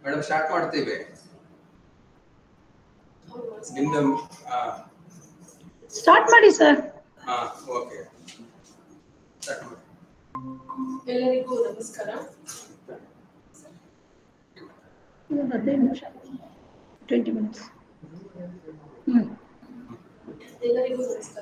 Madam start ಮಾಡ್ತೀವಿ ಹೌದು ನಿಮ್ದು ಹಾ ಸ್ಟಾರ್ಟ್ ಮಾಡಿ ಸರ್ ಹಾ ಓಕೆ ಸ್ಟಾರ್ಟ್ ಮಾಡಿ ಎಲ್ಲರಿಗೂ ನಮಸ್ಕಾರ ಒಂದು ಹದಿನೈದು ನಿಮಿಷ ಟ್ವೆಂಟಿ ಮಿನಿಟ್ಸ್ ಹ್ಞೂ ಎಲ್ಲರಿಗೂ ನಮಸ್ಕಾರ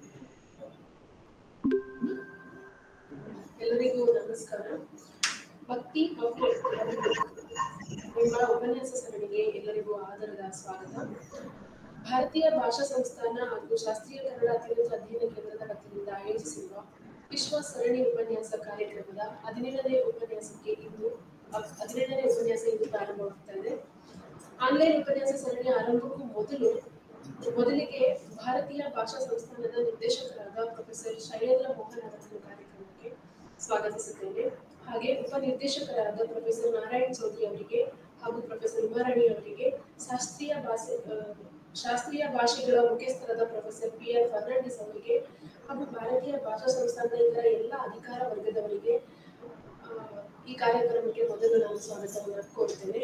ಎಲ್ಲರಿಗೂ ನಮಸ್ಕಾರ ಭಕ್ತಿ ಮತ್ತು ಎಂಬ ಉಪನ್ಯಾಸ ಸರಣಿಗೆ ಎಲ್ಲರಿಗೂ ಆದರದ ಸ್ವಾಗತ ಭಾರತೀಯ ಭಾಷಾ ಸಂಸ್ಥಾನ ಹಾಗೂ ಶಾಸ್ತ್ರೀಯ ಕನ್ನಡ ಅತ್ಯುನ್ನತ ಅಧ್ಯಯನ ಕೇಂದ್ರದ ವತಿಯಿಂದ ಆಯೋಜಿಸಿರುವ ವಿಶ್ವ ಸರಣಿ ಉಪನ್ಯಾಸ ಕಾರ್ಯಕ್ರಮದ ಹದಿನೇಳನೇ ಉಪನ್ಯಾಸಕ್ಕೆ ಇಂದು ಹದಿನೇಳನೇ ಉಪನ್ಯಾಸ ಇಂದು ಪ್ರಾರಂಭವಾಗ್ತಾ ಇದೆ ಆನ್ಲೈನ್ ಉಪನ್ಯಾಸ ಸರಣಿ ಆರಂಭಕ್ಕೂ ಮೊದಲು ಮೊದಲಿಗೆ ಭಾರತೀಯ ಭಾಷಾ ಸಂಸ್ಥಾನದ ನಿರ್ದೇಶಕರಾದ ಪ್ರೊಫೆಸರ್ ಶೈಲೇಂದ್ರ ಮೋಹನ್ ಅವರನ್ನು ಕಾರ್ಯಕ್ರಮಕ್ಕೆ ಸ್ವಾಗತಿಸುತ್ತೇನೆ ಹಾಗೆ ಉಪನಿರ್ದೇಶಕರಾದ ಪ್ರೊಫೆಸರ್ ನಾರಾಯಣ್ ಚೌಧರಿ ಅವರಿಗೆ ಹಾಗೂ ಪ್ರೊಫೆಸರ್ ಉಮಾರಾಣಿ ಅವರಿಗೆ ಶಾಸ್ತ್ರೀಯ ಭಾಷೆ ಆ, ಶಾಸ್ತ್ರೀಯ ಭಾಷೆಗಳ ಮುಖ್ಯಸ್ಥರಾದ ಪ್ರೊಫೆಸರ್ ಪಿ ಆರ್ ಫರ್ನಾಂಡಿಸ್ ಅವರಿಗೆ ಹಾಗೂ ಭಾರತೀಯ ಭಾಷಾ ಸಂಸ್ಥಾನದ ಇತರ ಎಲ್ಲ ಅಧಿಕಾರ ವರ್ಗದವರಿಗೆ ಆ, ಈ ಕಾರ್ಯಕ್ರಮಕ್ಕೆ ಮೊದಲು ನಾನು ಸ್ವಾಗತವನ್ನು ಕೋರುತ್ತೇನೆ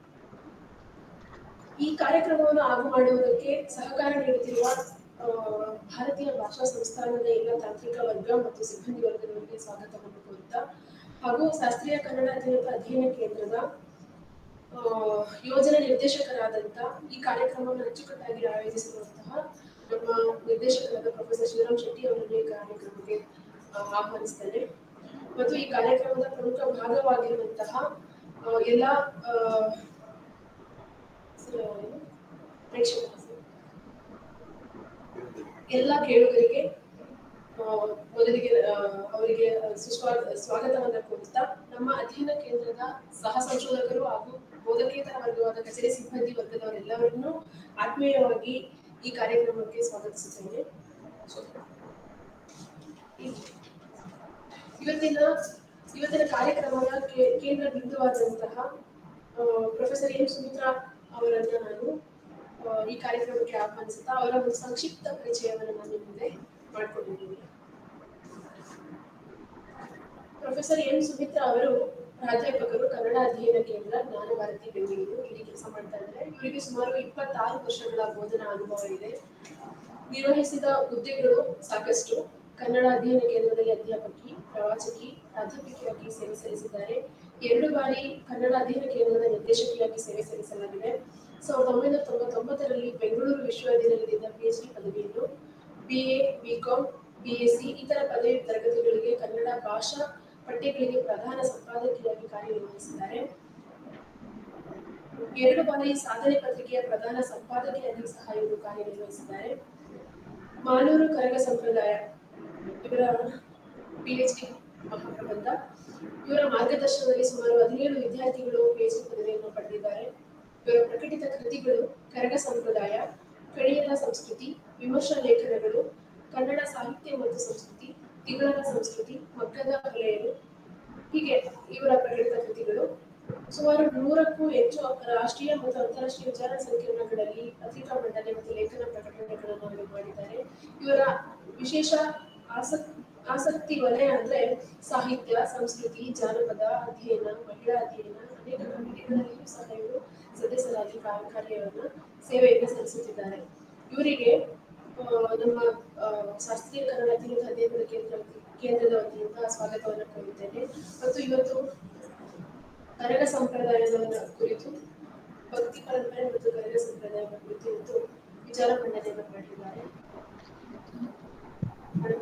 ಈ ಕಾರ್ಯಕ್ರಮವನ್ನು ಆಗು ಮಾಡುವುದಕ್ಕೆ ಸಹಕಾರ ನೀಡುತ್ತಿರುವ ಆ, ಭಾರತೀಯ ಭಾಷಾ ಸಂಸ್ಥಾನದ ಎಲ್ಲ ತಾಂತ್ರಿಕ ವರ್ಗ ಮತ್ತು ಸಿಬ್ಬಂದಿ ವರ್ಗದವರಿಗೆ ಸ್ವಾಗತವನ್ನು ಕೋರುತ್ತಾ ಹಾಗೂ ಶಾಸ್ತ್ರೀಯ ಕನ್ನಡ ಅತ್ಯುನ್ನತ ಅಧ್ಯಯನ ಕೇಂದ್ರದ ಆ, ಯೋಜನಾ ನಿರ್ದೇಶಕರಾದಂತ ಈ ಕಾರ್ಯಕ್ರಮವನ್ನು ಅಚ್ಚುಕಟ್ಟಾಗಿ ಆಯೋಜಿಸಿರುವಂತಹ ನಮ್ಮ ನಿರ್ದೇಶಕರಾದ ಪ್ರೊಫೆಸರ್ ಶಿವರಾಮ್ ಶೆಟ್ಟಿ ಅವರನ್ನು ಈ ಕಾರ್ಯಕ್ರಮಕ್ಕೆ ಆ, ಆಹ್ವಾನಿಸ್ತೇನೆ ಮತ್ತು ಈ ಕಾರ್ಯಕ್ರಮದ ಪ್ರಮುಖ ಭಾಗವಾಗಿರುವಂತಹ ಆ, ಎಲ್ಲ ಆ, ಪ್ರೇಕ್ಷಕರು ಎಲ್ಲ ಕೇಳುಗರಿಗೆ ಆ, ಮೊದಲಿಗೆ ಆ, ಅವರಿಗೆ ಸುಸ್ವಾ ಸ್ವಾಗತವನ್ನ ಕೋರುತ್ತಾ ನಮ್ಮ ಅಧ್ಯಯನ ಕೇಂದ್ರದ ಸಹ ಸಂಶೋಧಕರು ಹಾಗೂ ಬೋಧಕೇತರ ವರ್ಗವಾದ ಕಚೇರಿ ಸಿಬ್ಬಂದಿ ವರ್ಗದವರೆಲ್ಲವರನ್ನು ಆತ್ಮೀಯವಾಗಿ ಈ ಕಾರ್ಯಕ್ರಮಕ್ಕೆ ಸ್ವಾಗತಿಸುತ್ತೇನೆ ಇವತ್ತಿನ ಇವತ್ತಿನ ಕಾರ್ಯಕ್ರಮದ ಕೇ- ಕೇಂದ್ರ ಬಿಂದುವಾದಂತಹ ಆ, ಪ್ರೊಫೆಸರ್ ಎಂ ಸುಮಿತ್ರಾ ಅವರನ್ನ ನಾನು ಆ, ಈ ಕಾರ್ಯಕ್ರಮಕ್ಕೆ ಆಹ್ವಾನಿಸುತ್ತಾ ಅವರ ಒಂದು ಸಂಕ್ಷಿಪ್ತ ಪರಿಚಯವನ್ನು ನಾನು ನಿಮ್ಮ ಮುಂದೆ ಮಾಡಿಕೊಂಡಿದ್ದೀನಿ ಪ್ರೊಫೆಸರ್ ಎಂ ಸುಮಿತ್ರಾ ಅವರು ಪ್ರಾಧ್ಯಾಪಕರು ಕನ್ನಡ ಅಧ್ಯಯನ ಕೇಂದ್ರ ಜ್ಞಾನ ಭಾರತಿ ಬೆಂಗಳೂರು ಇಲ್ಲಿ ಕೆಲಸ ಮಾಡ್ತಾ ಇದ್ದಾರೆ ಇವರಿಗೆ ಸುಮಾರು ಇಪ್ಪತ್ತಾರು ವರ್ಷಗಳ ಬೋಧನಾ ಅನುಭವ ಇದೆ ನಿರ್ವಹಿಸಿದ ಹುದ್ದೆಗಳು ಸಾಕಷ್ಟು ಕನ್ನಡ ಅಧ್ಯಯನ ಕೇಂದ್ರದಲ್ಲಿ ಅಧ್ಯಾಪಕಿ ಪ್ರವಾಚಕಿ ಪ್ರಾಧ್ಯಾಪಕಿಯಾಗಿ ಸೇವೆ ಸಲ್ಲಿಸಿದ್ದಾರೆ ಎರಡು ಬಾರಿ ಕನ್ನಡ ಅಧ್ಯಯನ ಕೇಂದ್ರದ ನಿರ್ದೇಶಕಿಯಾಗಿ ಸೇವೆ ಸಲ್ಲಿಸಲಾಗಿದೆ ಸಾವಿರದ ಒಂಬೈನೂರ ತೊಂಬತ್ತೊಂಬತ್ತರಲ್ಲಿ ಬೆಂಗಳೂರು ವಿಶ್ವವಿದ್ಯಾನಿಲಯದಿಂದ ಪಿಎಚ್ ಡಿ ಪದವಿಯನ್ನು ಬಿಎ ಬಿಕಾಂ ಬಿಎಸ್ಸಿ ಇತರ ಪದವಿ ತರಗತಿಗಳಿಗೆ ಕನ್ನಡ ಭಾಷಾ ಪಠ್ಯಗಳಿಗೆ ಪ್ರಧಾನ ಸಂಪಾದಕಿಯಾಗಿ ಕಾರ್ಯನಿರ್ವಹಿಸಿದ್ದಾರೆ ಎರಡು ಬಾರಿ ಸಾಧನೆ ಪತ್ರಿಕೆಯ ಪ್ರಧಾನ ಸಂಪಾದಕಿಯಾಗಿ ಸಹ ಇವರು ಕಾರ್ಯನಿರ್ವಹಿಸಿದ್ದಾರೆ ಮಾಲೂರು ಕರಗ ಸಂಪ್ರದಾಯ ಇವರ ಪಿಎಚ್ ಡಿ ಮಹಾಪ್ರಬಂಧ ಇವರ ಮಾರ್ಗದರ್ಶನದಲ್ಲಿ ಸುಮಾರು ಹದಿನೇಳು ವಿದ್ಯಾರ್ಥಿಗಳು ಪಿಎಚ್ ಡಿ ಪದವಿಯನ್ನು ಪಡೆದಿದ್ದಾರೆ ಇವರ ಪ್ರಕಟಿತ ಕೃತಿಗಳು ಕರಗ ಸಂಪ್ರದಾಯ ಕಣಿಯರ ಸಂಸ್ಕೃತಿ ವಿಮರ್ಶಾ ಲೇಖನಗಳು ಕನ್ನಡ ಸಾಹಿತ್ಯ ಮತ್ತು ಸಂಸ್ಕೃತಿ ತಿಗಳರ ಸಂಸ್ಕೃತಿ ಮಗ್ಗದ ಹೊಲೆಯರು ಹೀಗೆ ಇವರ ಪ್ರಕಟಿತ ಕೃತಿಗಳು ಸುಮಾರು ನೂರಕ್ಕೂ ಹೆಚ್ಚು ರಾಷ್ಟ್ರೀಯ ಮತ್ತು ಅಂತಾರಾಷ್ಟ್ರೀಯ ವಿಚಾರ ಸಂಕಿರಣಗಳಲ್ಲಿ ಪತ್ರಿಕಾ ಮಂಡನೆ ಮತ್ತು ಲೇಖನ ಪ್ರಕಟಣೆಗಳನ್ನು ಅವರು ಮಾಡಿದ್ದಾರೆ ಇವರ ವಿಶೇಷ ಆಸಕ್ ಆಸಕ್ತಿ ವಲಯ ಅಂದ್ರೆ ಸಾಹಿತ್ಯ ಸಂಸ್ಕೃತಿ ಜಾನಪದ ಅಧ್ಯಯನ ಮಹಿಳಾ ಅಧ್ಯಯನ ಅನೇಕ ಕಮಿಟಿಗಳಲ್ಲಿಯೂ ಸಹ ಇವರು ಸದಸ್ಯರಾಗಿ ಕಾ- ಕಾರ್ಯವನ್ನ ಸೇವೆಯನ್ನು ಸಲ್ಲಿಸುತ್ತಿದ್ದಾರೆ ಇವರಿಗೆ ಆ, ನಮ್ಮ ಆ, ಶಾಸ್ತ್ರೀಯ ಕನ್ನಡ ಅಧ್ಯಯನ ಅಧ್ಯಯನದ ಕೇಂದ್ರ ಕೇಂದ್ರದ ವತಿಯಿಂದ ಸ್ವಾಗತವನ್ನು ಕೋರುತ್ತೇನೆ ಮತ್ತು ಇವತ್ತು ಕರಗ ಸಂಪ್ರದಾಯದ ಕುರಿತು ಭಕ್ತಿ ಪರಂಪರೆ ಮತ್ತು ಕರಗ ಸಂಪ್ರದಾಯದ ಕುರಿತು ಇವತ್ತು ವಿಚಾರ ಮಂಡನೆಯನ್ನು ಮಾಡಿದ್ದಾರೆ ಮೇಡಮ್,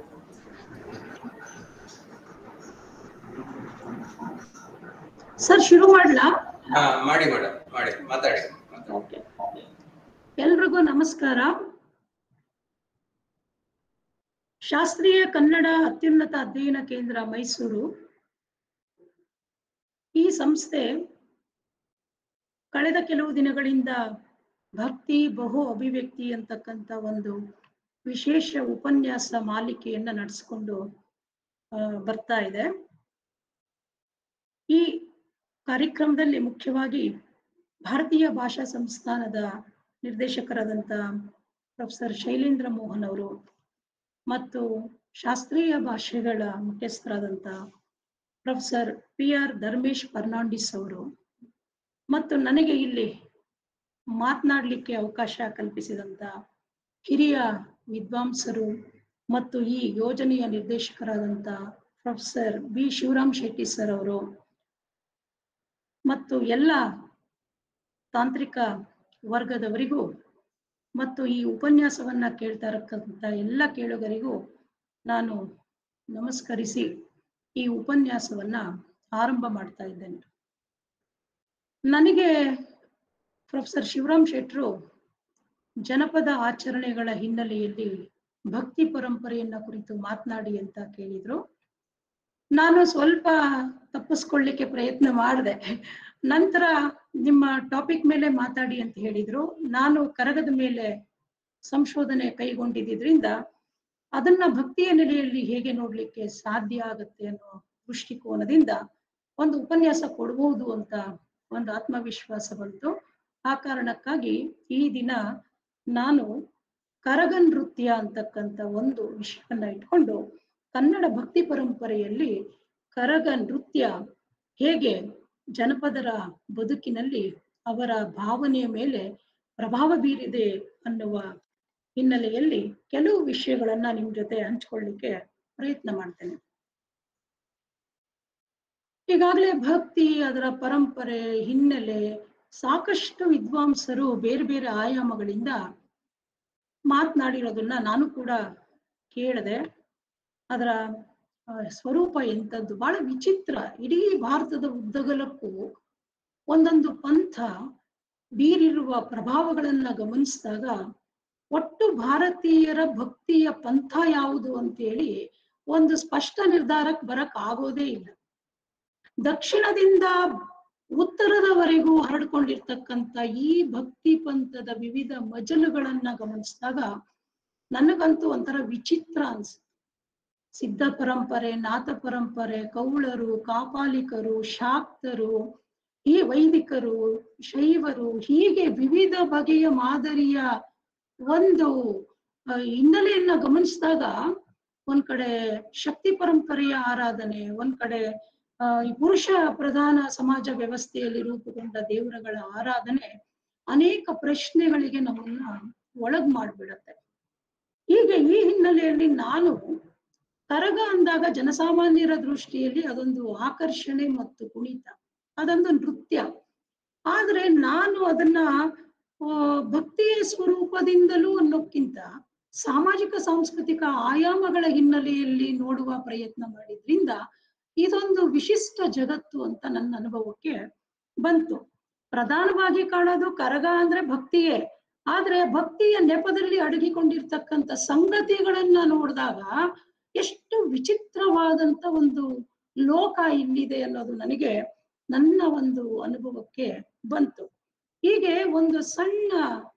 ಸರ್ ಶುರು ಮಾಡ್ಲಾ ಹಾ ಮಾಡಿ ಮೇಡಮ್ ಮಾಡಿ ಮಾತಾಡಿ ಮಾತಾಡಿ. ಓಕೆ ಎಲ್ರಿಗೂ ನಮಸ್ಕಾರ ಶಾಸ್ತ್ರೀಯ ಕನ್ನಡ ಅತ್ಯುನ್ನತ ಅಧ್ಯಯನ ಕೇಂದ್ರ ಮೈಸೂರು ಈ ಸಂಸ್ಥೆ ಕಳೆದ ಕೆಲವು ದಿನಗಳಿಂದ ಭಕ್ತಿ ಬಹು ಅಭಿವ್ಯಕ್ತಿ ಅಂತಕ್ಕಂಥ ಒಂದು ವಿಶೇಷ ಉಪನ್ಯಾಸ ಮಾಲಿಕೆಯನ್ನ ನಡೆಸಿಕೊಂಡು ಆ, ಬರ್ತಾ ಇದೆ ಈ ಕಾರ್ಯಕ್ರಮದಲ್ಲಿ ಮುಖ್ಯವಾಗಿ ಭಾರತೀಯ ಭಾಷಾ ಸಂಸ್ಥಾನದ ನಿರ್ದೇಶಕರಾದಂಥ ಪ್ರೊಫೆಸರ್ ಶೈಲೇಂದ್ರ ಮೋಹನ್ ಅವರು ಮತ್ತು ಶಾಸ್ತ್ರೀಯ ಭಾಷೆಗಳ ಮುಖ್ಯಸ್ಥರಾದಂಥ professor P R Dharmesh Fernandes ಅವರು ಮತ್ತು ನನಗೆ ಇಲ್ಲಿ ಮಾತನಾಡಲಿಕ್ಕೆ ಅವಕಾಶ ಕಲ್ಪಿಸಿದಂತ ಹಿರಿಯ ವಿದ್ವಾಂಸರು ಮತ್ತು ಈ ಯೋಜನೆಯ ನಿರ್ದೇಶಕರಾದಂತ professor B Shivaram Shetty sir ಅವರು ಮತ್ತು ಎಲ್ಲ ತಾಂತ್ರಿಕ ವರ್ಗದವರಿಗೂ ಮತ್ತು ಈ ಉಪನ್ಯಾಸವನ್ನ ಕೇಳ್ತಾ ಇರಕ್ಕಂತ ಎಲ್ಲ ಕೇಳುಗರಿಗೂ ನಾನು ನಮಸ್ಕರಿಸಿ ಈ ಉಪನ್ಯಾಸವನ್ನ ಆರಂಭ ಮಾಡ್ತಾ ಇದ್ದೇನೆ ನನಗೆ ಪ್ರೊಫೆಸರ್ ಶಿವರಾಮ್ ಶೆಟ್ರು ಜನಪದ ಆಚರಣೆಗಳ ಹಿನ್ನೆಲೆಯಲ್ಲಿ ಭಕ್ತಿ ಪರಂಪರೆಯನ್ನ ಕುರಿತು ಮಾತನಾಡಿ ಅಂತ ಕೇಳಿದ್ರು ನಾನು ಸ್ವಲ್ಪ ತಪ್ಪಿಸ್ಕೊಳ್ಳಿಕ್ಕೆ ಪ್ರಯತ್ನ ಮಾಡಿದೆ ನಂತರ ನಿಮ್ಮ ಟಾಪಿಕ್ ಮೇಲೆ ಮಾತಾಡಿ ಅಂತ ಹೇಳಿದ್ರು ನಾನು ಕರಗದ ಮೇಲೆ ಸಂಶೋಧನೆ ಕೈಗೊಂಡಿದ್ರಿಂದ ಅದನ್ನ ಭಕ್ತಿಯ ನೆಲೆಯಲ್ಲಿ ಹೇಗೆ ನೋಡ್ಲಿಕ್ಕೆ ಸಾಧ್ಯ ಆಗತ್ತೆ ಅನ್ನೋ ದೃಷ್ಟಿಕೋನದಿಂದ ಒಂದು ಉಪನ್ಯಾಸ ಕೊಡಬಹುದು ಅಂತ ಒಂದು ಆತ್ಮವಿಶ್ವಾಸ ಬಂತು ಆ ಕಾರಣಕ್ಕಾಗಿ ಈ ದಿನ ನಾನು ಕರಗ ನೃತ್ಯ ಅಂತಕ್ಕಂಥ ಒಂದು ವಿಷಯವನ್ನ ಇಟ್ಕೊಂಡು ಕನ್ನಡ ಭಕ್ತಿ ಪರಂಪರೆಯಲ್ಲಿ ಕರಗ ನೃತ್ಯ ಹೇಗೆ ಜನಪದರ ಬದುಕಿನಲ್ಲಿ ಅವರ ಭಾವನೆಯ ಮೇಲೆ ಪ್ರಭಾವ ಬೀರಿದೆ ಅನ್ನುವ ಹಿನ್ನೆಲೆಯಲ್ಲಿ ಕೆಲವು ವಿಷಯಗಳನ್ನ ನಿಮ್ ಜೊತೆ ಹಂಚ್ಕೊಳ್ಳಿಕ್ಕೆ ಪ್ರಯತ್ನ ಮಾಡ್ತೇನೆ ಈಗಾಗಲೇ ಭಕ್ತಿ ಅದರ ಪರಂಪರೆ ಹಿನ್ನೆಲೆ ಸಾಕಷ್ಟು ವಿದ್ವಾಂಸರು ಬೇರೆ ಬೇರೆ ಆಯಾಮಗಳಿಂದ ಮಾತನಾಡಿರೋದನ್ನ ನಾನು ಕೂಡ ಕೇಳಿದೆ ಅದರ ಆ, ಸ್ವರೂಪ ಎಂಥದ್ದು ಬಹಳ ವಿಚಿತ್ರ ಇಡೀ ಭಾರತದ ಉದ್ದಗಲಕ್ಕೂ ಒಂದೊಂದು ಪಂಥ ಬೀರಿರುವ ಪ್ರಭಾವಗಳನ್ನ ಗಮನಿಸಿದಾಗ ಒಟ್ಟು ಭಾರತೀಯರ ಭಕ್ತಿಯ ಪಂಥ ಯಾವುದು ಅಂತೇಳಿ ಒಂದು ಸ್ಪಷ್ಟ ನಿರ್ಧಾರಕ್ಕೆ ಬರಕ್ ಆಗೋದೇ ಇಲ್ಲ ದಕ್ಷಿಣದಿಂದ ಉತ್ತರದವರೆಗೂ ಹರಡ್ಕೊಂಡಿರ್ತಕ್ಕಂಥ ಈ ಭಕ್ತಿ ಪಂಥದ ವಿವಿಧ ಮಜಲುಗಳನ್ನ ಗಮನಿಸಿದಾಗ ನನಗಂತೂ ಒಂಥರ ವಿಚಿತ್ರ ಅನ್ಸುತ್ತೆ ಸಿದ್ಧ ಪರಂಪರೆ ನಾಥ ಪರಂಪರೆ ಕೌಳರು ಕಾಪಾಲಿಕರು ಶಾಕ್ತರು ಈ ವೈದಿಕರು ಶೈವರು ಹೀಗೆ ವಿವಿಧ ಬಗೆಯ ಮಾದರಿಯ ಒಂದು ಆ, ಹಿನ್ನೆಲೆಯನ್ನ ಗಮನಿಸಿದಾಗ ಒಂದ್ ಕಡೆ ಶಕ್ತಿ ಪರಂಪರೆಯ ಆರಾಧನೆ ಒಂದ್ ಕಡೆ ಆ, ಈ ಪುರುಷ ಪ್ರಧಾನ ಸಮಾಜ ವ್ಯವಸ್ಥೆಯಲ್ಲಿ ರೂಪುಗೊಂಡ ದೇವರುಗಳ ಆರಾಧನೆ ಅನೇಕ ಪ್ರಶ್ನೆಗಳಿಗೆ ನಮ್ಮನ್ನ ಒಳಗ್ ಮಾಡ್ಬಿಡತ್ತೆ ಹೀಗೆ ಈ ಹಿನ್ನೆಲೆಯಲ್ಲಿ ನಾನು ಕರಗ ಅಂದಾಗ ಜನಸಾಮಾನ್ಯರ ದೃಷ್ಟಿಯಲ್ಲಿ ಅದೊಂದು ಆಕರ್ಷಣೆ ಮತ್ತು ಕುಣಿತ ಅದೊಂದು ನೃತ್ಯ ಆದ್ರೆ ನಾನು ಅದನ್ನ ಆ, ಭಕ್ತಿಯ ಸ್ವರೂಪದಿಂದಲೂ ಅನ್ನೋಕ್ಕಿಂತ ಸಾಮಾಜಿಕ ಸಾಂಸ್ಕೃತಿಕ ಆಯಾಮಗಳ ಹಿನ್ನೆಲೆಯಲ್ಲಿ ನೋಡುವ ಪ್ರಯತ್ನ ಮಾಡಿದ್ರಿಂದ ಇದೊಂದು ವಿಶಿಷ್ಟ ಜಗತ್ತು ಅಂತ ನನ್ನ ಅನುಭವಕ್ಕೆ ಬಂತು ಪ್ರಧಾನವಾಗಿ ಕಾಣೋದು ಕರಗ ಅಂದ್ರೆ ಭಕ್ತಿಯೇ ಆದ್ರೆ ಭಕ್ತಿಯ ನೆಪದಲ್ಲಿ ಅಡಗಿಕೊಂಡಿರ್ತಕ್ಕಂಥ ಸಂಗತಿಗಳನ್ನ ನೋಡಿದಾಗ ಎಷ್ಟು ವಿಚಿತ್ರವಾದಂತ ಒಂದು ಲೋಕ ಇಲ್ಲಿದೆ ಅನ್ನೋದು ನನಗೆ ನನ್ನ ಒಂದು ಅನುಭವಕ್ಕೆ ಬಂತು ಹೀಗೆ ಒಂದು ಸಣ್ಣ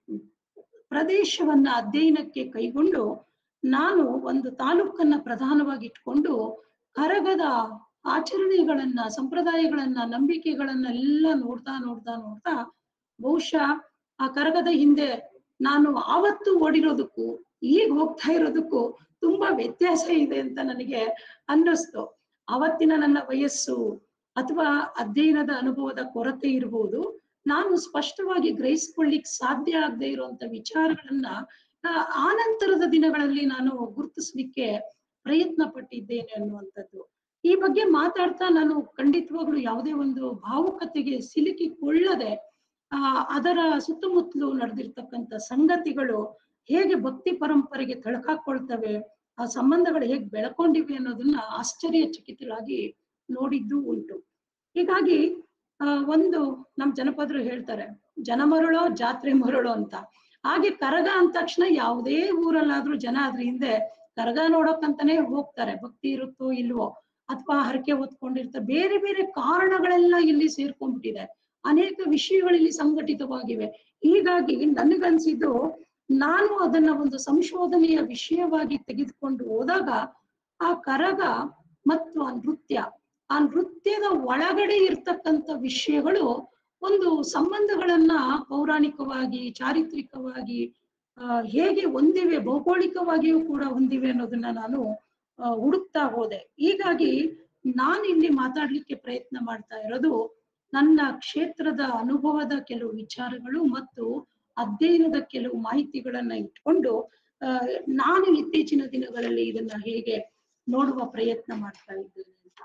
ಪ್ರದೇಶವನ್ನ ಅಧ್ಯಯನಕ್ಕೆ ಕೈಗೊಂಡು ನಾನು ಒಂದು ತಾಲೂಕನ್ನ ಪ್ರಧಾನವಾಗಿ ಇಟ್ಕೊಂಡು ಕರಗದ ಆಚರಣೆಗಳನ್ನ ಸಂಪ್ರದಾಯಗಳನ್ನ ನಂಬಿಕೆಗಳನ್ನೆಲ್ಲ ನೋಡ್ತಾ ನೋಡ್ತಾ ನೋಡ್ತಾ ಬಹುಶಃ ಆ ಕರಗದ ಹಿಂದೆ ನಾನು ಆವತ್ತು ಓಡಿರೋದಕ್ಕೂ ಈಗ ಹೋಗ್ತಾ ಇರೋದಕ್ಕೂ ತುಂಬಾ ವ್ಯತ್ಯಾಸ ಇದೆ ಅಂತ ನನಗೆ ಅನ್ನಿಸ್ತು ಅವತ್ತಿನ ನನ್ನ ವಯಸ್ಸು ಅಥವಾ ಅಧ್ಯಯನದ ಅನುಭವದ ಕೊರತೆ ಇರಬಹುದು ನಾನು ಸ್ಪಷ್ಟವಾಗಿ ಗ್ರಹಿಸ್ಕೊಳ್ಳಿಕ್ ಸಾಧ್ಯ ಆಗದೆ ಇರುವಂತ ವಿಚಾರಗಳನ್ನ ಆ, ಆನಂತರದ ದಿನಗಳಲ್ಲಿ ನಾನು ಗುರುತಿಸ್ಲಿಕ್ಕೆ ಪ್ರಯತ್ನ ಪಟ್ಟಿದ್ದೇನೆ ಅನ್ನುವಂಥದ್ದು ಈ ಬಗ್ಗೆ ಮಾತಾಡ್ತಾ ನಾನು ಖಂಡಿತವಾಗ್ಲೂ ಯಾವುದೇ ಒಂದು ಭಾವುಕತೆಗೆ ಸಿಲುಕಿಕೊಳ್ಳದೆ ಆ ಅದರ ಸುತ್ತಮುತ್ತಲು ನಡೆದಿರ್ತಕ್ಕಂಥ ಸಂಗತಿಗಳು ಹೇಗೆ ಭಕ್ತಿ ಪರಂಪರೆಗೆ ತಳಕಾಕೊಳ್ತವೆ ಆ ಸಂಬಂಧಗಳು ಹೇಗೆ ಬೆಳ್ಕೊಂಡಿವೆ ಅನ್ನೋದನ್ನ ಆಶ್ಚರ್ಯಚಕಿತರಾಗಿ ನೋಡಿದ್ದು ಉಂಟು ಹೀಗಾಗಿ ಆ ಒಂದು ನಮ್ ಜನಪದರು ಹೇಳ್ತಾರೆ ಜನ ಮರಳೋ ಜಾತ್ರೆ ಮರಳೋ ಅಂತ ಹಾಗೆ ಕರಗ ಅಂದ ತಕ್ಷಣ ಯಾವುದೇ ಊರಲ್ಲಾದ್ರೂ ಜನ ಅದ್ರ ಹಿಂದೆ ಕರಗ ನೋಡೋಕಂತಾನೆ ಹೋಗ್ತಾರೆ ಭಕ್ತಿ ಇರುತ್ತೋ ಇಲ್ವೋ ಅಥವಾ ಹರಕೆ ಹೊತ್ಕೊಂಡಿರ್ತಾರೆ ಬೇರೆ ಬೇರೆ ಕಾರಣಗಳೆಲ್ಲ ಇಲ್ಲಿ ಸೇರ್ಕೊಂಡ್ಬಿಟ್ಟಿದೆ ಅನೇಕ ವಿಷಯಗಳು ಇಲ್ಲಿ ಸಂಘಟಿತವಾಗಿವೆ ಹೀಗಾಗಿ ನನಗನ್ಸಿದ್ದು ನಾನು ಅದನ್ನ ಒಂದು ಸಂಶೋಧನೆಯ ವಿಷಯವಾಗಿ ತೆಗೆದುಕೊಂಡು ಹೋದಾಗ ಆ ಕರಗ ಮತ್ತು ಆ ನೃತ್ಯ ಆ ನೃತ್ಯದ ಒಳಗಡೆ ಇರ್ತಕ್ಕಂಥ ವಿಷಯಗಳು ಒಂದು ಸಂಬಂಧಗಳನ್ನ ಪೌರಾಣಿಕವಾಗಿ ಚಾರಿತ್ರಿಕವಾಗಿ ಆ, ಹೇಗೆ ಹೊಂದಿವೆ ಭೌಗೋಳಿಕವಾಗಿಯೂ ಕೂಡ ಹೊಂದಿವೆ ಅನ್ನೋದನ್ನ ನಾನು ಆ, ಹುಡುಕ್ತಾ ಹೋದೆ ಹೀಗಾಗಿ ನಾನು ಇಲ್ಲಿ ಮಾತಾಡ್ಲಿಕ್ಕೆ ಪ್ರಯತ್ನ ಮಾಡ್ತಾ ಇರೋದು ನನ್ನ ಕ್ಷೇತ್ರದ ಅನುಭವದ ಕೆಲವು ವಿಚಾರಗಳು ಮತ್ತು ಅಧ್ಯಯನದ ಕೆಲವು ಮಾಹಿತಿಗಳನ್ನ ಇಟ್ಕೊಂಡು ಆ, ನಾನು ಇತ್ತೀಚಿನ ದಿನಗಳಲ್ಲಿ ಇದನ್ನ ಹೇಗೆ ನೋಡುವ ಪ್ರಯತ್ನ ಮಾಡ್ತಾ ಇದ್ದೇನೆ ಅಂತ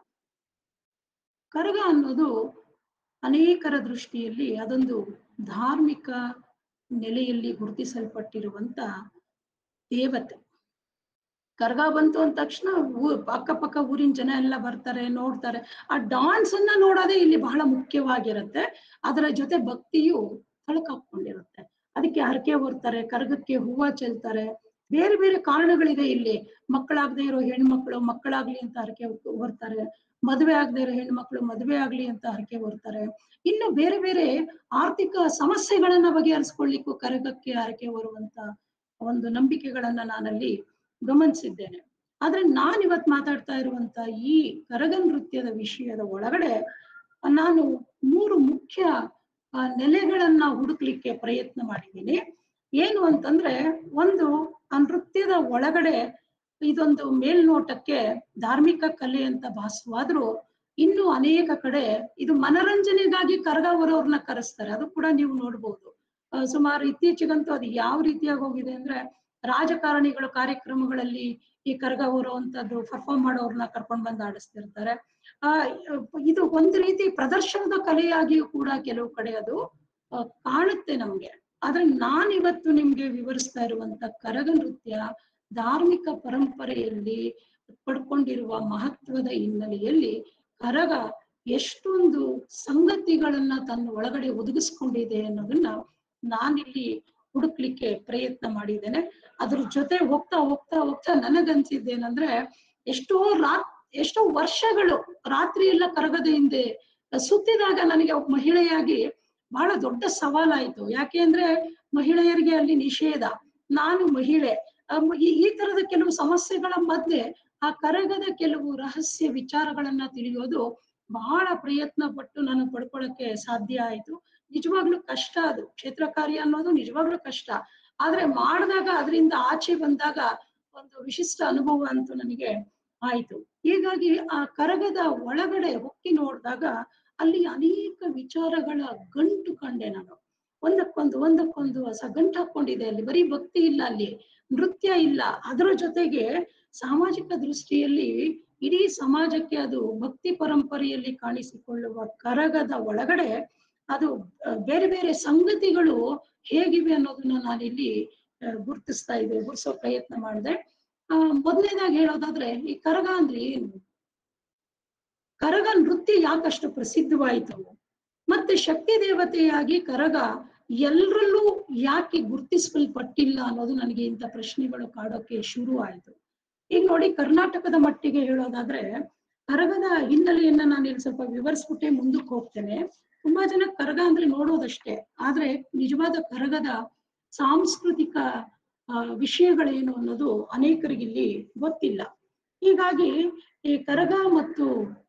ಕರಗ ಅನ್ನೋದು ಅನೇಕರ ದೃಷ್ಟಿಯಲ್ಲಿ ಅದೊಂದು ಧಾರ್ಮಿಕ ನೆಲೆಯಲ್ಲಿ ಗುರುತಿಸಲ್ಪಟ್ಟಿರುವಂತ ದೇವತೆ ಕರ್ಗ ಬಂತು ಅಂದ ತಕ್ಷಣ ಊ- ಅಕ್ಕಪಕ್ಕ ಊರಿನ ಜನ ಎಲ್ಲ ಬರ್ತಾರೆ ನೋಡ್ತಾರೆ ಆ ಡಾನ್ಸ್ ಅನ್ನ ನೋಡೋದೇ ಇಲ್ಲಿ ಬಹಳ ಮುಖ್ಯವಾಗಿರುತ್ತೆ ಅದರ ಜೊತೆ ಭಕ್ತಿಯು ತಳಕಾಕೊಂಡಿರುತ್ತೆ ಅದಕ್ಕೆ ಹರಕೆ ಹೊರ್ತಾರೆ ಕರ್ಗಕ್ಕೆ ಹೂವ ಚೆಲ್ತಾರೆ ಬೇರೆ ಬೇರೆ ಕಾರಣಗಳಿದೆ ಇಲ್ಲಿ ಮಕ್ಕಳಾಗದೆ ಇರೋ ಹೆಣ್ಮಕ್ಳು ಮಕ್ಕಳಾಗ್ಲಿ ಅಂತ ಹರಕೆ ಹೊರ್ತಾರೆ ಮದುವೆ ಆಗದೆ ಇರೋ ಹೆಣ್ಮಕ್ಳು ಮದುವೆ ಆಗ್ಲಿ ಅಂತ ಹರಕೆ ಹೊರ್ತಾರೆ ಇನ್ನು ಬೇರೆ ಬೇರೆ ಆರ್ಥಿಕ ಸಮಸ್ಯೆಗಳನ್ನ ಬಗೆಹರಿಸ್ಕೊಳ್ಳಿಕ್ಕೂ ಕರಗಕ್ಕೆ ಹರಕೆ ಹೊರುವಂತ ಒಂದು ನಂಬಿಕೆಗಳನ್ನ ನಾನಲ್ಲಿ ಗಮನಿಸಿದ್ದೇನೆ ಆದ್ರೆ ನಾನ್ ಇವತ್ ಮಾತಾಡ್ತಾ ಇರುವಂತ ಈ ಕರಗ ನೃತ್ಯದ ವಿಷಯದ ಒಳಗಡೆ ನಾನು ಮೂರು ಮುಖ್ಯ ಆ, ನೆಲೆಗಳನ್ನ ಹುಡುಕ್ಲಿಕ್ಕೆ ಪ್ರಯತ್ನ ಮಾಡಿದ್ದೀನಿ ಏನು ಅಂತಂದ್ರೆ ಒಂದು ಆ ನೃತ್ಯದ ಒಳಗಡೆ ಇದೊಂದು ಮೇಲ್ನೋಟಕ್ಕೆ ಧಾರ್ಮಿಕ ಕಲೆ ಅಂತ ಭಾಸವಾದ್ರೂ ಇನ್ನು ಅನೇಕ ಕಡೆ ಇದು ಮನರಂಜನೆಗಾಗಿ ಕರಗ ಹೊರೋರ್ನ ಕರೆಸ್ತಾರೆ ಅದು ಕೂಡ ನೀವು ನೋಡ್ಬೋದು ಆ, ಸುಮಾರು ಇತ್ತೀಚೆಗಂತೂ ಅದು ಯಾವ ರೀತಿಯಾಗಿ ಹೋಗಿದೆ ಅಂದ್ರೆ ರಾಜಕಾರಣಿಗಳು ಕಾರ್ಯಕ್ರಮಗಳಲ್ಲಿ ಈ ಕರಗ ಹೊರುವಂತದ್ದು ಪರ್ಫಾರ್ಮ್ ಮಾಡೋರ್ನ ಕರ್ಕೊಂಡ್ ಬಂದು ಆಡಿಸ್ತಿರ್ತಾರೆ ಆ ಇದು ಒಂದು ರೀತಿ ಪ್ರದರ್ಶನದ ಕಲೆಯಾಗಿಯೂ ಕೂಡ ಕೆಲವು ಕಡೆ ಅದು ಆ, ಕಾಣುತ್ತೆ ನಮ್ಗೆ ಆದ್ರೆ ನಾನ್ ಇವತ್ತು ನಿಮ್ಗೆ ವಿವರಿಸ್ತಾ ಇರುವಂತ ಕರಗ ನೃತ್ಯ ಧಾರ್ಮಿಕ ಪರಂಪರೆಯಲ್ಲಿ ಪಡ್ಕೊಂಡಿರುವ ಮಹತ್ವದ ಹಿನ್ನೆಲೆಯಲ್ಲಿ ಕರಗ ಎಷ್ಟೊಂದು ಸಂಗತಿಗಳನ್ನ ತನ್ನ ಒಳಗಡೆ ಒದಗಿಸ್ಕೊಂಡಿದೆ ಅನ್ನೋದನ್ನ ನಾನಿಲ್ಲಿ ಹುಡುಕ್ಲಿಕ್ಕೆ ಪ್ರಯತ್ನ ಮಾಡಿದ್ದೇನೆ ಅದ್ರ ಜೊತೆ ಹೋಗ್ತಾ ಹೋಗ್ತಾ ಹೋಗ್ತಾ ನನಗನ್ಸಿದ್ದೇನಂದ್ರೆ ಎಷ್ಟೋ ರಾತ್ ಎಷ್ಟೋ ವರ್ಷಗಳು ರಾತ್ರಿ ಎಲ್ಲ ಕರಗದ ಹಿಂದೆ ಸುತ್ತಿದಾಗ ನನಗೆ ಒಬ್ಬ ಮಹಿಳೆಯಾಗಿ ಬಹಳ ದೊಡ್ಡ ಸವಾಲಾಯ್ತು ಯಾಕೆ ಅಂದ್ರೆ ಮಹಿಳೆಯರಿಗೆ ಅಲ್ಲಿ ನಿಷೇಧ ನಾನು ಮಹಿಳೆ ಅಮ್, ಈ ಈ ತರದ ಕೆಲವು ಸಮಸ್ಯೆಗಳ ಮಧ್ಯೆ ಆ ಕರಗದ ಕೆಲವು ರಹಸ್ಯ ವಿಚಾರಗಳನ್ನ ತಿಳಿಯೋದು ಬಹಳ ಪ್ರಯತ್ನ ಪಟ್ಟು ನಾನು ಪಡ್ಕೊಳಕ್ಕೆ ಸಾಧ್ಯ ಆಯ್ತು ನಿಜವಾಗ್ಲೂ ಕಷ್ಟ ಅದು ಕ್ಷೇತ್ರ ಕಾರ್ಯ ಅನ್ನೋದು ನಿಜವಾಗ್ಲೂ ಕಷ್ಟ ಆದ್ರೆ ಮಾಡಿದಾಗ ಅದರಿಂದ ಆಚೆ ಬಂದಾಗ ಒಂದು ವಿಶಿಷ್ಟ ಅನುಭವ ಅಂತೂ ನನಗೆ ಆಯ್ತು ಹೀಗಾಗಿ ಆ ಕರಗದ ಒಳಗಡೆ ಹೊಕ್ಕಿ ನೋಡಿದಾಗ ಅಲ್ಲಿ ಅನೇಕ ವಿಚಾರಗಳ ಗಂಟು ಕಂಡೆ ನಾನು ಒಂದಕ್ಕೊಂದು ಒಂದಕ್ಕೊಂದು ಹೊಸ ಗಂಟು ಹಾಕೊಂಡಿದೆ ಅಲ್ಲಿ ಬರೀ ಭಕ್ತಿ ಇಲ್ಲ ಅಲ್ಲಿ ನೃತ್ಯ ಇಲ್ಲ ಅದರ ಜೊತೆಗೆ ಸಾಮಾಜಿಕ ದೃಷ್ಟಿಯಲ್ಲಿ ಇಡೀ ಸಮಾಜಕ್ಕೆ ಅದು ಭಕ್ತಿ ಪರಂಪರೆಯಲ್ಲಿ ಕಾಣಿಸಿಕೊಳ್ಳುವ ಕರಗದ ಒಳಗಡೆ ಅದು ಆ, ಬೇರೆ ಬೇರೆ ಸಂಗತಿಗಳು ಹೇಗಿವೆ ಅನ್ನೋದನ್ನ ನಾನಿಲ್ಲಿ ಆ, ಗುರುತಿಸ್ತಾ ಇದ್ದೆ ಗುರುತಿಸೋ ಪ್ರಯತ್ನ ಮಾಡಿದೆ ಆ ಮೊದಲನೇದಾಗಿ ಹೇಳೋದಾದ್ರೆ ಈ ಕರಗ ಅಂದ್ರೆ ಏನು ಕರಗ ನೃತ್ಯ ಯಾಕಷ್ಟು ಪ್ರಸಿದ್ಧವಾಯಿತು ಮತ್ತೆ ಶಕ್ತಿ ದೇವತೆಯಾಗಿ ಕರಗ ಎಲ್ರಲ್ಲೂ ಯಾಕೆ ಗುರುತಿಸಲ್ಪಟ್ಟಿಲ್ಲ ಅನ್ನೋದು ನನಗೆ ಇಂಥ ಪ್ರಶ್ನೆಗಳು ಕಾಡೋಕೆ ಶುರು ಆಯ್ತು ಈಗ ನೋಡಿ ಕರ್ನಾಟಕದ ಮಟ್ಟಿಗೆ ಹೇಳೋದಾದ್ರೆ ಕರಗದ ಹಿನ್ನೆಲೆಯನ್ನ ನಾನು ಇಲ್ಲಿ ಸ್ವಲ್ಪ ವಿವರಿಸ್ಬಿಟ್ಟೆ ಮುಂದಕ್ಕೆ ಹೋಗ್ತೇನೆ ತುಂಬಾ ಜನ ಕರಗ ಅಂದ್ರೆ ನೋಡೋದಷ್ಟೇ ಆದ್ರೆ ನಿಜವಾದ ಕರಗದ ಸಾಂಸ್ಕೃತಿಕ ಆ, ವಿಷಯಗಳೇನು ಅನ್ನೋದು ಅನೇಕರಿಗಿಲ್ಲಿ ಗೊತ್ತಿಲ್ಲ ಹೀಗಾಗಿ ಈ ಕರಗ ಮತ್ತು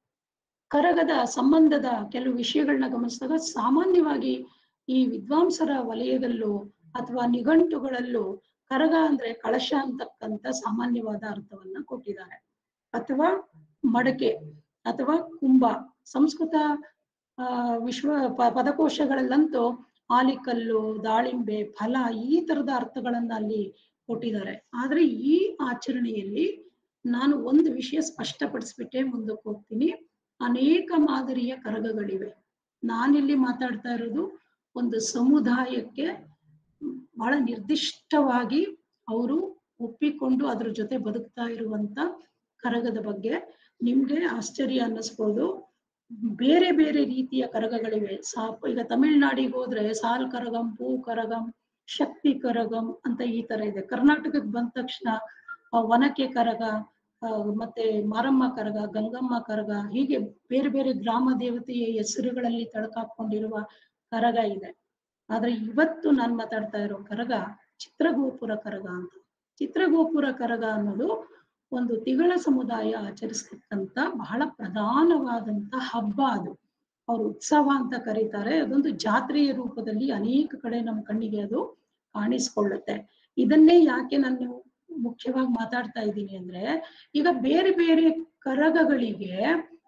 ಕರಗದ ಸಂಬಂಧದ ಕೆಲವು ವಿಷಯಗಳನ್ನ ಗಮನಿಸಿದಾಗ ಸಾಮಾನ್ಯವಾಗಿ ಈ ವಿದ್ವಾಂಸರ ವಲಯದಲ್ಲೂ ಅಥವಾ ನಿಘಂಟುಗಳಲ್ಲೂ ಕರಗ ಅಂದ್ರೆ ಕಳಶ ಅಂತಕ್ಕಂಥ ಸಾಮಾನ್ಯವಾದ ಅರ್ಥವನ್ನ ಕೊಟ್ಟಿದ್ದಾರೆ ಅಥವಾ ಮಡಕೆ ಅಥವಾ ಕುಂಭ ಸಂಸ್ಕೃತ ಆ ವಿಶ್ವ ಪ- ಪದಕೋಶಗಳಲ್ಲಂತೂ ಆಲಿಕಲ್ಲು ದಾಳಿಂಬೆ ಫಲ ಈ ತರದ ಅರ್ಥಗಳನ್ನ ಅಲ್ಲಿ ಕೊಟ್ಟಿದ್ದಾರೆ ಆದ್ರೆ ಈ ಆಚರಣೆಯಲ್ಲಿ ನಾನು ಒಂದು ವಿಷಯ ಸ್ಪಷ್ಟಪಡಿಸ್ಬಿಟ್ಟೆ ಮುಂದಕ್ಕೆ ಹೋಗ್ತೀನಿ ಅನೇಕ ಮಾದರಿಯ ಕರಗಗಳಿವೆ ನಾನಿಲ್ಲಿ ಮಾತಾಡ್ತಾ ಇರೋದು ಒಂದು ಸಮುದಾಯಕ್ಕೆ ಬಹಳ ನಿರ್ದಿಷ್ಟವಾಗಿ ಅವರು ಒಪ್ಪಿಕೊಂಡು ಅದ್ರ ಜೊತೆ ಬದುಕ್ತಾ ಇರುವಂತ ಕರಗದ ಬಗ್ಗೆ ನಿಮ್ಗೆ ಆಶ್ಚರ್ಯ ಅನ್ನಿಸ್ಬೋದು ಬೇರೆ ಬೇರೆ ರೀತಿಯ ಕರಗಗಳಿವೆ ಸಾ ಈಗ ತಮಿಳ್ನಾಡಿಗೆ ಹೋದ್ರೆ ಸಾಲ್ ಕರಗಂ ಪೂ ಕರಗಂ ಶಕ್ತಿ ಕರಗಂ ಅಂತ ಈ ತರ ಇದೆ ಕರ್ನಾಟಕಕ್ಕೆ ಬಂದ ತಕ್ಷಣ ಆ, ವನಕೆ ಕರಗ ಆ, ಮತ್ತೆ ಮಾರಮ್ಮ ಕರಗ ಗಂಗಮ್ಮ ಕರಗ ಹೀಗೆ ಬೇರೆ ಬೇರೆ ಗ್ರಾಮ ದೇವತೆಯ ಹೆಸರುಗಳಲ್ಲಿ ತಳಕಾಕೊಂಡಿರುವ ಕರಗ ಇದೆ ಆದ್ರೆ ಇವತ್ತು ನಾನ್ ಮಾತಾಡ್ತಾ ಇರೋ ಕರಗ ಚಿತ್ರಗೋಪುರ ಕರಗ ಅಂತ ಚಿತ್ರಗೋಪುರ ಕರಗ ಅನ್ನೋದು ಒಂದು ತಿಗಳ ಸಮುದಾಯ ಆಚರಿಸ್ತಕ್ಕಂತ ಬಹಳ ಪ್ರಧಾನವಾದಂತ ಹಬ್ಬ ಅದು ಅವ್ರು ಉತ್ಸವ ಅಂತ ಕರೀತಾರೆ ಅದೊಂದು ಜಾತ್ರೆಯ ರೂಪದಲ್ಲಿ ಅನೇಕ ಕಡೆ ನಮ್ಮ ಕಣ್ಣಿಗೆ ಅದು ಕಾಣಿಸ್ಕೊಳ್ಳುತ್ತೆ ಇದನ್ನೇ ಯಾಕೆ ನಾನು ಮುಖ್ಯವಾಗಿ ಮಾತಾಡ್ತಾ ಇದ್ದೀನಿ ಅಂದ್ರೆ ಈಗ ಬೇರೆ ಬೇರೆ ಕರಗಗಳಿಗೆ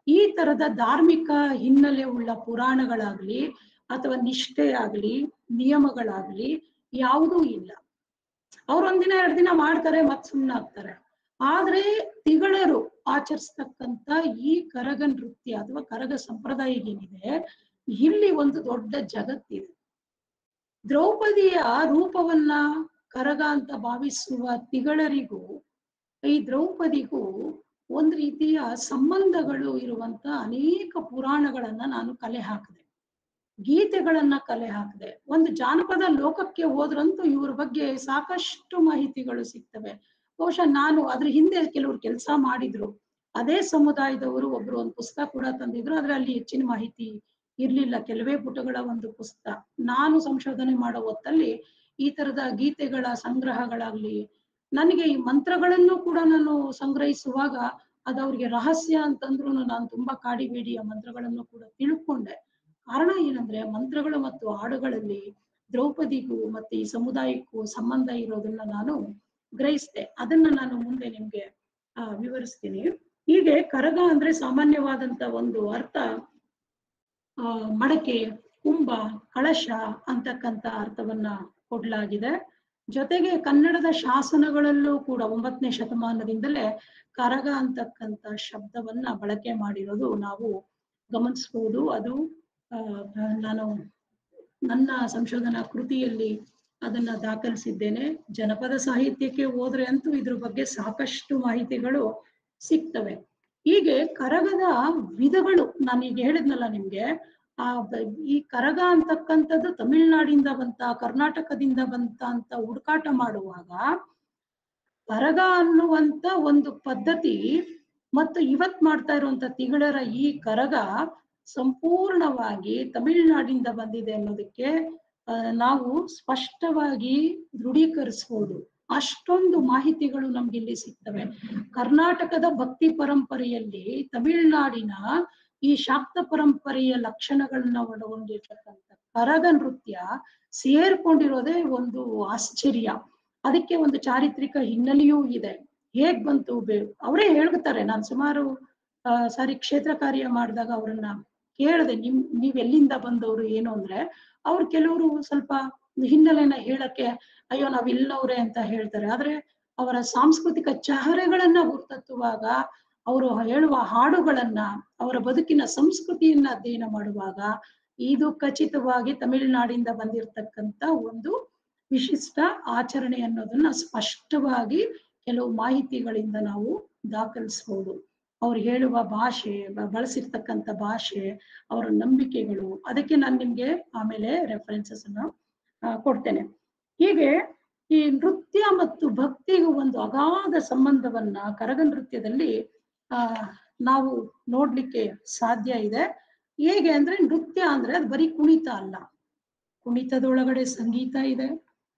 ಈ ತರದ ಧಾರ್ಮಿಕ ಹಿನ್ನೆಲೆ ಉಳ್ಳ ಪುರಾಣಗಳಾಗ್ಲಿ ಅಥವಾ ನಿಷ್ಠೆ ಆಗ್ಲಿ ನಿಯಮಗಳಾಗ್ಲಿ ಯಾವುದೂ ಇಲ್ಲ ಅವ್ರೊಂದಿನ ಎರಡು ದಿನ ಮಾಡ್ತಾರೆ ಮತ್ ಸುಮ್ಮನಾಗ್ತಾರೆ ಆದ್ರೆ ತಿಗಳರು ಆಚರಿಸ್ತಕ್ಕಂತ ಈ ಕರಗ ನೃತ್ಯ ಅಥವಾ ಕರಗ ಸಂಪ್ರದಾಯ ಏನಿದೆ ಇಲ್ಲಿ ಒಂದು ದೊಡ್ಡ ಜಗತ್ತಿದೆ ದ್ರೌಪದಿಯ ರೂಪವನ್ನ ಕರಗ ಅಂತ ಭಾವಿಸುವ ತಿಗಳರಿಗೂ ಈ ದ್ರೌಪದಿಗೂ ಒಂದ್ ರೀತಿಯ ಸಂಬಂಧಗಳು ಇರುವಂತ ಅನೇಕ ಪುರಾಣಗಳನ್ನ ನಾನು ಕಲೆ ಹಾಕಿದೆ ಗೀತೆಗಳನ್ನ ಕಲೆ ಹಾಕಿದೆ ಒಂದು ಜಾನಪದ ಲೋಕಕ್ಕೆ ಹೋದ್ರಂತೂ ಇವ್ರ ಬಗ್ಗೆ ಸಾಕಷ್ಟು ಮಾಹಿತಿಗಳು ಸಿಗ್ತವೆ ಬಹುಶಃ ನಾನು ಅದ್ರ ಹಿಂದೆ ಕೆಲವರು ಕೆಲಸ ಮಾಡಿದ್ರು ಅದೇ ಸಮುದಾಯದವರು ಒಬ್ರು ಒಂದು ಪುಸ್ತಕ ಕೂಡ ತಂದಿದ್ರು ಆದ್ರೆ ಅಲ್ಲಿ ಹೆಚ್ಚಿನ ಮಾಹಿತಿ ಇರ್ಲಿಲ್ಲ ಕೆಲವೇ ಪುಟಗಳ ಒಂದು ಪುಸ್ತಕ ನಾನು ಸಂಶೋಧನೆ ಮಾಡೋ ಹೊತ್ತಲ್ಲಿ ಈ ತರದ ಗೀತೆಗಳ ಸಂಗ್ರಹಗಳಾಗ್ಲಿ ನನಗೆ ಈ ಮಂತ್ರಗಳನ್ನು ಕೂಡ ನಾನು ಸಂಗ್ರಹಿಸುವಾಗ ಅದು ಅವ್ರಿಗೆ ರಹಸ್ಯ ಅಂತಂದ್ರು ನಾನು ತುಂಬಾ ಕಾಡಿಬೇಡಿಯ ಮಂತ್ರಗಳನ್ನು ಕೂಡ ತಿಳ್ಕೊಂಡೆ ಕಾರಣ ಏನಂದ್ರೆ ಮಂತ್ರಗಳು ಮತ್ತು ಹಾಡುಗಳಲ್ಲಿ ದ್ರೌಪದಿಗೂ ಮತ್ತೆ ಈ ಸಮುದಾಯಕ್ಕೂ ಸಂಬಂಧ ಇರೋದನ್ನ ನಾನು ಗ್ರಹಿಸಿದೆ ಅದನ್ನ ನಾನು ಮುಂದೆ ನಿಮ್ಗೆ ಆ ವಿವರಿಸ್ತೀನಿ ಹೀಗೆ ಕರಗ ಅಂದ್ರೆ ಸಾಮಾನ್ಯವಾದಂತ ಒಂದು ಅರ್ಥ ಆ ಮಡಕೆ ಕುಂಭ ಕಳಶ ಅಂತಕ್ಕಂತ ಅರ್ಥವನ್ನ ಕೊಡ್ಲಾಗಿದೆ ಜೊತೆಗೆ ಕನ್ನಡದ ಶಾಸನಗಳಲ್ಲೂ ಕೂಡ ಒಂಬತ್ತನೇ ಶತಮಾನದಿಂದಲೇ ಕರಗ ಅಂತಕ್ಕಂತ ಶಬ್ದವನ್ನ ಬಳಕೆ ಮಾಡಿರೋದು ನಾವು ಗಮನಿಸಬಹುದು ಅದು ಆ ನಾನು ನನ್ನ ಸಂಶೋಧನಾ ಕೃತಿಯಲ್ಲಿ ಅದನ್ನ ದಾಖಲಿಸಿದ್ದೇನೆ ಜನಪದ ಸಾಹಿತ್ಯಕ್ಕೆ ಹೋದ್ರೆ ಅಂತೂ ಇದ್ರ ಬಗ್ಗೆ ಸಾಕಷ್ಟು ಮಾಹಿತಿಗಳು ಸಿಗ್ತವೆ ಹೀಗೆ ಕರಗದ ವಿಧಗಳು ನಾನು ಈಗ ಹೇಳಿದ್ನಲ್ಲ ನಿಮ್ಗೆ ಆ ಬ- ಈ ಕರಗ ಅಂತಕ್ಕಂಥದ್ದು ತಮಿಳ್ನಾಡಿಂದ ಬಂತ ಕರ್ನಾಟಕದಿಂದ ಬಂತ ಅಂತ ಹುಡುಕಾಟ ಮಾಡುವಾಗ ಕರಗ ಅನ್ನುವಂತ ಒಂದು ಪದ್ಧತಿ ಮತ್ತು ಇವತ್ ಮಾಡ್ತಾ ಇರುವಂತ ತಿಗಳರ ಈ ಕರಗ ಸಂಪೂರ್ಣವಾಗಿ ತಮಿಳ್ನಾಡಿಂದ ಬಂದಿದೆ ಅನ್ನೋದಕ್ಕೆ ಆ, ನಾವು ಸ್ಪಷ್ಟವಾಗಿ ದೃಢೀಕರಿಸಬಹುದು ಅಷ್ಟೊಂದು ಮಾಹಿತಿಗಳು ನಮ್ಗೆ ಇಲ್ಲಿ ಸಿಗ್ತವೆ ಕರ್ನಾಟಕದ ಭಕ್ತಿ ಪರಂಪರೆಯಲ್ಲಿ ತಮಿಳ್ನಾಡಿನ ಈ ಶಾಕ್ತ ಪರಂಪರೆಯ ಲಕ್ಷಣಗಳನ್ನ ಒಳಗೊಂಡಿರ್ತಕ್ಕಂಥ ಕರಗ ನೃತ್ಯ ಸೇರ್ಕೊಂಡಿರೋದೇ ಒಂದು ಆಶ್ಚರ್ಯ ಅದಕ್ಕೆ ಒಂದು ಚಾರಿತ್ರಿಕ ಹಿನ್ನೆಲೆಯೂ ಇದೆ ಹೇಗ್ ಬಂತು ಬೇ ಅವರೇ ಹೇಳ್ತಾರೆ ನಾನು ಸುಮಾರು ಆ, ಸಾರಿ ಕ್ಷೇತ್ರ ಕಾರ್ಯ ಮಾಡಿದಾಗ ಅವರನ್ನ ಕೇಳಿದೆ ನಿಮ್ ನೀವ್ ಎಲ್ಲಿಂದ ಬಂದವರು ಏನು ಅಂದ್ರೆ ಅವ್ರು ಕೆಲವರು ಸ್ವಲ್ಪ ಹಿನ್ನೆಲೆನ ಹೇಳಕ್ಕೆ ಅಯ್ಯೋ ನಾವ್ ಇಲ್ಲವ್ರೆ ಅಂತ ಹೇಳ್ತಾರೆ ಆದ್ರೆ ಅವರ ಸಾಂಸ್ಕೃತಿಕ ಚಹರೆಗಳನ್ನ ಗುರ್ತತ್ತುವಾಗ ಅವರು ಹೇಳುವ ಹಾಡುಗಳನ್ನ ಅವರ ಬದುಕಿನ ಸಂಸ್ಕೃತಿಯನ್ನ ಅಧ್ಯಯನ ಮಾಡುವಾಗ ಇದು ಖಚಿತವಾಗಿ ತಮಿಳುನಾಡಿಂದ ಬಂದಿರತಕ್ಕಂತ ಒಂದು ವಿಶಿಷ್ಟ ಆಚರಣೆ ಅನ್ನೋದನ್ನ ಸ್ಪಷ್ಟವಾಗಿ ಕೆಲವು ಮಾಹಿತಿಗಳಿಂದ ನಾವು ದಾಖಲಿಸಬಹುದು ಅವ್ರು ಹೇಳುವ ಭಾಷೆ ಬ- ಬಳಸಿರ್ತಕ್ಕಂಥ ಭಾಷೆ ಅವರ ನಂಬಿಕೆಗಳು ಅದಕ್ಕೆ ನಾನು ನಿಮ್ಗೆ ಆಮೇಲೆ ರೆಫರೆನ್ಸಸ್ ಅನ್ನ ಆ, ಕೊಡ್ತೇನೆ ಹೀಗೆ ಈ ನೃತ್ಯ ಮತ್ತು ಭಕ್ತಿಗೂ ಒಂದು ಅಗಾಧ ಸಂಬಂಧವನ್ನ ಕರಗ ನೃತ್ಯದಲ್ಲಿ ಆ ನಾವು ನೋಡ್ಲಿಕ್ಕೆ ಸಾಧ್ಯ ಇದೆ ಹೇಗೆ ಅಂದ್ರೆ ನೃತ್ಯ ಅಂದ್ರೆ ಅದು ಬರೀ ಕುಣಿತ ಅಲ್ಲ ಕುಣಿತದೊಳಗಡೆ ಸಂಗೀತ ಇದೆ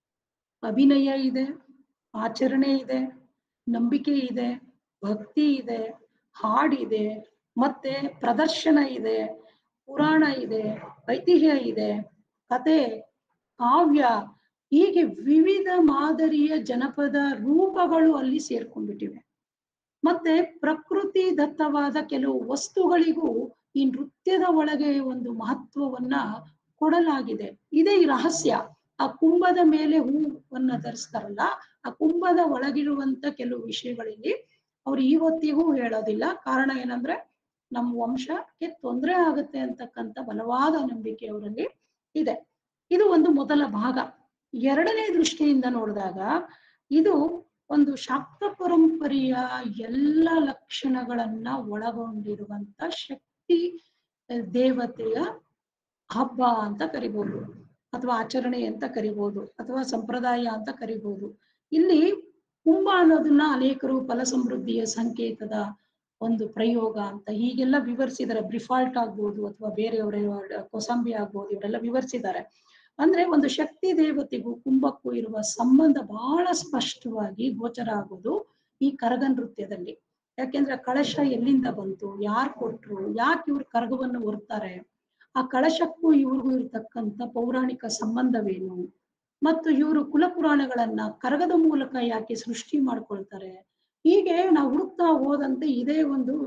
ಅಭಿನಯ ಇದೆ ಆಚರಣೆ ಇದೆ ನಂಬಿಕೆ ಇದೆ ಭಕ್ತಿ ಇದೆ ಹಾಡಿದೆ ಮತ್ತೆ ಪ್ರದರ್ಶನ ಇದೆ ಪುರಾಣ ಇದೆ ಐತಿಹ್ಯ ಇದೆ ಕತೆ ಕಾವ್ಯ ಹೀಗೆ ವಿವಿಧ ಮಾದರಿಯ ಜನಪದ ರೂಪಗಳು ಅಲ್ಲಿ ಸೇರ್ಕೊಂಡ್ಬಿಟ್ಟಿವೆ ಮತ್ತೆ ಪ್ರಕೃತಿ ದತ್ತವಾದ ಕೆಲವು ವಸ್ತುಗಳಿಗೂ ಈ ನೃತ್ಯದ ಒಳಗೆ ಒಂದು ಮಹತ್ವವನ್ನ ಕೊಡಲಾಗಿದೆ ಇದೇ ಈ ರಹಸ್ಯ ಆ ಕುಂಭದ ಮೇಲೆ ಹೂವನ್ನ ಧರಿಸ್ತಾರಲ್ಲ ಆ ಕುಂಭದ ಒಳಗಿರುವಂತ ಕೆಲವು ವಿಷಯಗಳಲ್ಲಿ ಅವ್ರು ಇವತ್ತಿಗೂ ಹೇಳೋದಿಲ್ಲ ಕಾರಣ ಏನಂದ್ರೆ ನಮ್ಮ ವಂಶಕ್ಕೆ ತೊಂದರೆ ಆಗುತ್ತೆ ಅಂತಕ್ಕಂಥ ಬಲವಾದ ನಂಬಿಕೆ ಅವರಲ್ಲಿ ಇದೆ ಇದು ಒಂದು ಮೊದಲ ಭಾಗ ಎರಡನೇ ದೃಷ್ಟಿಯಿಂದ ನೋಡಿದಾಗ ಇದು ಒಂದು ಶಾಕ್ತ ಪರಂಪರೆಯ ಎಲ್ಲ ಲಕ್ಷಣಗಳನ್ನ ಒಳಗೊಂಡಿರುವಂತ ಶಕ್ತಿ ಅಹ್, ದೇವತೆಯ ಹಬ್ಬ ಅಂತ ಕರಿಬಹುದು ಅಥವಾ ಆಚರಣೆ ಅಂತ ಕರಿಬಹುದು ಅಥವಾ ಸಂಪ್ರದಾಯ ಅಂತ ಕರಿಬಹುದು ಇಲ್ಲಿ ಕುಂಭ ಅನ್ನೋದನ್ನ ಅನೇಕರು ಫಲ ಸಮೃದ್ಧಿಯ ಸಂಕೇತದ ಒಂದು ಪ್ರಯೋಗ ಅಂತ ಹೀಗೆಲ್ಲ ವಿವರಿಸಿದ್ದಾರೆ ಬ್ರಿಫಾಲ್ಟ್ ಆಗ್ಬೋದು ಅಥವಾ ಬೇರೆಯವರ ಕೊಸಂಬಿ ಆಗ್ಬೋದು ಇವರೆಲ್ಲ ವಿವರಿಸಿದ್ದಾರೆ ಅಂದ್ರೆ ಒಂದು ಶಕ್ತಿ ದೇವತೆಗೂ ಕುಂಭಕ್ಕೂ ಇರುವ ಸಂಬಂಧ ಬಹಳ ಸ್ಪಷ್ಟವಾಗಿ ಗೋಚರ ಆಗೋದು ಈ ಕರಗ ನೃತ್ಯದಲ್ಲಿ ಯಾಕೆಂದ್ರೆ ಆ ಕಳಶ ಎಲ್ಲಿಂದ ಬಂತು ಯಾರು ಕೊಟ್ರು ಯಾಕೆ ಇವ್ರು ಕರಗವನ್ನು ಹೊರ್ತಾರೆ ಆ ಕಳಶಕ್ಕೂ ಇವ್ರಿಗೂ ಇರ್ತಕ್ಕಂಥ ಪೌರಾಣಿಕ ಸಂಬಂಧವೇನು ಮತ್ತು ಇವರು ಕುಲಪುರಾಣಗಳನ್ನ ಕರಗದ ಮೂಲಕ ಯಾಕೆ ಸೃಷ್ಟಿ ಮಾಡ್ಕೊಳ್ತಾರೆ ಹೀಗೆ ನಾವು ಹುಡುಕ್ತಾ ಹೋದಂತೆ ಇದೇ ಒಂದು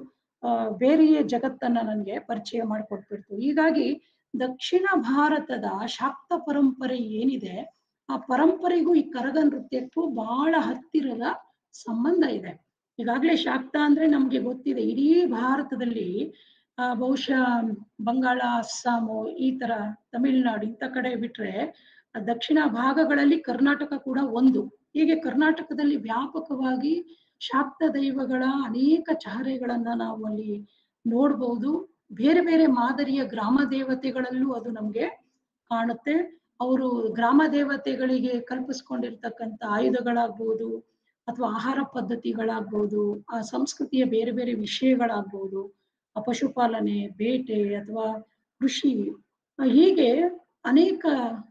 ಆ, ಬೇರೆಯೇ ಜಗತ್ತನ್ನ ನನಗೆ ಪರಿಚಯ ಮಾಡಿಕೊಟ್ಬಿಡ್ತು ಹೀಗಾಗಿ ದಕ್ಷಿಣ ಭಾರತದ ಶಾಕ್ತ ಪರಂಪರೆ ಏನಿದೆ ಆ ಪರಂಪರೆಗೂ ಈ ಕರಗ ನೃತ್ಯಕ್ಕೂ ಬಹಳ ಹತ್ತಿರದ ಸಂಬಂಧ ಇದೆ ಈಗಾಗಲೇ ಶಾಕ್ತ ಅಂದ್ರೆ ನಮ್ಗೆ ಗೊತ್ತಿದೆ ಇಡೀ ಭಾರತದಲ್ಲಿ ಆ, ಬಹುಶಃ ಬಂಗಾಳ ಅಸ್ಸಾಮು ಈ ತರ ತಮಿಳುನಾಡು ಇಂಥ ಕಡೆ ಬಿಟ್ರೆ ಆ ದಕ್ಷಿಣ ಭಾಗಗಳಲ್ಲಿ ಕರ್ನಾಟಕ ಕೂಡ ಒಂದು ಹೀಗೆ ಕರ್ನಾಟಕದಲ್ಲಿ ವ್ಯಾಪಕವಾಗಿ ಶಾಕ್ತ ದೈವಗಳ ಅನೇಕ ಚಹರೆಗಳನ್ನ ನಾವು ಅಲ್ಲಿ ನೋಡ್ಬೋದು ಬೇರೆ ಬೇರೆ ಮಾದರಿಯ ಗ್ರಾಮ ದೇವತೆಗಳಲ್ಲೂ ಅದು ನಮ್ಗೆ ಕಾಣುತ್ತೆ ಅವರು ಗ್ರಾಮ ದೇವತೆಗಳಿಗೆ ಕಲ್ಪಿಸ್ಕೊಂಡಿರ್ತಕ್ಕಂಥ ಆಯುಧಗಳಾಗ್ಬೋದು ಅಥವಾ ಆಹಾರ ಪದ್ಧತಿಗಳಾಗ್ಬೋದು ಆ ಸಂಸ್ಕೃತಿಯ ಬೇರೆ ಬೇರೆ ವಿಷಯಗಳಾಗ್ಬೋದು ಆ ಪಶುಪಾಲನೆ ಬೇಟೆ ಅಥವಾ ಕೃಷಿ ಆ, ಹೀಗೆ ಅನೇಕ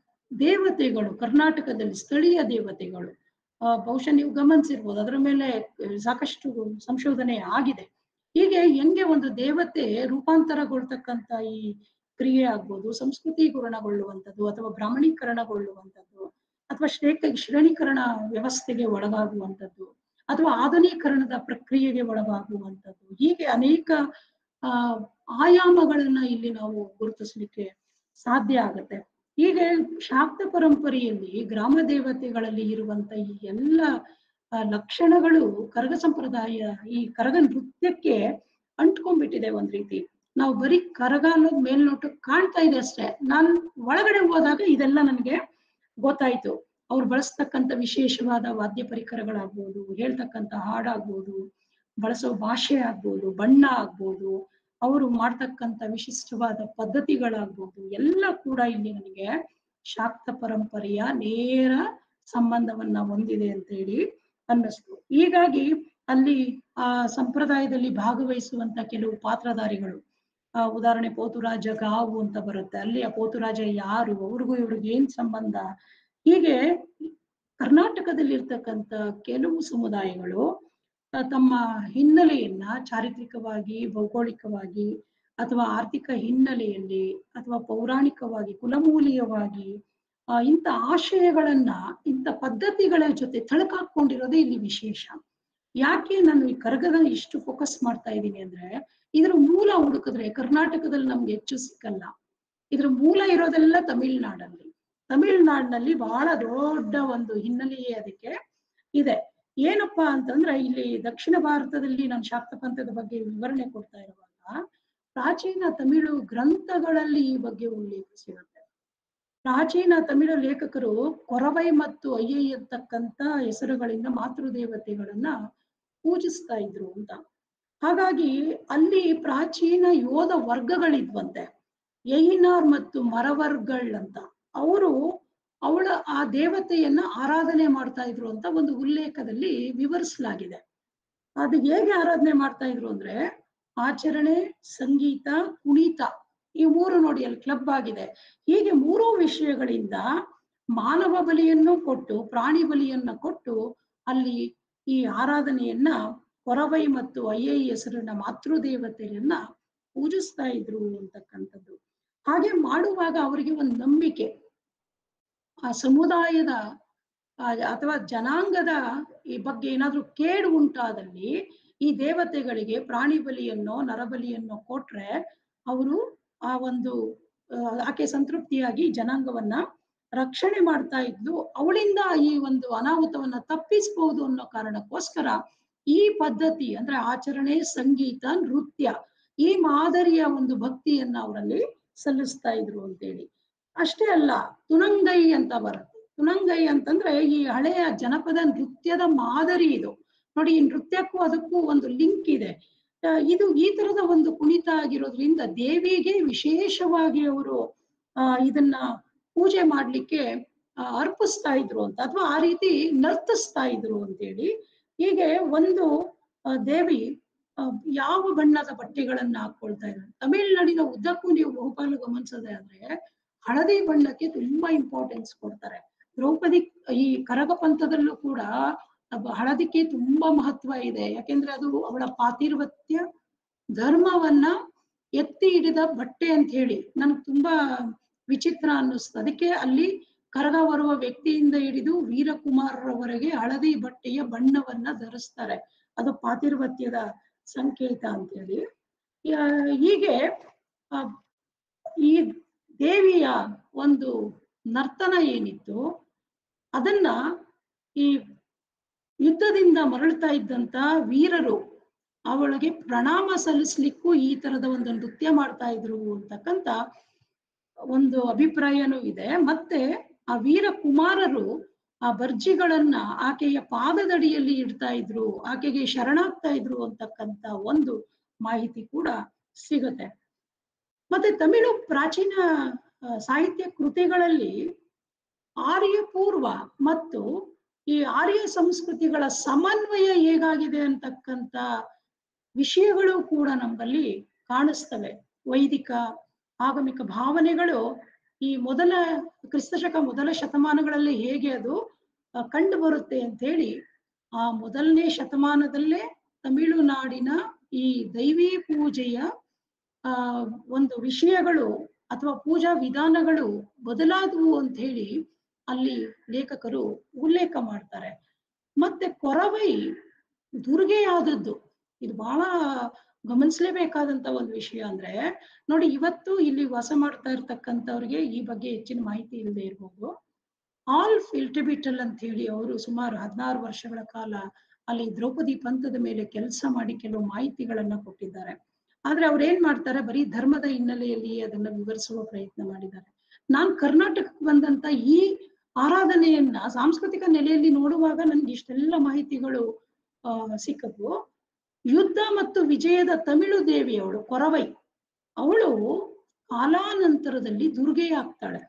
ದೇವತೆಗಳು ಕರ್ನಾಟಕದಲ್ಲಿ ಸ್ಥಳೀಯ ದೇವತೆಗಳು ಆ, ಬಹುಶಃ ನೀವು ಗಮನಿಸಿರ್ಬೋದು ಅದರ ಮೇಲೆ ಆ, ಸಾಕಷ್ಟು ಸಂಶೋಧನೆ ಆಗಿದೆ ಹೀಗೆ ಹೆಂಗೆ ಒಂದು ದೇವತೆ ರೂಪಾಂತರಗೊಳ್ತಕ್ಕಂತ ಈ ಕ್ರಿಯೆ ಆಗ್ಬೋದು ಸಂಸ್ಕೃತಿಗುರಣಗೊಳ್ಳುವಂಥದ್ದು ಅಥವಾ ಬ್ರಾಹ್ಮಣೀಕರಣಗೊಳ್ಳುವಂಥದ್ದು ಅಥವಾ ಶ್ರೇಕ ಶ್ರೇಣೀಕರಣ ವ್ಯವಸ್ಥೆಗೆ ಒಳಗಾಗುವಂಥದ್ದು ಅಥವಾ ಆಧುನೀಕರಣದ ಪ್ರಕ್ರಿಯೆಗೆ ಒಳಗಾಗುವಂಥದ್ದು ಹೀಗೆ ಅನೇಕ ಆ ಆಯಾಮಗಳನ್ನ ಇಲ್ಲಿ ನಾವು ಗುರುತಿಸ್ಲಿಕ್ಕೆ ಸಾಧ್ಯ ಆಗತ್ತೆ ಹೀಗೆ ಶಾಕ್ತ ಪರಂಪರೆಯಲ್ಲಿ ಗ್ರಾಮ ದೇವತೆಗಳಲ್ಲಿ ಇರುವಂತ ಈ ಎಲ್ಲ ಆ, ಲಕ್ಷಣಗಳು ಕರಗ ಸಂಪ್ರದಾಯ ಈ ಕರಗ ನೃತ್ಯಕ್ಕೆ ಅಂಟ್ಕೊಂಡ್ಬಿಟ್ಟಿದೆ ಒಂದ್ ರೀತಿ ನಾವು ಬರೀ ಕರಗ ಅನ್ನೋದು ಮೇಲ್ನೋಟಕ್ಕೆ ಕಾಣ್ತಾ ಇದೆ ಅಷ್ಟೇ ನಾನ್ ಒಳಗಡೆ ಹೋದಾಗ ಇದೆಲ್ಲ ನನಗೆ ಗೊತ್ತಾಯ್ತು ಅವ್ರು ಬಳಸ್ತಕ್ಕಂಥ ವಿಶೇಷವಾದ ವಾದ್ಯ ಪರಿಕರಗಳಾಗ್ಬೋದು ಹೇಳ್ತಕ್ಕಂಥ ಹಾಡಾಗ್ಬೋದು ಬಳಸೋ ಭಾಷೆ ಆಗ್ಬೋದು ಬಣ್ಣ ಆಗ್ಬೋದು ಅವರು ಮಾಡ್ತಕ್ಕಂಥ ವಿಶಿಷ್ಟವಾದ ಪದ್ಧತಿಗಳಾಗ್ಬೋದು ಎಲ್ಲ ಕೂಡ ಇಲ್ಲಿ ನನಗೆ ಶಾಕ್ತ ಪರಂಪರೆಯ ನೇರ ಸಂಬಂಧವನ್ನ ಹೊಂದಿದೆ ಅಂತ ಹೇಳಿ ಅನ್ನಿಸ್ತು ಹೀಗಾಗಿ ಅಲ್ಲಿ ಆ ಸಂಪ್ರದಾಯದಲ್ಲಿ ಭಾಗವಹಿಸುವಂತ ಕೆಲವು ಪಾತ್ರಧಾರಿಗಳು ಆ ಉದಾಹರಣೆ ಪೋತುರಾಜ ಗಾವು ಅಂತ ಬರುತ್ತೆ ಅಲ್ಲಿ ಆ ಪೋತುರಾಜ ಯಾರು ಅವ್ರಿಗೂ ಇವ್ರಿಗೆ ಏನ್ ಸಂಬಂಧ ಹೀಗೆ ಕರ್ನಾಟಕದಲ್ಲಿ ಇರ್ತಕ್ಕಂಥ ಕೆಲವು ಸಮುದಾಯಗಳು ಆ, ತಮ್ಮ ಹಿನ್ನೆಲೆಯನ್ನ ಚಾರಿತ್ರಿಕವಾಗಿ ಭೌಗೋಳಿಕವಾಗಿ ಅಥವಾ ಆರ್ಥಿಕ ಹಿನ್ನೆಲೆಯಲ್ಲಿ ಅಥವಾ ಪೌರಾಣಿಕವಾಗಿ ಕುಲಮೂಲಿಯವಾಗಿ ಆ, ಇಂಥ ಆಶಯಗಳನ್ನ ಇಂಥ ಪದ್ಧತಿಗಳ ಜೊತೆ ತಳಕಾಕೊಂಡಿರೋದೇ ಇಲ್ಲಿ ವಿಶೇಷ ಯಾಕೆ ನಾನು ಈ ಕರಗದ ಇಷ್ಟು ಫೋಕಸ್ ಮಾಡ್ತಾ ಇದ್ದೀನಿ ಅಂದ್ರೆ ಇದ್ರ ಮೂಲ ಹುಡುಕಿದ್ರೆ ಕರ್ನಾಟಕದಲ್ಲಿ ನಮ್ಗೆ ಹೆಚ್ಚು ಸಿಕ್ಕಲ್ಲ ಇದ್ರ ಮೂಲ ಇರೋದೆಲ್ಲ ತಮಿಳ್ನಾಡಲ್ಲಿ ತಮಿಳ್ನಾಡಿನಲ್ಲಿ ಬಹಳ ದೊಡ್ಡ ಒಂದು ಹಿನ್ನೆಲೆಯೇ ಅದಕ್ಕೆ ಇದೆ ಏನಪ್ಪಾ ಅಂತಂದ್ರೆ ಇಲ್ಲಿ ದಕ್ಷಿಣ ಭಾರತದಲ್ಲಿ ನಾನು ಶಾಕ್ತ ಪಂಥದ ಬಗ್ಗೆ ವಿವರಣೆ ಕೊಡ್ತಾ ಇರುವಾಗ ಪ್ರಾಚೀನ ತಮಿಳು ಗ್ರಂಥಗಳಲ್ಲಿ ಈ ಬಗ್ಗೆ ಉಲ್ಲೇಖ ಸಿಗುತ್ತೆ ಪ್ರಾಚೀನ ತಮಿಳು ಲೇಖಕರು ಕೊರವೈ ಮತ್ತು ಅಯ್ಯೈ ಅಂತಕ್ಕಂಥ ಹೆಸರುಗಳಿಂದ ಮಾತೃದೇವತೆಗಳನ್ನ ಪೂಜಿಸ್ತಾ ಇದ್ರು ಅಂತ ಹಾಗಾಗಿ ಅಲ್ಲಿ ಪ್ರಾಚೀನ ಯೋಧ ವರ್ಗಗಳಿದ್ವಂತೆ ಯೈನಾರ್ ಮತ್ತು ಮರವರ್ಗಳ್ ಅಂತ ಅವರು ಅವಳ ಆ ದೇವತೆಯನ್ನ ಆರಾಧನೆ ಮಾಡ್ತಾ ಇದ್ರು ಅಂತ ಒಂದು ಉಲ್ಲೇಖದಲ್ಲಿ ವಿವರಿಸಲಾಗಿದೆ ಅದು ಹೇಗೆ ಆರಾಧನೆ ಮಾಡ್ತಾ ಇದ್ರು ಅಂದ್ರೆ ಆಚರಣೆ ಸಂಗೀತ ಕುಣಿತ ಈ ಮೂರು ನೋಡಿ ಅಲ್ಲಿ ಕ್ಲಬ್ ಆಗಿದೆ ಹೀಗೆ ಮೂರೂ ವಿಷಯಗಳಿಂದ ಮಾನವ ಬಲಿಯನ್ನು ಕೊಟ್ಟು ಪ್ರಾಣಿ ಬಲಿಯನ್ನ ಕೊಟ್ಟು ಅಲ್ಲಿ ಈ ಆರಾಧನೆಯನ್ನ ಕೊರವೈ ಮತ್ತು ಐಐ ಹೆಸರಿನ ಮಾತೃದೇವತೆಯನ್ನ ಪೂಜಿಸ್ತಾ ಇದ್ರು ಅಂತಕ್ಕಂಥದ್ದು ಹಾಗೆ ಮಾಡುವಾಗ ಅವರಿಗೆ ಒಂದು ನಂಬಿಕೆ ಆ ಸಮುದಾಯದ ಆ, ಅಥವಾ ಜನಾಂಗದ ಈ ಬಗ್ಗೆ ಏನಾದ್ರೂ ಕೇಡು ಉಂಟಾದಲ್ಲಿ ಈ ದೇವತೆಗಳಿಗೆ ಪ್ರಾಣಿ ಬಲಿಯನ್ನೋ ನರಬಲಿಯನ್ನೋ ಕೊಟ್ರೆ ಅವರು ಆ ಒಂದು ಆ, ಆಕೆ ಸಂತೃಪ್ತಿಯಾಗಿ ಜನಾಂಗವನ್ನ ರಕ್ಷಣೆ ಮಾಡ್ತಾ ಇದ್ಲು ಅವಳಿಂದ ಈ ಒಂದು ಅನಾಹುತವನ್ನ ತಪ್ಪಿಸಬಹುದು ಅನ್ನೋ ಕಾರಣಕ್ಕೋಸ್ಕರ ಈ ಪದ್ಧತಿ ಅಂದ್ರೆ ಆಚರಣೆ ಸಂಗೀತ ನೃತ್ಯ ಈ ಮಾದರಿಯ ಒಂದು ಭಕ್ತಿಯನ್ನ ಅವರಲ್ಲಿ ಸಲ್ಲಿಸ್ತಾ ಇದ್ರು ಅಂತೇಳಿ ಅಷ್ಟೇ ಅಲ್ಲ ತುನಂಗೈ ಅಂತ ಬರುತ್ತೆ ತುನಂಗೈ ಅಂತಂದ್ರೆ ಈ ಹಳೆಯ ಜನಪದ ನೃತ್ಯದ ಮಾದರಿ ಇದು ನೋಡಿ ಈ ನೃತ್ಯಕ್ಕೂ ಅದಕ್ಕೂ ಒಂದು ಲಿಂಕ್ ಇದೆ ಆ, ಇದು ಈ ತರದ ಒಂದು ಕುಣಿತ ಆಗಿರೋದ್ರಿಂದ ದೇವಿಗೆ ವಿಶೇಷವಾಗಿ ಅವರು ಆ ಇದನ್ನ ಪೂಜೆ ಮಾಡ್ಲಿಕ್ಕೆ ಆ, ಅರ್ಪಿಸ್ತಾ ಇದ್ರು ಅಂತ ಅಥವಾ ಆ ರೀತಿ ನರ್ತಿಸ್ತಾ ಇದ್ರು ಅಂತೇಳಿ ಹೀಗೆ ಒಂದು ಆ, ದೇವಿ ಆ, ಯಾವ ಬಣ್ಣದ ಬಟ್ಟೆಗಳನ್ನ ಹಾಕೊಳ್ತಾ ಇದ್ರು ತಮಿಳ್ನಾಡಿನ ಉದ್ದಕ್ಕೂ ನೀವು ಬಹುಪಾಲು ಗಮನಿಸೋದೇ ಆದ್ರೆ ಹಳದಿ ಬಣ್ಣಕ್ಕೆ ತುಂಬಾ ಇಂಪಾರ್ಟೆನ್ಸ್ ಕೊಡ್ತಾರೆ ದ್ರೌಪದಿ ಈ ಕರಗ ಪಂಥದಲ್ಲೂ ಕೂಡ ಅಬ್ಬ- ಹಳದಿಗೆ ತುಂಬಾ ಮಹತ್ವ ಇದೆ ಯಾಕೆಂದ್ರೆ ಅದು ಅವಳ ಪಾತಿರ್ವತ್ಯ ಧರ್ಮವನ್ನ ಎತ್ತಿ ಹಿಡಿದ ಬಟ್ಟೆ ಅಂತ ಹೇಳಿ ನನ್ಗೆ ತುಂಬಾ ವಿಚಿತ್ರ ಅನ್ನಿಸ್ತು ಅದಕ್ಕೆ ಅಲ್ಲಿ ಕರಗ ಬರುವ ವ್ಯಕ್ತಿಯಿಂದ ಹಿಡಿದು ವೀರಕುಮಾರರವರೆಗೆ ಹಳದಿ ಬಟ್ಟೆಯ ಬಣ್ಣವನ್ನ ಧರಿಸ್ತಾರೆ ಅದು ಪಾತಿರ್ವತ್ಯದ ಸಂಕೇತ ಅಂತ ಹೇಳಿ ಯಾ- ಹೀಗೆ ಆ, ಈ ದೇವಿಯ ಒಂದು ನರ್ತನ ಏನಿತ್ತು ಅದನ್ನ ಈ ಯುದ್ಧದಿಂದ ಮರಳ್ತಾ ಇದ್ದಂತ ವೀರರು ಅವಳಿಗೆ ಪ್ರಣಾಮ ಸಲ್ಲಿಸ್ಲಿಕ್ಕೂ ಈ ತರದ ಒಂದು ನೃತ್ಯ ಮಾಡ್ತಾ ಇದ್ರು ಅಂತಕ್ಕಂತ ಒಂದು ಅಭಿಪ್ರಾಯನೂ ಇದೆ ಮತ್ತೆ ಆ ವೀರ ಕುಮಾರರು ಆ ಬರ್ಜಿಗಳನ್ನ ಆಕೆಯ ಪಾದದಡಿಯಲ್ಲಿ ಇಡ್ತಾ ಇದ್ರು ಆಕೆಗೆ ಶರಣಾಗ್ತಾ ಇದ್ರು ಅಂತಕ್ಕಂತ ಒಂದು ಮಾಹಿತಿ ಕೂಡ ಸಿಗುತ್ತೆ ಮತ್ತೆ ತಮಿಳು ಪ್ರಾಚೀನ ಆ, ಸಾಹಿತ್ಯ ಕೃತಿಗಳಲ್ಲಿ ಆರ್ಯ ಪೂರ್ವ ಮತ್ತು ಈ ಆರ್ಯ ಸಂಸ್ಕೃತಿಗಳ ಸಮನ್ವಯ ಹೇಗಾಗಿದೆ ಅಂತಕ್ಕಂತ ವಿಷಯಗಳು ಕೂಡ ನಮ್ಮಲ್ಲಿ ಕಾಣಿಸ್ತವೆ ವೈದಿಕ ಆಗಮಿಕ ಭಾವನೆಗಳು ಈ ಮೊದಲ ಕ್ರಿಸ್ತಶಕ ಮೊದಲ ಶತಮಾನಗಳಲ್ಲಿ ಹೇಗೆ ಅದು ಆ, ಕಂಡು ಬರುತ್ತೆ ಅಂತ ಹೇಳಿ ಆ ಮೊದಲನೇ ಶತಮಾನದಲ್ಲೇ ತಮಿಳುನಾಡಿನ ಈ ದೈವಿ ಪೂಜೆಯ ಆ ಒಂದು ವಿಷಯಗಳು ಅಥವಾ ಪೂಜಾ ವಿಧಾನಗಳು ಬದಲಾದವು ಅಂತ ಹೇಳಿ ಅಲ್ಲಿ ಲೇಖಕರು ಉಲ್ಲೇಖ ಮಾಡ್ತಾರೆ ಮತ್ತೆ ಕೊರವೈ ದುರ್ಗೆಯಾದದ್ದು ಇದು ಬಹಳ ಗಮನಿಸಲೇಬೇಕಾದಂತ ಒಂದು ವಿಷಯ ಅಂದ್ರೆ ನೋಡಿ ಇವತ್ತು ಇಲ್ಲಿ ವಾಸ ಮಾಡ್ತಾ ಇರ್ತಕ್ಕಂಥವ್ರಿಗೆ ಈ ಬಗ್ಗೆ ಹೆಚ್ಚಿನ ಮಾಹಿತಿ ಇಲ್ಲದೆ ಇರ್ಬೋದು ಆಲ್ಫ್ ಇಲ್ಟಿಬಿಟಲ್ ಅಂತ ಹೇಳಿ ಅವರು ಸುಮಾರು ಹದಿನಾರು ವರ್ಷಗಳ ಕಾಲ ಅಲ್ಲಿ ದ್ರೌಪದಿ ಪಂಥದ ಮೇಲೆ ಕೆಲಸ ಮಾಡಿ ಕೆಲವು ಮಾಹಿತಿಗಳನ್ನ ಕೊಟ್ಟಿದ್ದಾರೆ ಆದ್ರೆ ಅವ್ರು ಏನ್ ಮಾಡ್ತಾರೆ ಬರೀ ಧರ್ಮದ ಹಿನ್ನೆಲೆಯಲ್ಲಿ ಅದನ್ನ ವಿವರಿಸುವ ಪ್ರಯತ್ನ ಮಾಡಿದ್ದಾರೆ ನಾನ್ ಕರ್ನಾಟಕಕ್ಕೆ ಬಂದಂತ ಈ ಆರಾಧನೆಯನ್ನ ಸಾಂಸ್ಕೃತಿಕ ನೆಲೆಯಲ್ಲಿ ನೋಡುವಾಗ ನನ್ಗೆ ಇಷ್ಟೆಲ್ಲ ಮಾಹಿತಿಗಳು ಆ ಸಿಕ್ಕವು ಯುದ್ಧ ಮತ್ತು ವಿಜಯದ ತಮಿಳು ದೇವಿ ಅವಳು ಕೊರವೈ ಅವಳು ಕಾಲಾನಂತರದಲ್ಲಿ ದುರ್ಗೆ ಆಗ್ತಾಳೆ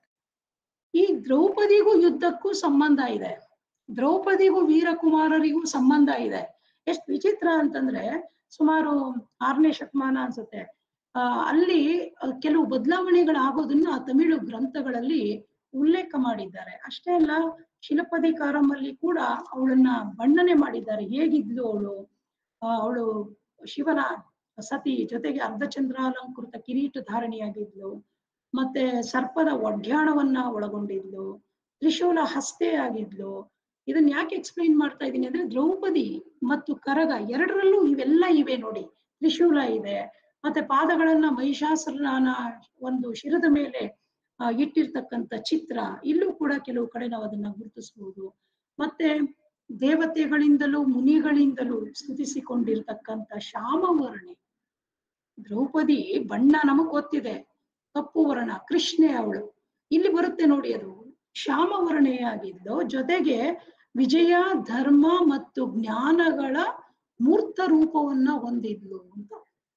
ಈ ದ್ರೌಪದಿಗೂ ಯುದ್ಧಕ್ಕೂ ಸಂಬಂಧ ಇದೆ ದ್ರೌಪದಿಗೂ ವೀರಕುಮಾರರಿಗೂ ಸಂಬಂಧ ಇದೆ ಎಷ್ಟು ವಿಚಿತ್ರ ಅಂತಂದ್ರೆ ಸುಮಾರು ಆರನೇ ಶತಮಾನ ಅನ್ಸುತ್ತೆ ಆ ಅಲ್ಲಿ ಆ, ಕೆಲವು ಬದಲಾವಣೆಗಳಾಗೋದನ್ನ ಆ ತಮಿಳು ಗ್ರಂಥಗಳಲ್ಲಿ ಉಲ್ಲೇಖ ಮಾಡಿದ್ದಾರೆ ಅಷ್ಟೇ ಅಲ್ಲ ಶಿಲಪದಿಕಾರಮಲ್ಲಿ ಕೂಡ ಅವಳನ್ನ ಬಣ್ಣನೆ ಮಾಡಿದ್ದಾರೆ ಹೇಗಿದ್ಲು ಅವಳು ಅವಳು ಶಿವನ ಸತಿ ಜೊತೆಗೆ ಅರ್ಧಚಂದ್ರಾಲಂಕೃತ ಕಿರೀಟ ಧಾರಣೆಯಾಗಿದ್ಲು ಮತ್ತೆ ಸರ್ಪದ ಒಡ್ಯಾಣವನ್ನ ಒಳಗೊಂಡಿದ್ಲು ತ್ರಿಶೂಲ ಹಸ್ತೆ ಆಗಿದ್ಲು ಇದನ್ನ ಯಾಕೆ ಎಕ್ಸ್ಪ್ಲೈನ್ ಮಾಡ್ತಾ ಇದ್ದೀನಿ ಅಂದ್ರೆ ದ್ರೌಪದಿ ಮತ್ತು ಕರಗ ಎರಡರಲ್ಲೂ ಇವೆಲ್ಲ ಇವೆ ನೋಡಿ ತ್ರಿಶೂಲ ಇದೆ ಮತ್ತೆ ಪಾದಗಳನ್ನ ಮಹಿಷಾಸುರನ ಒಂದು ಶಿರದ ಮೇಲೆ ಆ, ಇಟ್ಟಿರ್ತಕ್ಕಂಥ ಚಿತ್ರ ಇಲ್ಲೂ ಕೂಡ ಕೆಲವು ಕಡೆ ನಾವು ಅದನ್ನ ಗುರುತಿಸಬಹುದು ಮತ್ತೆ ದೇವತೆಗಳಿಂದಲೂ ಮುನಿಗಳಿಂದಲೂ ಸ್ತುತಿಸಿಕೊಂಡಿರ್ತಕ್ಕಂಥ ಶ್ಯಾಮವರ್ಣೆ ದ್ರೌಪದಿ ಬಣ್ಣ ನಮಗ್ ಗೊತ್ತಿದೆ ಕಪ್ಪು ವರ್ಣ ಕೃಷ್ಣೆ ಅವಳು ಇಲ್ಲಿ ಬರುತ್ತೆ ನೋಡಿ ಅದು ಶ್ಯಾಮವರ್ಣೆಯಾಗಿದ್ದು ಜೊತೆಗೆ ವಿಜಯ ಧರ್ಮ ಮತ್ತು ಜ್ಞಾನಗಳ ಮೂರ್ತ ರೂಪವನ್ನ ಹೊಂದಿದ್ಲು ಅಂತ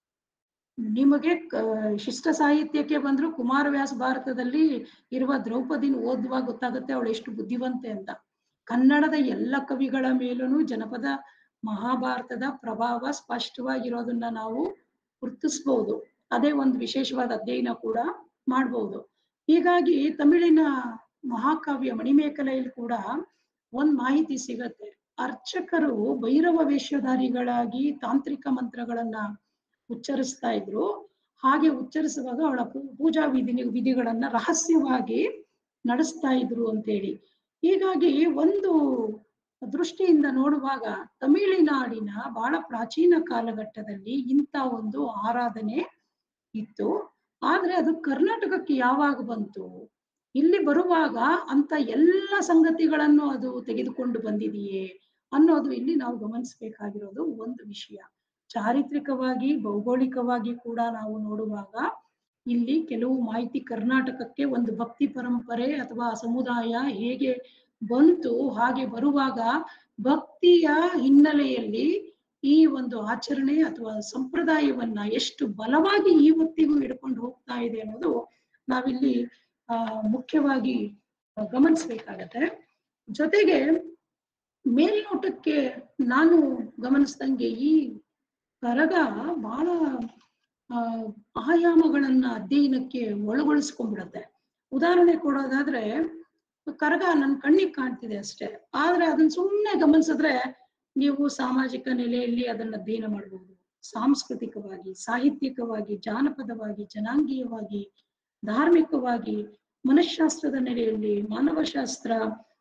ನಿಮಗೆ ಕ- ಶಿಷ್ಟ ಸಾಹಿತ್ಯಕ್ಕೆ ಬಂದ್ರು ಕುಮಾರವ್ಯಾಸ ಭಾರತದಲ್ಲಿ ಇರುವ ದ್ರೌಪದಿನ ಓದುವಾಗ ಗೊತ್ತಾಗುತ್ತೆ ಅವಳು ಎಷ್ಟು ಬುದ್ಧಿವಂತೆ ಅಂತ ಕನ್ನಡದ ಎಲ್ಲ ಕವಿಗಳ ಮೇಲೂ ಜನಪದ ಮಹಾಭಾರತದ ಪ್ರಭಾವ ಸ್ಪಷ್ಟವಾಗಿರೋದನ್ನ ನಾವು ಗುರುತಿಸ್ಬಹುದು ಅದೇ ಒಂದು ವಿಶೇಷವಾದ ಅಧ್ಯಯನ ಕೂಡ ಮಾಡ್ಬೋದು ಹೀಗಾಗಿ ತಮಿಳಿನ ಮಹಾಕಾವ್ಯ ಮಣಿಮೇಖಲೆಯಲ್ಲಿ ಕೂಡ ಒಂದ್ ಮಾಹಿತಿ ಸಿಗತ್ತೆ ಅರ್ಚಕರು ಭೈರವ ವೇಷಧಾರಿಗಳಾಗಿ ತಾಂತ್ರಿಕ ಮಂತ್ರಗಳನ್ನ ಉಚ್ಚರಿಸ್ತಾ ಇದ್ರು ಹಾಗೆ ಉಚ್ಚರಿಸುವಾಗ ಅವಳ ಪೂ- ಪೂಜಾ ವಿಧಿ ವಿಧಿಗಳನ್ನ ರಹಸ್ಯವಾಗಿ ನಡೆಸ್ತಾ ಇದ್ರು ಅಂತೇಳಿ ಹೀಗಾಗಿ ಒಂದು ದೃಷ್ಟಿಯಿಂದ ನೋಡುವಾಗ ತಮಿಳಿನಾಡಿನ ಬಹಳ ಪ್ರಾಚೀನ ಕಾಲಘಟ್ಟದಲ್ಲಿ ಇಂಥ ಒಂದು ಆರಾಧನೆ ಇತ್ತು ಆದ್ರೆ ಅದು ಕರ್ನಾಟಕಕ್ಕೆ ಯಾವಾಗ ಬಂತು ಇಲ್ಲಿ ಬರುವಾಗ ಅಂತ ಎಲ್ಲ ಸಂಗತಿಗಳನ್ನು ಅದು ತೆಗೆದುಕೊಂಡು ಬಂದಿದೆಯೇ ಅನ್ನೋದು ಇಲ್ಲಿ ನಾವು ಗಮನಿಸಬೇಕಾಗಿರೋದು ಒಂದು ವಿಷಯ ಚಾರಿತ್ರಿಕವಾಗಿ ಭೌಗೋಳಿಕವಾಗಿ ಕೂಡ ನಾವು ನೋಡುವಾಗ ಇಲ್ಲಿ ಕೆಲವು ಮಾಹಿತಿ ಕರ್ನಾಟಕಕ್ಕೆ ಒಂದು ಭಕ್ತಿ ಪರಂಪರೆ ಅಥವಾ ಸಮುದಾಯ ಹೇಗೆ ಬಂತು ಹಾಗೆ ಬರುವಾಗ ಭಕ್ತಿಯ ಹಿನ್ನೆಲೆಯಲ್ಲಿ ಈ ಒಂದು ಆಚರಣೆ ಅಥವಾ ಸಂಪ್ರದಾಯವನ್ನ ಎಷ್ಟು ಬಲವಾಗಿ ಇವತ್ತಿಗೂ ಹಿಡ್ಕೊಂಡು ಹೋಗ್ತಾ ಇದೆ ಅನ್ನೋದು ನಾವಿಲ್ಲಿ ಆ ಮುಖ್ಯವಾಗಿ ಗಮನಿಸ್ಬೇಕಾಗತ್ತೆ ಜೊತೆಗೆ ಮೇಲ್ನೋಟಕ್ಕೆ ನಾನು ಗಮನಿಸ್ದಂಗೆ ಈ ಕರಗ ಬಹಳ ಆ ಆಯಾಮಗಳನ್ನ ಅಧ್ಯಯನಕ್ಕೆ ಒಳಗೊಳಿಸ್ಕೊಂಡ್ಬಿಡತ್ತೆ ಉದಾಹರಣೆ ಕೊಡೋದಾದ್ರೆ ಕರಗ ನನ್ನ ಕಣ್ಣಿಗೆ ಕಾಣ್ತಿದೆ ಅಷ್ಟೇ ಆದ್ರೆ ಅದನ್ನ ಸುಮ್ಮನೆ ಗಮನಿಸಿದ್ರೆ ನೀವು ಸಾಮಾಜಿಕ ನೆಲೆಯಲ್ಲಿ ಅದನ್ನ ಅಧ್ಯಯನ ಮಾಡಬಹುದು ಸಾಂಸ್ಕೃತಿಕವಾಗಿ ಸಾಹಿತ್ಯಿಕವಾಗಿ ಜಾನಪದವಾಗಿ ಜನಾಂಗೀಯವಾಗಿ ಧಾರ್ಮಿಕವಾಗಿ ಮನಃಶಾಸ್ತ್ರದ ನೆಲೆಯಲ್ಲಿ ಮಾನವಶಾಸ್ತ್ರ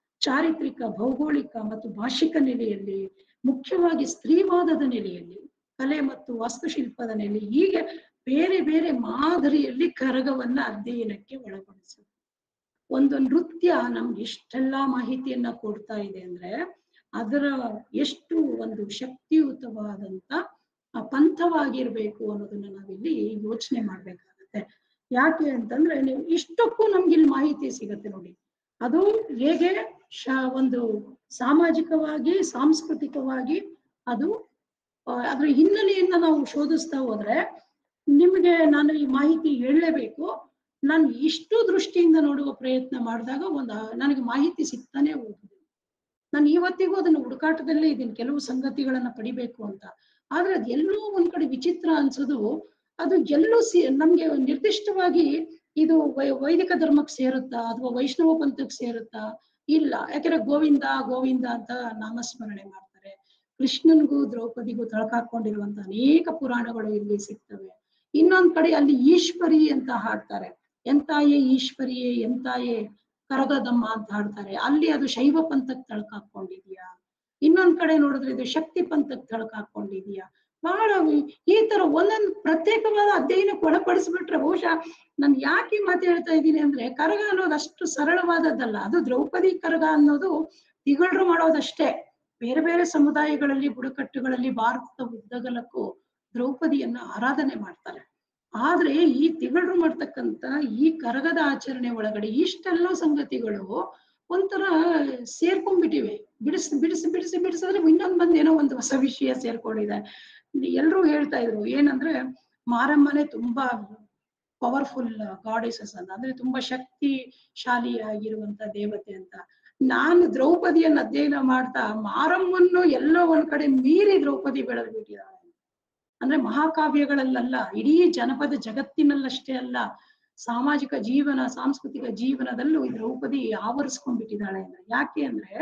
ಚಾರಿತ್ರಿಕ ಭೌಗೋಳಿಕ ಮತ್ತು ಭಾಷಿಕ ನೆಲೆಯಲ್ಲಿ ಮುಖ್ಯವಾಗಿ ಸ್ತ್ರೀವಾದದ ನೆಲೆಯಲ್ಲಿ ಕಲೆ ಮತ್ತು ವಾಸ್ತುಶಿಲ್ಪದ ನೆಲೆ ಹೀಗೆ ಬೇರೆ ಬೇರೆ ಮಾದರಿಯಲ್ಲಿ ಕರಗವನ್ನ ಅಧ್ಯಯನಕ್ಕೆ ಒಳಪಡಿಸಿದ್ರು ಒಂದು ನೃತ್ಯ ನಮ್ಗೆ ಎಷ್ಟೆಲ್ಲಾ ಮಾಹಿತಿಯನ್ನ ಕೊಡ್ತಾ ಇದೆ ಅಂದ್ರೆ ಅದರ ಎಷ್ಟು ಒಂದು ಶಕ್ತಿಯುತವಾದಂತ ಆ ಪಂಥವಾಗಿರ್ಬೇಕು ಅನ್ನೋದನ್ನ ನಾವಿಲ್ಲಿ ಯೋಚನೆ ಮಾಡ್ಬೇಕಾಗತ್ತೆ ಯಾಕೆ ಅಂತಂದ್ರೆ ನೀವು ಇಷ್ಟಕ್ಕೂ ನಮ್ಗೆ ಇಲ್ಲಿ ಮಾಹಿತಿ ಸಿಗತ್ತೆ ನೋಡಿ ಅದು ಹೇಗೆ ಶ ಒಂದು ಸಾಮಾಜಿಕವಾಗಿ ಸಾಂಸ್ಕೃತಿಕವಾಗಿ ಅದು ಆ, ಅದ್ರ ಹಿನ್ನೆಲೆಯನ್ನ ನಾವು ಶೋಧಿಸ್ತಾ ಹೋದ್ರೆ ನಿಮಗೆ ನಾನು ಈ ಮಾಹಿತಿ ಹೇಳಲೇಬೇಕು ನಾನು ಇಷ್ಟು ದೃಷ್ಟಿಯಿಂದ ನೋಡುವ ಪ್ರಯತ್ನ ಮಾಡಿದಾಗ ಒಂದು ನನಗೆ ಮಾಹಿತಿ ಸಿಗ್ತಾನೆ ಹೋಗಿದೆ ನಾನು ಇವತ್ತಿಗೂ ಅದನ್ನ ಹುಡುಕಾಟದಲ್ಲೇ ಇದ್ದೀನಿ ಕೆಲವು ಸಂಗತಿಗಳನ್ನ ಪಡಿಬೇಕು ಅಂತ ಆದ್ರೆ ಅದು ಎಲ್ಲೋ ಒಂದ್ ಕಡೆ ವಿಚಿತ್ರ ಅನ್ಸೋದು ಅದು ಎಲ್ಲೂ ಸಿ ನಮ್ಗೆ ನಿರ್ದಿಷ್ಟವಾಗಿ ಇದು ವೈ- ವೈದಿಕ ಧರ್ಮಕ್ಕೆ ಸೇರುತ್ತಾ ಅಥವಾ ವೈಷ್ಣವ ಪಂಥಕ್ಕೆ ಸೇರುತ್ತಾ ಇಲ್ಲ ಯಾಕಂದ್ರೆ ಗೋವಿಂದ ಗೋವಿಂದ ಅಂತ ನಾಮಸ್ಮರಣೆ ಮಾಡ್ತಾರೆ ಕೃಷ್ಣನ್ಗೂ ದ್ರೌಪದಿಗೂ ತಳಕಾಕೊಂಡಿರುವಂತ ಅನೇಕ ಪುರಾಣಗಳು ಇಲ್ಲಿ ಸಿಗ್ತವೆ ಇನ್ನೊಂದ್ ಕಡೆ ಅಲ್ಲಿ ಈಶ್ವರಿ ಅಂತ ಹಾಡ್ತಾರೆ ಎಂತಾಯೇ ಈಶ್ವರಿಯೇ ಎಂತಾಯೇ ಕರಗದಮ್ಮ ಅಂತ ಹಾಡ್ತಾರೆ ಅಲ್ಲಿ ಅದು ಶೈವ ಪಂಥಕ್ಕೆ ತಳಕಾಕೊಂಡಿದ್ಯಾ ಇನ್ನೊಂದ್ ಕಡೆ ನೋಡಿದ್ರೆ ಇದು ಶಕ್ತಿ ಪಂಥಕ್ಕೆ ತಳಕಾಕೊಂಡಿದ್ಯಾ ಬಹಳ ವಿ- ಈ ತರ ಒಂದೊಂದು ಪ್ರತ್ಯೇಕವಾದ ಅಧ್ಯಯನಕ್ಕೆ ಒಳಪಡಿಸ್ಬಿಟ್ರೆ ಬಹುಶಃ ನಾನು ಯಾಕೆ ಈ ಮಾತು ಹೇಳ್ತಾ ಇದ್ದೀನಿ ಅಂದ್ರೆ ಕರಗ ಅನ್ನೋದು ಅಷ್ಟು ಸರಳವಾದದ್ದಲ್ಲ ಅದು ದ್ರೌಪದಿ ಕರಗ ಅನ್ನೋದು ತಿಗಳರು ಮಾಡೋದಷ್ಟೇ ಬೇರೆ ಬೇರೆ ಸಮುದಾಯಗಳಲ್ಲಿ ಬುಡಕಟ್ಟುಗಳಲ್ಲಿ ಭಾರತದ ಉದ್ದಗಲಕ್ಕೂ ದ್ರೌಪದಿಯನ್ನ ಆರಾಧನೆ ಮಾಡ್ತಾರೆ ಆದ್ರೆ ಈ ತಿಗಳರು ಮಾಡ್ತಕ್ಕಂತ ಈ ಕರಗದ ಆಚರಣೆ ಒಳಗಡೆ ಇಷ್ಟೆಲ್ಲ ಸಂಗತಿಗಳು ಒಂಥರ ಸೇರ್ಕೊಂಡ್ಬಿಟ್ಟಿವೆ ಬಿಡಿಸ್ ಬಿಡಿಸಿ ಬಿಡಿಸಿ ಬಿಡಿಸಿದ್ರೆ ಇನ್ನೊಂದ್ ಬಂದ್ ಏನೋ ಒಂದು ಹೊಸ ವಿಷಯ ಸೇರ್ಕೊಂಡಿದೆ ಎಲ್ರೂ ಹೇಳ್ತಾ ಇದ್ರು ಏನಂದ್ರೆ ಮಾರಮ್ಮನೆ ತುಂಬಾ ಪವರ್ಫುಲ್ ಗಾಡೆಸಸ್ ಅಂತ ಅಂದ್ರೆ ತುಂಬಾ ಶಕ್ತಿಶಾಲಿಯಾಗಿರುವಂತ ದೇವತೆ ಅಂತ ನಾನು ದ್ರೌಪದಿಯನ್ನ ಅಧ್ಯಯನ ಮಾಡ್ತಾ ಮಾರಮ್ಮನ್ನು ಎಲ್ಲೋ ಒಂದ್ ಕಡೆ ಮೀರಿ ದ್ರೌಪದಿ ಬೆಳೆದು ಬಿಟ್ಟಿದ್ದಾಳೆ ಅಂದ್ರೆ ಮಹಾಕಾವ್ಯಗಳಲ್ಲ ಇಡೀ ಜನಪದ ಜಗತ್ತಿನಲ್ಲಷ್ಟೇ ಅಲ್ಲ ಸಾಮಾಜಿಕ ಜೀವನ ಸಾಂಸ್ಕೃತಿಕ ಜೀವನದಲ್ಲೂ ಈ ದ್ರೌಪದಿ ಆವರಿಸ್ಕೊಂಡ್ಬಿಟ್ಟಿದ್ದಾಳೆ ಅಂದ್ರೆ ಯಾಕೆ ಅಂದ್ರೆ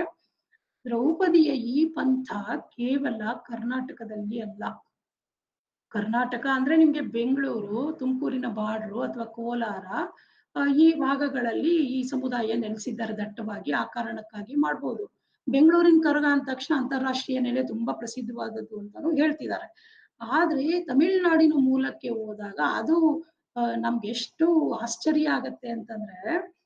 ದ್ರೌಪದಿಯ ಈ ಪಂಥ ಕೇವಲ ಕರ್ನಾಟಕದಲ್ಲಿ ಅಲ್ಲ ಕರ್ನಾಟಕ ಅಂದ್ರೆ ನಿಮ್ಗೆ ಬೆಂಗಳೂರು ತುಮಕೂರಿನ ಬಾರ್ಡ್ರು ಅಥವಾ ಕೋಲಾರ ಆ, ಈ ಭಾಗಗಳಲ್ಲಿ ಈ ಸಮುದಾಯ ನೆಲೆಸಿದ್ದಾರೆ ದಟ್ಟವಾಗಿ ಆ ಕಾರಣಕ್ಕಾಗಿ ಮಾಡ್ಬೋದು ಬೆಂಗಳೂರಿನ ಕರಗ ಅಂದ ತಕ್ಷಣ ಅಂತಾರಾಷ್ಟ್ರೀಯ ನೆಲೆ ತುಂಬಾ ಪ್ರಸಿದ್ಧವಾದದ್ದು ಅಂತಾನು ಹೇಳ್ತಿದ್ದಾರೆ ಆದ್ರೆ ತಮಿಳ್ನಾಡಿನ ಮೂಲಕ್ಕೆ ಹೋದಾಗ ಅದು ಆ, ನಮ್ಗೆ ಎಷ್ಟು ಆಶ್ಚರ್ಯ ಆಗತ್ತೆ ಅಂತಂದ್ರೆ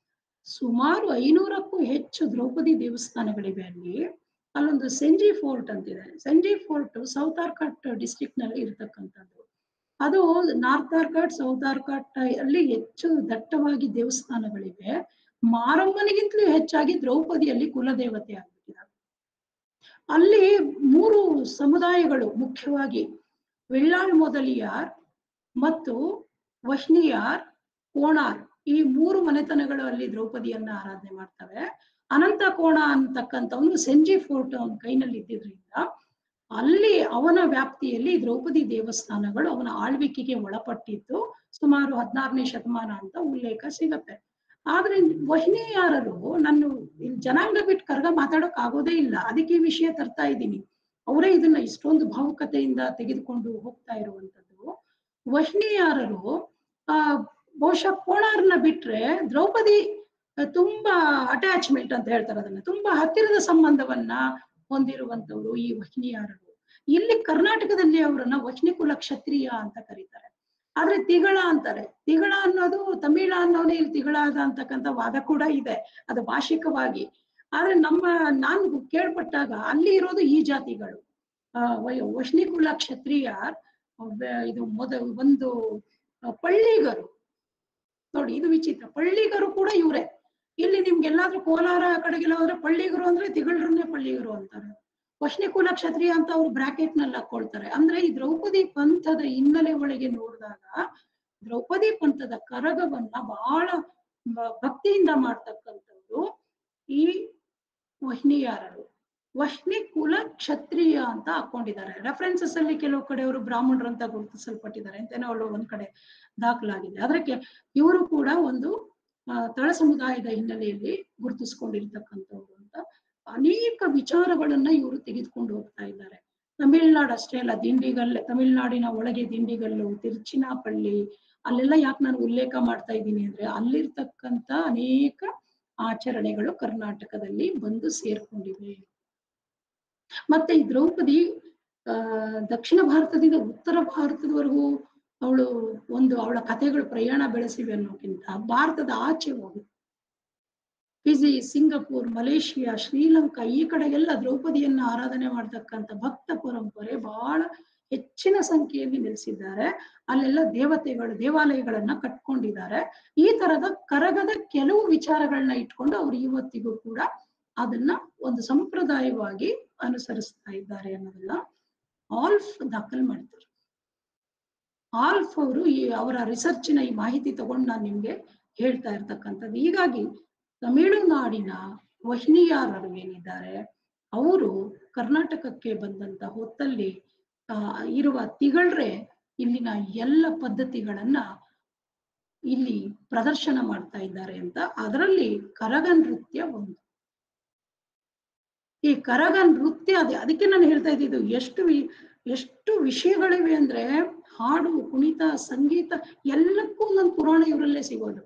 ಸುಮಾರು ಐನೂರಕ್ಕೂ ಹೆಚ್ಚು ದ್ರೌಪದಿ ದೇವಸ್ಥಾನಗಳಿವೆ ಅಲ್ಲಿ ಅಲ್ಲೊಂದು ಸೆಂಜಿ ಫೋರ್ಟ್ ಅಂತಿದೆ Senji fort south Arcot district ನಲ್ಲಿ ಇರ್ತಕ್ಕಂಥದ್ದು ಅದು ನಾರ್ತ್ ಆರ್ಕಾಟ್ ಸೌತ್ ಆರ್ಕಾಟ್ ಅಲ್ಲಿ ಹೆಚ್ಚು ದಟ್ಟವಾಗಿ ದೇವಸ್ಥಾನಗಳಿವೆ ಮಾರಮ್ಮನಿಗಿಂತಲೂ ಹೆಚ್ಚಾಗಿ ದ್ರೌಪದಿಯಲ್ಲಿ ಕುಲದೇವತೆ ಆಗ್ಬಿಟ್ಟಿದ್ದಾರೆ ಅಲ್ಲಿ ಮೂರು ಸಮುದಾಯಗಳು ಮುಖ್ಯವಾಗಿ ವೆಳ್ಳಾಳ್ ಮೊದಲಿಯಾರ್ ಮತ್ತು ವಹ್ನಿಯಾರ್ ಕೋಣಾರ್ ಈ ಮೂರು ಮನೆತನಗಳು ಅಲ್ಲಿ ದ್ರೌಪದಿಯನ್ನ ಆರಾಧನೆ ಮಾಡ್ತವೆ ಅನಂತ ಕೋಣ ಅಂತಕ್ಕಂಥವನು ಸೆಂಜಿ ಫೋರ್ಟ್ ಅವನ ಕೈನಲ್ಲಿ ಇದ್ದಿದ್ರಿಂದ ಅಲ್ಲಿ ಅವನ ವ್ಯಾಪ್ತಿಯಲ್ಲಿ ದ್ರೌಪದಿ ದೇವಸ್ಥಾನಗಳು ಅವನ ಆಳ್ವಿಕೆಗೆ ಒಳಪಟ್ಟಿದ್ದು ಸುಮಾರು ಹದಿನಾರನೇ ಶತಮಾನ ಅಂತ ಉಲ್ಲೇಖ ಸಿಗತ್ತೆ ಆದ್ರೆ ವಹಿನಿಯಾರರು ನನ್ನ ಇಲ್ಲಿ ಜನಾಂಗ ಬಿಟ್ಟು ಕರ್ಗ ಮಾತಾಡೋಕ್ ಆಗೋದೇ ಇಲ್ಲ ಅದಕ್ಕೆ ಈ ವಿಷಯ ತರ್ತಾ ಇದ್ದೀನಿ ಅವರೇ ಇದನ್ನ ಇಷ್ಟೊಂದು ಭಾವುಕತೆಯಿಂದ ತೆಗೆದುಕೊಂಡು ಹೋಗ್ತಾ ಇರುವಂತದ್ದು ವಹ್ನಿಯಾರರು ಆ ಬಹುಶಃ ಕೋಣಾರ್ನ ಬಿಟ್ರೆ ದ್ರೌಪದಿ ಆ, ತುಂಬಾ ಅಟ್ಯಾಚ್ಮೆಂಟ್ ಅಂತ ಹೇಳ್ತಾರೆ ಅದನ್ನ ತುಂಬಾ ಹತ್ತಿರದ ಸಂಬಂಧವನ್ನ ಹೊಂದಿರುವಂತವ್ರು ಈ ವಹ್ನಿಯಾರರು ಇಲ್ಲಿ ಕರ್ನಾಟಕದಲ್ಲಿ ಅವರನ್ನ ವಹ್ನಿಕುಲ ಕ್ಷತ್ರಿಯ ಅಂತ ಕರೀತಾರೆ ಆದ್ರೆ ತಿಗಳ ಅಂತಾರೆ ತಿಗಳ ಅನ್ನೋದು ತಮಿಳ ಅನ್ನೋನೇ ಇಲ್ಲಿ ತಿಗಳಾದ ಅಂತಕ್ಕಂಥ ವಾದ ಕೂಡ ಇದೆ ಅದು ಭಾಷಿಕವಾಗಿ ಆದ್ರೆ ನಮ್ಮ ನಾನು ಕೇಳ್ಪಟ್ಟಾಗ ಅಲ್ಲಿ ಇರೋದು ಈ ಜಾತಿಗಳು ಆ ವೈ- ವಹ್ನಿಕುಲ ಕ್ಷತ್ರಿಯ ಅವ್ವ- ಇದು ಮೊದ ಒಂದು ಆ, ಪಳ್ಳಿಗರು ನೋಡಿ ಇದು ವಿಚಿತ್ರ ಪಳ್ಳಿಗರು ಕೂಡ ಇವ್ರೆ ಇಲ್ಲಿ ನಿಮ್ಗೆಲ್ಲಾದ್ರೂ ಕೋಲಾರ ಕಡೆಗೆಲ್ಲ ಹೋದ್ರೆ ಪಳ್ಳಿಗರು ಅಂದ್ರೆ ತಿಗಳರನ್ನೇ ಪಳ್ಳಿಗರು ಅಂತಾರೆ ವಶ್ನಿಕುಲ ಕ್ಷತ್ರಿಯ ಅಂತ ಅವ್ರು ಬ್ರಾಕೆಟ್ ನಲ್ಲಿ ಹಾಕೊಳ್ತಾರೆ ಅಂದ್ರೆ ಈ ದ್ರೌಪದಿ ಪಂಥದ ಹಿನ್ನೆಲೆ ಒಳಗೆ ನೋಡಿದಾಗ ದ್ರೌಪದಿ ಪಂಥದ ಕರಗವನ್ನ ಬಹಳ ಬ- ಭಕ್ತಿಯಿಂದ ಮಾಡ್ತಕ್ಕಂಥವ್ರು ಈ ವಹ್ನಿಯಾರರು ವಹ್ನಿ ಕುಲ ಕ್ಷತ್ರಿಯ ಅಂತ ಹಾಕೊಂಡಿದ್ದಾರೆ ರೆಫರೆನ್ಸಸ್ ಅಲ್ಲಿ ಕೆಲವು ಕಡೆ ಅವರು ಬ್ರಾಹ್ಮಣರು ಅಂತ ಗುರುತಿಸಲ್ಪಟ್ಟಿದ್ದಾರೆ ಅಂತೇನೋ ಅವಳು ಒಂದ್ ಕಡೆ ದಾಖಲಾಗಿದೆ ಅದಕ್ಕೆ ಇವರು ಕೂಡ ಒಂದು ಆ, ತಳ ಸಮುದಾಯದ ಹಿನ್ನೆಲೆಯಲ್ಲಿ ಗುರುತಿಸ್ಕೊಂಡಿರ್ತಕ್ಕಂಥವ್ರು ಅಂತ ಅನೇಕ ವಿಚಾರಗಳನ್ನ ಇವರು ತೆಗೆದುಕೊಂಡು ಹೋಗ್ತಾ ಇದ್ದಾರೆ ತಮಿಳ್ನಾಡು ಅಷ್ಟೇ ಅಲ್ಲ ದಿಂಡಿಗಲ್ ತಮಿಳ್ನಾಡಿನ ಒಳಗೆ ದಿಂಡಿಗಲ್ಲು ತಿರುಚಿನಾಪಳ್ಳಿ ಅಲ್ಲೆಲ್ಲ ಯಾಕೆ ನಾನು ಉಲ್ಲೇಖ ಮಾಡ್ತಾ ಇದ್ದೀನಿ ಅಂದ್ರೆ ಅಲ್ಲಿರ್ತಕ್ಕಂಥ ಅನೇಕ ಆಚರಣೆಗಳು ಕರ್ನಾಟಕದಲ್ಲಿ ಬಂದು ಸೇರ್ಕೊಂಡಿವೆ ಮತ್ತೆ ಈ ದ್ರೌಪದಿ ಆ ದಕ್ಷಿಣ ಭಾರತದಿಂದ ಉತ್ತರ ಭಾರತದವರೆಗೂ ಅವಳು ಒಂದು ಅವಳ ಕಥೆಗಳು ಪ್ರಯಾಣ ಬೆಳೆಸಿವೆ ಅನ್ನೋಕ್ಕಿಂತ ಭಾರತದ ಆಚೆ ಹೋಗಿ ಫಿಜಿ ಸಿಂಗಪೂರ್ ಮಲೇಷಿಯಾ ಶ್ರೀಲಂಕಾ ಈ ಕಡೆಗೆಲ್ಲ ದ್ರೌಪದಿಯನ್ನ ಆರಾಧನೆ ಮಾಡ್ತಕ್ಕಂಥ ಭಕ್ತ ಪರಂಪರೆ ಬಹಳ ಹೆಚ್ಚಿನ ಸಂಖ್ಯೆಯಲ್ಲಿ ನೆಲೆಸಿದ್ದಾರೆ ಅಲ್ಲೆಲ್ಲ ದೇವತೆಗಳು ದೇವಾಲಯಗಳನ್ನ ಕಟ್ಕೊಂಡಿದ್ದಾರೆ ಈ ತರದ ಕರಗದ ಕೆಲವು ವಿಚಾರಗಳನ್ನ ಇಟ್ಕೊಂಡು ಅವ್ರು ಇವತ್ತಿಗೂ ಕೂಡ ಅದನ್ನ ಒಂದು ಸಂಪ್ರದಾಯವಾಗಿ ಅನುಸರಿಸ್ತಾ ಇದ್ದಾರೆ ಅನ್ನೋದನ್ನ ಆಲ್ಫ್ ದಾಖಲ್ ಮಾಡ್ತಾರೆ ಆಲ್ಫ್ ಅವರು ಈ ಅವರ ರಿಸರ್ಚಿನ ಈ ಮಾಹಿತಿ ತಗೊಂಡು ನಾನು ನಿಮ್ಗೆ ಹೇಳ್ತಾ ಇರ್ತಕ್ಕಂಥದ್ದು ಹೀಗಾಗಿ ತಮಿಳುನಾಡಿನ ವಹ್ನಿಯಾರರು ಏನಿದ್ದಾರೆ ಅವರು ಕರ್ನಾಟಕಕ್ಕೆ ಬಂದಂತ ಹೊತ್ತಲ್ಲಿ ಆ ಇರುವ ತಿಗಳ್ರೆ ಇಲ್ಲಿನ ಎಲ್ಲ ಪದ್ಧತಿಗಳನ್ನ ಇಲ್ಲಿ ಪ್ರದರ್ಶನ ಮಾಡ್ತಾ ಇದ್ದಾರೆ ಅಂತ ಅದರಲ್ಲಿ ಕರಗ ನೃತ್ಯ ಒಂದು ಈ ಕರಗ ನೃತ್ಯ ಅದೇ ಅದಕ್ಕೆ ನಾನು ಹೇಳ್ತಾ ಇದ್ದಿದ್ದು ಎಷ್ಟು ವಿ- ಎಷ್ಟು ವಿಷಯಗಳಿವೆ ಅಂದ್ರೆ ಹಾಡು ಕುಣಿತ ಸಂಗೀತ ಎಲ್ಲಕ್ಕೂ ನನ್ನ ಪುರಾಣ ಇವರಲ್ಲೇ ಸಿಗೋದು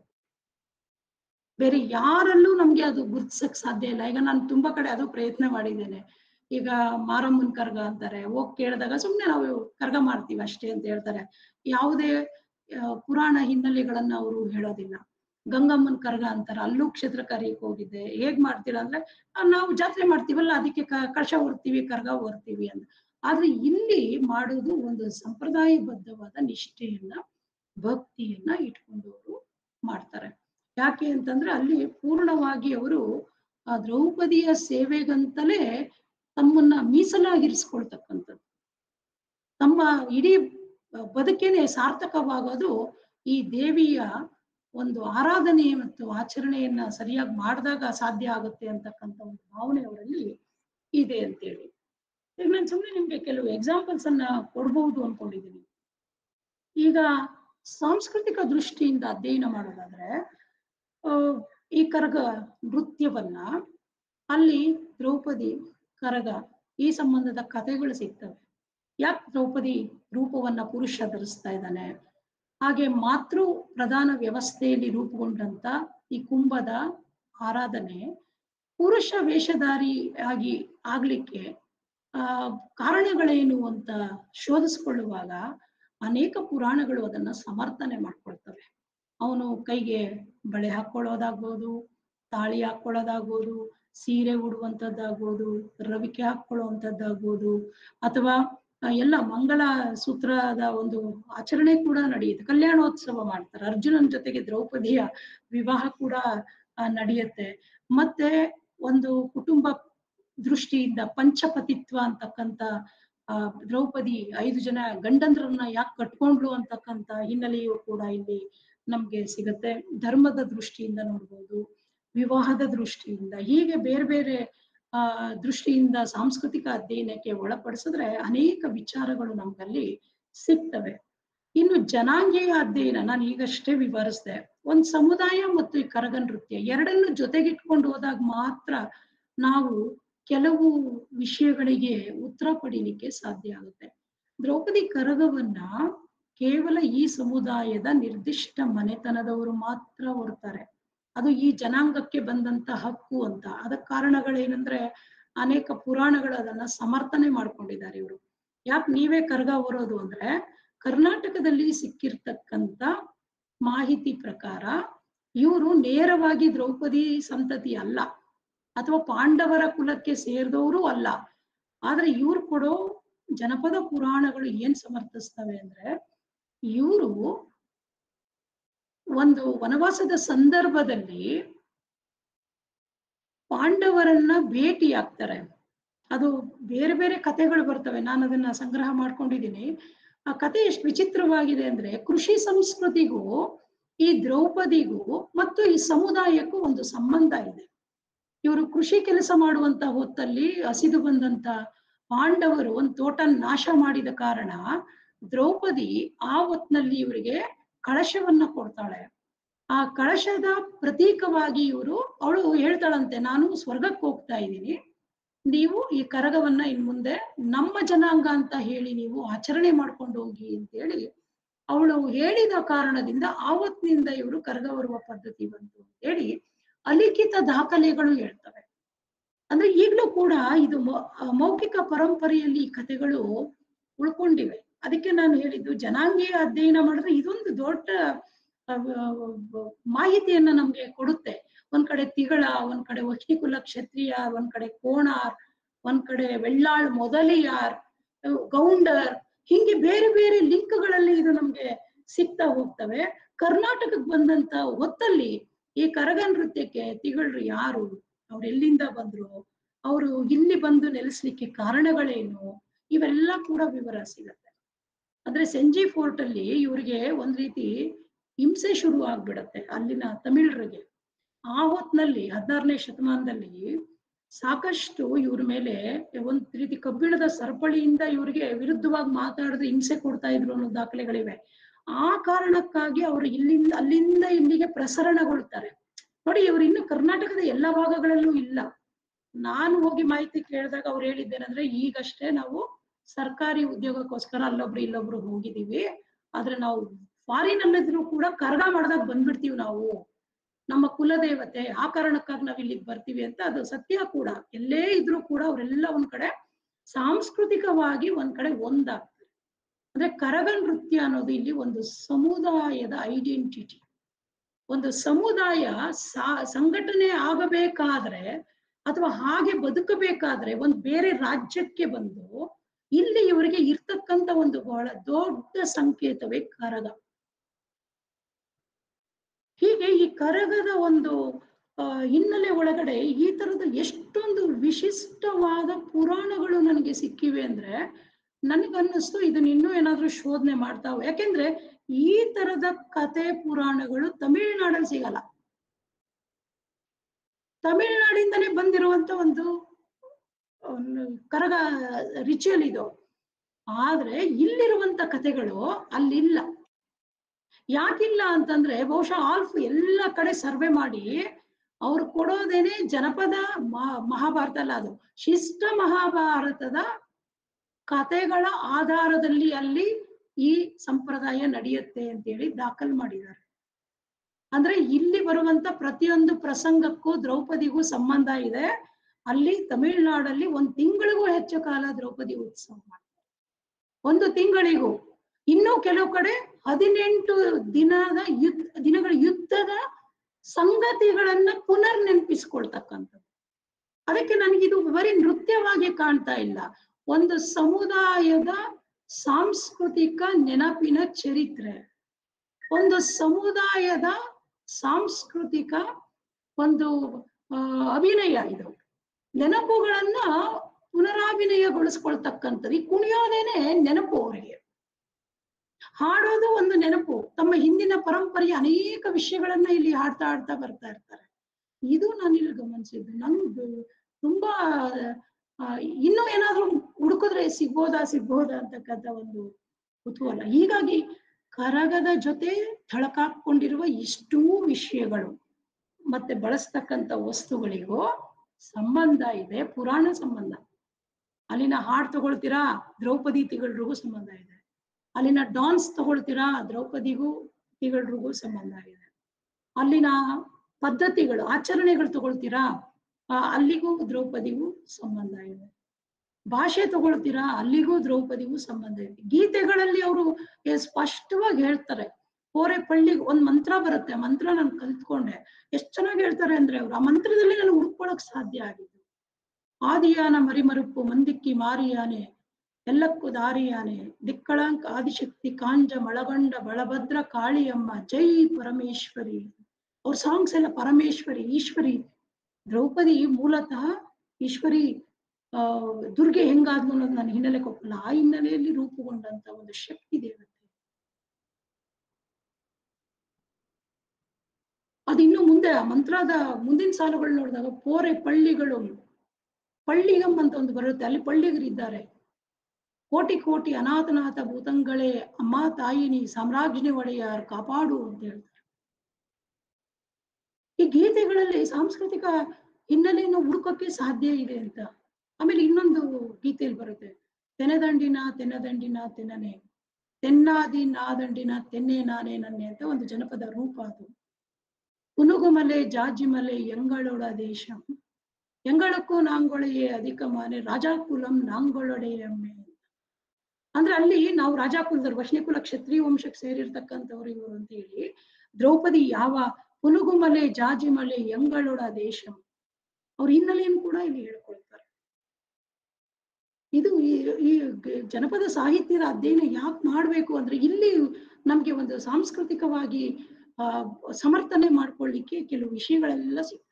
ಬೇರೆ ಯಾರಲ್ಲೂ ನಮ್ಗೆ ಅದು ಗುರ್ತಿಸಕ್ ಸಾಧ್ಯ ಇಲ್ಲ ಈಗ ನಾನು ತುಂಬಾ ಕಡೆ ಅದು ಪ್ರಯತ್ನ ಮಾಡಿದ್ದೇನೆ ಈಗ ಮಾರಮ್ಮನ್ ಕರ್ಗ ಅಂತಾರೆ ಹೋಗ್ ಕೇಳಿದಾಗ ಸುಮ್ನೆ ನಾವು ಕರ್ಗ ಮಾಡ್ತೀವಿ ಅಷ್ಟೇ ಅಂತ ಹೇಳ್ತಾರೆ ಯಾವುದೇ ಆ, ಪುರಾಣ ಹಿನ್ನೆಲೆಗಳನ್ನ ಅವರು ಹೇಳೋದಿಲ್ಲ ಗಂಗಮ್ಮನ್ ಕರ್ಗ ಅಂತಾರೆ ಅಲ್ಲೂ ಕ್ಷೇತ್ರ ಕಾರ್ಯಕ್ಕೆ ಹೋಗಿದ್ದೆ ಹೇಗ್ ಮಾಡ್ತೀರಾ ಅಂದ್ರೆ ಆ, ನಾವು ಜಾತ್ರೆ ಮಾಡ್ತೀವಲ್ಲ ಅದಕ್ಕೆ ಕ- ಕಳಶ ಹೊರ್ತೀವಿ ಕರ್ಗ ಹೊರ್ತೀವಿ ಅಂತ ಆದ್ರೆ ಇಲ್ಲಿ ಮಾಡುವುದು ಒಂದು ಸಂಪ್ರದಾಯಬದ್ಧವಾದ ನಿಷ್ಠೆಯನ್ನ ಭಕ್ತಿಯನ್ನ ಇಟ್ಕೊಂಡವರು ಮಾಡ್ತಾರೆ ಯಾಕೆ ಅಂತಂದ್ರೆ ಅಲ್ಲಿ ಪೂರ್ಣವಾಗಿ ಅವರು ಆ ದ್ರೌಪದಿಯ ಸೇವೆಗಂತಲೇ ತಮ್ಮನ್ನ ಮೀಸಲಾಗಿರಿಸ್ಕೊಳ್ತಕ್ಕಂಥದ್ದು ತಮ್ಮ ಇಡೀ ಬದುಕೇನೆ ಸಾರ್ಥಕವಾಗೋದು ಈ ದೇವಿಯ ಒಂದು ಆರಾಧನೆ ಮತ್ತು ಆಚರಣೆಯನ್ನ ಸರಿಯಾಗಿ ಮಾಡಿದಾಗ ಸಾಧ್ಯ ಆಗುತ್ತೆ ಅಂತಕ್ಕಂಥ ಒಂದು ಭಾವನೆ ಅವರಲ್ಲಿ ಇದೆ ಅಂತೇಳಿ ಈಗ ನಾನು ಸುಮ್ಮನೆ ನಿಮ್ಗೆ ಕೆಲವು ಎಕ್ಸಾಂಪಲ್ಸ್ ಅನ್ನ ಕೊಡ್ಬಹುದು ಅನ್ಕೊಂಡಿದ್ದೀನಿ ಈಗ ಸಾಂಸ್ಕೃತಿಕ ದೃಷ್ಟಿಯಿಂದ ಅಧ್ಯಯನ ಮಾಡೋದಾದ್ರೆ ಆ, ಈ ಕರಗ ನೃತ್ಯವನ್ನ ಅಲ್ಲಿ ದ್ರೌಪದಿ ಕರಗ ಈ ಸಂಬಂಧದ ಕಥೆಗಳು ಸಿಗ್ತವೆ ಯಾಕೆ ದ್ರೌಪದಿ ರೂಪವನ್ನ ಪುರುಷ ಧರಿಸ್ತಾ ಇದ್ದಾನೆ ಹಾಗೆ ಮಾತೃ ಪ್ರಧಾನ ವ್ಯವಸ್ಥೆಯಲ್ಲಿ ರೂಪುಗೊಂಡಂತ ಈ ಕುಂಭದ ಆರಾಧನೆ ಪುರುಷ ವೇಷಧಾರಿ ಆಗಿ ಆಗ್ಲಿಕ್ಕೆ ಆ ಕಾರಣಗಳೇನು ಅಂತ ಶೋಧಿಸ್ಕೊಳ್ಳುವಾಗ ಅನೇಕ ಪುರಾಣಗಳು ಅದನ್ನ ಸಮರ್ಥನೆ ಮಾಡ್ಕೊಳ್ತವೆ ಅವನು ಕೈಗೆ ಬಳೆ ಹಾಕೊಳ್ಳೋದಾಗ್ಬೋದು ತಾಳಿ ಹಾಕೊಳ್ಳೋದಾಗ್ಬೋದು ಸೀರೆ ಉಡುವಂಥದ್ದಾಗ್ಬೋದು ರವಿಕೆ ಹಾಕೊಳ್ಳುವಂಥದ್ದಾಗ್ಬೋದು ಅಥವಾ ಆ, ಎಲ್ಲ ಮಂಗಳ ಸೂತ್ರದ ಒಂದು ಆಚರಣೆ ಕೂಡ ನಡೆಯುತ್ತೆ ಕಲ್ಯಾಣೋತ್ಸವ ಮಾಡ್ತಾರೆ ಅರ್ಜುನನ್ ಜೊತೆಗೆ ದ್ರೌಪದಿಯ ವಿವಾಹ ಕೂಡ ಆ, ನಡೆಯುತ್ತೆ ಮತ್ತೆ ಒಂದು ಕುಟುಂಬ ದೃಷ್ಟಿಯಿಂದ ಪಂಚಪತಿತ್ವ ಅಂತಕ್ಕಂಥ ಆ ದ್ರೌಪದಿ ಐದು ಜನ ಗಂಡಂದ್ರನ್ನ ಯಾಕೆ ಕಟ್ಕೊಂಡ್ಲು ಅಂತಕ್ಕಂಥ ಹಿನ್ನೆಲೆಯು ಕೂಡ ಇಲ್ಲಿ ನಮ್ಗೆ ಸಿಗತ್ತೆ ಧರ್ಮದ ದೃಷ್ಟಿಯಿಂದ ನೋಡ್ಬೋದು ವಿವಾಹದ ದೃಷ್ಟಿಯಿಂದ ಹೀಗೆ ಬೇರೆ ಬೇರೆ ಆ ದೃಷ್ಟಿಯಿಂದ ಸಾಂಸ್ಕೃತಿಕ ಅಧ್ಯಯನಕ್ಕೆ ಒಳಪಡಿಸಿದ್ರೆ ಅನೇಕ ವಿಚಾರಗಳು ನಮ್ಗಲ್ಲಿ ಸಿಗ್ತವೆ ಇನ್ನು ಜನಾಂಗೀಯ ಅಧ್ಯಯನ ನಾನು ಈಗಷ್ಟೇ ವಿವರಿಸಿದೆ ಒಂದ್ ಸಮುದಾಯ ಮತ್ತು ಈ ಕರಗ ನೃತ್ಯ ಎರಡನ್ನು ಜೊತೆಗಿಟ್ಕೊಂಡು ಹೋದಾಗ ಮಾತ್ರ ನಾವು ಕೆಲವು ವಿಷಯಗಳಿಗೆ ಉತ್ತರ ಪಡೀಲಿಕ್ಕೆ ಸಾಧ್ಯ ಆಗುತ್ತೆ ದ್ರೌಪದಿ ಕರಗವನ್ನ ಕೇವಲ ಈ ಸಮುದಾಯದ ನಿರ್ದಿಷ್ಟ ಮನೆತನದವರು ಮಾತ್ರ ಹೊರ್ತಾರೆ ಅದು ಈ ಜನಾಂಗಕ್ಕೆ ಬಂದಂತ ಹಕ್ಕು ಅಂತ ಅದಕ್ಕೆ ಕಾರಣಗಳೇನಂದ್ರೆ ಅನೇಕ ಪುರಾಣಗಳು ಅದನ್ನ ಸಮರ್ಥನೆ ಮಾಡ್ಕೊಂಡಿದ್ದಾರೆ ಇವರು ಯಾಕೆ ನೀವೇ ಕರ್ಗ ಹೊರೋದು ಅಂದ್ರೆ ಕರ್ನಾಟಕದಲ್ಲಿ ಸಿಕ್ಕಿರ್ತಕ್ಕಂತ ಮಾಹಿತಿ ಪ್ರಕಾರ ಇವರು ನೇರವಾಗಿ ದ್ರೌಪದಿ ಸಂತತಿ ಅಲ್ಲ ಅಥವಾ ಪಾಂಡವರ ಕುಲಕ್ಕೆ ಸೇರಿದವರು ಅಲ್ಲ ಆದ್ರೆ ಇವ್ರು ಕೊಡೋ ಜನಪದ ಪುರಾಣಗಳು ಏನ್ ಸಮರ್ಥಿಸ್ತವೆ ಅಂದ್ರೆ ಇವರು ಒಂದು ವನವಾಸದ ಸಂದರ್ಭದಲ್ಲಿ ಪಾಂಡವರನ್ನ ಭೇಟಿ ಆಗ್ತಾರೆ ಅದು ಬೇರೆ ಬೇರೆ ಕಥೆಗಳು ಬರ್ತವೆ ನಾನು ಅದನ್ನ ಸಂಗ್ರಹ ಮಾಡ್ಕೊಂಡಿದ್ದೀನಿ ಆ ಕಥೆ ಎಷ್ಟು ವಿಚಿತ್ರವಾಗಿದೆ ಅಂದ್ರೆ ಕೃಷಿ ಸಂಸ್ಕೃತಿಗೂ ಈ ದ್ರೌಪದಿಗೂ ಮತ್ತು ಈ ಸಮುದಾಯಕ್ಕೂ ಒಂದು ಸಂಬಂಧ ಇದೆ ಇವರು ಕೃಷಿ ಕೆಲಸ ಮಾಡುವಂತ ಹೊತ್ತಲ್ಲಿ ಹಸಿದು ಬಂದಂತ ಪಾಂಡವರು ಒಂದು ತೋಟ ನಾಶ ಮಾಡಿದ ಕಾರಣ ದ್ರೌಪದಿ ಆ ಹೊತ್ನಲ್ಲಿ ಇವರಿಗೆ ಕಳಶವನ್ನ ಕೊಡ್ತಾಳೆ ಆ ಕಳಶದ ಪ್ರತೀಕವಾಗಿ ಇವರು ಅವಳು ಹೇಳ್ತಾಳಂತೆ ನಾನು ಸ್ವರ್ಗಕ್ಕೆ ಹೋಗ್ತಾ ಇದ್ದೀನಿ ನೀವು ಈ ಕರಗವನ್ನ ಇನ್ ಮುಂದೆ ನಮ್ಮ ಜನಾಂಗ ಅಂತ ಹೇಳಿ ನೀವು ಆಚರಣೆ ಮಾಡ್ಕೊಂಡು ಹೋಗಿ ಅಂತ ಹೇಳಿ ಅವಳು ಹೇಳಿದ ಕಾರಣದಿಂದ ಆವತ್ತಿನಿಂದ ಇವರು ಕರಗ ಬರುವ ಪದ್ಧತಿ ಬಂತು ಅಂತ ಹೇಳಿ ಅಲಿಖಿತ ದಾಖಲೆಗಳು ಹೇಳ್ತವೆ ಅಂದ್ರೆ ಈಗಲೂ ಕೂಡ ಇದು ಮೌ- ಆ, ಮೌಖಿಕ ಪರಂಪರೆಯಲ್ಲಿ ಈ ಕಥೆಗಳು ಉಳ್ಕೊಂಡಿವೆ ಅದಕ್ಕೆ ನಾನು ಹೇಳಿದ್ದು ಜನಾಂಗೀಯ ಅಧ್ಯಯನ ಮಾಡಿದ್ರೆ ಇದೊಂದು ದೊಡ್ಡ ಆ, ಆ, ಮಾಹಿತಿಯನ್ನ ನಮ್ಗೆ ಕೊಡುತ್ತೆ ಒಂದ್ ಕಡೆ ತಿಗಳ ಒಂದ್ ಕಡೆ ವಕ್ತಿಕುಲ ಕ್ಷತ್ರಿಯ ಒಂದ್ ಕಡೆ ಕೋಣಾರ್ ಒಂದ್ ಕಡೆ ವೆಳ್ಳಾಳ್ ಮೊದಲಿಯಾರ್ ಆ, ಗೌಂಡರ್ ಹಿಂಗೆ ಬೇರೆ ಬೇರೆ ಲಿಂಕ್ಗಳಲ್ಲಿ ಇದು ನಮ್ಗೆ ಸಿಗ್ತಾ ಹೋಗ್ತವೆ ಕರ್ನಾಟಕಕ್ಕೆ ಬಂದಂತ ಹೊತ್ತಲ್ಲಿ ಈ ಕರಗ ನೃತ್ಯಕ್ಕೆ ತಿಗಳರು ಯಾರು ಅವ್ರು ಎಲ್ಲಿಂದ ಬಂದ್ರು ಅವರು ಇಲ್ಲಿ ಬಂದು ನೆಲೆಸ್ಲಿಕ್ಕೆ ಕಾರಣಗಳೇನು ಇವೆಲ್ಲ ಕೂಡ ವಿವರ ಸಿಗತ್ತೆ ಅಂದ್ರೆ ಸೆಂಜಿ ಫೋರ್ಟ್ ಅಲ್ಲಿ ಇವ್ರಿಗೆ ಒಂದ್ ರೀತಿ ಹಿಂಸೆ ಶುರು ಆಗ್ಬಿಡತ್ತೆ ಅಲ್ಲಿನ ತಮಿಳರಿಗೆ ಆ ಹೊತ್ನಲ್ಲಿ ಹದಿನಾರನೇ ಶತಮಾನದಲ್ಲಿ ಸಾಕಷ್ಟು ಇವ್ರ ಮೇಲೆ ಒಂದ್ ರೀತಿ ಕಬ್ಬಿಣದ ಸರಪಳಿಯಿಂದ ಇವ್ರಿಗೆ ವಿರುದ್ಧವಾಗಿ ಮಾತಾಡಿದ್ರೆ ಹಿಂಸೆ ಕೊಡ್ತಾ ಇದ್ರು ಅನ್ನೋ ದಾಖಲೆಗಳಿವೆ ಆ ಕಾರಣಕ್ಕಾಗಿ ಅವರು ಇಲ್ಲಿಂದ ಅಲ್ಲಿಂದ ಇಲ್ಲಿಗೆ ಪ್ರಸರಣಗೊಳ್ತಾರೆ ನೋಡಿ ಇವ್ರು ಇನ್ನು ಕರ್ನಾಟಕದ ಎಲ್ಲ ಭಾಗಗಳಲ್ಲೂ ಇಲ್ಲ ನಾನು ಹೋಗಿ ಮಾಹಿತಿ ಕೇಳಿದಾಗ ಅವ್ರು ಹೇಳಿದ್ದೇನೆಂದ್ರೆ ಈಗಷ್ಟೇ ನಾವು ಸರ್ಕಾರಿ ಉದ್ಯೋಗಕ್ಕೋಸ್ಕರ ಅಲ್ಲೊಬ್ರು ಇಲ್ಲೊಬ್ರು ಹೋಗಿದೀವಿ ಆದ್ರೆ ನಾವು ಫಾರಿನ್ ಅಲ್ಲಿದ್ರು ಕೂಡ ಕರ್ಗ ಮಾಡ್ದಾಗ ಬಂದ್ಬಿಡ್ತೀವಿ ನಾವು ನಮ್ಮ ಕುಲದೇವತೆ ಆ ಕಾರಣಕ್ಕಾಗಿ ನಾವ್ ಇಲ್ಲಿಗೆ ಬರ್ತೀವಿ ಅಂತ ಅದು ಸತ್ಯ ಕೂಡ ಎಲ್ಲೇ ಇದ್ರೂ ಕೂಡ ಅವರೆಲ್ಲ ಒಂದ್ ಕಡೆ ಸಾಂಸ್ಕೃತಿಕವಾಗಿ ಒಂದ್ ಕಡೆ ಒಂದಾಗ್ತಾರೆ ಅಂದ್ರೆ ಕರಗ ನೃತ್ಯ ಅನ್ನೋದು ಇಲ್ಲಿ ಒಂದು ಸಮುದಾಯದ ಐಡೆಂಟಿಟಿ ಒಂದು ಸಮುದಾಯ ಸಾ ಸಂಘಟನೆ ಆಗಬೇಕಾದ್ರೆ ಅಥವಾ ಹಾಗೆ ಬದುಕಬೇಕಾದ್ರೆ ಒಂದು ಬೇರೆ ರಾಜ್ಯಕ್ಕೆ ಬಂದು ಇಲ್ಲಿ ಇವರಿಗೆ ಇರ್ತಕ್ಕಂತ ಒಂದು ಬಹಳ ದೊಡ್ಡ ಸಂಕೇತವೇ ಕರಗ ಹೀಗೆ ಈ ಕರಗದ ಒಂದು ಆ, ಹಿನ್ನೆಲೆ ಒಳಗಡೆ ಈ ತರದ ಎಷ್ಟೊಂದು ವಿಶಿಷ್ಟವಾದ ಪುರಾಣಗಳು ನನಗೆ ಸಿಕ್ಕಿವೆ ಅಂದ್ರೆ ನನಗನ್ನಿಸ್ತು ಇದನ್ನ ಇನ್ನೂ ಏನಾದ್ರೂ ಶೋಧನೆ ಮಾಡ್ತಾವ ಯಾಕೆಂದ್ರೆ ಈ ತರದ ಕತೆ ಪುರಾಣಗಳು ತಮಿಳ್ನಾಡಲ್ಲಿ ಸಿಗಲ್ಲ ತಮಿಳ್ನಾಡಿಂದನೇ ಬಂದಿರುವಂತ ಒಂದು ಒಂದು ಕರಗ ರಿಚುವಲ್ ಇದು ಆದ್ರೆ ಇಲ್ಲಿರುವಂತ ಕಥೆಗಳು ಅಲ್ಲಿಲ್ಲ ಯಾಕಿಲ್ಲ ಅಂತಂದ್ರೆ ಬಹುಶಃ ಆಲ್ಫ್ ಎಲ್ಲ ಕಡೆ ಸರ್ವೆ ಮಾಡಿ ಅವ್ರು ಕೊಡೋದೇನೆ ಜನಪದ ಮ- ಮಹಾಭಾರತ ಅಲ್ಲ ಅದು ಶಿಷ್ಟ ಮಹಾಭಾರತದ ಕಥೆಗಳ ಆಧಾರದಲ್ಲಿ ಅಲ್ಲಿ ಈ ಸಂಪ್ರದಾಯ ನಡೆಯುತ್ತೆ ಅಂತೇಳಿ ದಾಖಲ್ ಮಾಡಿದ್ದಾರೆ ಅಂದ್ರೆ ಇಲ್ಲಿ ಬರುವಂತ ಪ್ರತಿಯೊಂದು ಪ್ರಸಂಗಕ್ಕೂ ದ್ರೌಪದಿಗೂ ಸಂಬಂಧ ಇದೆ ಅಲ್ಲಿ ತಮಿಳ್ನಾಡಲ್ಲಿ ಒಂದ್ ತಿಂಗಳಿಗೂ ಹೆಚ್ಚು ಕಾಲ ದ್ರೌಪದಿ ಉತ್ಸವ ಮಾಡ್ತಾರೆ ಒಂದು ತಿಂಗಳಿಗೂ ಇನ್ನು ಕೆಲವು ಕಡೆ ಹದಿನೆಂಟು ದಿನದ ಯುದ್ಧ ದಿನಗಳ ಯುದ್ಧದ ಸಂಗತಿಗಳನ್ನ ಪುನರ್ ನೆನಪಿಸ್ಕೊಳ್ತಕ್ಕಂಥದ್ದು ಅದಕ್ಕೆ ನನಗಿದು ಬರೀ ನೃತ್ಯವಾಗಿ ಕಾಣ್ತಾ ಇಲ್ಲ ಒಂದು ಸಮುದಾಯದ ಸಾಂಸ್ಕೃತಿಕ ನೆನಪಿನ ಚರಿತ್ರೆ ಒಂದು ಸಮುದಾಯದ ಸಾಂಸ್ಕೃತಿಕ ಒಂದು ಆ, ಅಭಿನಯ ಇದು ನೆನಪುಗಳನ್ನ ಪುನರಾಭಿನಯಗೊಳಿಸ್ಕೊಳ್ತಕ್ಕಂಥದ್ದು ಈ ಕುಣಿಯೋದೇನೆ ನೆನಪು ಅವರಿಗೆ ಹಾಡೋದು ಒಂದು ನೆನಪು ತಮ್ಮ ಹಿಂದಿನ ಪರಂಪರೆಯ ಅನೇಕ ವಿಷಯಗಳನ್ನ ಇಲ್ಲಿ ಹಾಡ್ತಾ ಹಾಡ್ತಾ ಬರ್ತಾ ಇರ್ತಾರೆ ಇದು ನಾನು ಇಲ್ಲಿ ಗಮನಿಸಿದ್ದು ನಂದು ತುಂಬಾ ಆ, ಇನ್ನೂ ಏನಾದ್ರೂ ಹುಡುಕಿದ್ರೆ ಸಿಗ್ಬೋದಾ ಸಿಗ್ಬೋದಾ ಅಂತಕ್ಕಂಥ ಒಂದು ಕುತೂಹಲ ಹೀಗಾಗಿ ಕರಗದ ಜೊತೆ ಥಳಕಾಕೊಂಡಿರುವ ಇಷ್ಟೂ ವಿಷಯಗಳು ಮತ್ತೆ ಬಳಸ್ತಕ್ಕಂಥ ವಸ್ತುಗಳಿಗೂ ಸಂಬಂಧ ಇದೆ ಪುರಾಣ ಸಂಬಂಧ ಅಲ್ಲಿನ ಹಾಡ್ ತಗೊಳ್ತೀರಾ ದ್ರೌಪದಿ ತಿಗಳ್ರಿಗೂ ಸಂಬಂಧ ಇದೆ ಅಲ್ಲಿನ ಡಾನ್ಸ್ ತಗೊಳ್ತೀರಾ ದ್ರೌಪದಿಗೂ ತಿಗಳ್ರಿಗೂ ಸಂಬಂಧ ಇದೆ ಅಲ್ಲಿನ ಪದ್ಧತಿಗಳು ಆಚರಣೆಗಳು ತಗೊಳ್ತೀರಾ ಆ, ಅಲ್ಲಿಗೂ ದ್ರೌಪದಿಗೂ ಸಂಬಂಧ ಇದೆ ಭಾಷೆ ತಗೊಳ್ತೀರಾ ಅಲ್ಲಿಗೂ ದ್ರೌಪದಿಗೂ ಸಂಬಂಧ ಇದೆ ಗೀತೆಗಳಲ್ಲಿ ಅವರು ಸ್ಪಷ್ಟವಾಗಿ ಹೇಳ್ತಾರೆ ಕೋರೆ ಪಳ್ಳಿಗೆ ಒಂದ್ ಮಂತ್ರ ಬರುತ್ತೆ ಆ ಮಂತ್ರ ನಾನು ಕಲ್ತ್ಕೊಂಡೆ ಎಷ್ಟ್ ಚೆನ್ನಾಗಿ ಹೇಳ್ತಾರೆ ಅಂದ್ರೆ ಅವ್ರು ಆ ಮಂತ್ರದಲ್ಲಿ ನಾನು ಹುಡ್ಕೊಳಕ್ ಸಾಧ್ಯ ಆಗಿದ್ದು ಆದಿಯಾನ ಮರಿಮರುಪ್ಪು ಮಂದಿಕ್ಕಿ ಮಾರಿಯಾನೆ ಎಲ್ಲಕ್ಕೂ ದಾರಿಯಾನೆ ದಿಕ್ಕಳಂಕ ಆದಿಶಕ್ತಿ ಕಾಂಜ ಮಳಗಂಡ ಬಳಭದ್ರ ಕಾಳಿಯಮ್ಮ ಜೈ ಪರಮೇಶ್ವರಿ ಅವ್ರ ಸಾಂಗ್ಸ್ ಎಲ್ಲ ಪರಮೇಶ್ವರಿ ಈಶ್ವರಿ ದ್ರೌಪದಿ ಮೂಲತಃ ಈಶ್ವರಿ ಆ ದುರ್ಗೆ ಹೆಂಗಾದ್ಲು ಅನ್ನೋದು ನಾನು ಹಿನ್ನೆಲೆ ಕೊಪ್ಪಲ್ಲ ಆ ಹಿನ್ನೆಲೆಯಲ್ಲಿ ರೂಪುಗೊಂಡಂತ ಒಂದು ಶಕ್ತಿ ದೇವತೆ ಅದಿನ್ನು ಮುಂದೆ ಆ ಮಂತ್ರದ ಮುಂದಿನ ಸಾಲುಗಳು ನೋಡಿದಾಗ ಪೋರೆ ಪಳ್ಳಿಗಳು ಪಳ್ಳಿಗಂ ಅಂತ ಒಂದು ಬರುತ್ತೆ ಅಲ್ಲಿ ಪಳ್ಳಿಗರಿದ್ದಾರೆ ಕೋಟಿ ಕೋಟಿ ಅನಾಥನಾಥ ಭೂತಂಗಳೇ ಅಮ್ಮ ತಾಯಿನಿ ಸಾಮ್ರಾಜ್ಞಿ ಒಡೆಯರ್ ಕಾಪಾಡು ಅಂತ ಹೇಳ್ತಾರೆ ಈ ಗೀತೆಗಳಲ್ಲಿ ಸಾಂಸ್ಕೃತಿಕ ಹಿನ್ನೆಲೆಯನ್ನು ಹುಡುಕಕ್ಕೆ ಸಾಧ್ಯ ಇದೆ ಅಂತ ಆಮೇಲೆ ಇನ್ನೊಂದು ಗೀತೆಯಲ್ಲಿ ಬರುತ್ತೆ ತೆನೆದಂಡಿನ ತೆನೆದಂಡಿನ ತೆನನೆ ತೆನ್ನಾದಿ ನಾದಂಡಿನ ತೆನ್ನೆ ನಾನೇ ನನ್ನೆ ಅಂತ ಒಂದು ಜನಪದ ರೂಪ ಅದು ಪುನುಗುಮಲೆ ಜಾಜಿಮಲೆ ಎಂಗಳೊಳ ದೇಶ ಎಂಗಳಕ್ಕೂ ನಾಂಗೊಳೆಯೇ ಅಧಿಕ ಮಾನೆ ರಾಜಾಕುಲಂ ನಾಂಗೊಳೊಡೆಯಮ್ಮೆ ಅಂದ್ರೆ ಅಲ್ಲಿ ನಾವು ರಾಜಾಕುಲದವ್ರು ವಶ್ನಿಕುಲ ಕ್ಷತ್ರಿಯ ವಂಶಕ್ಕೆ ಸೇರಿರ್ತಕ್ಕಂಥವ್ರು ಇವರು ಅಂತ ಹೇಳಿ ದ್ರೌಪದಿ ಯಾವ ಪುಲುಗುಮಲೆ ಜಾಜಿಮಲೆ ಎಂಗಳೊಡ ದೇಶಂ ಅವ್ರ ಹಿನ್ನೆಲೆಯನ್ನು ಕೂಡ ಇಲ್ಲಿ ಹೇಳ್ಕೊಳ್ತಾರೆ ಇದು ಈ ಈ ಗ- ಜನಪದ ಸಾಹಿತ್ಯದ ಅಧ್ಯಯನ ಯಾಕೆ ಮಾಡ್ಬೇಕು ಅಂದ್ರೆ ಇಲ್ಲಿ ನಮ್ಗೆ ಒಂದು ಸಾಂಸ್ಕೃತಿಕವಾಗಿ ಆ ಸಮರ್ಥನೆ ಮಾಡ್ಕೊಳ್ಳಿಕ್ಕೆ ಕೆಲವು ವಿಷಯಗಳೆಲ್ಲ ಸಿಗ್ತವೆ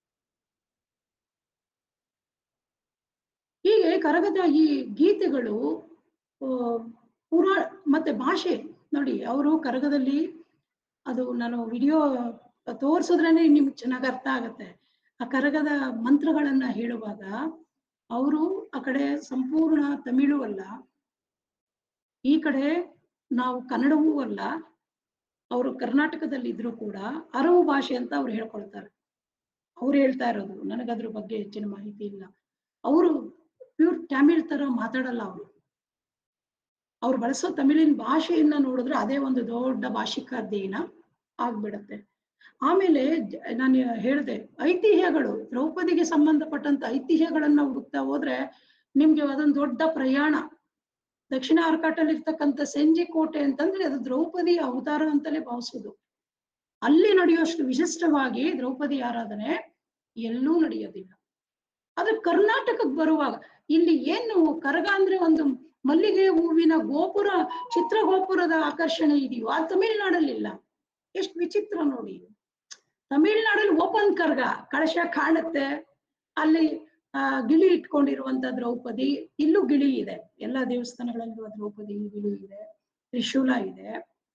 ಹೀಗೆ ಕರಗದ ಈ ಗೀತೆಗಳು ಆ, ಪುರಾ ಮತ್ತೆ ಭಾಷೆ ನೋಡಿ ಅವರು ಕರಗದಲ್ಲಿ ಅದು ನಾನು ವಿಡಿಯೋ ತೋರ್ಸಿದ್ರೇನೆ ನಿಮ್ಗೆ ಚೆನ್ನಾಗಿ ಅರ್ಥ ಆಗತ್ತೆ ಆ ಕರಗದ ಮಂತ್ರಗಳನ್ನ ಹೇಳುವಾಗ ಅವರು ಆ ಕಡೆ ಸಂಪೂರ್ಣ ತಮಿಳು ಅಲ್ಲ ಈ ಕಡೆ ನಾವು ಕನ್ನಡವೂ ಅಲ್ಲ ಅವರು ಕರ್ನಾಟಕದಲ್ಲಿ ಇದ್ರು ಕೂಡ ಅರವು ಭಾಷೆ ಅಂತ ಅವ್ರು ಹೇಳ್ಕೊಳ್ತಾರೆ ಅವ್ರು ಹೇಳ್ತಾ ಇರೋದು ನನಗದ್ರ ಬಗ್ಗೆ ಹೆಚ್ಚಿನ ಮಾಹಿತಿ ಇಲ್ಲ ಅವರು ಪ್ಯೂರ್ ತಮಿಳ್ ತರ ಮಾತಾಡಲ್ಲ ಅವರು ಅವ್ರು ಬಳಸೋ ತಮಿಳಿನ ಭಾಷೆಯನ್ನ ನೋಡಿದ್ರೆ ಅದೇ ಒಂದು ದೊಡ್ಡ ಭಾಷಿಕ ಅಧ್ಯಯನ ಆಗ್ಬಿಡತ್ತೆ ಆಮೇಲೆ ಜ- ನಾನು ಹೇಳಿದೆ ಐತಿಹ್ಯಗಳು ದ್ರೌಪದಿಗೆ ಸಂಬಂಧಪಟ್ಟಂತ ಐತಿಹ್ಯಗಳನ್ನ ಹುಡುಕ್ತಾ ಹೋದ್ರೆ ನಿಮ್ಗೆ ಅದೊಂದು ದೊಡ್ಡ ಪ್ರಯಾಣ ದಕ್ಷಿಣ ಆರ್ಕಾಟಲ್ಲಿ ಇರ್ತಕ್ಕಂಥ ಸೆಂಜಿ ಕೋಟೆ ಅಂತಂದ್ರೆ ಅದು ದ್ರೌಪದಿ ಅವತಾರ ಅಂತಲೇ ಭಾವಿಸೋದು ಅಲ್ಲಿ ನಡೆಯುವಷ್ಟು ವಿಶಿಷ್ಟವಾಗಿ ದ್ರೌಪದಿ ಆರಾಧನೆ ಎಲ್ಲೂ ನಡೆಯೋದಿಲ್ಲ ಆದ್ರೆ ಕರ್ನಾಟಕಕ್ಕೆ ಬರುವಾಗ ಇಲ್ಲಿ ಏನು ಕರಗ ಅಂದ್ರೆ ಒಂದು ಮಲ್ಲಿಗೆ ಹೂವಿನ ಗೋಪುರ ಚಿತ್ರ ಗೋಪುರದ ಆಕರ್ಷಣೆ ಇದೆಯೋ ಆ ತಮಿಳ್ನಾಡಲ್ಲಿಲ್ಲ ಎಷ್ಟು ವಿಚಿತ್ರ ನೋಡಿ ತಮಿಳ್ನಾಡಲ್ಲಿ ಓಪನ್ ಕರ್ಗ ಕಳಶ ಕಾಣುತ್ತೆ ಅಲ್ಲಿ ಆ ಗಿಳಿ ಇಟ್ಕೊಂಡಿರುವಂತ ದ್ರೌಪದಿ ಇಲ್ಲೂ ಗಿಳಿ ಇದೆ ಎಲ್ಲಾ ದೇವಸ್ಥಾನಗಳಲ್ಲಿರುವ ದ್ರೌಪದಿ ಗಿಳಿ ಇದೆ ತ್ರಿಶೂಲ ಇದೆ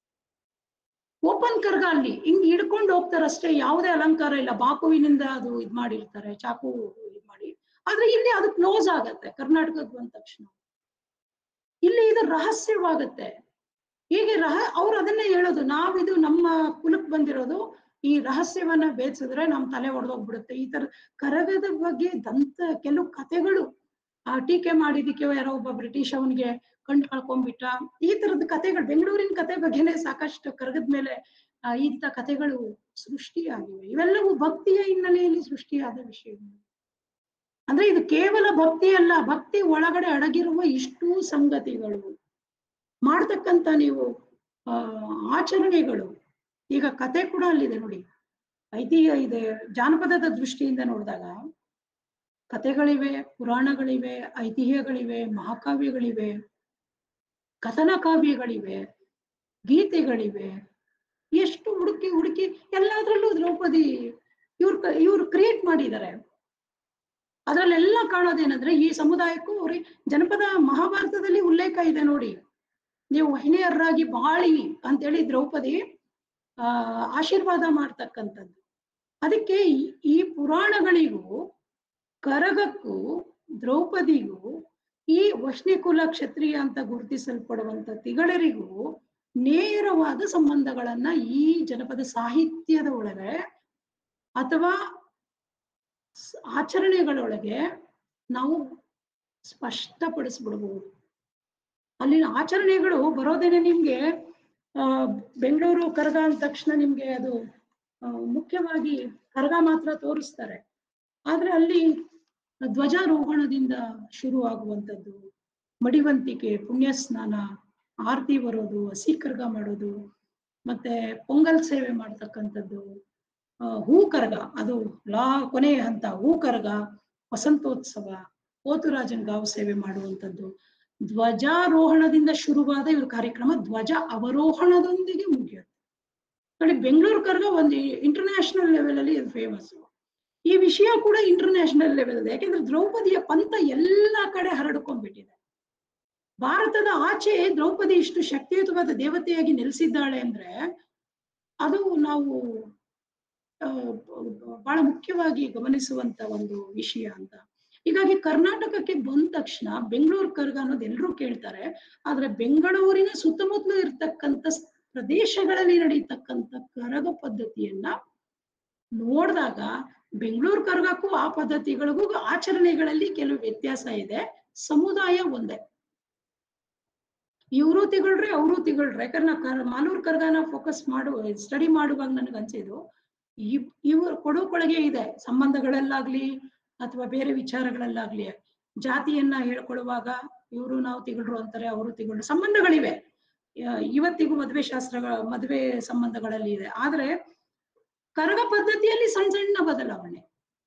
ಓಪನ್ ಕರ್ಗ ಅಲ್ಲಿ ಹಿಂಗ್ ಹಿಡ್ಕೊಂಡು ಹೋಗ್ತಾರಷ್ಟೇ ಯಾವುದೇ ಅಲಂಕಾರ ಇಲ್ಲ ಬಾಕುವಿನಿಂದ ಅದು ಇದ್ ಮಾಡಿರ್ತಾರೆ ಚಾಕು ಇದ್ ಮಾಡಿ ಆದ್ರೆ ಇಲ್ಲಿ ಅದು ಕ್ಲೋಸ್ ಆಗತ್ತೆ ಕರ್ನಾಟಕಕ್ಕೆ ಬಂದ ತಕ್ಷಣ ಇಲ್ಲಿ ಇದು ರಹಸ್ಯವಾಗತ್ತೆ ಹೀಗೆ ರಹ ಅವ್ರು ಅದನ್ನೇ ಹೇಳೋದು ನಾವಿದು ನಮ್ಮ ಕುಲಕ್ ಬಂದಿರೋದು ಈ ರಹಸ್ಯವನ್ನ ಬೇಯಿಸಿದ್ರೆ ನಮ್ ತಲೆ ಒಡೆದೋಗ್ಬಿಡುತ್ತೆ ಈ ತರ ಕರಗದ ಬಗ್ಗೆ ದಂತ ಕೆಲವು ಕಥೆಗಳು ಆ ಟೀಕೆ ಮಾಡಿದಕ್ಕೆ ಯಾರೋ ಒಬ್ಬ ಬ್ರಿಟಿಷ್ ಅವನಿಗೆ ಕಣ್ ಕಳ್ಕೊಂಡ್ಬಿಟ್ಟ ಈ ತರದ ಕಥೆಗಳು ಬೆಂಗಳೂರಿನ ಕತೆ ಬಗ್ಗೆನೇ ಸಾಕಷ್ಟು ಕರಗದ ಮೇಲೆ ಆ, ಇಂಥ ಕಥೆಗಳು ಸೃಷ್ಟಿಯಾಗಿವೆ ಇವೆಲ್ಲವೂ ಭಕ್ತಿಯ ಹಿನ್ನೆಲೆಯಲ್ಲಿ ಸೃಷ್ಟಿಯಾದ ವಿಷಯಗಳು ಅಂದ್ರೆ ಇದು ಕೇವಲ ಭಕ್ತಿ ಅಲ್ಲ ಭಕ್ತಿ ಒಳಗಡೆ ಅಡಗಿರುವ ಇಷ್ಟೂ ಸಂಗತಿಗಳು ಮಾಡ್ತಕ್ಕಂತ ನೀವು ಆ ಆಚರಣೆಗಳು ಈಗ ಕತೆ ಕೂಡ ಅಲ್ಲಿದೆ ನೋಡಿ ಐತಿಹ್ಯ ಇದೆ ಜಾನಪದದ ದೃಷ್ಟಿಯಿಂದ ನೋಡಿದಾಗ ಕತೆಗಳಿವೆ ಪುರಾಣಗಳಿವೆ ಐತಿಹ್ಯಗಳಿವೆ ಮಹಾಕಾವ್ಯಗಳಿವೆ ಕಥನ ಕಾವ್ಯಗಳಿವೆ ಗೀತೆಗಳಿವೆ ಎಷ್ಟು ಹುಡುಕಿ ಹುಡುಕಿ ಎಲ್ಲಾದ್ರಲ್ಲೂ ದ್ರೌಪದಿ ಇವ್ರು ಇವ್ರು ಕ್ರಿಯೇಟ್ ಮಾಡಿದ್ದಾರೆ ಅದ್ರಲ್ಲೆಲ್ಲ ಕಾಣೋದೇನಂದ್ರೆ ಈ ಸಮುದಾಯಕ್ಕೂ ಅವ್ರಿಗೆ ಜನಪದ ಮಹಾಭಾರತದಲ್ಲಿ ಉಲ್ಲೇಖ ಇದೆ ನೋಡಿ ನೀವು ವಹಿನಿಯರಾಗಿ ಬಾಳಿ ಅಂತೇಳಿ ದ್ರೌಪದಿ ಆ ಆಶೀರ್ವಾದ ಮಾಡ್ತಕ್ಕಂಥದ್ದು ಅದಕ್ಕೆ ಈ- ಈ ಪುರಾಣಗಳಿಗೂ ಕರಗಕ್ಕೂ ದ್ರೌಪದಿಗೂ ಈ ವಶ್ನಿಕುಲ ಕ್ಷತ್ರಿಯ ಅಂತ ಗುರುತಿಸಲ್ಪಡುವಂತ ತಿಗಳರಿಗೂ ನೇರವಾದ ಸಂಬಂಧಗಳನ್ನ ಈ ಜನಪದ ಸಾಹಿತ್ಯದ ಒಳಗೆ ಅಥವಾ ಸ್- ಆಚರಣೆಗಳೊಳಗೆ ನಾವು ಸ್ಪಷ್ಟಪಡಿಸ್ಬಿಡ್ಬೋದು ಅಲ್ಲಿನ ಆಚರಣೆಗಳು ಬರೋದೇನೆ ನಿಮ್ಗೆ ಆ ಬೆಂಗಳೂರು ಕರಗ ಅಂದ ತಕ್ಷಣ ನಿಮ್ಗೆ ಅದು ಆ, ಮುಖ್ಯವಾಗಿ ಕರಗ ಮಾತ್ರ ತೋರಿಸ್ತಾರೆ ಆದ್ರೆ ಅಲ್ಲಿ ಧ್ವಜಾರೋಹಣದಿಂದ ಶುರು ಆಗುವಂಥದ್ದು ಮಡಿವಂತಿಕೆ ಪುಣ್ಯ ಸ್ನಾನ ಆರತಿ ಬರೋದು ಹಸಿ ಕರ್ಗ ಮಾಡೋದು ಮತ್ತೆ ಪೊಂಗಲ್ ಸೇವೆ ಮಾಡ್ತಕ್ಕಂಥದ್ದು ಆ, ಹೂ ಕರಗ ಅದು ಲಾ ಕೊನೆಯ ಹಂತ ಹೂ ಕರಗ ವಸಂತೋತ್ಸವ ಪೋತುರಾಜನ್ ಸೇವೆ ಮಾಡುವಂಥದ್ದು ಧ್ವಜಾರೋಹಣದಿಂದ ಶುರುವಾದ ಇವ್ರ ಕಾರ್ಯಕ್ರಮ ಧ್ವಜ ಅವರೋಹಣದೊಂದಿಗೆ ಮುಗಿಯುತ್ತೆ ನೋಡಿ ಬೆಂಗಳೂರು ಕರ್ಗ ಒಂದು ಇಂಟರ್ನ್ಯಾಷನಲ್ ಲೆವೆಲ್ ಅಲ್ಲಿ ಇದು ಫೇಮಸ್ ಈ ವಿಷಯ ಕೂಡ ಇಂಟರ್ನ್ಯಾಷನಲ್ ಲೆವೆಲ್ ಇದೆ ಯಾಕೆಂದ್ರೆ ದ್ರೌಪದಿಯ ಪಂಥ ಎಲ್ಲಾ ಕಡೆ ಹರಡ್ಕೊಂಡ್ಬಿಟ್ಟಿದೆ ಭಾರತದ ಆಚೆ ದ್ರೌಪದಿ ಇಷ್ಟು ಶಕ್ತಿಯುತವಾದ ದೇವತೆಯಾಗಿ ನೆಲೆಸಿದ್ದಾಳೆ ಅಂದ್ರೆ ಅದು ನಾವು ಆ, ಬಹಳ ಮುಖ್ಯವಾಗಿ ಗಮನಿಸುವಂತ ಒಂದು ವಿಷಯ ಅಂತ ಹೀಗಾಗಿ ಕರ್ನಾಟಕಕ್ಕೆ ಬಂದ ತಕ್ಷಣ ಬೆಂಗಳೂರು ಕರ್ಗ ಅನ್ನೋದು ಎಲ್ಲರೂ ಕೇಳ್ತಾರೆ ಆದ್ರೆ ಬೆಂಗಳೂರಿನ ಸುತ್ತಮುತ್ತಲು ಇರ್ತಕ್ಕಂಥ ಸ್- ಪ್ರದೇಶಗಳಲ್ಲಿ ನಡೀತಕ್ಕಂಥ ಕರಗ ಪದ್ಧತಿಯನ್ನ ನೋಡಿದಾಗ ಬೆಂಗಳೂರು ಕರ್ಗಕ್ಕೂ ಆ ಪದ್ಧತಿಗಳಿಗೂ ಆಚರಣೆಗಳಲ್ಲಿ ಕೆಲವು ವ್ಯತ್ಯಾಸ ಇದೆ ಸಮುದಾಯ ಒಂದೇ ಇವರು ತಿಗಳ್ರೆ ಅವರು ತಿಗಳ್ರೆ ಯಾಕಂದ್ರೆ ನಾ ಕರ್ ಮಾಲೂರು ಕರ್ಗನ ಫೋಕಸ್ ಮಾಡುವ ಸ್ಟಡಿ ಮಾಡುವಾಗ ನನಗೆ ಅನ್ಸಿದ್ದು ಇವ್ ಇವ್ರ ಕೊಡು ಕೊಳಗೆ ಇದೆ ಸಂಬಂಧಗಳಲ್ಲಾಗ್ಲಿ ಅಥವಾ ಬೇರೆ ವಿಚಾರಗಳಲ್ಲಾಗ್ಲಿ ಜಾತಿಯನ್ನ ಹೇಳ್ಕೊಳ್ಳುವಾಗ ಇವರು ನಾವು ತಿಗಳು ಅಂತಾರೆ ಅವರು ತಿಗಳು ಸಂಬಂಧಗಳಿವೆ ಆ, ಇವತ್ತಿಗೂ ಮದುವೆ ಶಾಸ್ತ್ರಗಳ ಮದುವೆ ಸಂಬಂಧಗಳಲ್ಲಿ ಇದೆ ಆದ್ರೆ ಕರಗ ಪದ್ಧತಿಯಲ್ಲಿ ಸಣ್ಣ ಸಣ್ಣ ಬದಲಾವಣೆ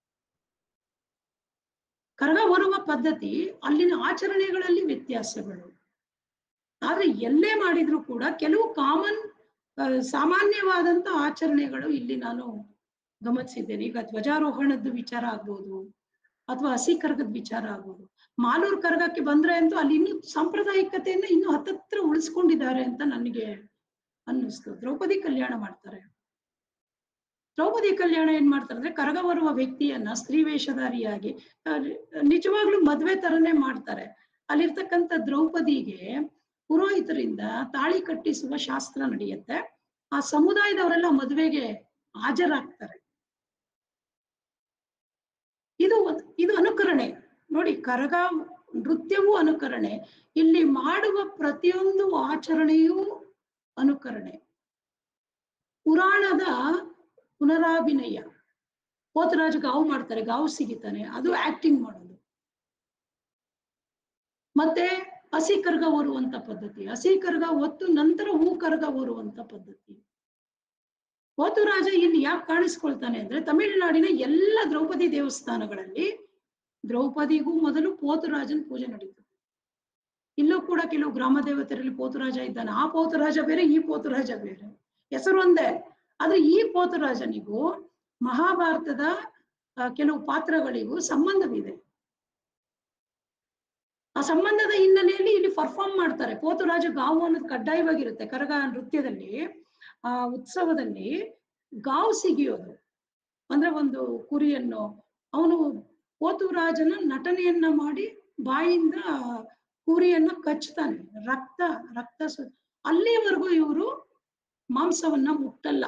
ಕರಗ ಹೊರುವ ಪದ್ಧತಿ ಅಲ್ಲಿನ ಆಚರಣೆಗಳಲ್ಲಿ ವ್ಯತ್ಯಾಸಗಳು ಆದ್ರೆ ಎಲ್ಲೇ ಮಾಡಿದ್ರು ಕೂಡ ಕೆಲವು ಕಾಮನ್ ಸಾಮಾನ್ಯವಾದಂತ ಆಚರಣೆಗಳು ಇಲ್ಲಿ ನಾನು ಗಮನಿಸಿದ್ದೇನೆ ಈಗ ಧ್ವಜಾರೋಹಣದ ವಿಚಾರ ಆಗ್ಬೋದು ಅಥವಾ ಹಸಿ ಕರಗದ ವಿಚಾರ ಆಗ್ಬೋದು ಮಾಲೂರು ಕರಗಕ್ಕೆ ಬಂದ್ರೆ ಅಂತೂ ಅಲ್ಲಿ ಇನ್ನೂ ಸಾಂಪ್ರದಾಯಿಕತೆಯನ್ನ ಇನ್ನೂ ಹತ್ತತ್ರ ಉಳಿಸ್ಕೊಂಡಿದ್ದಾರೆ ಅಂತ ನನಗೆ ಅನ್ನಿಸ್ತು ದ್ರೌಪದಿ ಕಲ್ಯಾಣ ಮಾಡ್ತಾರೆ ದ್ರೌಪದಿ ಕಲ್ಯಾಣ ಏನ್ ಮಾಡ್ತಾರೆ ಅಂದ್ರೆ ಕರಗ ಬರುವ ವ್ಯಕ್ತಿಯನ್ನ ಸ್ತ್ರೀ ವೇಷಧಾರಿಯಾಗಿ ಆ, ನಿಜವಾಗ್ಲೂ ಮದ್ವೆ ತರನೇ ಮಾಡ್ತಾರೆ ಅಲ್ಲಿರ್ತಕ್ಕಂಥ ದ್ರೌಪದಿಗೆ ಪುರೋಹಿತರಿಂದ ತಾಳಿ ಕಟ್ಟಿಸುವ ಶಾಸ್ತ್ರ ನಡೆಯುತ್ತೆ ಆ ಸಮುದಾಯದವರೆಲ್ಲ ಮದುವೆಗೆ ಹಾಜರಾಗ್ತಾರೆ ಇದು ಒಂದ್- ಇದು ಅನುಕರಣೆ ನೋಡಿ ಕರಗ ನೃತ್ಯವೂ ಅನುಕರಣೆ ಇಲ್ಲಿ ಮಾಡುವ ಪ್ರತಿಯೊಂದು ಆಚರಣೆಯೂ ಅನುಕರಣೆ ಪುರಾಣದ ಪುನರಾಭಿನಯ ಹೋತರಾಜ ಗಾವು ಮಾಡ್ತಾರೆ ಗಾವು ಸಿಗಿತಾನೆ ಅದು ಆಕ್ಟಿಂಗ್ ಮಾಡೋದು ಮತ್ತೆ ಹಸಿ ಕರ್ಗ ಹೊರುವಂತ ಪದ್ಧತಿ ಹಸಿ ಕರ್ಗ ಹೊತ್ತು ನಂತರ ಹೂ ಕರ್ಗ ಹೊರುವಂತ ಪದ್ಧತಿ ಹೋತುರಾಜ ಇಲ್ಲಿ ಯಾಕೆ ಕಾಣಿಸ್ಕೊಳ್ತಾನೆ ಅಂದ್ರೆ ತಮಿಳುನಾಡಿನ ಎಲ್ಲ ದ್ರೌಪದಿ ದೇವಸ್ಥಾನಗಳಲ್ಲಿ ದ್ರೌಪದಿಗೂ ಮೊದಲು ಪೋತುರಾಜನ್ ಪೂಜೆ ನಡೀತದೆ ಇಲ್ಲೂ ಕೂಡ ಕೆಲವು ಗ್ರಾಮ ದೇವತೆಯಲ್ಲಿ ಪೋತುರಾಜ ಇದ್ದಾನೆ ಆ ಪೋತುರಾಜ ಬೇರೆ ಈ ಪೋತುರಾಜ ಬೇರೆ ಹೆಸರು ಒಂದೇ ಆದ್ರೆ ಈ ಪೋತುರಾಜನಿಗೂ ಮಹಾಭಾರತದ ಆ, ಕೆಲವು ಪಾತ್ರಗಳಿಗೂ ಸಂಬಂಧವಿದೆ ಆ ಸಂಬಂಧದ ಹಿನ್ನೆಲೆಯಲ್ಲಿ ಇಲ್ಲಿ ಪರ್ಫಾರ್ಮ್ ಮಾಡ್ತಾರೆ ಪೋತುರಾಜ ಗಾವು ಅನ್ನೋದು ಕಡ್ಡಾಯವಾಗಿರುತ್ತೆ ಕರಗ ನೃತ್ಯದಲ್ಲಿ ಆ ಉತ್ಸವದಲ್ಲಿ ಗಾವು ಸಿಗಿಯೋದು ಅಂದ್ರೆ ಒಂದು ಕುರಿಯನ್ನು ಅವನು ಪೋತುರಾಜನ ನಟನೆಯನ್ನ ಮಾಡಿ ಬಾಯಿಂದ ಕುರಿಯನ್ನ ಕಚ್ತಾನೆ ರಕ್ತ ರಕ್ತ ಸು ಅಲ್ಲಿವರೆಗೂ ಇವರು ಮಾಂಸವನ್ನ ಮುಟ್ಟಲ್ಲ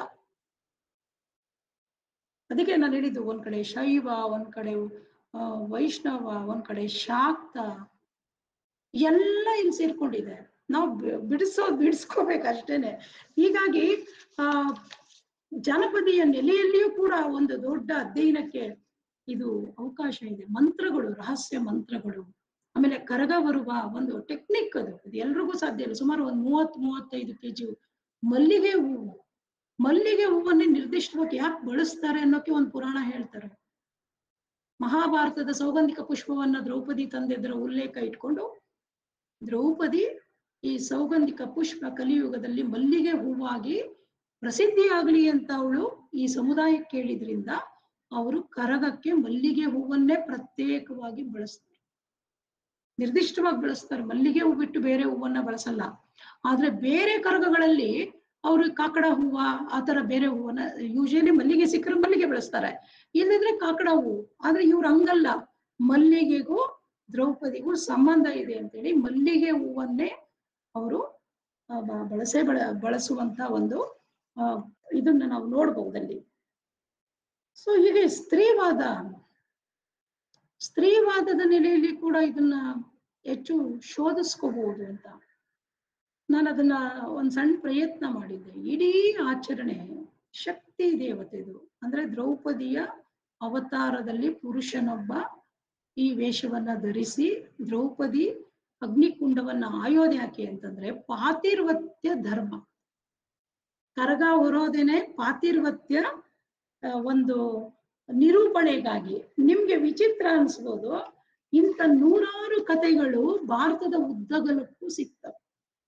ಅದಕ್ಕೆ ನಾನು ಹೇಳಿದ್ದು ಒಂದ್ ಕಡೆ ಶೈವ ಒಂದ್ ಕಡೆ ಆ, ವೈಷ್ಣವ ಒಂದ್ ಕಡೆ ಶಾಕ್ತ ಎಲ್ಲ ಇಲ್ಲಿ ಸೇರ್ಕೊಂಡಿದೆ ನಾವು ಬಿ- ಬಿಡಿಸೋ ಬಿಡಿಸ್ಕೋಬೇಕು ಅಷ್ಟೇನೆ ಹೀಗಾಗಿ ಆ ಜನಪದಿಯ ನೆಲೆಯಲ್ಲಿಯೂ ಕೂಡ ಒಂದು ದೊಡ್ಡ ಅಧ್ಯಯನಕ್ಕೆ ಇದು ಅವಕಾಶ ಇದೆ ಮಂತ್ರಗಳು ರಹಸ್ಯ ಮಂತ್ರಗಳು ಆಮೇಲೆ ಕರಗ ಬರುವ ಒಂದು ಟೆಕ್ನಿಕ್ ಅದು ಅದು ಎಲ್ರಿಗೂ ಸಾಧ್ಯ ಇಲ್ಲ ಸುಮಾರು ಒಂದು ಮೂವತ್ ಮೂವತ್ತೈದು ಕೆಜಿ ಮಲ್ಲಿಗೆ ಹೂವು ಮಲ್ಲಿಗೆ ಹೂವನ್ನೇ ನಿರ್ದಿಷ್ಟವಾಗಿ ಯಾಕೆ ಬಳಸ್ತಾರೆ ಅನ್ನೋಕೆ ಒಂದು ಪುರಾಣ ಹೇಳ್ತಾರೆ ಮಹಾಭಾರತದ ಸೌಗಂಧಿಕ ಪುಷ್ಪವನ್ನ ದ್ರೌಪದಿ ತಂದಿದ್ದರ ಉಲ್ಲೇಖ ಇಟ್ಕೊಂಡು ದ್ರೌಪದಿ ಈ ಸೌಗಂಧಿಕ ಪುಷ್ಪ ಕಲಿಯುಗದಲ್ಲಿ ಮಲ್ಲಿಗೆ ಹೂವಾಗಿ ಪ್ರಸಿದ್ಧಿಯಾಗಲಿ ಅಂತ ಅವಳು ಈ ಸಮುದಾಯಕ್ಕೆ ಕೇಳಿದ್ರಿಂದ ಅವರು ಕರಗಕ್ಕೆ ಮಲ್ಲಿಗೆ ಹೂವನ್ನೇ ಪ್ರತ್ಯೇಕವಾಗಿ ಬಳಸ್ತಾರೆ ನಿರ್ದಿಷ್ಟವಾಗಿ ಬಳಸ್ತಾರೆ ಮಲ್ಲಿಗೆ ಹೂ ಬಿಟ್ಟು ಬೇರೆ ಹೂವನ್ನ ಬಳಸಲ್ಲ ಆದ್ರೆ ಬೇರೆ ಕರಗಗಳಲ್ಲಿ ಅವರು ಕಾಕಡ ಹೂವ ಆ ತರ ಬೇರೆ ಹೂವನ್ನ ಯೂಶಲಿ ಮಲ್ಲಿಗೆ ಸಿಕ್ಕರೆ ಮಲ್ಲಿಗೆ ಬೆಳೆಸ್ತಾರೆ ಇಲ್ಲದಿದ್ರೆ ಕಾಕಡ ಹೂವು ಆದ್ರೆ ಇವ್ರು ಹಂಗಲ್ಲ ಮಲ್ಲಿಗೆಗೂ ದ್ರೌಪದಿಗೂ ಸಂಬಂಧ ಇದೆ ಅಂತೇಳಿ ಮಲ್ಲಿಗೆ ಹೂವನ್ನೇ ಅವರು ಬಳಸೇ ಬಳ ಬಳಸುವಂತ ಒಂದು ಆ, ಇದನ್ನ ನಾವು ನೋಡ್ಬಹುದಲ್ಲಿ ಸೊ ಹೀಗೆ ಸ್ತ್ರೀವಾದ ಸ್ತ್ರೀವಾದದ ನೆಲೆಯಲ್ಲಿ ಕೂಡ ಇದನ್ನ ಹೆಚ್ಚು ಶೋಧಿಸ್ಕೋಬಹುದು ಅಂತ ನಾನು ಅದನ್ನ ಒಂದ್ ಸಣ್ಣ ಪ್ರಯತ್ನ ಮಾಡಿದ್ದೆ ಇಡೀ ಆಚರಣೆ ಶಕ್ತಿ ದೇವತೆದು ಅಂದ್ರೆ ದ್ರೌಪದಿಯ ಅವತಾರದಲ್ಲಿ ಪುರುಷನೊಬ್ಬ ಈ ವೇಷವನ್ನ ಧರಿಸಿ ದ್ರೌಪದಿ ಅಗ್ನಿಕುಂಡವನ್ನ ಆಯೋದು ಯಾಕೆ ಅಂತಂದ್ರೆ ಪಾತಿರ್ವತ್ಯ ಧರ್ಮ ಕರಗ ಹೊರೋದೇನೆ ಪಾತಿರ್ವತ್ಯ ಆ, ಒಂದು ನಿರೂಪಣೆಗಾಗಿ ನಿಮ್ಗೆ ವಿಚಿತ್ರ ಅನ್ಸ್ಬೋದು ಇಂಥ ನೂರಾರು ಕಥೆಗಳು ಭಾರತದ ಉದ್ದಗಲಕ್ಕೂ ಸಿಗ್ತವೆ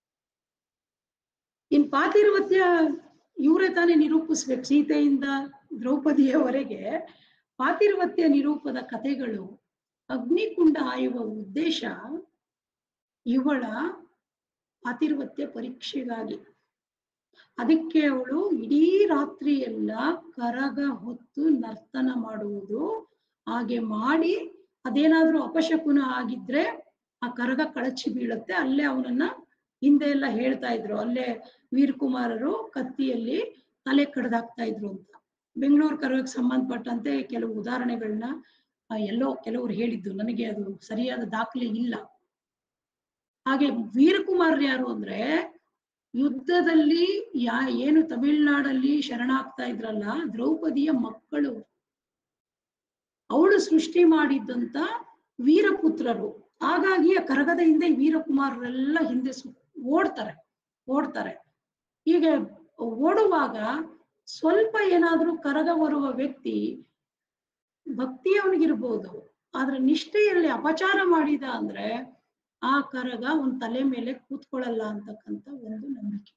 ಇನ್ ಪಾತಿರ್ವತ್ಯ ಇವರೇ ತಾನೇ ನಿರೂಪಿಸ್ಬೇಕು ಸೀತೆಯಿಂದ ದ್ರೌಪದಿಯವರೆಗೆ ಪಾತಿರ್ವತ್ಯ ನಿರೂಪದ ಕಥೆಗಳು ಅಗ್ನಿಕುಂಡ ಆಯುವ ಉದ್ದೇಶ ಇವಳ ಪಾತಿರ್ವತ್ಯ ಪರೀಕ್ಷೆಗಾಗಿ ಅದಕ್ಕೆ ಅವಳು ಇಡೀ ರಾತ್ರಿ ಎಲ್ಲ ಕರಗ ಹೊತ್ತು ನರ್ತನ ಮಾಡುವುದು ಹಾಗೆ ಮಾಡಿ ಅದೇನಾದ್ರೂ ಅಪಶಕುನ ಆಗಿದ್ರೆ ಆ ಕರಗ ಕಳಚಿ ಬೀಳುತ್ತೆ ಅಲ್ಲೇ ಅವನನ್ನ ಹಿಂದೆ ಎಲ್ಲ ಹೇಳ್ತಾ ಇದ್ರು ಅಲ್ಲೇ ವೀರಕುಮಾರರು ಕತ್ತಿಯಲ್ಲಿ ತಲೆ ಕಡ್ದಾಕ್ತಾ ಇದ್ರು ಅಂತ ಬೆಂಗಳೂರು ಕರಗಕ್ಕೆ ಸಂಬಂಧಪಟ್ಟಂತೆ ಕೆಲವು ಉದಾಹರಣೆಗಳನ್ನ ಆ, ಎಲ್ಲೋ ಕೆಲವರು ಹೇಳಿದ್ದು ನನಗೆ ಅದು ಸರಿಯಾದ ದಾಖಲೆ ಇಲ್ಲ ಹಾಗೆ ವೀರಕುಮಾರ್ ಯಾರು ಅಂದ್ರೆ ಯುದ್ಧದಲ್ಲಿ ಯಾ ಏನು ತಮಿಳ್ನಾಡಲ್ಲಿ ಶರಣಾಗ್ತಾ ಇದ್ರಲ್ಲ ದ್ರೌಪದಿಯ ಮಕ್ಕಳು ಅವಳು ಸೃಷ್ಟಿ ಮಾಡಿದ್ದಂತ ವೀರಪುತ್ರರು ಹಾಗಾಗಿ ಆ ಕರಗದ ಹಿಂದೆ ಈ ವೀರಕುಮಾರರೆಲ್ಲ ಹಿಂದೆ ಸು ಓಡ್ತಾರೆ ಓಡ್ತಾರೆ ಹೀಗೆ ಓಡುವಾಗ ಸ್ವಲ್ಪ ಏನಾದ್ರೂ ಕರಗ ಬರುವ ವ್ಯಕ್ತಿ ಭಕ್ತಿ ಅವನಿಗಿರ್ಬೋದು ಆದ್ರೆ ನಿಷ್ಠೆಯಲ್ಲಿ ಅಪಚಾರ ಮಾಡಿದ ಅಂದ್ರೆ ಆ ಕರಗ ಒಂದ್ ತಲೆ ಮೇಲೆ ಕೂತ್ಕೊಳ್ಳಲ್ಲ ಅಂತಕ್ಕಂತ ಒಂದು ನಂಬಿಕೆ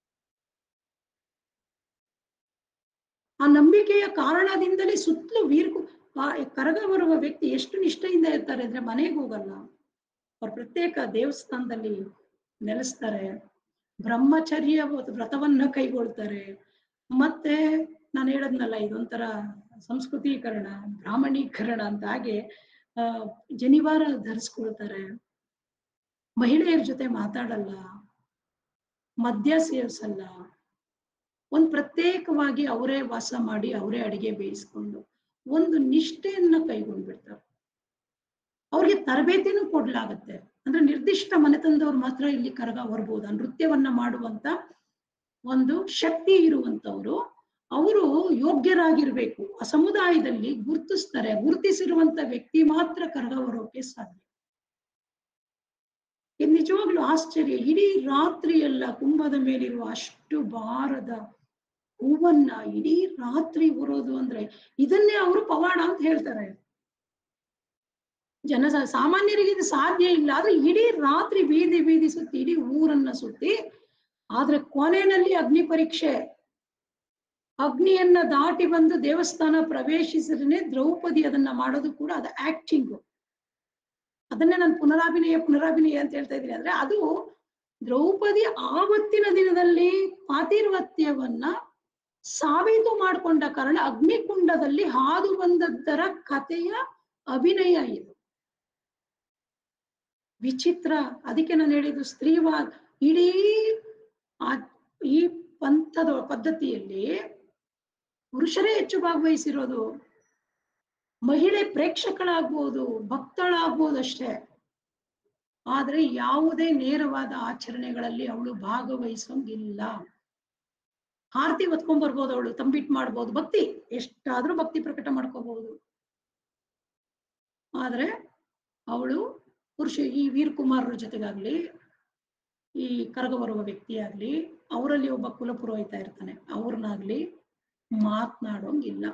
ಆ ನಂಬಿಕೆಯ ಕಾರಣದಿಂದಲೇ ಸುತ್ತಲೂ ವೀರ್ಕು ಆ ಕರಗ ಬರುವ ವ್ಯಕ್ತಿ ಎಷ್ಟು ನಿಷ್ಠೆಯಿಂದ ಇರ್ತಾರೆ ಅಂದ್ರೆ ಮನೆಗೆ ಹೋಗಲ್ಲ ಅವ್ರು ಪ್ರತ್ಯೇಕ ದೇವಸ್ಥಾನದಲ್ಲಿ ನೆಲೆಸ್ತಾರೆ ಬ್ರಹ್ಮಚರ್ಯ ವ್ರತವನ್ನ ಕೈಗೊಳ್ತಾರೆ ಮತ್ತೆ ನಾನು ಹೇಳದ್ನಲ್ಲ ಇದೊಂಥರ ಸಂಸ್ಕೃತೀಕರಣ ಬ್ರಾಹ್ಮಣೀಕರಣ ಅಂತ ಹಾಗೆ ಆ ಜನಿವಾರ ಧರಿಸ್ಕೊಳ್ತಾರೆ ಮಹಿಳೆಯರ ಜೊತೆ ಮಾತಾಡಲ್ಲ ಮದ್ಯ ಸೇವಿಸಲ್ಲ ಒಂದ್ ಪ್ರತ್ಯೇಕವಾಗಿ ಅವರೇ ವಾಸ ಮಾಡಿ ಅವರೇ ಅಡಿಗೆ ಬೇಯಿಸ್ಕೊಂಡು ಒಂದು ನಿಷ್ಠೆಯನ್ನ ಕೈಗೊಂಡ್ಬಿಡ್ತಾರೆ ಅವ್ರಿಗೆ ತರಬೇತಿನೂ ಕೊಡ್ಲಾಗತ್ತೆ ಅಂದ್ರೆ ನಿರ್ದಿಷ್ಟ ಮನೆತನದವ್ರು ಮಾತ್ರ ಇಲ್ಲಿ ಕರಗ ಬರ್ಬೋದು ಆ ನೃತ್ಯವನ್ನ ಮಾಡುವಂತ ಒಂದು ಶಕ್ತಿ ಇರುವಂತವ್ರು ಅವರು ಯೋಗ್ಯರಾಗಿರ್ಬೇಕು ಆ ಸಮುದಾಯದಲ್ಲಿ ಗುರುತಿಸ್ತಾರೆ ಗುರುತಿಸಿರುವಂತ ವ್ಯಕ್ತಿ ಮಾತ್ರ ಕರಗ ಬರೋಕೆ ಸಾಧ್ಯ ಇದು ನಿಜವಾಗ್ಲೂ ಆಶ್ಚರ್ಯ ಇಡೀ ರಾತ್ರಿ ಎಲ್ಲ ಕುಂಭದ ಮೇಲಿರುವ ಅಷ್ಟು ಭಾರದ ಹೂವನ್ನ ಇಡೀ ರಾತ್ರಿ ಬರೋದು ಅಂದ್ರೆ ಇದನ್ನೇ ಅವರು ಪವಾಡ ಅಂತ ಹೇಳ್ತಾರೆ ಜನ ಸಾಮಾನ್ಯರಿಗೆ ಇದು ಸಾಧ್ಯ ಇಲ್ಲ ಆದ್ರೆ ಇಡೀ ರಾತ್ರಿ ಬೀದಿ ಬೀದಿ ಸುತ್ತಿ ಇಡೀ ಊರನ್ನ ಸುತ್ತಿ ಆದ್ರೆ ಕೊನೆಯಲ್ಲಿ ಅಗ್ನಿ ಪರೀಕ್ಷೆ ಅಗ್ನಿಯನ್ನ ದಾಟಿ ಬಂದು ದೇವಸ್ಥಾನ ಪ್ರವೇಶಿಸಿದ್ರೆ ದ್ರೌಪದಿ ಅದನ್ನ ಮಾಡೋದು ಕೂಡ ಅದು ಆಕ್ಟಿಂಗ್ ಅದನ್ನೇ ನಾನು ಪುನರಾಭಿನಯ ಪುನರಾಭಿನಯ ಅಂತ ಹೇಳ್ತಾ ಇದ್ದೀನಿ ಅಂದ್ರೆ ಅದು ದ್ರೌಪದಿ ಆವತ್ತಿನ ದಿನದಲ್ಲಿ ಪಾತಿರ್ವತ್ಯವನ್ನ ಸಾಬೀತು ಮಾಡಿಕೊಂಡ ಕಾರಣ ಅಗ್ನಿಕುಂಡದಲ್ಲಿ ಹಾದು ಬಂದದ್ದರ ಕಥೆಯ ಅಭಿನಯ ಇದು ವಿಚಿತ್ರ ಅದಕ್ಕೆ ನಾನು ಹೇಳಿದ್ದು ಸ್ತ್ರೀವಾದ ಇಡೀ ಆ ಈ ಪಂಥದ ಪದ್ಧತಿಯಲ್ಲಿ ಪುರುಷರೇ ಹೆಚ್ಚು ಭಾಗವಹಿಸಿರೋದು ಮಹಿಳೆ ಪ್ರೇಕ್ಷಕಳಾಗ್ಬೋದು ಭಕ್ತಳಾಗ್ಬೋದು ಅಷ್ಟೇ ಆದ್ರೆ ಯಾವುದೇ ನೇರವಾದ ಆಚರಣೆಗಳಲ್ಲಿ ಅವಳು ಭಾಗವಹಿಸೋಂಗಿಲ್ಲ ಆರತಿ ಹೊತ್ಕೊಂಡ್ ಬರ್ಬೋದು ಅವಳು ತಂಬಿಟ್ ಮಾಡ್ಬೋದು ಭಕ್ತಿ ಎಷ್ಟಾದ್ರೂ ಭಕ್ತಿ ಪ್ರಕಟ ಮಾಡ್ಕೋಬಹುದು ಆದ್ರೆ ಅವಳು ಪುರುಷ ಈ ವೀರ್ ಕುಮಾರರ ಜೊತೆಗಾಗ್ಲಿ ಈ ಕರಗ ಬರುವ ವ್ಯಕ್ತಿ ಆಗ್ಲಿ ಅವರಲ್ಲಿ ಒಬ್ಬ ಕುಲಪುರೋಹಿತ ಇರ್ತಾನೆ ಅವ್ರನ್ನಾಗ್ಲಿ ಮಾತ್ನಾಡೋಂಗಿಲ್ಲ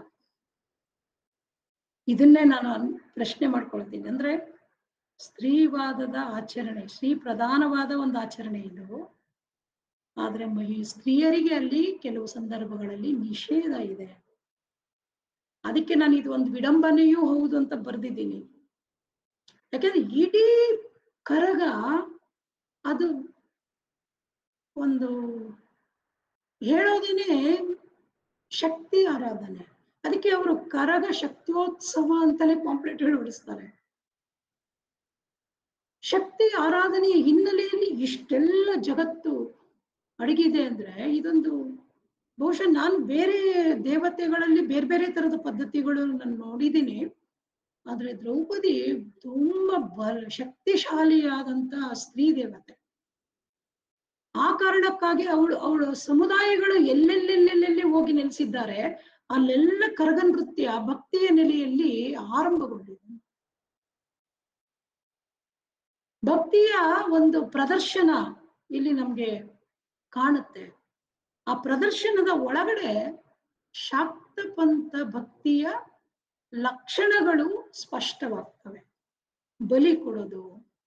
ಇದನ್ನೇ ನಾನು ಅನ್- ಪ್ರಶ್ನೆ ಮಾಡ್ಕೊಳ್ತೀನಿ ಅಂದ್ರೆ ಸ್ತ್ರೀವಾದದ ಆಚರಣೆ ಸ್ತ್ರೀ ಪ್ರಧಾನವಾದ ಒಂದು ಆಚರಣೆ ಇದು ಆದ್ರೆ ಮಹಿ ಸ್ತ್ರೀಯರಿಗೆ ಅಲ್ಲಿ ಕೆಲವು ಸಂದರ್ಭಗಳಲ್ಲಿ ನಿಷೇಧ ಇದೆ ಅದಕ್ಕೆ ನಾನು ಇದು ಒಂದು ವಿಡಂಬನೆಯೂ ಹೌದು ಅಂತ ಬರ್ದಿದ್ದೀನಿ ಯಾಕಂದ್ರೆ ಇಡೀ ಕರಗ ಅದು ಒಂದು ಹೇಳೋದೇನೆ ಶಕ್ತಿ ಆರಾಧನೆ ಅದಕ್ಕೆ ಅವರು ಕರಗ ಶಕ್ತಿಯೋತ್ಸವ ಅಂತಲೇ ಪಾಂಪ್ಲೆಟ್ಗಳು ಹೊಡಿಸ್ತಾರೆ ಶಕ್ತಿ ಆರಾಧನೆಯ ಹಿನ್ನೆಲೆಯಲ್ಲಿ ಇಷ್ಟೆಲ್ಲ ಜಗತ್ತು ಅಡಗಿದೆ ಅಂದ್ರೆ ಇದೊಂದು ಬಹುಶಃ ನಾನು ಬೇರೆ ದೇವತೆಗಳಲ್ಲಿ ಬೇರೆ ಬೇರೆ ತರದ ಪದ್ಧತಿಗಳು ನಾನು ನೋಡಿದ್ದೀನಿ ಆದ್ರೆ ದ್ರೌಪದಿ ತುಂಬಾ ಬಲ ಶಕ್ತಿಶಾಲಿಯಾದಂತ ಸ್ತ್ರೀ ದೇವತೆ ಆ ಕಾರಣಕ್ಕಾಗಿ ಅವಳು ಅವಳು ಸಮುದಾಯಗಳು ಎಲ್ಲೆಲ್ಲೆಲ್ಲೆಲ್ಲೆಲ್ಲಿ ಹೋಗಿ ನೆಲೆಸಿದ್ದಾರೆ ಅಲ್ಲೆಲ್ಲ ಕರಗ ನೃತ್ಯ ಭಕ್ತಿಯ ನೆಲೆಯಲ್ಲಿ ಆರಂಭಗೊಂಡಿದೆ ಭಕ್ತಿಯ ಒಂದು ಪ್ರದರ್ಶನ ಇಲ್ಲಿ ನಮ್ಗೆ ಕಾಣುತ್ತೆ ಆ ಪ್ರದರ್ಶನದ ಒಳಗಡೆ ಶಾಕ್ತಪಂಥ ಭಕ್ತಿಯ ಲಕ್ಷಣಗಳು ಸ್ಪಷ್ಟವಾಗ್ತವೆ ಬಲಿ ಕೊಡೋದು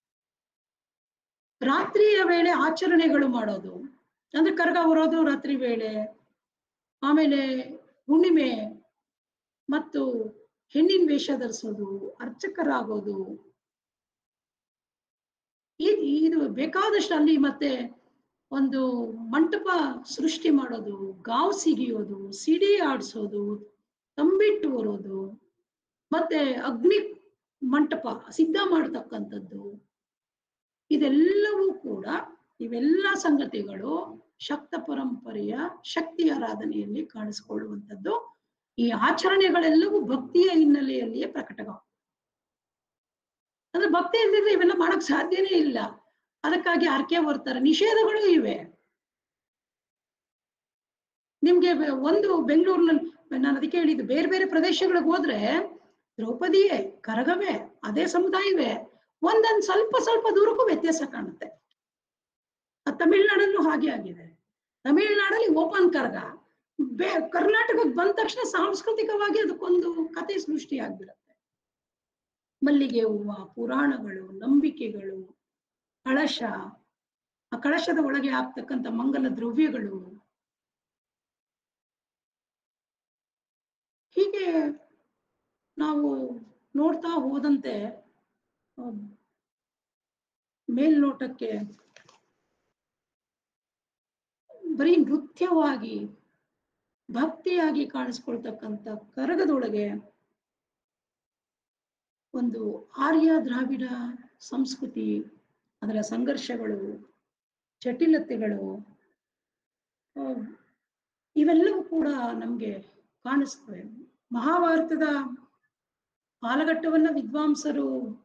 ರಾತ್ರಿಯ ವೇಳೆ ಆಚರಣೆಗಳು ಮಾಡೋದು ಅಂದ್ರೆ ಕರಗ ಹೊರೋದು ರಾತ್ರಿ ವೇಳೆ ಆಮೇಲೆ ಹುಣ್ಣಿಮೆ ಮತ್ತು ಹೆಣ್ಣಿನ ವೇಷ ಧರಿಸೋದು ಅರ್ಚಕರಾಗೋದು ಈ- ಇದು ಬೇಕಾದಷ್ಟು ಅಲ್ಲಿ ಮತ್ತೆ ಒಂದು ಮಂಟಪ ಸೃಷ್ಟಿ ಮಾಡೋದು ಗಾವ್ ಸಿಗಿಯೋದು ಸಿಡಿ ಆಡ್ಸೋದು ತಂಬಿಟ್ಟು ಹೊರೋದು ಮತ್ತೆ ಅಗ್ನಿ ಮಂಟಪ ಸಿದ್ಧ ಮಾಡತಕ್ಕಂಥದ್ದು ಇದೆಲ್ಲವೂ ಕೂಡ ಇವೆಲ್ಲ ಸಂಗತಿಗಳು ಶಕ್ತ ಪರಂಪರೆಯ ಶಕ್ತಿ ಆರಾಧನೆಯಲ್ಲಿ ಕಾಣಿಸ್ಕೊಳ್ಳುವಂಥದ್ದು ಈ ಆಚರಣೆಗಳೆಲ್ಲವೂ ಭಕ್ತಿಯ ಹಿನ್ನೆಲೆಯಲ್ಲಿಯೇ ಪ್ರಕಟವಾಗ್ತವೆ ಅಂದ್ರೆ ಭಕ್ತಿ ಇಲ್ದಿದ್ರೆ ಇವೆಲ್ಲ ಮಾಡಕ್ ಸಾಧ್ಯನೇ ಇಲ್ಲ ಅದಕ್ಕಾಗಿ ಹರಕೆ ಬರ್ತಾರೆ ನಿಷೇಧಗಳು ಇವೆ ನಿಮ್ಗೆ ಬೆ- ಒಂದು ಬೆಂಗಳೂರಿನಲ್ಲಿ ನಾನು ಅದಕ್ಕೆ ಹೇಳಿದ್ದು ಬೇರೆ ಬೇರೆ ಪ್ರದೇಶಗಳಿಗೆ ಹೋದ್ರೆ ದ್ರೌಪದಿಯೇ ಕರಗವೇ ಅದೇ ಸಮುದಾಯವೇ ಒಂದೊಂದ್ ಸ್ವಲ್ಪ ಸ್ವಲ್ಪ ದೂರಕ್ಕೂ ವ್ಯತ್ಯಾಸ ಕಾಣುತ್ತೆ ಆ ತಮಿಳ್ನಾಡಲ್ಲೂ ಹಾಗೆ ಆಗಿದೆ ತಮಿಳ್ನಾಡಲ್ಲಿ ಓಪನ್ ಕರಗ ಬೇ ಕರ್ನಾಟಕಕ್ಕೆ ಬಂದ ತಕ್ಷಣ ಸಾಂಸ್ಕೃತಿಕವಾಗಿ ಅದಕ್ಕೊಂದು ಕತೆ ಸೃಷ್ಟಿ ಆಗ್ಬಿಡುತ್ತೆ ಮಲ್ಲಿಗೆ ಹೂವ ಪುರಾಣಗಳು ನಂಬಿಕೆಗಳು ಕಳಶ ಆ ಕಳಶದ ಒಳಗೆ ಆಗ್ತಕ್ಕಂಥ ಮಂಗಲ ದ್ರವ್ಯಗಳು ಹೀಗೆ ನಾವು ನೋಡ್ತಾ ಹೋದಂತೆ ಆ, ಮೇಲ್ನೋಟಕ್ಕೆ ಬರೀ ನೃತ್ಯವಾಗಿ ಭಕ್ತಿಯಾಗಿ ಕಾಣಿಸ್ಕೊಳ್ತಕ್ಕಂಥ ಕರಗದೊಳಗೆ ಒಂದು ಆರ್ಯ ದ್ರಾವಿಡ ಸಂಸ್ಕೃತಿ ಅದರ ಸಂಘರ್ಷಗಳು ಜಟಿಲತೆಗಳು ಆ, ಇವೆಲ್ಲವೂ ಕೂಡ ನಮ್ಗೆ ಕಾಣಿಸ್ತವೆ ಮಹಾಭಾರತದ ಕಾಲಘಟ್ಟವನ್ನ ವಿದ್ವಾಂಸರು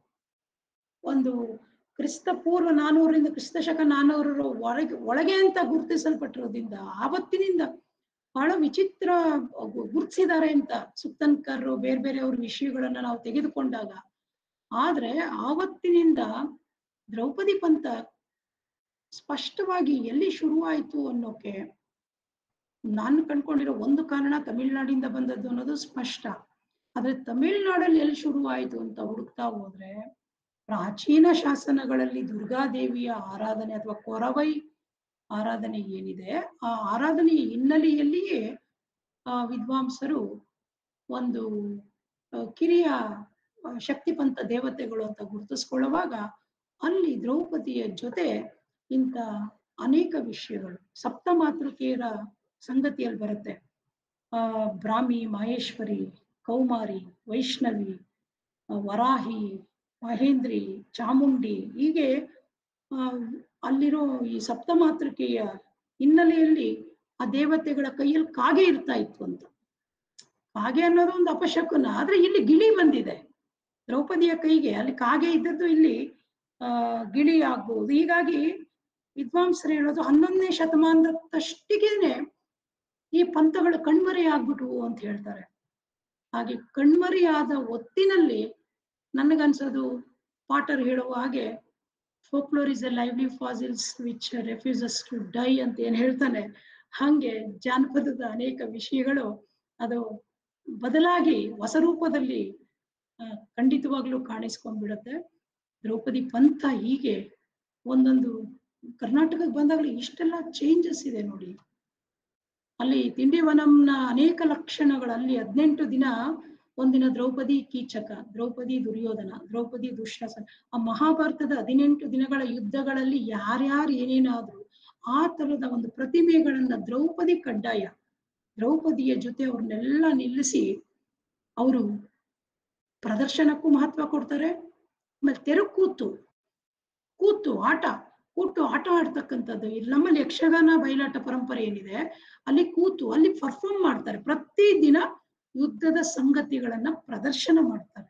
ಒಂದು ಕ್ರಿಸ್ತ ಪೂರ್ವ ನಾನೂರರಿಂದ ಕ್ರಿಸ್ತ ಶಕ ನಾನೂರರ ಒಳಗೆ ಒಳಗೆ ಅಂತ ಗುರುತಿಸಲ್ಪಟ್ಟಿರೋದ್ರಿಂದ ಆವತ್ತಿನಿಂದ ಬಹಳ ವಿಚಿತ್ರ ಗು- ಗುರುತಿಸಿದ್ದಾರೆ ಅಂತ ಸುತ್ತನ್ಕರ್ ಬೇರೆ ಬೇರೆ ಅವ್ರ ವಿಷಯಗಳನ್ನ ನಾವು ತೆಗೆದುಕೊಂಡಾಗ ಆದ್ರೆ ಆವತ್ತಿನಿಂದ ದ್ರೌಪದಿ ಪಂಥ ಸ್ಪಷ್ಟವಾಗಿ ಎಲ್ಲಿ ಶುರುವಾಯಿತು ಅನ್ನೋಕೆ ನಾನು ಕಂಡ್ಕೊಂಡಿರೋ ಒಂದು ಕಾರಣ ತಮಿಳ್ನಾಡಿಂದ ಬಂದದ್ದು ಅನ್ನೋದು ಸ್ಪಷ್ಟ ಆದ್ರೆ ತಮಿಳ್ನಾಡಲ್ಲಿ ಎಲ್ಲಿ ಶುರುವಾಯಿತು ಅಂತ ಹುಡುಕ್ತಾ ಹೋದ್ರೆ ಪ್ರಾಚೀನ ಶಾಸನಗಳಲ್ಲಿ ದುರ್ಗಾದೇವಿಯ ಆರಾಧನೆ ಅಥವಾ ಕೊರವೈ ಆರಾಧನೆ ಏನಿದೆ ಆ ಆರಾಧನೆಯ ಹಿನ್ನೆಲೆಯಲ್ಲಿಯೇ ಆ ವಿದ್ವಾಂಸರು ಒಂದು ಆ, ಕಿರಿಯ ಆ, ಶಕ್ತಿಪಂಥ ದೇವತೆಗಳು ಅಂತ ಗುರುತಿಸ್ಕೊಳ್ಳುವಾಗ ಅಲ್ಲಿ ದ್ರೌಪದಿಯ ಜೊತೆ ಇಂಥ ಅನೇಕ ವಿಷಯಗಳು ಸಪ್ತ ಮಾತೃಕೆಯರ ಸಂಗತಿಯಲ್ಲಿ ಬರುತ್ತೆ ಆ ಬ್ರಾಹ್ಮಿ ಮಾಹೇಶ್ವರಿ ಕೌಮಾರಿ ವೈಷ್ಣವಿ ಆ, ವರಾಹಿ ಮಹೇಂದ್ರಿ ಚಾಮುಂಡಿ ಹೀಗೆ ಆ, ಅಲ್ಲಿರೋ ಈ ಸಪ್ತಮಾತೃಕೆಯ ಹಿನ್ನೆಲೆಯಲ್ಲಿ ಆ ದೇವತೆಗಳ ಕೈಯಲ್ಲಿ ಕಾಗೆ ಇರ್ತಾ ಇತ್ತು ಅಂತ ಕಾಗೆ ಅನ್ನೋದು ಒಂದು ಅಪಶಕುನ ಆದ್ರೆ ಇಲ್ಲಿ ಗಿಳಿ ಬಂದಿದೆ ದ್ರೌಪದಿಯ ಕೈಗೆ ಅಲ್ಲಿ ಕಾಗೆ ಇದ್ದದ್ದು ಇಲ್ಲಿ ಆ ಗಿಳಿ ಆಗ್ಬಹುದು ಹೀಗಾಗಿ ವಿದ್ವಾಂಸರು ಹೇಳೋದು ಹನ್ನೊಂದನೇ ಶತಮಾನದಷ್ಟಕ್ಕೇನೆ ಈ ಪಂಥಗಳು ಕಣ್ಮರೆ ಆಗ್ಬಿಟ್ವು ಅಂತ ಹೇಳ್ತಾರೆ ಹಾಗೆ ಕಣ್ಮರೆಯಾದ ಹೊತ್ತಿನಲ್ಲಿ ನನಗನ್ಸೋದು ಪಾಟರ್ ಹೇಳುವ ಹಾಗೆ folklore is a lively fossils which refuses to die ಅಂತ ಏನ್ ಹೇಳ್ತಾನೆ ಹಂಗೆ ಜಾನಪದದ ಅನೇಕ ವಿಷಯಗಳು ಅದು ಬದಲಾಗಿ ಹೊಸ ರೂಪದಲ್ಲಿ ಆ, ಖಂಡಿತವಾಗ್ಲೂ ಕಾಣಿಸ್ಕೊಂಡ್ಬಿಡುತ್ತೆ ದ್ರೌಪದಿ ಪಂಥ ಹೀಗೆ ಒಂದೊಂದು ಕರ್ನಾಟಕಕ್ಕೆ ಬಂದಾಗಲೂ ಇಷ್ಟೆಲ್ಲ ಚೇಂಜಸ್ ಇದೆ ನೋಡಿ ಅಲ್ಲಿ ತಿಂಡಿವನಂನ ಅನೇಕ ಲಕ್ಷಣಗಳು ಅಲ್ಲಿ ಹದಿನೆಂಟು ದಿನ ಒಂದಿನ ದ್ರೌಪದಿ ಕೀಚಕ ದ್ರೌಪದಿ ದುರ್ಯೋಧನ ದ್ರೌಪದಿ ದುಶ್ಯಾಸನ ಆ ಮಹಾಭಾರತದ ಹದಿನೆಂಟು ದಿನಗಳ ಯುದ್ಧಗಳಲ್ಲಿ ಯಾರ್ಯಾರು ಏನೇನಾದ್ರು ಆ ತರದ ಒಂದು ಪ್ರತಿಮೆಗಳನ್ನ ದ್ರೌಪದಿ ಕಡ್ಡಾಯ ದ್ರೌಪದಿಯ ಜೊತೆ ಅವ್ರನ್ನೆಲ್ಲ ನಿಲ್ಲಿಸಿ ಅವರು ಪ್ರದರ್ಶನಕ್ಕೂ ಮಹತ್ವ ಕೊಡ್ತಾರೆ ಆಮೇಲೆ ತೆರಕೂತು ಕೂತು ಆಟ ಕೂತು ಆಟ ಆಡ್ತಕ್ಕಂಥದ್ದು ಇಲ್ಲಿ ನಮ್ಮಲ್ಲಿ ಯಕ್ಷಗಾನ ಬಯಲಾಟ ಪರಂಪರೆ ಏನಿದೆ ಅಲ್ಲಿ ಕೂತು ಅಲ್ಲಿ ಪರ್ಫಾರ್ಮ್ ಮಾಡ್ತಾರೆ ಪ್ರತಿ ದಿನ ಯುದ್ಧದ ಸಂಗತಿಗಳನ್ನ ಪ್ರದರ್ಶನ ಮಾಡ್ತಾರೆ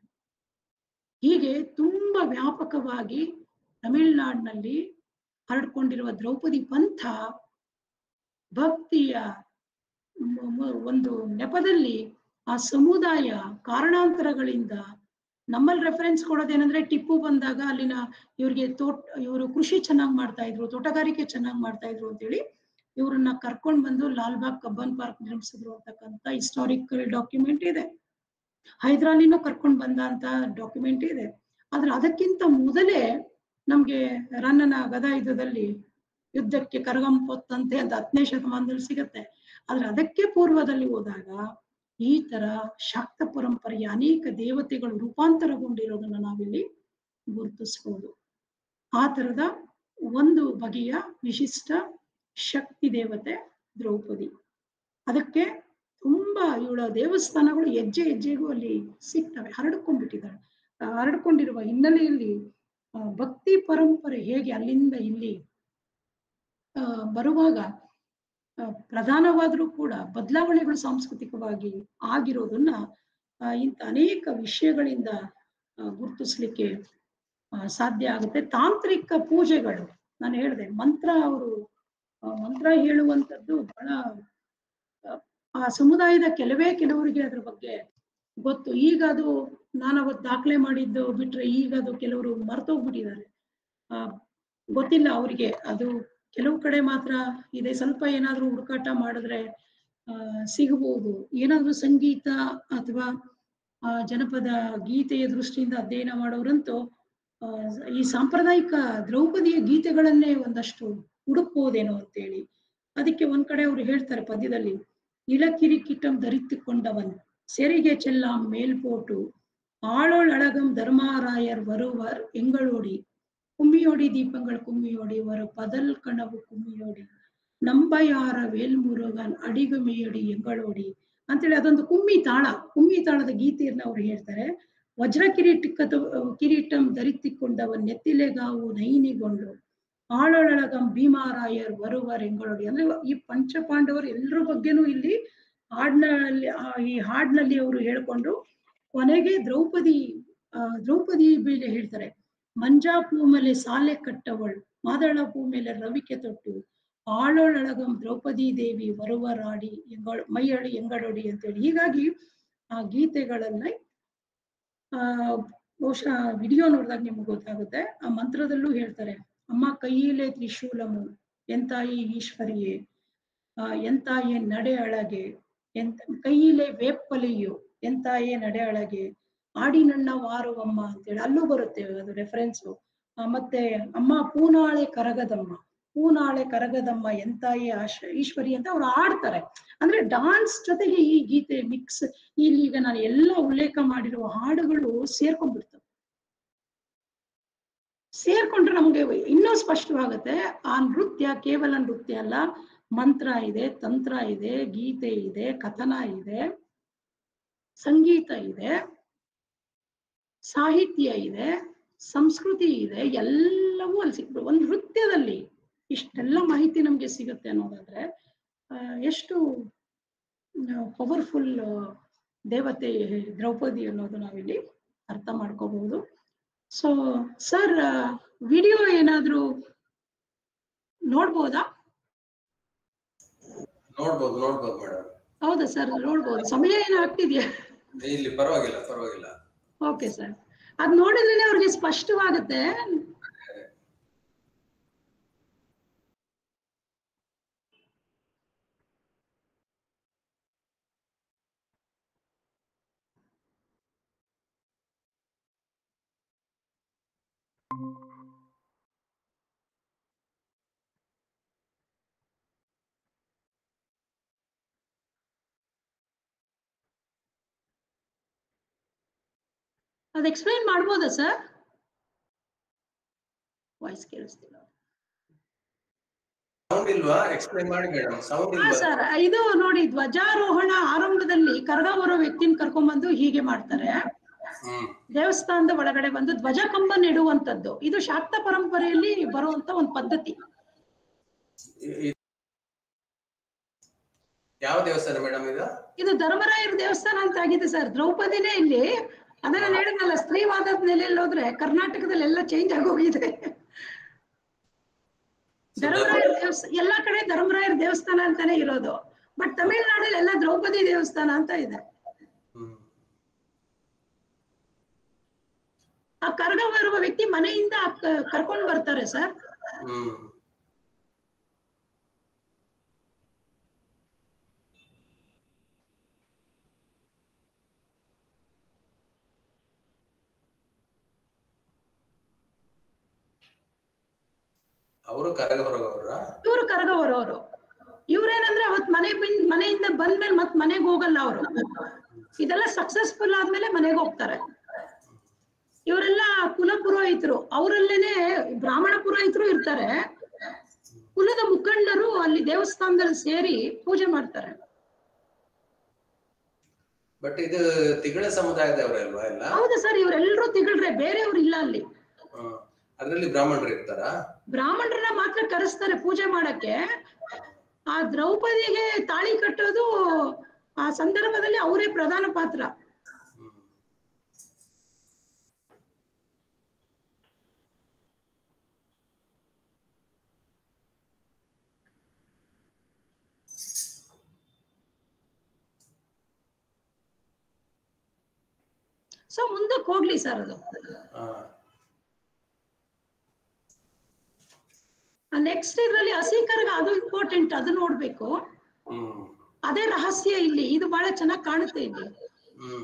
ಹೀಗೆ ತುಂಬಾ ವ್ಯಾಪಕವಾಗಿ ತಮಿಳ್ನಾಡಿನಲ್ಲಿ ಹರಡ್ಕೊಂಡಿರುವ ದ್ರೌಪದಿ ಪಂಥ ಭಕ್ತಿಯ ಮ- ಮ- ಒಂದು ನೆಪದಲ್ಲಿ ಆ ಸಮುದಾಯ ಕಾರಣಾಂತರಗಳಿಂದ ನಮ್ಮಲ್ಲಿ ರೆಫರೆನ್ಸ್ ಕೊಡೋದೇನಂದ್ರೆ ಟಿಪ್ಪು ಬಂದಾಗ ಅಲ್ಲಿನ ಇವ್ರಿಗೆ ತೋಟ ಇವರು ಕೃಷಿ ಚೆನ್ನಾಗಿ ಮಾಡ್ತಾ ಇದ್ರು ತೋಟಗಾರಿಕೆ ಚೆನ್ನಾಗಿ ಮಾಡ್ತಾ ಇದ್ರು ಅಂತೇಳಿ ಇವ್ರನ್ನ ಕರ್ಕೊಂಡ್ ಬಂದು ಲಾಲ್ಬಾಗ್ ಕಬ್ಬನ್ ಪಾರ್ಕ್ ನಿರ್ಮಿಸಿದ್ರು ಅಂತಕ್ಕಂಥ ಹಿಸ್ಟಾರಿಕಲ್ ಡಾಕ್ಯುಮೆಂಟ್ ಇದೆ ಹೈದರಾಲಿನೂ ಕರ್ಕೊಂಡ್ ಬಂದ ಅಂತ ಡಾಕ್ಯುಮೆಂಟ್ ಇದೆ ಆದ್ರೆ ಅದಕ್ಕಿಂತ ಮೊದಲೇ ನಮ್ಗೆ ರನ್ನನ ಗದಾಯುಧದಲ್ಲಿ ಯುದ್ಧಕ್ಕೆ ಕರಗಂಪೊತ್ತಂತೆ ಅಂತ ಹತ್ತನೇ ಶತಮಾನದಲ್ಲಿ ಸಿಗತ್ತೆ ಆದ್ರೆ ಅದಕ್ಕೆ ಪೂರ್ವದಲ್ಲಿ ಹೋದಾಗ ಈ ತರ ಶಾಕ್ತ ಪರಂಪರೆಯ ಅನೇಕ ದೇವತೆಗಳು ರೂಪಾಂತರಗೊಂಡಿರೋದನ್ನ ನಾವಿಲ್ಲಿ ಗುರುತಿಸ್ಬೋದು ಆ ತರದ ಒಂದು ಬಗೆಯ ವಿಶಿಷ್ಟ ಶಕ್ತಿ ದೇವತೆ ದ್ರೌಪದಿ ಅದಕ್ಕೆ ತುಂಬಾ ಇವಳ ದೇವಸ್ಥಾನಗಳು ಹೆಜ್ಜೆ ಹೆಜ್ಜೆಗೂ ಅಲ್ಲಿ ಸಿಗ್ತವೆ ಹರಡ್ಕೊಂಡ್ಬಿಟ್ಟಿದ್ದಾಳೆ ಆ ಹರಡ್ಕೊಂಡಿರುವ ಹಿನ್ನೆಲೆಯಲ್ಲಿ ಆ, ಭಕ್ತಿ ಪರಂಪರೆ ಹೇಗೆ ಅಲ್ಲಿಂದ ಇಲ್ಲಿ ಆ, ಬರುವಾಗ ಆ, ಪ್ರಧಾನವಾದ್ರೂ ಕೂಡ ಬದಲಾವಣೆಗಳು ಸಾಂಸ್ಕೃತಿಕವಾಗಿ ಆಗಿರೋದನ್ನ ಆ, ಇಂಥ ಅನೇಕ ವಿಷಯಗಳಿಂದ ಆ, ಗುರುತಿಸ್ಲಿಕ್ಕೆ ಆ, ಸಾಧ್ಯ ಆಗುತ್ತೆ ತಾಂತ್ರಿಕ ಪೂಜೆಗಳು ನಾನು ಹೇಳಿದೆ ಮಂತ್ರ ಅವರು ಮಂತ್ರ ಹೇಳುವಂಥದ್ದು ಬಹಳ ಆ, ಆ ಸಮುದಾಯದ ಕೆಲವೇ ಕೆಲವರಿಗೆ ಅದ್ರ ಬಗ್ಗೆ ಗೊತ್ತು ಈಗ ಅದು ನಾನು ಅವತ್ತು ದಾಖಲೆ ಮಾಡಿದ್ದು ಬಿಟ್ರೆ ಈಗ ಅದು ಕೆಲವರು ಮರ್ತೋಗ್ಬಿಟ್ಟಿದ್ದಾರೆ ಆ ಗೊತ್ತಿಲ್ಲ ಅವರಿಗೆ ಅದು ಕೆಲವು ಕಡೆ ಮಾತ್ರ ಇದೆ ಸ್ವಲ್ಪ ಏನಾದ್ರೂ ಹುಡುಕಾಟ ಮಾಡಿದ್ರೆ ಆ ಸಿಗಬಹುದು ಏನಾದ್ರೂ ಸಂಗೀತ ಅಥವಾ ಆ ಜನಪದ ಗೀತೆಯ ದೃಷ್ಟಿಯಿಂದ ಅಧ್ಯಯನ ಮಾಡೋರಂತೂ ಆ ಈ ಸಾಂಪ್ರದಾಯಿಕ ದ್ರೌಪದಿಯ ಗೀತೆಗಳನ್ನೇ ಒಂದಷ್ಟು ಹುಡುಕ್ಬೋದೇನೋ ಅಂತೇಳಿ ಅದಕ್ಕೆ ಒಂದ್ ಕಡೆ ಅವ್ರು ಹೇಳ್ತಾರೆ ಪದ್ಯದಲ್ಲಿ ಇಳಕಿರಿ ಕಿಟ್ಟಂ ಧರಿತ್ತುಕೊಂಡವನ್ ಸೆರಿಗೆ ಚೆல்லாம் ಮೇಲ್ಪೋಟು ஆளோள் அழகம் தர்மாராயர் வருவர் எங்களோடி கும்மியோடி தீபங்கள் கும்மியோடி ஒரு பதல் கனவு கும்மியோಡಿ ನಂಬಯಾರ ವೇಲ್ಮುರುಗನ್ ಅಡಿಗುಮೆಯಡಿ ಎಂಗಳೋಡಿ ಅಂತೇಳಿ ಅದೊಂದು ಕುಮ್ಮಿ ತಾಳ ಕುಮ್ಮಿ ತಾಳದ ಗೀತೆಯನ್ನ ಅವ್ರು ಹೇಳ್ತಾರೆ ವಜ್ರ ಕಿರೀಟಿಕ್ಕ ಕಿರೀಟಂ ಧರಿಸಿಕೊಂಡವನ್ ನೆತ್ತಿಲೆಗಾವು ನೈನಿಗೊಂಡು ಆಳೊಳಗಂ ಭೀಮಾರಾಯರ್ ಬರುವರ್ ಎಂಗಳೋಡಿ ಅಂದ್ರೆ ಈ ಪಂಚಪಾಂಡವರು ಎಲ್ರ ಬಗ್ಗೆನೂ ಇಲ್ಲಿ ಹಾಡ್ನಲ್ಲಿ ಆ, ಈ ಹಾಡ್ನಲ್ಲಿ ಅವರು ಹೇಳ್ಕೊಂಡು ಕೊನೆಗೆ ದ್ರೌಪದಿ ಆ ದ್ರೌಪದಿ ಮೇಲೆ ಹೇಳ್ತಾರೆ ಮಂಜಾ ಪೂ ಮೇಲೆ ಸಾಲೆ ಕಟ್ಟವಳು ಮಾದಳ ಪೂ ಮೇಲೆ ರವಿಕೆ ತೊಟ್ಟು ಆಳೊಳಗಂ ದ್ರೌಪದಿ ದೇವಿ ವರುವರಾಡಿ ಎಂಗಳ ಮೈಯಳಿ ಎಂಗಡೋಡಿ ಅಂತೇಳಿ ಹೀಗಾಗಿ ಆ ಗೀತೆಗಳನ್ನ ಆ ಬಹುಶಃ ವಿಡಿಯೋ ನೋಡಿದಾಗ ನಿಮ್ಗೆ ಗೊತ್ತಾಗುತ್ತೆ ಆ ಮಂತ್ರದಲ್ಲೂ ಹೇಳ್ತಾರೆ ಅಮ್ಮ ಕೈಯಿಲೆ ತ್ರಿಶೂಲಮು ಎಂತಾಯಿ ಈಶ್ವರಿಯೇ ಆ ಎಂತಾಯೇ ನಡೆ ಅಳಗೆ ಎಂತ ಕೈಯಿಲೆ ವೇಪ್ಪಲಿಯು ಎಂತಾಯೇ ನಡೆ ಅಳಗೆ ಆಡಿನಣ್ಣ ವಾರುವಮ್ಮ ಅಂತೇಳಿ ಅಲ್ಲೂ ಬರುತ್ತೆ ಅದು ರೆಫರೆನ್ಸು ಮತ್ತೆ ಅಮ್ಮ ಪೂನಾಳೆ ಕರಗದಮ್ಮ ಪೂನಾಳೆ ಕರಗದಮ್ಮ ಎಂತಾಯೇ ಆಶ ಈಶ್ವರಿ ಅಂತ ಅವ್ರು ಆಡ್ತಾರೆ ಅಂದ್ರೆ ಡಾನ್ಸ್ ಜೊತೆಗೆ ಈ ಗೀತೆ ಮಿಕ್ಸ್ ಇಲ್ಲಿ ಈಗ ನಾನು ಎಲ್ಲ ಉಲ್ಲೇಖ ಮಾಡಿರುವ ಹಾಡುಗಳು ಸೇರ್ಕೊಂಡ್ಬಿಡ್ತವೆ ಸೇರ್ಕೊಂಡ್ರೆ ನಮ್ಗೆ ಇನ್ನೂ ಸ್ಪಷ್ಟವಾಗುತ್ತೆ ಆ ನೃತ್ಯ ಕೇವಲ ನೃತ್ಯ ಅಲ್ಲ ಮಂತ್ರ ಇದೆ ತಂತ್ರ ಇದೆ ಗೀತೆ ಇದೆ ಕಥನ ಇದೆ ಸಂಗೀತ ಇದೆ ಸಾಹಿತ್ಯ ಇದೆ ಸಂಸ್ಕೃತಿ ಇದೆ ಎಲ್ಲವೂ ಅಲ್ಲಿ ಸಿಗ್ಬೋದು ಒಂದು ನೃತ್ಯದಲ್ಲಿ ಇಷ್ಟೆಲ್ಲ ಮಾಹಿತಿ ನಮ್ಗೆ ಸಿಗುತ್ತೆ ಅನ್ನೋದಾದ್ರೆ ಆ, ಎಷ್ಟು ಪವರ್ಫುಲ್ ದೇವತೆ ದ್ರೌಪದಿ ಅನ್ನೋದು ನಾವಿಲ್ಲಿ ಅರ್ಥ ಮಾಡ್ಕೋಬಹುದು ಸೊ ಸರ್ ವಿಡಿಯೋ ಏನಾದ್ರೂ ನೋಡ್ಬೋದಾ ನೋಡ್ಬೋದು ನೋಡ್ಬೋದು ಮೇಡಮ್ ಹೌದಾ ಸರ್ ನೋಡ್ಬೋದು ಸಮಯ ಏನು ಆಗ್ತಿದ್ಯಾ ಇಲ್ಲಿ ಪರವಾಗಿಲ್ಲ ಪರವಾಗಿಲ್ಲ ಓಕೆ ಸರ್ ಅದ್ ನೋಡಿದ್ರೆ ಅವ್ರಿಗೆ ಸ್ಪಷ್ಟವಾಗುತ್ತೆ ಅದ್ ಎಕ್ಸ್ಪ್ಲೈನ್ ಮಾಡ್ಬೋದಾ ಸರ್ ವಾಯ್ಸ್ ಕೇಳಿಸ್ತಿಲ್ಲ ಸೌಂಡ್ ಇಲ್ವಾ ಎಕ್ಸ್ಪ್ಲೈನ್ ಮಾಡಿ ಮೇಡಮ್ ಸೌಂಡ್ ಹಾ ಇಲ್ವಾ ಸರ್ ಇದು ನೋಡಿ ಧ್ವಜಾರೋಹಣ ಆರಂಭದಲ್ಲಿ ಕರ್ಗ ಬರೋ ವ್ಯಕ್ತಿನ ಕರ್ಕೊಂಡ್ಬಂದು ಹೀಗೆ ಮಾಡ್ತಾರೆ ಹ್ಮ್ ದೇವಸ್ಥಾನದ ಒಳಗಡೆ ಬಂದು ಧ್ವಜ ಕಂಬ ನೆಡುವಂತದ್ದು ಇದು ಶಾಕ್ತ ಪರಂಪರೆಯಲ್ಲಿ ಬರುವಂತ ಒಂದು ಪದ್ಧತಿ ಇ- ಇ- ಯಾವ ದೇವಸ್ಥಾನ ಮೇಡಮ್ ಇದು ಇದು ಧರ್ಮರಾಯರ ದೇವಸ್ಥಾನ ಅಂತ ಆಗಿದೆ ಸರ್ ದ್ರೌಪದಿನೇ ಇಲ್ಲಿ ಅದನ್ನ ನಾನು ಹೇಳಿದ್ನಲ್ಲ ಸ್ತ್ರೀವಾದದ ನೆಲೆಯಲ್ಲಿ ಹೋದ್ರೆ ಕರ್ನಾಟಕದಲ್ಲಿ ಎಲ್ಲ ಚೇಂಜ್ ಆಗೋಗಿದೆ ಧರ್ಮರಾಯರ ದೇವಸ್ಥಾನ ಎಲ್ಲಾ ಕಡೆ ಧರ್ಮರಾಯರ ದೇವಸ್ಥಾನ ಅಂತಾನೆ ಇರೋದು ಬಟ್ ತಮಿಳ್ನಾಡಲ್ಲಿ ಎಲ್ಲ ದ್ರೌಪದಿ ದೇವಸ್ಥಾನ ಅಂತ ಇದೆ ಹ್ಮ್ ಆ ಕರ್ಗ ಬರುವ ವ್ಯಕ್ತಿ ಮನೆಯಿಂದ ಕ- ಕರ್ಕೊಂಡ್ ಬರ್ತಾರೆ ಸರ್ ಹ್ಮ್ ಅವರು ಕರಗ ಹೊರಗವ್ರ ಇವರು ಕರ್ಗ ಬರೋರು ಇವ್ರೇನಂದ್ರೆ ಅವತ್ ಮನೆ ಬಿನ್ ಮನೆಯಿಂದ ಬಂದ್ಮೇಲೆ ಮತ್ ಮನೆಗೆ ಹೋಗಲ್ಲ ಅವರು ಇದೆಲ್ಲ ಸಕ್ಸಸ್ಫುಲ್ ಆದ್ಮೇಲೆ ಮನೆಗೆ ಹೋಗ್ತಾರೆ ಇವರೆಲ್ಲ ಕುಲ ಪುರೋಹಿತರು ಅವರಲ್ಲೇನೆ ಬ್ರಾಹ್ಮಣ ಪುರೋಹಿತರು ಇರ್ತಾರೆ ಕುಲದ ಮುಖಂಡರು ಅಲ್ಲಿ ದೇವಸ್ಥಾನದಲ್ಲಿ ಸೇರಿ ಪೂಜೆ ಮಾಡ್ತಾರೆ ಬಟ್ ಇದು ತಿಗಳ ಸಮುದಾಯದವರೇ ಅಲ್ವಾ ಎಲ್ಲ ಹೌದು ಸರ್ ಇವರೆಲ್ಲರೂ ತಿಗಳ್ರೆ ಬೇರೆಯವ್ರು ಇಲ್ಲ ಅಲ್ಲಿ ಹ್ಮ್. ಅದ್ರಲ್ಲಿ ಬ್ರಾಹ್ಮಣರು ಇರ್ತಾರಾ ಬ್ರಾಹ್ಮಣರನ್ನ ಮಾತ್ರ ಕರೆಸ್ತಾರೆ ಪೂಜೆ ಮಾಡಕ್ಕೆ ಆ ದ್ರೌಪದಿಗೆ ತಾಳಿ ಕಟ್ಟೋದು ಆ ಸಂದರ್ಭದಲ್ಲಿ ಅವರೇ ಪ್ರಧಾನ ಪಾತ್ರ ಹ್ಮ್. ಸೊ ಮುಂದಕ್ಕೆ ಹೋಗ್ಲಿ ಸರ್ ಅದು ಹಾ ನೆಕ್ಸ್ಟ್ ಇದ್ರಲ್ಲಿ ಹಸಿಕರ್ಗ ಅದು ಇಂಪಾರ್ಟೆಂಟ್ ಅದು ನೋಡ್ಬೇಕು ಹ್ಮ್ ಅದೇ ರಹಸ್ಯ ಇಲ್ಲಿ ಇದು ಬಹಳ ಚೆನ್ನಾಗಿ ಕಾಣುತ್ತೆ ಇಲ್ಲಿ ಹ್ಮ್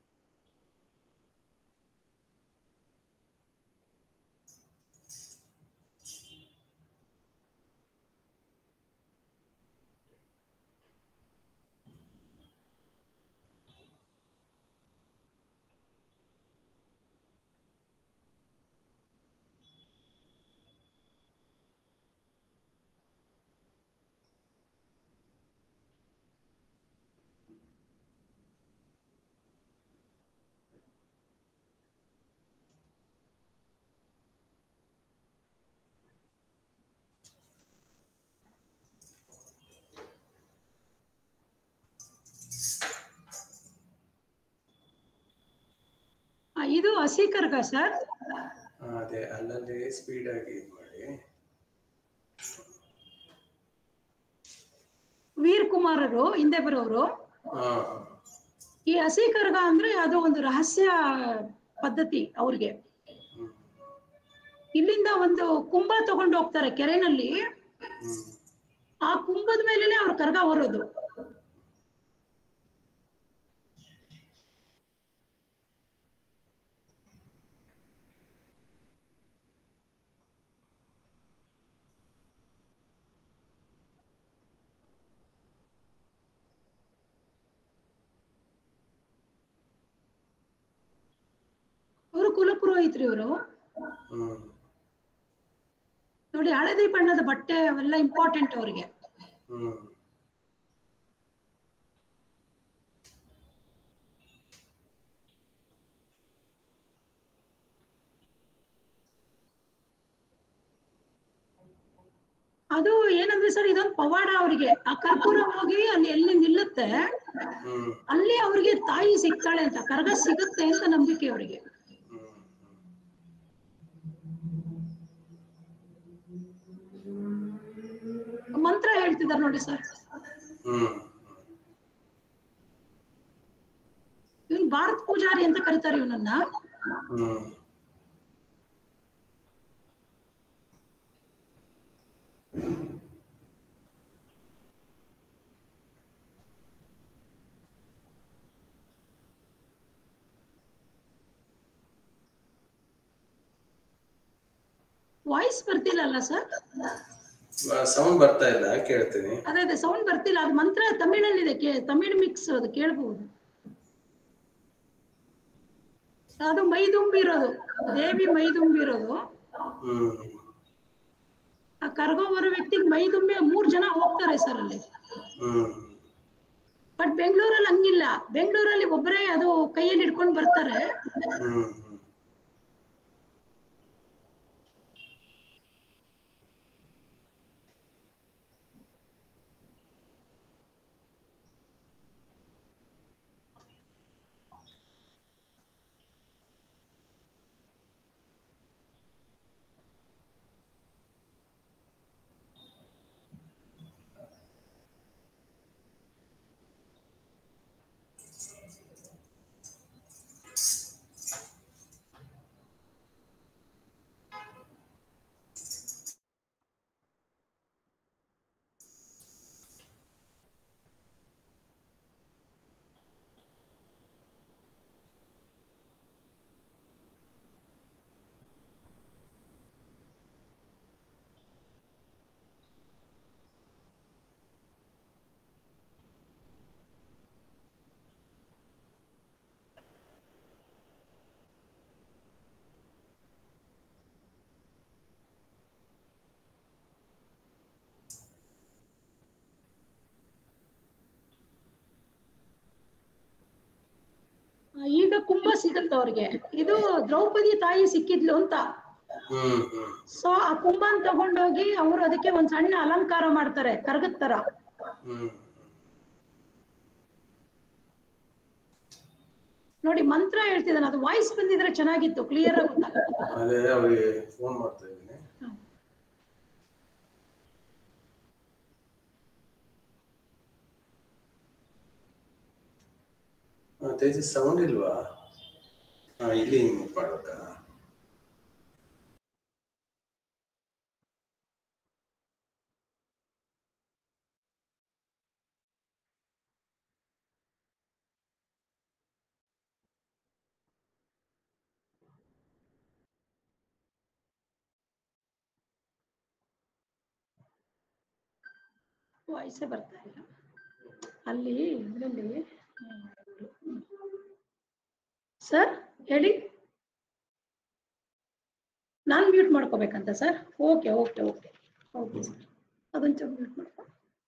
ಆ, ಇದು ಹಸಿಕರ್ಗ ಸರ್ ಹಾ, ಅದೇ ಅಲ್ಲಲ್ಲಿ ಸ್ಪೀಡ್ ಆಗಿ ಇದ್ ಮಾಡಿ ವೀರ್ ಕುಮಾರರು ಹಿಂದೆ ಬರೋರು ಹಾ ಈ ಹಸಿಕರ್ಗ ಅಂದ್ರೆ ಅದು ಒಂದು ರಹಸ್ಯ ಪದ್ಧತಿ ಅವ್ರಿಗೆ ಹ್ಮ್ ಇಲ್ಲಿಂದ ಒಂದು ಕುಂಭ ತಗೊಂಡು ಹೋಗ್ತಾರೆ ಕೆರೆನಲ್ಲಿ ಹ್ಮ್ ಆ ಕುಂಭದ ಮೇಲೆನೆ ಅವ್ರ ಕರ್ಗ ಹೊರೋದು ಅವರು ಕುಲಪುರೋಹಿತ್ರಿ ಇವರು ಹ್ಮ್ ನೋಡಿ ಹಳದಿ ಬಣ್ಣದ ಬಟ್ಟೆ ಅವೆಲ್ಲ ಇಂಪಾರ್ಟೆಂಟ್ ಅವ್ರಿಗೆ ಹ್ಮ್ ಅದು ಏನಂದ್ರೆ ಸರ್ ಇದೊಂದು ಪವಾಡ ಅವರಿಗೆ ಆ ಕರ್ಪೂರ ಹೋಗಿ ಅಲ್ಲಿ ಎಲ್ಲಿ ನಿಲ್ಲುತ್ತೆ ಹ್ಮ್ ಅಲ್ಲಿ ಅವ್ರಿಗೆ ತಾಯಿ ಸಿಗ್ತಾಳೆ ಅಂತ ಕರ್ಗ ಸಿಗುತ್ತೆ ಅಂತ ನಂಬಿಕೆ ಅವರಿಗೆ ಹ್ಮ್ ಮಂತ್ರ ಹೇಳ್ತಿದಾರೆ ನೋಡಿ ಸರ್ ಹ್ಮ್ ಇವನ್ ಭಾರತ್ ಪೂಜಾರಿ ಅಂತ ಕರೀತಾರೆ ಇವನನ್ನ ಹ್ಮ್ ವಾಯ್ಸ್ ಬರ್ತಿಲ್ಲಲ್ಲ ಸರ್ ಸೌಂಡ್ ಬರ್ತಾ ಇಲ್ಲ ಕೇಳ್ತೀನಿ ಅದೇ ಅದೇ ಸೌಂಡ್ ಬರ್ತಿಲ್ಲ ಅದು ಮಂತ್ರ ತಮಿಳಲ್ಲಿದೆ ಕೇ ತಮಿಳ್ ಮಿಕ್ಸ್ ಅದು ಕೇಳ್ಬಹುದು ಅದು ಮೈದುಂಬಿರೋದು ದೇವಿ ಮೈದುಂಬಿರೋದು ಹ್ಮ್ ಆ ಕರ್ಗೋ ಬರೋ ವ್ಯಕ್ತಿಗೆ ಮೈದುಂಬಿ ಮೂರ್ ಜನ ಹೋಗ್ತಾರೆ ಸರ್ ಅಲ್ಲಿ ಹ್ಮ್ ಬಟ್ ಬೆಂಗಳೂರಲ್ಲಿ ಹಂಗಿಲ್ಲ ಬೆಂಗಳೂರಲ್ಲಿ ಒಬ್ಬರೇ ಅದು ಕೈಯಲ್ಲಿ ಹಿಡ್ಕೊಂಡು ಬರ್ತಾರೆ ಹ್ಮ್ ಆ, ಈಗ ಕುಂಭ ಸಿಗತ್ತ ಅವ್ರಿಗೆ ಇದು ದ್ರೌಪದಿ ತಾಯಿ ಸಿಕ್ಕಿದ್ಲು ಅಂತ ಹ್ಮ್ ಹ್ಮ್ ಸೊ ಆ ಕುಂಭನ್ ತಗೊಂಡೋಗಿ ಅವರು ಅದಕ್ಕೆ ಒಂದ್ ಸಣ್ಣ ಅಲಂಕಾರ ಮಾಡ್ತಾರೆ ಕರ್ಗದ್ ತರ ಹ್ಮ್ ನೋಡಿ ಮಂತ್ರ ಹೇಳ್ತಿದ್ದಾನೆ ಅದು ವಾಯ್ಸ್ ಬಂದಿದ್ರೆ ಚೆನ್ನಾಗಿತ್ತು ಕ್ಲಿಯರ್ ಆಗಿ ಗೊತ್ತಾಗುತ್ತೆ ಅದೇ ಅವ್ರಿಗೆ ಫೋನ್ ಮಾಡ್ತಾ ಇದ್ದೀನಿ ಹ್ಮ್. ಆ, ತೇಜಸ್ ಸೌಂಡ್ ಇಲ್ವಾ ಹಾ ಇಲ್ಲಿ ಹಿಂಗ್ ಮಾಡ್ಬೇಕಾ ವಾಯ್ಸೇ ಬರ್ತಾ ಇಲ್ಲ ಅಲ್ಲಿ ಇದರಲ್ಲಿ ಸರ್ ಹೇಳಿ ನಾನು ಮ್ಯೂಟ್ ಮಾಡ್ಕೋಬೇಕಂತ sir okay okay okay okay sir ಅದೊಂಚೂರು ಮ್ಯೂಟ್ ಮಾಡ್ಕೊ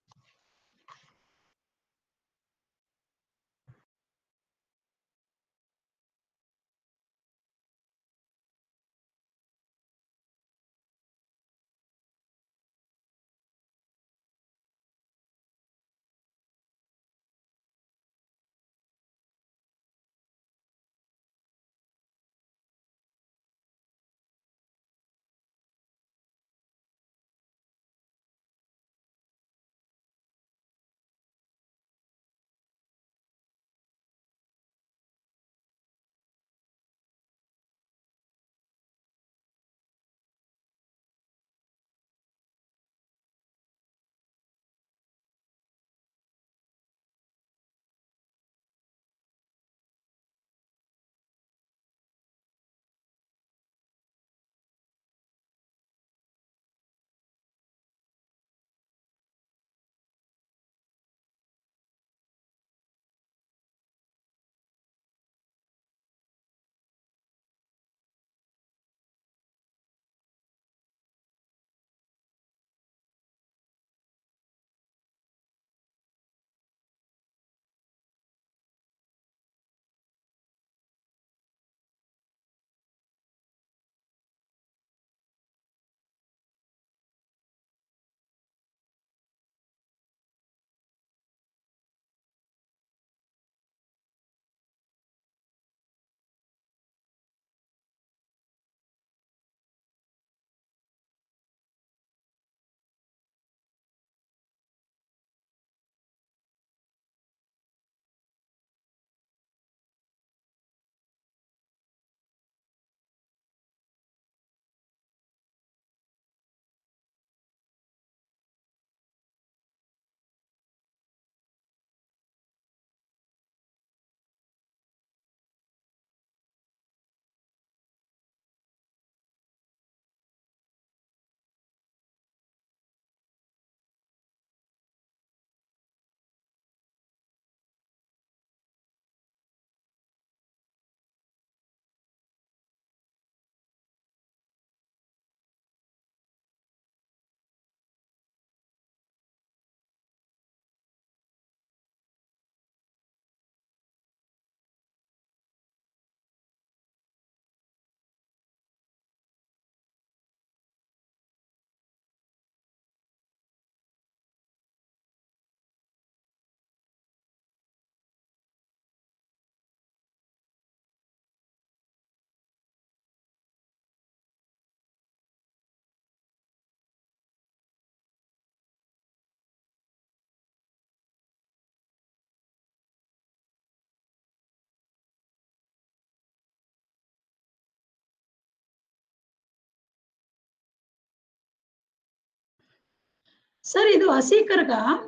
ಸರ್ ಇದು ಹಸಿ ಕರ್ಗ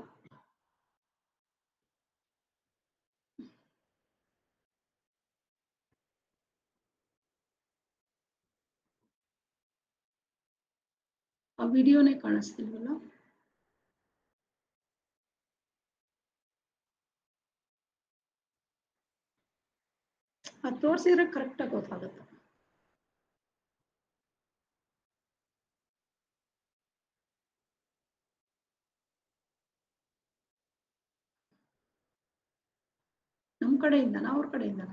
ಆ ವಿಡಿಯೋನೇ ಕಾಣಿಸ್ತಿಲ್ವಲ್ಲ ಅದು ತೋರಿಸಿದ್ರೆ ಕರೆಕ್ಟಾಗಿ ಗೊತ್ತಾಗುತ್ತೆ ನಮ್ ಕಡೆಯಿಂದನಾ ಅವ್ರ ಕಡೆಯಿಂದನಾ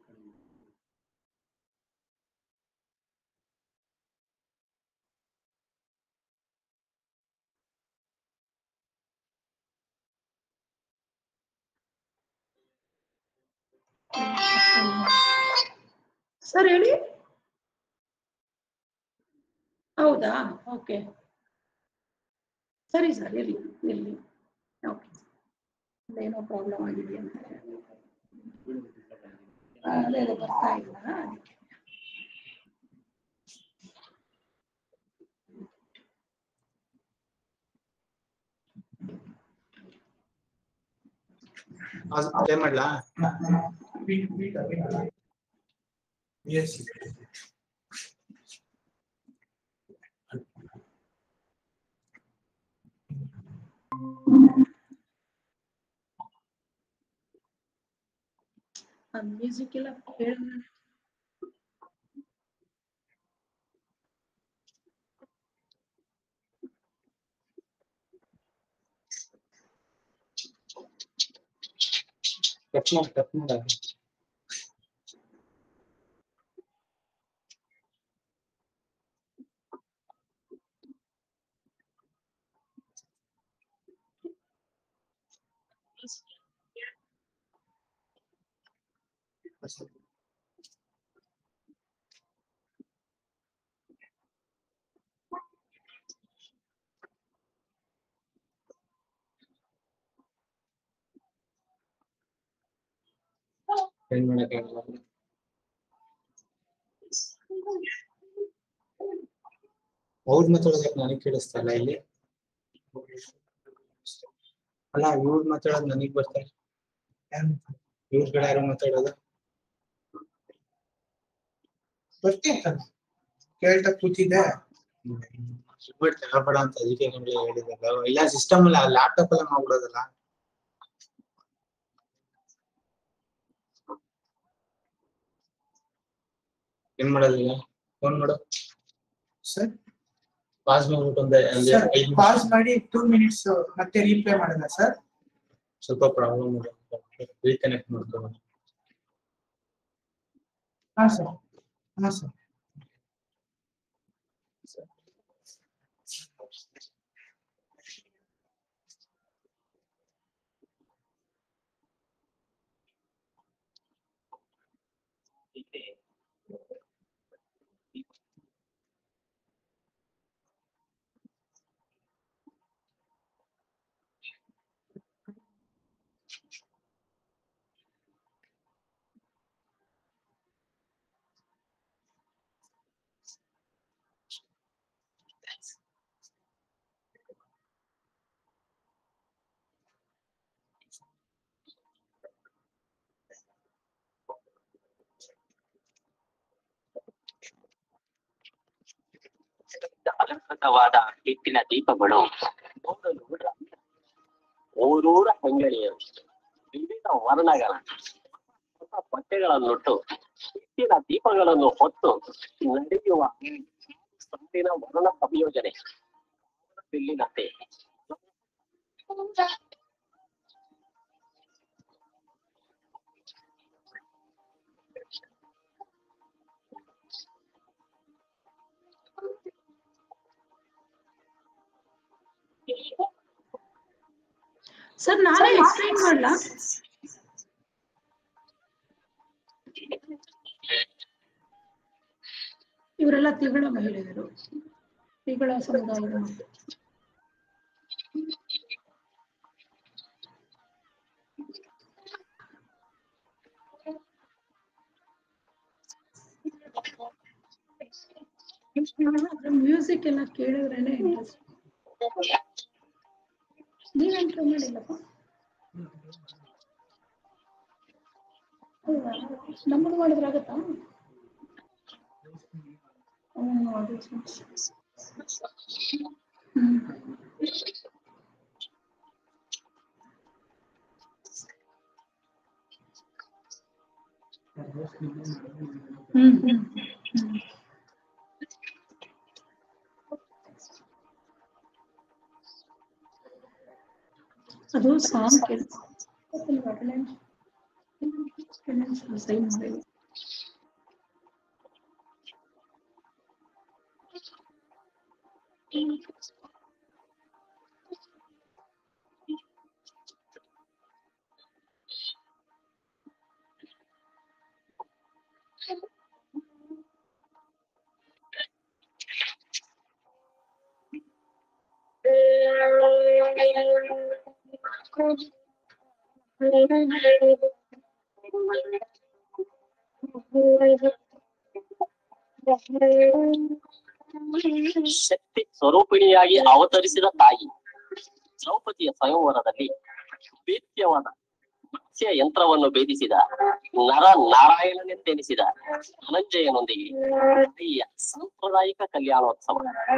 ಸರ್ ಹೇಳಿ ಹೌದಾ ಓಕೆ ಸರಿ ಸರ್ ಇರ್ಲಿ ಇರ್ಲಿ ಓಕೆ ಏನೋ ಪ್ರಾಬ್ಲಮ್ ಆಗಿದೆಯಂತೆ ಅದೇ ಅದೇ ಬರ್ತಾ ಇಲ್ಲ ಅದಕ್ಕೆ ಪ್ಲೇ ಮಾಡ್ಲಾ Yes. ಆ ಮ್ಯೂಸಿಕ್ ಎಲ್ಲ ಕೇಳಿದ್ರೆ ಕಟ್ ಮಾಡ್ ಕಟ್ ಮಾಡ ಏನ್ ಮಾಡಕ್ಕಾಗಲ್ಲ ಅವ್ರ್ ಮಾತಾಡೋದಕ್ಕೆ ನನಗ್ ಕೇಳಿಸ್ತಾ ಇಲ್ಲ ಇಲ್ಲಿ ಅಲ್ಲ ಇವ್ರ್ ಮಾತಾಡೋದು ನನಗ್ ಬರ್ತಾ ಇಲ್ಲ. ಇವ್ರ್ ಕಡೆ ಯಾರೋ ಮಾತಾಡೋದು ಬರ್ತೀನಿ ಕೇಳ್ತಾ ಕೂತಿದ್ದೆ ಬಿಟ್ಟು ತಗೋಬೇಡ ಅಂತ ಅದಕ್ಕೆ ನಿಮ್ಗೆ ಹೇಳಿದಲ್ಲ ಇಲ್ಲ ಸಿಸ್ಟಮ್ ಅಲ್ಲ ಲ್ಯಾಪ್ಟಾಪ್ ಎಲ್ಲ ಮಾಡ್ಬಿಡೋದಲ್ಲ ಏನ್ ಮಾಡೋದಿಲ್ಲ ಫೋನ್ ಮಾಡು ಸರ್ ಪಾಸ್ ಮಾಡ್ಬಿಟ್ಟು ಒಂದ್ ಒಂದ್ ಸರ್ ಐದ್ ನಿಮಿಷ. ಪಾಸ್ ಮಾಡಿ ಟೂ ಮಿನಿಟ್ಸ್ ಮತ್ತೆ ರೀಪ್ಲೇ ಮಾಡೋಣ ಸರ್ ಸ್ವಲ್ಪ ಪ್ರಾಬ್ಲಮ್ ಇದೆ ರೀಕನೆಕ್ಟ್ ಮಾಡ್ಕೊಂಡು ಹಾ ಸರ್ ಹಾ ಸರ್ ಅಲಂಕೃತವಾದ ಹಿಟ್ಟಿನ ದೀಪಗಳು ನೋಡಲು ರಮ್ಯ. ಊರೂರ ಅಂಗಡಿಯರು ವಿವಿಧ ವರ್ಣಗಳ ಹೊಸ ಬಟ್ಟೆಗಳನ್ನುಟ್ಟು ಹಿಟ್ಟಿನ ದೀಪಗಳನ್ನು ಹೊತ್ತು ನಡೆಯುವ ಸಾಲಿನ ವರ್ಣ ಸಂಯೋಜನೆ ಬಿಲ್ಲಿನಂತೆ ಸರ್ ನಾನೇ ಎಕ್ಸ್ಪ್ಲೈನ್ ಮಾಡ್ಲಾ ಇವರೆಲ್ಲ ತಿಗಳ ಮಹಿಳೆಯರು ತಿಗಳ ಸಮುದಾಯದ ಮಹಿಳೆ. ಮ್ಯೂಸಿಕ್ ಎಲ್ಲ ಕೇಳಿದ್ರೇನೆ ಇಂಟ್ರೆಸ್ಟ್ ನೀವೇನ್ ಟ್ರೈ ಮಾಡಿಲ್ಲಪ್ಪ ಹೌದಾ? ನಮ್ಮದು ಮಾಡಿದ್ರೆ ಆಗತ್ತಾ ಹ್ಮ್ ಅದು ಹ್ಮ್ ಹ್ಮ್ ಹ್ಮ್ ಹ್ಮ್ ಅದು ಸಾಂಗ್ ಕೇಳಿ ಸೈನ್ ಮಾಡಿ ಶಕ್ತಿ ಸ್ವರೂಪಿಣಿಯಾಗಿ ಅವತರಿಸಿದ ತಾಯಿ ದ್ರೌಪದಿಯ ಸ್ವಯಂವರದಲ್ಲಿ ವೇದ್ಯವಾದ ಮತ್ಸ್ಯ ಯಂತ್ರವನ್ನು ಭೇದಿಸಿದ ನರ ನಾರಾಯಣನೆಂದೆನಿಸಿದ ಧನಂಜಯನೊಂದಿಗೆ ತಾಯಿಯ ಸಾಂಪ್ರದಾಯಿಕ ಕಲ್ಯಾಣೋತ್ಸವ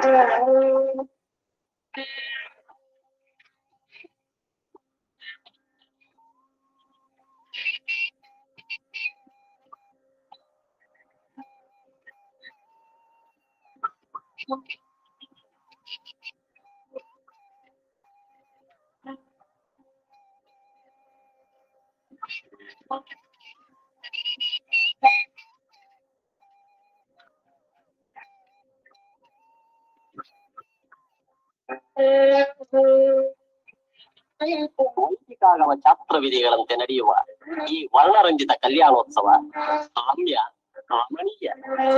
ವೈದಿಕಾಗಮ ಚಾತ್ರ ವಿಧಿಗಳಂತೆ ನಡೆಯುವ ಈ ವರ್ಣರಂಜಿತ ಕಲ್ಯಾಣೋತ್ಸವ ರಮ್ಯ ರಮಣೀಯ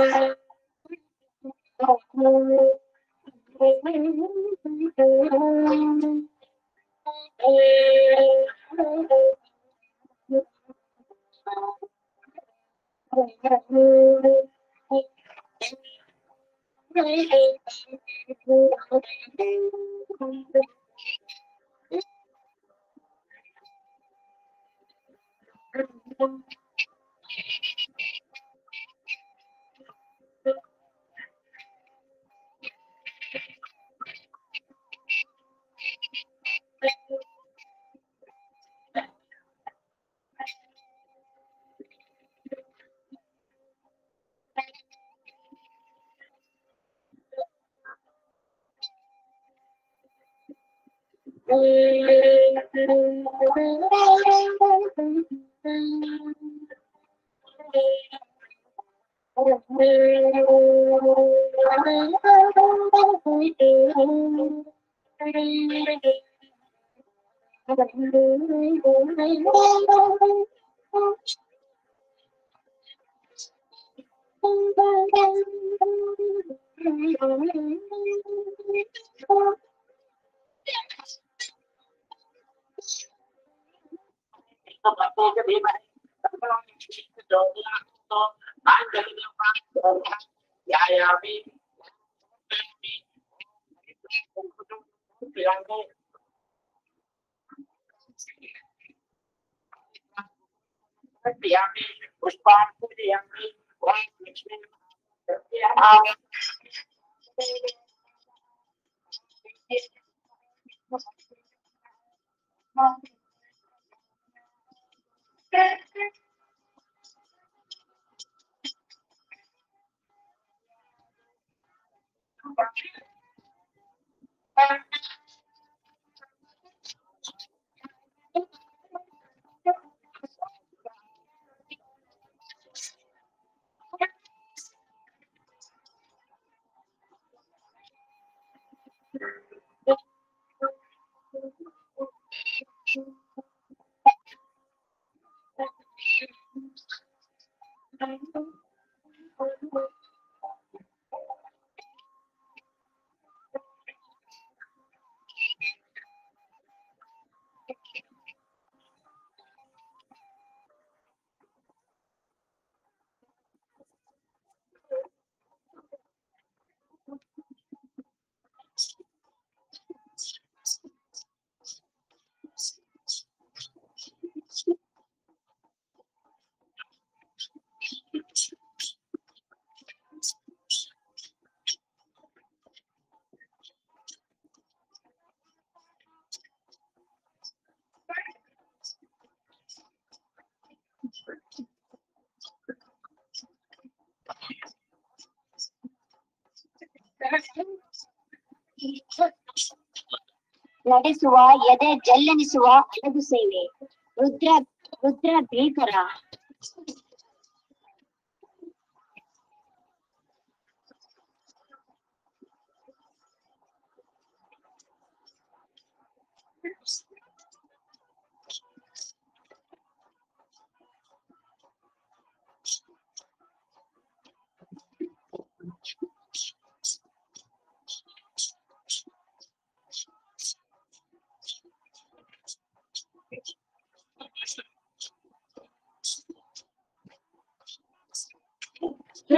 ನಡೆಸುವ ಎದೆ ಜಲ್ಲೆನಿಸುವ ಅಳಗು ಸೇವೆ ರುದ್ರ ರುದ್ರ ಭೀಕರ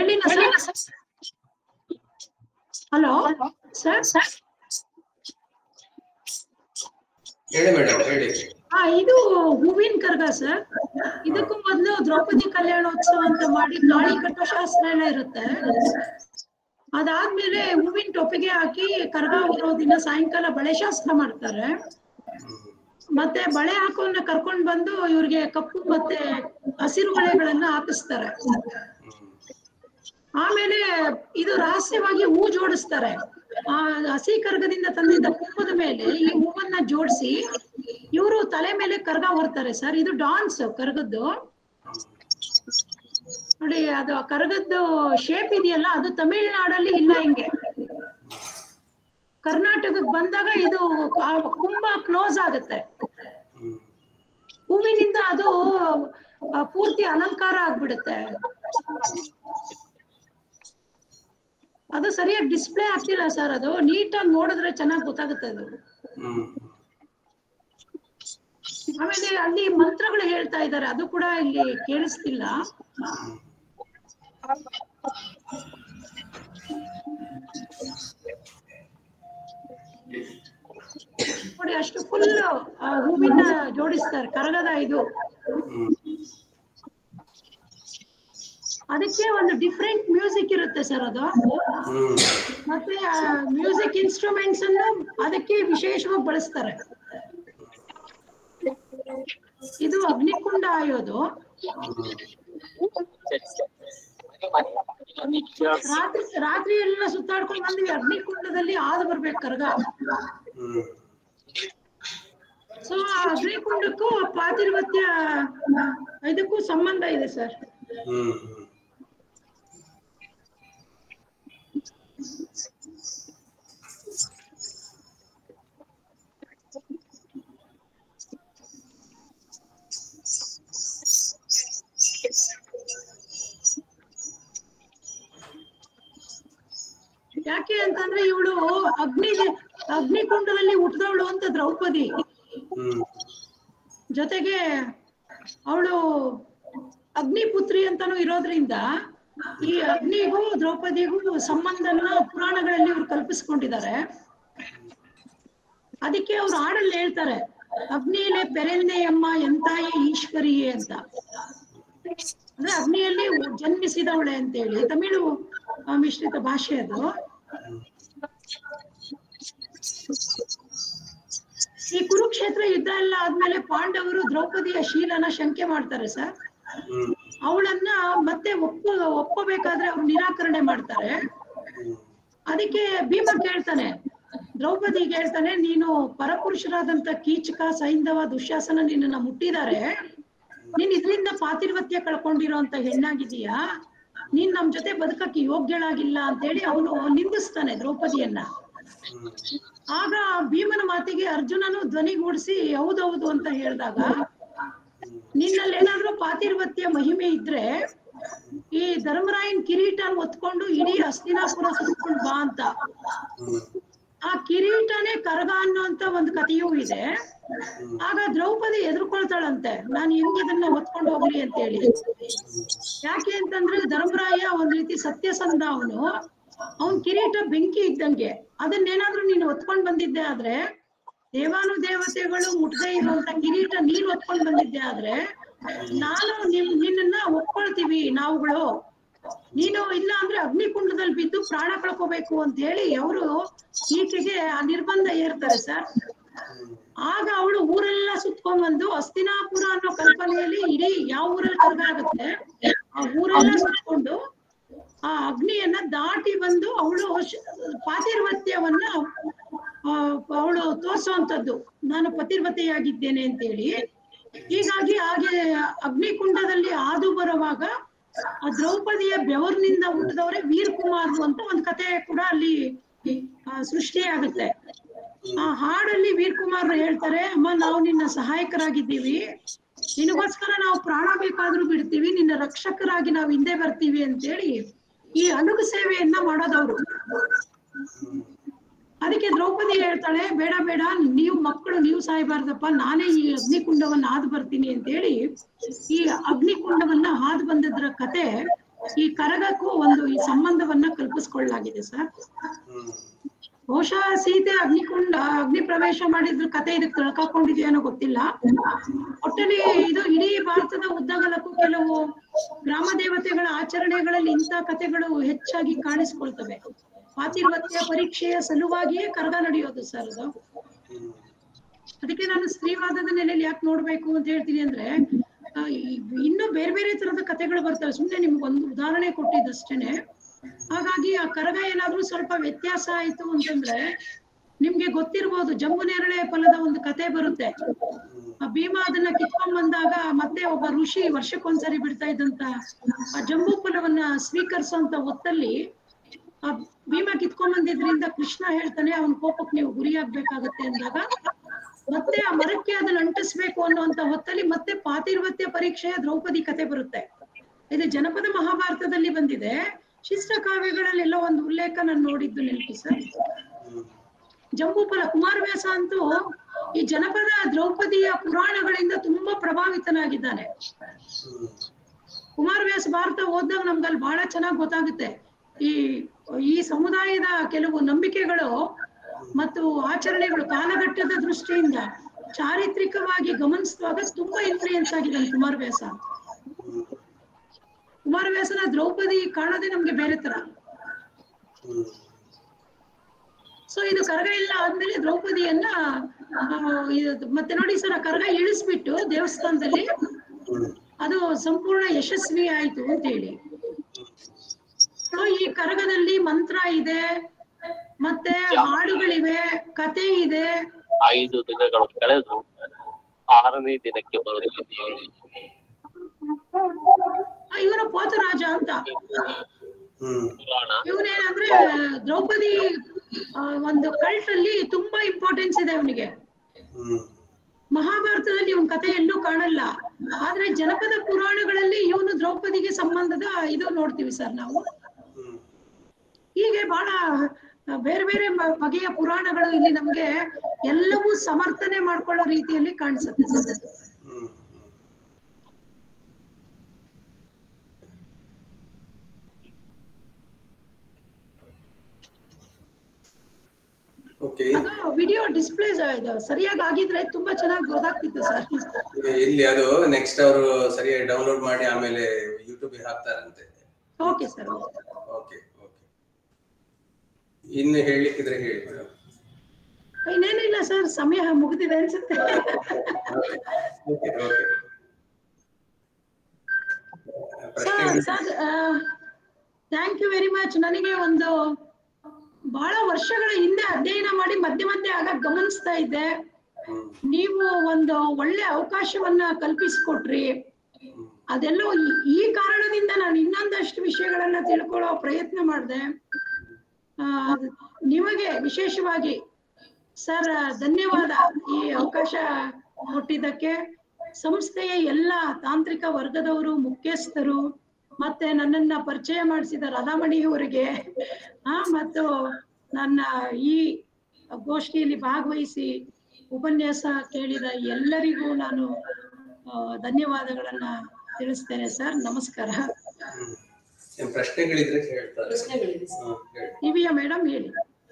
ಹೇಳಿನ ಸರ್ ಹಲೋ ಸರ್ ಹೇಳಿ ಮೇಡಮ್ ಹೇಳಿ ಹಾ ಇದು ಹೂವಿನ ಕರ್ಗ ಸರ್ ಇದಕ್ಕೂ ಮೊದಲು ದ್ರೌಪದಿ ಕಲ್ಯಾಣೋತ್ಸವ ಅಂತ ಮಾಡಿ ಗಾಳಿ ಕಟ್ಟೋ ಶಾಸ್ತ್ರ ಎಲ್ಲ ಇರುತ್ತೆ ಅದಾದ್ಮೇಲೆ ಹೂವಿನ ಟೊಪ್ಪಿಗೆ ಹಾಕಿ ಕರ್ಗ ಬರೋ ದಿನ ಸಾಯಂಕಾಲ ಬಳೆ ಶಾಸ್ತ್ರ ಮಾಡ್ತಾರೆ ಮತ್ತೆ ಬಳೆ ಹಾಕೋನ್ನ ಕರ್ಕೊಂಡ್ ಬಂದು ಇವ್ರಿಗೆ ಕಪ್ಪು ಮತ್ತೆ ಹಸಿರು ಬಳೆಗಳನ್ನ ಹಾಕಿಸ್ತಾರೆ ಆಮೇಲೆ ಇದು ರಹಸ್ಯವಾಗಿ ಹೂ ಜೋಡಿಸ್ತಾರೆ ಆ ಹಸಿ ಕರ್ಗದಿಂದ ತಂದಿದ್ದ ಕುಂಭದ ಮೇಲೆ ಈ ಹೂವನ್ನ ಜೋಡಿಸಿ ಇವರು ತಲೆ ಮೇಲೆ ಕರ್ಗ ಹೊರ್ತಾರೆ ಸರ್ ಇದು ಡಾನ್ಸ್ ಕರ್ಗದ್ದು ನೋಡಿ ಅದು ಆ ಕರ್ಗದ್ದು ಶೇಪ್ ಇದೆಯಲ್ಲ ಅದು ತಮಿಳ್ನಾಡಲ್ಲಿ ಇಲ್ಲ ಹಿಂಗೆ ಕರ್ನಾಟಕಕ್ಕೆ ಬಂದಾಗ ಇದು ಆ ಕುಂಭ ಕ್ಲೋಸ್ ಆಗುತ್ತೆ ಹೂವಿನಿಂದ ಅದು ಆ, ಪೂರ್ತಿ ಅಲಂಕಾರ ಆಗ್ಬಿಡುತ್ತೆ ಅದು ಸರಿಯಾಗಿ ಡಿಸ್ಪ್ಲೇ ಆಗ್ತಿಲ್ಲ ಸರ್ ಅದು ನೀಟಾಗಿ ನೋಡಿದ್ರೆ ಚೆನ್ನಾಗಿ ಗೊತ್ತಾಗುತ್ತೆ ಅದು ಹ್ಮ್ ಆಮೇಲೆ ಅಲ್ಲಿ ಮಂತ್ರಗಳು ಹೇಳ್ತಾ ಇದ್ದಾರೆ ಅದು ಕೂಡ ಇಲ್ಲಿ ಕೇಳಿಸ್ತಿಲ್ಲ ನೋಡಿ ಅಷ್ಟು ಫುಲ್ ಹೂವಿನ ಜೋಡಿಸ್ತಾರೆ ಕರಗದ ಇದು ಹ್ಮ್ ಅದಕ್ಕೆ ಒಂದು ಡಿಫ್ರೆಂಟ್ ಮ್ಯೂಸಿಕ್ ಇರುತ್ತೆ ಸರ್ ಅದು ಹ್ಮ್ ಮತ್ತೆ ಮ್ಯೂಸಿಕ್ ಇನ್ಸ್ಟ್ರೂಮೆಂಟ್ಸ್ ಅನ್ನು ಅದಕ್ಕೆ ವಿಶೇಷವಾಗಿ ಬಳಸ್ತಾರೆ ಇದು ಅಗ್ನಿಕುಂಡ ಆಯೋದು ಸರಿ ಸರಿ ಮನೆ ಮನೆ ಕೇಳ್ಸಿ. ರಾತ್ರಿ ರಾತ್ರಿ ಎಲ್ಲ ಸುತ್ತಾಡ್ಕೊಂಡು ಬಂದ್ವಿ ಅಗ್ನಿಕುಂಡದಲ್ಲಿ ಆದ ಬರ್ಬೇಕು ಕರ್ಗ ಹ್ಮ್ ಸೊ ಆ ಅಗ್ನಿಕುಂಡಕ್ಕೂ ಆ ಪಾತಿರ್ವತ್ಯ ಇದಕ್ಕೂ ಸಂಬಂಧ ಇದೆ ಸರ್ ಹ್ಮ್ ಹ್ಮ್ ಯಾಕೆ ಅಂತಂದ್ರೆ ಇವಳು ಅಗ್ನಿ ಅಗ್ನಿಕುಂಡದಲ್ಲಿ ಹುಟ್ಟಿದವಳು ಅಂತ ದ್ರೌಪದಿ ಹ್ಮ್ ಜೊತೆಗೆ ಅವಳು ಅಗ್ನಿಪುತ್ರಿ ಅಂತಾನು ಇರೋದ್ರಿಂದ ಈ ಅಗ್ನಿಗೂ ದ್ರೌಪದಿಗೂ ಸಂಬಂಧನ ಪುರಾಣಗಳಲ್ಲಿ ಇವ್ರು ಕಲ್ಪಿಸ್ಕೊಂಡಿದ್ದಾರೆ ಅದಕ್ಕೆ ಅವ್ರು ಹಾಡಲ್ಲಿ ಹೇಳ್ತಾರೆ ಅಗ್ನಿಲೆ ಪೆರೆಂದೆಯಮ್ಮ ಎಂತಾಯೇ ಈಶ್ವರಿಯೇ ಅಂತ ಅಂದ್ರೆ ಅಗ್ನಿಯಲ್ಲಿ ಜನ್ಮಿಸಿದವಳೆ ಅಂತೇಳಿ ತಮಿಳು ಆ, ಮಿಶ್ರಿತ ಭಾಷೆ ಅದು ಈ ಕುರುಕ್ಷೇತ್ರ ಯುದ್ಧ ಎಲ್ಲ ಆದ್ಮೇಲೆ ಪಾಂಡವರು ದ್ರೌಪದಿಯ ಶೀಲನ ಶಂಕೆ ಮಾಡ್ತಾರೆ ಸರ್ ಹ್ಮ್ ಅವಳನ್ನ ಮತ್ತೆ ಒಪ್ಪ ಒಪ್ಪಬೇಕಾದ್ರೆ ಅವ್ರು ನಿರಾಕರಣೆ ಮಾಡ್ತಾರೆ ಅದಕ್ಕೆ ಭೀಮ ಕೇಳ್ತಾನೆ ದ್ರೌಪದಿ ಹೇಳ್ತಾನೆ ನೀನು ಪರಪುರುಷರಾದಂತ ಕೀಚಕ ಸೈಂಧವ ದುಶ್ಯಾಸನ ನಿನ್ನನ್ನ ಮುಟ್ಟಿದ್ದಾರೆ ನೀನ್ ಇದರಿಂದ ಪಾತಿರ್ವತ್ಯ ಕಳ್ಕೊಂಡಿರೋ ಅಂತ ಹೆಣ್ಣಾಗಿದೀಯಾ ನೀನ್ ನಮ್ ಜೊತೆ ಬದುಕಕ್ಕೆ ಯೋಗ್ಯಳಾಗಿಲ್ಲ ಅಂತೇಳಿ ಅವನು ನಿಂದಿಸ್ತಾನೆ ದ್ರೌಪದಿಯನ್ನ ಆಗ ಭೀಮನ ಮಾತಿಗೆ ಅರ್ಜುನನು ಧ್ವನಿಗೂಡಿಸಿ ಹೌದೌದು ಅಂತ ಹೇಳಿದಾಗ ನಿನ್ನಲ್ಲಿ ಏನಾದ್ರೂ ಪಾತಿರ್ವತ್ಯ ಮಹಿಮೆ ಇದ್ರೆ ಈ ಧರ್ಮರಾಯನ್ ಕಿರೀಟನ ಹೊತ್ಕೊಂಡು ಇಡೀ ಹಸ್ತಿನಾಪುರ ಸುತ್ಕೊಂಡು ಬಾ ಅಂತ ಆ ಕಿರೀಟನೇ ಕರಗ ಅನ್ನೋಂತ ಒಂದು ಕಥೆಯೂ ಇದೆ ಆಗ ದ್ರೌಪದಿ ಎದುರ್ಕೊಳ್ತಾಳಂತೆ ನಾನು ಹೆಂಗ್ ಇದನ್ನ ಹೊತ್ಕೊಂಡು ಹೋಗ್ಲಿ ಅಂತ ಹೇಳಿ ಯಾಕೆ ಅಂತಂದ್ರೆ ಧರ್ಮರಾಯ ಒಂದ್ ರೀತಿ ಸತ್ಯಸಂಧ ಅವನು ಅವನ್ ಕಿರೀಟ ಬೆಂಕಿ ಇದ್ದಂಗೆ ಅದನ್ನೇನಾದ್ರೂ ನೀನು ಹೊತ್ಕೊಂಡ್ ಬಂದಿದ್ದೆ ಆದ್ರೆ ದೇವಾನು ದೇವತೆಗಳು ಮುಟ್ದೇ ಇರುವಂತ ಕಿರೀಟ ನೀನ್ ಹೊತ್ಕೊಂಡ್ ಬಂದಿದ್ದೆ ಆದ್ರೆ ನಾನು ನಿಮ್ ನಿನ್ನನ್ನ ಒಪ್ಕೊಳ್ತೀವಿ ನಾವುಗಳು ನೀನು ಇಲ್ಲ ಅಂದ್ರೆ ಅಗ್ನಿಕುಂಡದಲ್ಲಿ ಬಿದ್ದು ಪ್ರಾಣ ಕಳ್ಕೋಬೇಕು ಅಂತ ಹೇಳಿ ಅವರು ಈಕೆಗೆ ಆ ನಿರ್ಬಂಧ ಏರ್ತಾರೆ ಸರ್ ಆಗ ಅವಳು ಊರೆಲ್ಲ ಸುತ್ಕೊಂಡ್ ಬಂದು ಹಸ್ತಿನಾಪುರ ಅನ್ನೋ ಕಲ್ಪನೆಯಲ್ಲಿ ಇಡೀ ಯಾವ ಊರಲ್ಲಿ ಕರ್ಗ ಆಗುತ್ತೆ ಆ ಊರೆಲ್ಲ ಸುತ್ಕೊಂಡು ಆ ಅಗ್ನಿಯನ್ನ ದಾಟಿ ಬಂದು ಅವಳು ಪಾತಿರ್ವತ್ಯವನ್ನ ಅವಳು ತೋರ್ಸುವಂತದ್ದು ನಾನು ಪತಿರ್ವತೆಯಾಗಿದ್ದೇನೆ ಅಂತೇಳಿ ಹೀಗಾಗಿ ಹಾಗೆ ಅಗ್ನಿಕುಂಡದಲ್ಲಿ ಹಾದು ಬರುವಾಗ ಆ ದ್ರೌಪದಿಯ ಬೆವರಿನಿಂದ ಹುಟ್ಟಿದವರೇ ವೀರ್ ಕುಮಾರ್ ಅಂತ ಒಂದು ಕತೆ ಕೂಡ ಅಲ್ಲಿ ಆ, ಸೃಷ್ಟಿಯಾಗುತ್ತೆ ಆ ಹಾಡಲ್ಲಿ ವೀರ್ ಕುಮಾರ್ ಹೇಳ್ತಾರೆ ಅಮ್ಮ ನಾವು ನಿನ್ನ ಸಹಾಯಕರಾಗಿದ್ದೀವಿ ನಿನಗೋಸ್ಕರ ನಾವು ಪ್ರಾಣ ಬೇಕಾದ್ರೂ ಬಿಡ್ತೀವಿ ನಿನ್ನ ರಕ್ಷಕರಾಗಿ ನಾವು ಹಿಂದೆ ಬರ್ತೀವಿ ಅಂತೇಳಿ ಈ ಅನುಗು ಸೇವೆಯನ್ನ ಮಾಡೋದವ್ರು ಅದಕ್ಕೆ ದ್ರೌಪದಿ ಹೇಳ್ತಾಳೆ ಬೇಡ ಬೇಡ ನೀವು ಮಕ್ಕಳು ನೀವು ಸಾಯ್ಬಾರ್ದಪ್ಪ ನಾನೇ ಈ ಅಗ್ನಿಕುಂಡವನ್ನ ಹಾದು ಬರ್ತೀನಿ ಅಂತ ಹೇಳಿ ಈ ಅಗ್ನಿಕುಂಡವನ್ನ ಹಾದು ಬಂದಿದ್ರ ಕತೆ ಈ ಕರಗಕ್ಕೂ ಒಂದು ಈ ಸಂಬಂಧವನ್ನ ಕಲ್ಪಿಸ್ಕೊಳ್ಳಲಾಗಿದೆ ಸರ್ ಹ್ಮ್ ಬಹುಶಃ ಸೀತೆ ಅಗ್ನಿಕೊಂಡ ಅಗ್ನಿ ಪ್ರವೇಶ ಮಾಡಿದ್ರ ಕತೆ ಇದಕ್ಕೆ ತಿಳ್ಕಾಕೊಂಡಿದೆಯೇನೋ ಗೊತ್ತಿಲ್ಲ ಒಟ್ಟಲ್ಲಿ ಇದು ಇಡೀ ಭಾರತದ ಉದ್ದಗಲಕ್ಕೂ ಕೆಲವು ಗ್ರಾಮ ದೇವತೆಗಳ ಆಚರಣೆಗಳಲ್ಲಿ ಇಂಥ ಕಥೆಗಳು ಹೆಚ್ಚಾಗಿ ಕಾಣಿಸ್ಕೊಳ್ತವೆ ಪಾತಿರ್ವತ್ಯ ಪರೀಕ್ಷೆಯ ಸಲುವಾಗಿಯೇ ಕರಗ ನಡೆಯೋದು ಸರ್ ಅದು ಹ್ಮ್ ಅದಕ್ಕೆ ನಾನು ಸ್ತ್ರೀವಾದದ ನೆಲೆಯಲ್ಲಿ ಯಾಕೆ ನೋಡ್ಬೇಕು ಅಂತ ಹೇಳ್ತೀನಿ ಅಂದ್ರೆ ಆ, ಈ- ಇನ್ನೂ ಬೇರೆ ಬೇರೆ ತರದ ಕಥೆಗಳು ಬರ್ತವೆ ಸುಮ್ನೆ ನಿಮ್ಗೆ ಒಂದು ಉದಾಹರಣೆ ಕೊಟ್ಟಿದ್ದಷ್ಟೇನೆ ಹಾಗಾಗಿ ಆ ಕರಗ ಏನಾದ್ರೂ ಸ್ವಲ್ಪ ವ್ಯತ್ಯಾಸ ಆಯ್ತು ಅಂತಂದ್ರೆ ನಿಮ್ಗೆ ಗೊತ್ತಿರ್ಬೋದು ಜಂಬು ನೇರಳೆ ಫಲದ ಒಂದು ಕತೆ ಬರುತ್ತೆ ಆ ಭೀಮ ಅದನ್ನ ಕಿತ್ಕೊಂಡ್ ಬಂದಾಗ ಮತ್ತೆ ಒಬ್ಬ ಋಷಿ ವರ್ಷಕ್ಕೊಂದ್ಸರಿ ಬಿಡ್ತಾ ಇದ್ದಂತ ಆ ಜಂಬೂ ಫಲವನ್ನ ಸ್ವೀಕರಿಸುವಂತ ಹೊತ್ತಲ್ಲಿ ಆ ಭೀಮ ಕಿತ್ಕೊಂಡ್ ಬಂದಿದ್ರಿಂದ ಕೃಷ್ಣ ಹೇಳ್ತಾನೆ ಅವನ ಕೋಪಕ್ಕೆ ನೀವು ಗುರಿಯಾಗ್ಬೇಕಾಗತ್ತೆ ಅಂದಾಗ ಮತ್ತೆ ಆ ಮರಕ್ಕೆ ಅದನ್ನ ಅಂಟಿಸ್ಬೇಕು ಅನ್ನುವಂತ ಹೊತ್ತಲ್ಲಿ ಮತ್ತೆ ಪಾತಿರ್ವತ್ಯ ಪರೀಕ್ಷೆಯ ದ್ರೌಪದಿ ಕತೆ ಬರುತ್ತೆ ಇದು ಜನಪದ ಮಹಾಭಾರತದಲ್ಲಿ ಬಂದಿದೆ ಶಿಷ್ಟ ಕಾವ್ಯಗಳಲ್ಲಿ ಎಲ್ಲೋ ಒಂದು ಉಲ್ಲೇಖ ನಾನು ನೋಡಿದ್ದು ನೆನಪು ಸರ್ ಹ್ಮ್ ಜಂಬೂಫಲ ಕುಮಾರವ್ಯಾಸ ಅಂತೂ ಈ ಜನಪದ ದ್ರೌಪದಿಯ ಪುರಾಣಗಳಿಂದ ತುಂಬಾ ಪ್ರಭಾವಿತನಾಗಿದ್ದಾನೆ ಹ್ಮ್ ಕುಮಾರವ್ಯಾಸ ಭಾರತ ಓದಿದಾಗ ನಮ್ಗೆ ಅಲ್ಲಿ ಬಹಳ ಚೆನ್ನಾಗಿ ಗೊತ್ತಾಗುತ್ತೆ ಈ ಈ ಸಮುದಾಯದ ಕೆಲವು ನಂಬಿಕೆಗಳು ಮತ್ತು ಆಚರಣೆಗಳು ಕಾಲಘಟ್ಟದ ದೃಷ್ಟಿಯಿಂದ ಚಾರಿತ್ರಿಕವಾಗಿ ಗಮನಿಸುವಾಗ ತುಂಬಾ ಇನ್ಫ್ಲೂಯೆನ್ಸ್ ಆಗಿದ್ದಾನೆ ಕುಮಾರವ್ಯಾಸ ಹ್ಮ್ ಕುಮಾರವ್ಯಾಸನ ದ್ರೌಪದಿ ಕಾಣೋದೇ ನಮ್ಗೆ ಬೇರೆ ತರ ಹ್ಮ್ ಸೊ ಇದು ಕರಗ ಇಲ್ಲ ಆದ್ಮೇಲೆ ದ್ರೌಪದಿಯನ್ನ ಆ, ಇದು ಮತ್ತೆ ನೋಡಿ ಸರ್ ಆ ಕರಗ ಇಳಿಸ್ಬಿಟ್ಟು ದೇವಸ್ಥಾನದಲ್ಲಿ ಹ್ಮ್ ಅದು ಸಂಪೂರ್ಣ ಯಶಸ್ವಿ ಆಯ್ತು ಅಂತ ಹೇಳಿ ಸೊ ಈ ಕರಗದಲ್ಲಿ ಮಂತ್ರ ಇದೆ ಮತ್ತೆ ಹಾಡುಗಳಿವೆ ಕತೆ ಇದೆ ಐದು ದಿನಗಳು ಕಳೆದು ಆರನೇ ದಿನಕ್ಕೆ ಬರುತ್ತಿದ್ದೇವೆ ಇವನು ಪೋತರಾಜ ಅಂತ ಹ್ಮ್ ಪುರಾಣ ಇವನೇನಂದ್ರೆ ದ್ರೌಪದಿ ಆ, ಒಂದು ಕಲ್ಟ್ ಅಲ್ಲಿ ತುಂಬಾ ಇಂಪಾರ್ಟೆನ್ಸ್ ಇದೆ ಅವನಿಗೆ ಹ್ಮ್ ಮಹಾಭಾರತದಲ್ಲಿ ಇವನ್ ಕತೆ ಎಲ್ಲೂ ಕಾಣಲ್ಲ ಆದ್ರೆ ಜನಪದ ಪುರಾಣಗಳಲ್ಲಿ ಇವನು ದ್ರೌಪದಿಗೆ ಸಂಬಂಧದ ಇದು ನೋಡ್ತೀವಿ ಸರ್ ನಾವು ಹ್ಮ್ ಹೀಗೆ ಬಹಳ ಬೇರೆ ಬೇರೆ ಮ- ಬಗೆಯ ಪುರಾಣಗಳು ಇಲ್ಲಿ ನಮ್ಗೆ ಎಲ್ಲವೂ ಸಮರ್ಥನೆ ಮಾಡ್ಕೊಳ್ಳೋ ರೀತಿಯಲ್ಲಿ ಕಾಣಿಸುತ್ತೆ ಸರ್ ಹ್ಮ್ ಓಕೆ ಅದು ವಿಡಿಯೋ ಡಿಸ್ಪ್ಲೇ ಸರಿಯಾಗಿ ಆಗಿದ್ರೆ ತುಂಬಾ ಚೆನ್ನಾಗಿ ಗೊತ್ತಾಗ್ತಿತ್ತು ಸರ್ ಇಲ್ಲಿ ಅದು ನೆಕ್ಸ್ಟ್ ಅವರು ಸರಿಯಾಗಿ ಡೌನ್ಲೋಡ್ ಮಾಡಿ ಆಮೇಲೆ ಯೂಟ್ಯೂಬ್ ಹಾಕ್ತಾರಂತೆ ಓಕೆ ಸರ್ ಓಕೆ ಓಕೆ ಇನ್ನು ಹೇಳಲಿಕ್ಕಿದ್ರೆ ಹೇಳಿ ಮೇಡಮ್ ಇನ್ನೇನಿಲ್ಲ ಸರ್ ಸಮಯ ಮುಗಿದಿದೆ ಅನ್ಸುತ್ತೆ ಓಕೆ ಓಕೆ ಪ್ರಶ್ನೆ sir sir thank you very much ನನಗೆ ಒಂದು ಬಹಳ ವರ್ಷಗಳ ಹಿಂದೆ ಅಧ್ಯಯನ ಮಾಡಿ ಮಧ್ಯೆ ಮಧ್ಯೆ ಆಗ ಗಮನಿಸ್ತಾ ಇದ್ದೆ ಹ್ಮ್ ನೀವು ಒಂದು ಒಳ್ಳೆ ಅವಕಾಶವನ್ನ ಕಲ್ಪಿಸಿಕೊಟ್ರಿ ಹ್ಮ್ ಅದೆಲ್ಲೋ ಈ- ಈ ಕಾರಣದಿಂದ ನಾನು ಇನ್ನೊಂದಷ್ಟು ವಿಷಯಗಳನ್ನ ತಿಳ್ಕೊಳ್ಳೋ ಪ್ರಯತ್ನ ಮಾಡಿದೆ ಆ, ನಿಮಗೆ ವಿಶೇಷವಾಗಿ ಸರ್ ಧನ್ಯವಾದ ಈ ಅವಕಾಶ ಕೊಟ್ಟಿದ್ದಕ್ಕೆ ಸಂಸ್ಥೆಯ ಎಲ್ಲ ತಾಂತ್ರಿಕ ವರ್ಗದವರು ಮುಖ್ಯಸ್ಥರು ಮತ್ತೆ ನನ್ನನ್ನ ಪರಿಚಯ ಮಾಡಿಸಿದ ರಾಧಾಮಣಿ ಅವರಿಗೆ ಆ ಮತ್ತು ನನ್ನ ಈ ಗೋಷ್ಠಿಯಲ್ಲಿ ಭಾಗವಹಿಸಿ ಉಪನ್ಯಾಸ ಕೇಳಿದ ಎಲ್ಲರಿಗೂ ನಾನು ಆ, ಧನ್ಯವಾದಗಳನ್ನ ತಿಳಿಸ್ತೇನೆ ಸರ್ ನಮಸ್ಕಾರ ಹ್ಮ್ ಏನ್ ಪ್ರಶ್ನೆಗಳಿದ್ರೆ ಕೇಳ್ತಾರೆ ಪ್ರಶ್ನೆಗಳಿದೆ ಸರ್ ಹ್ಮ್ ಹೇಳಿ ದಿವ್ಯಾ ಮೇಡಮ್ ಹೇಳಿ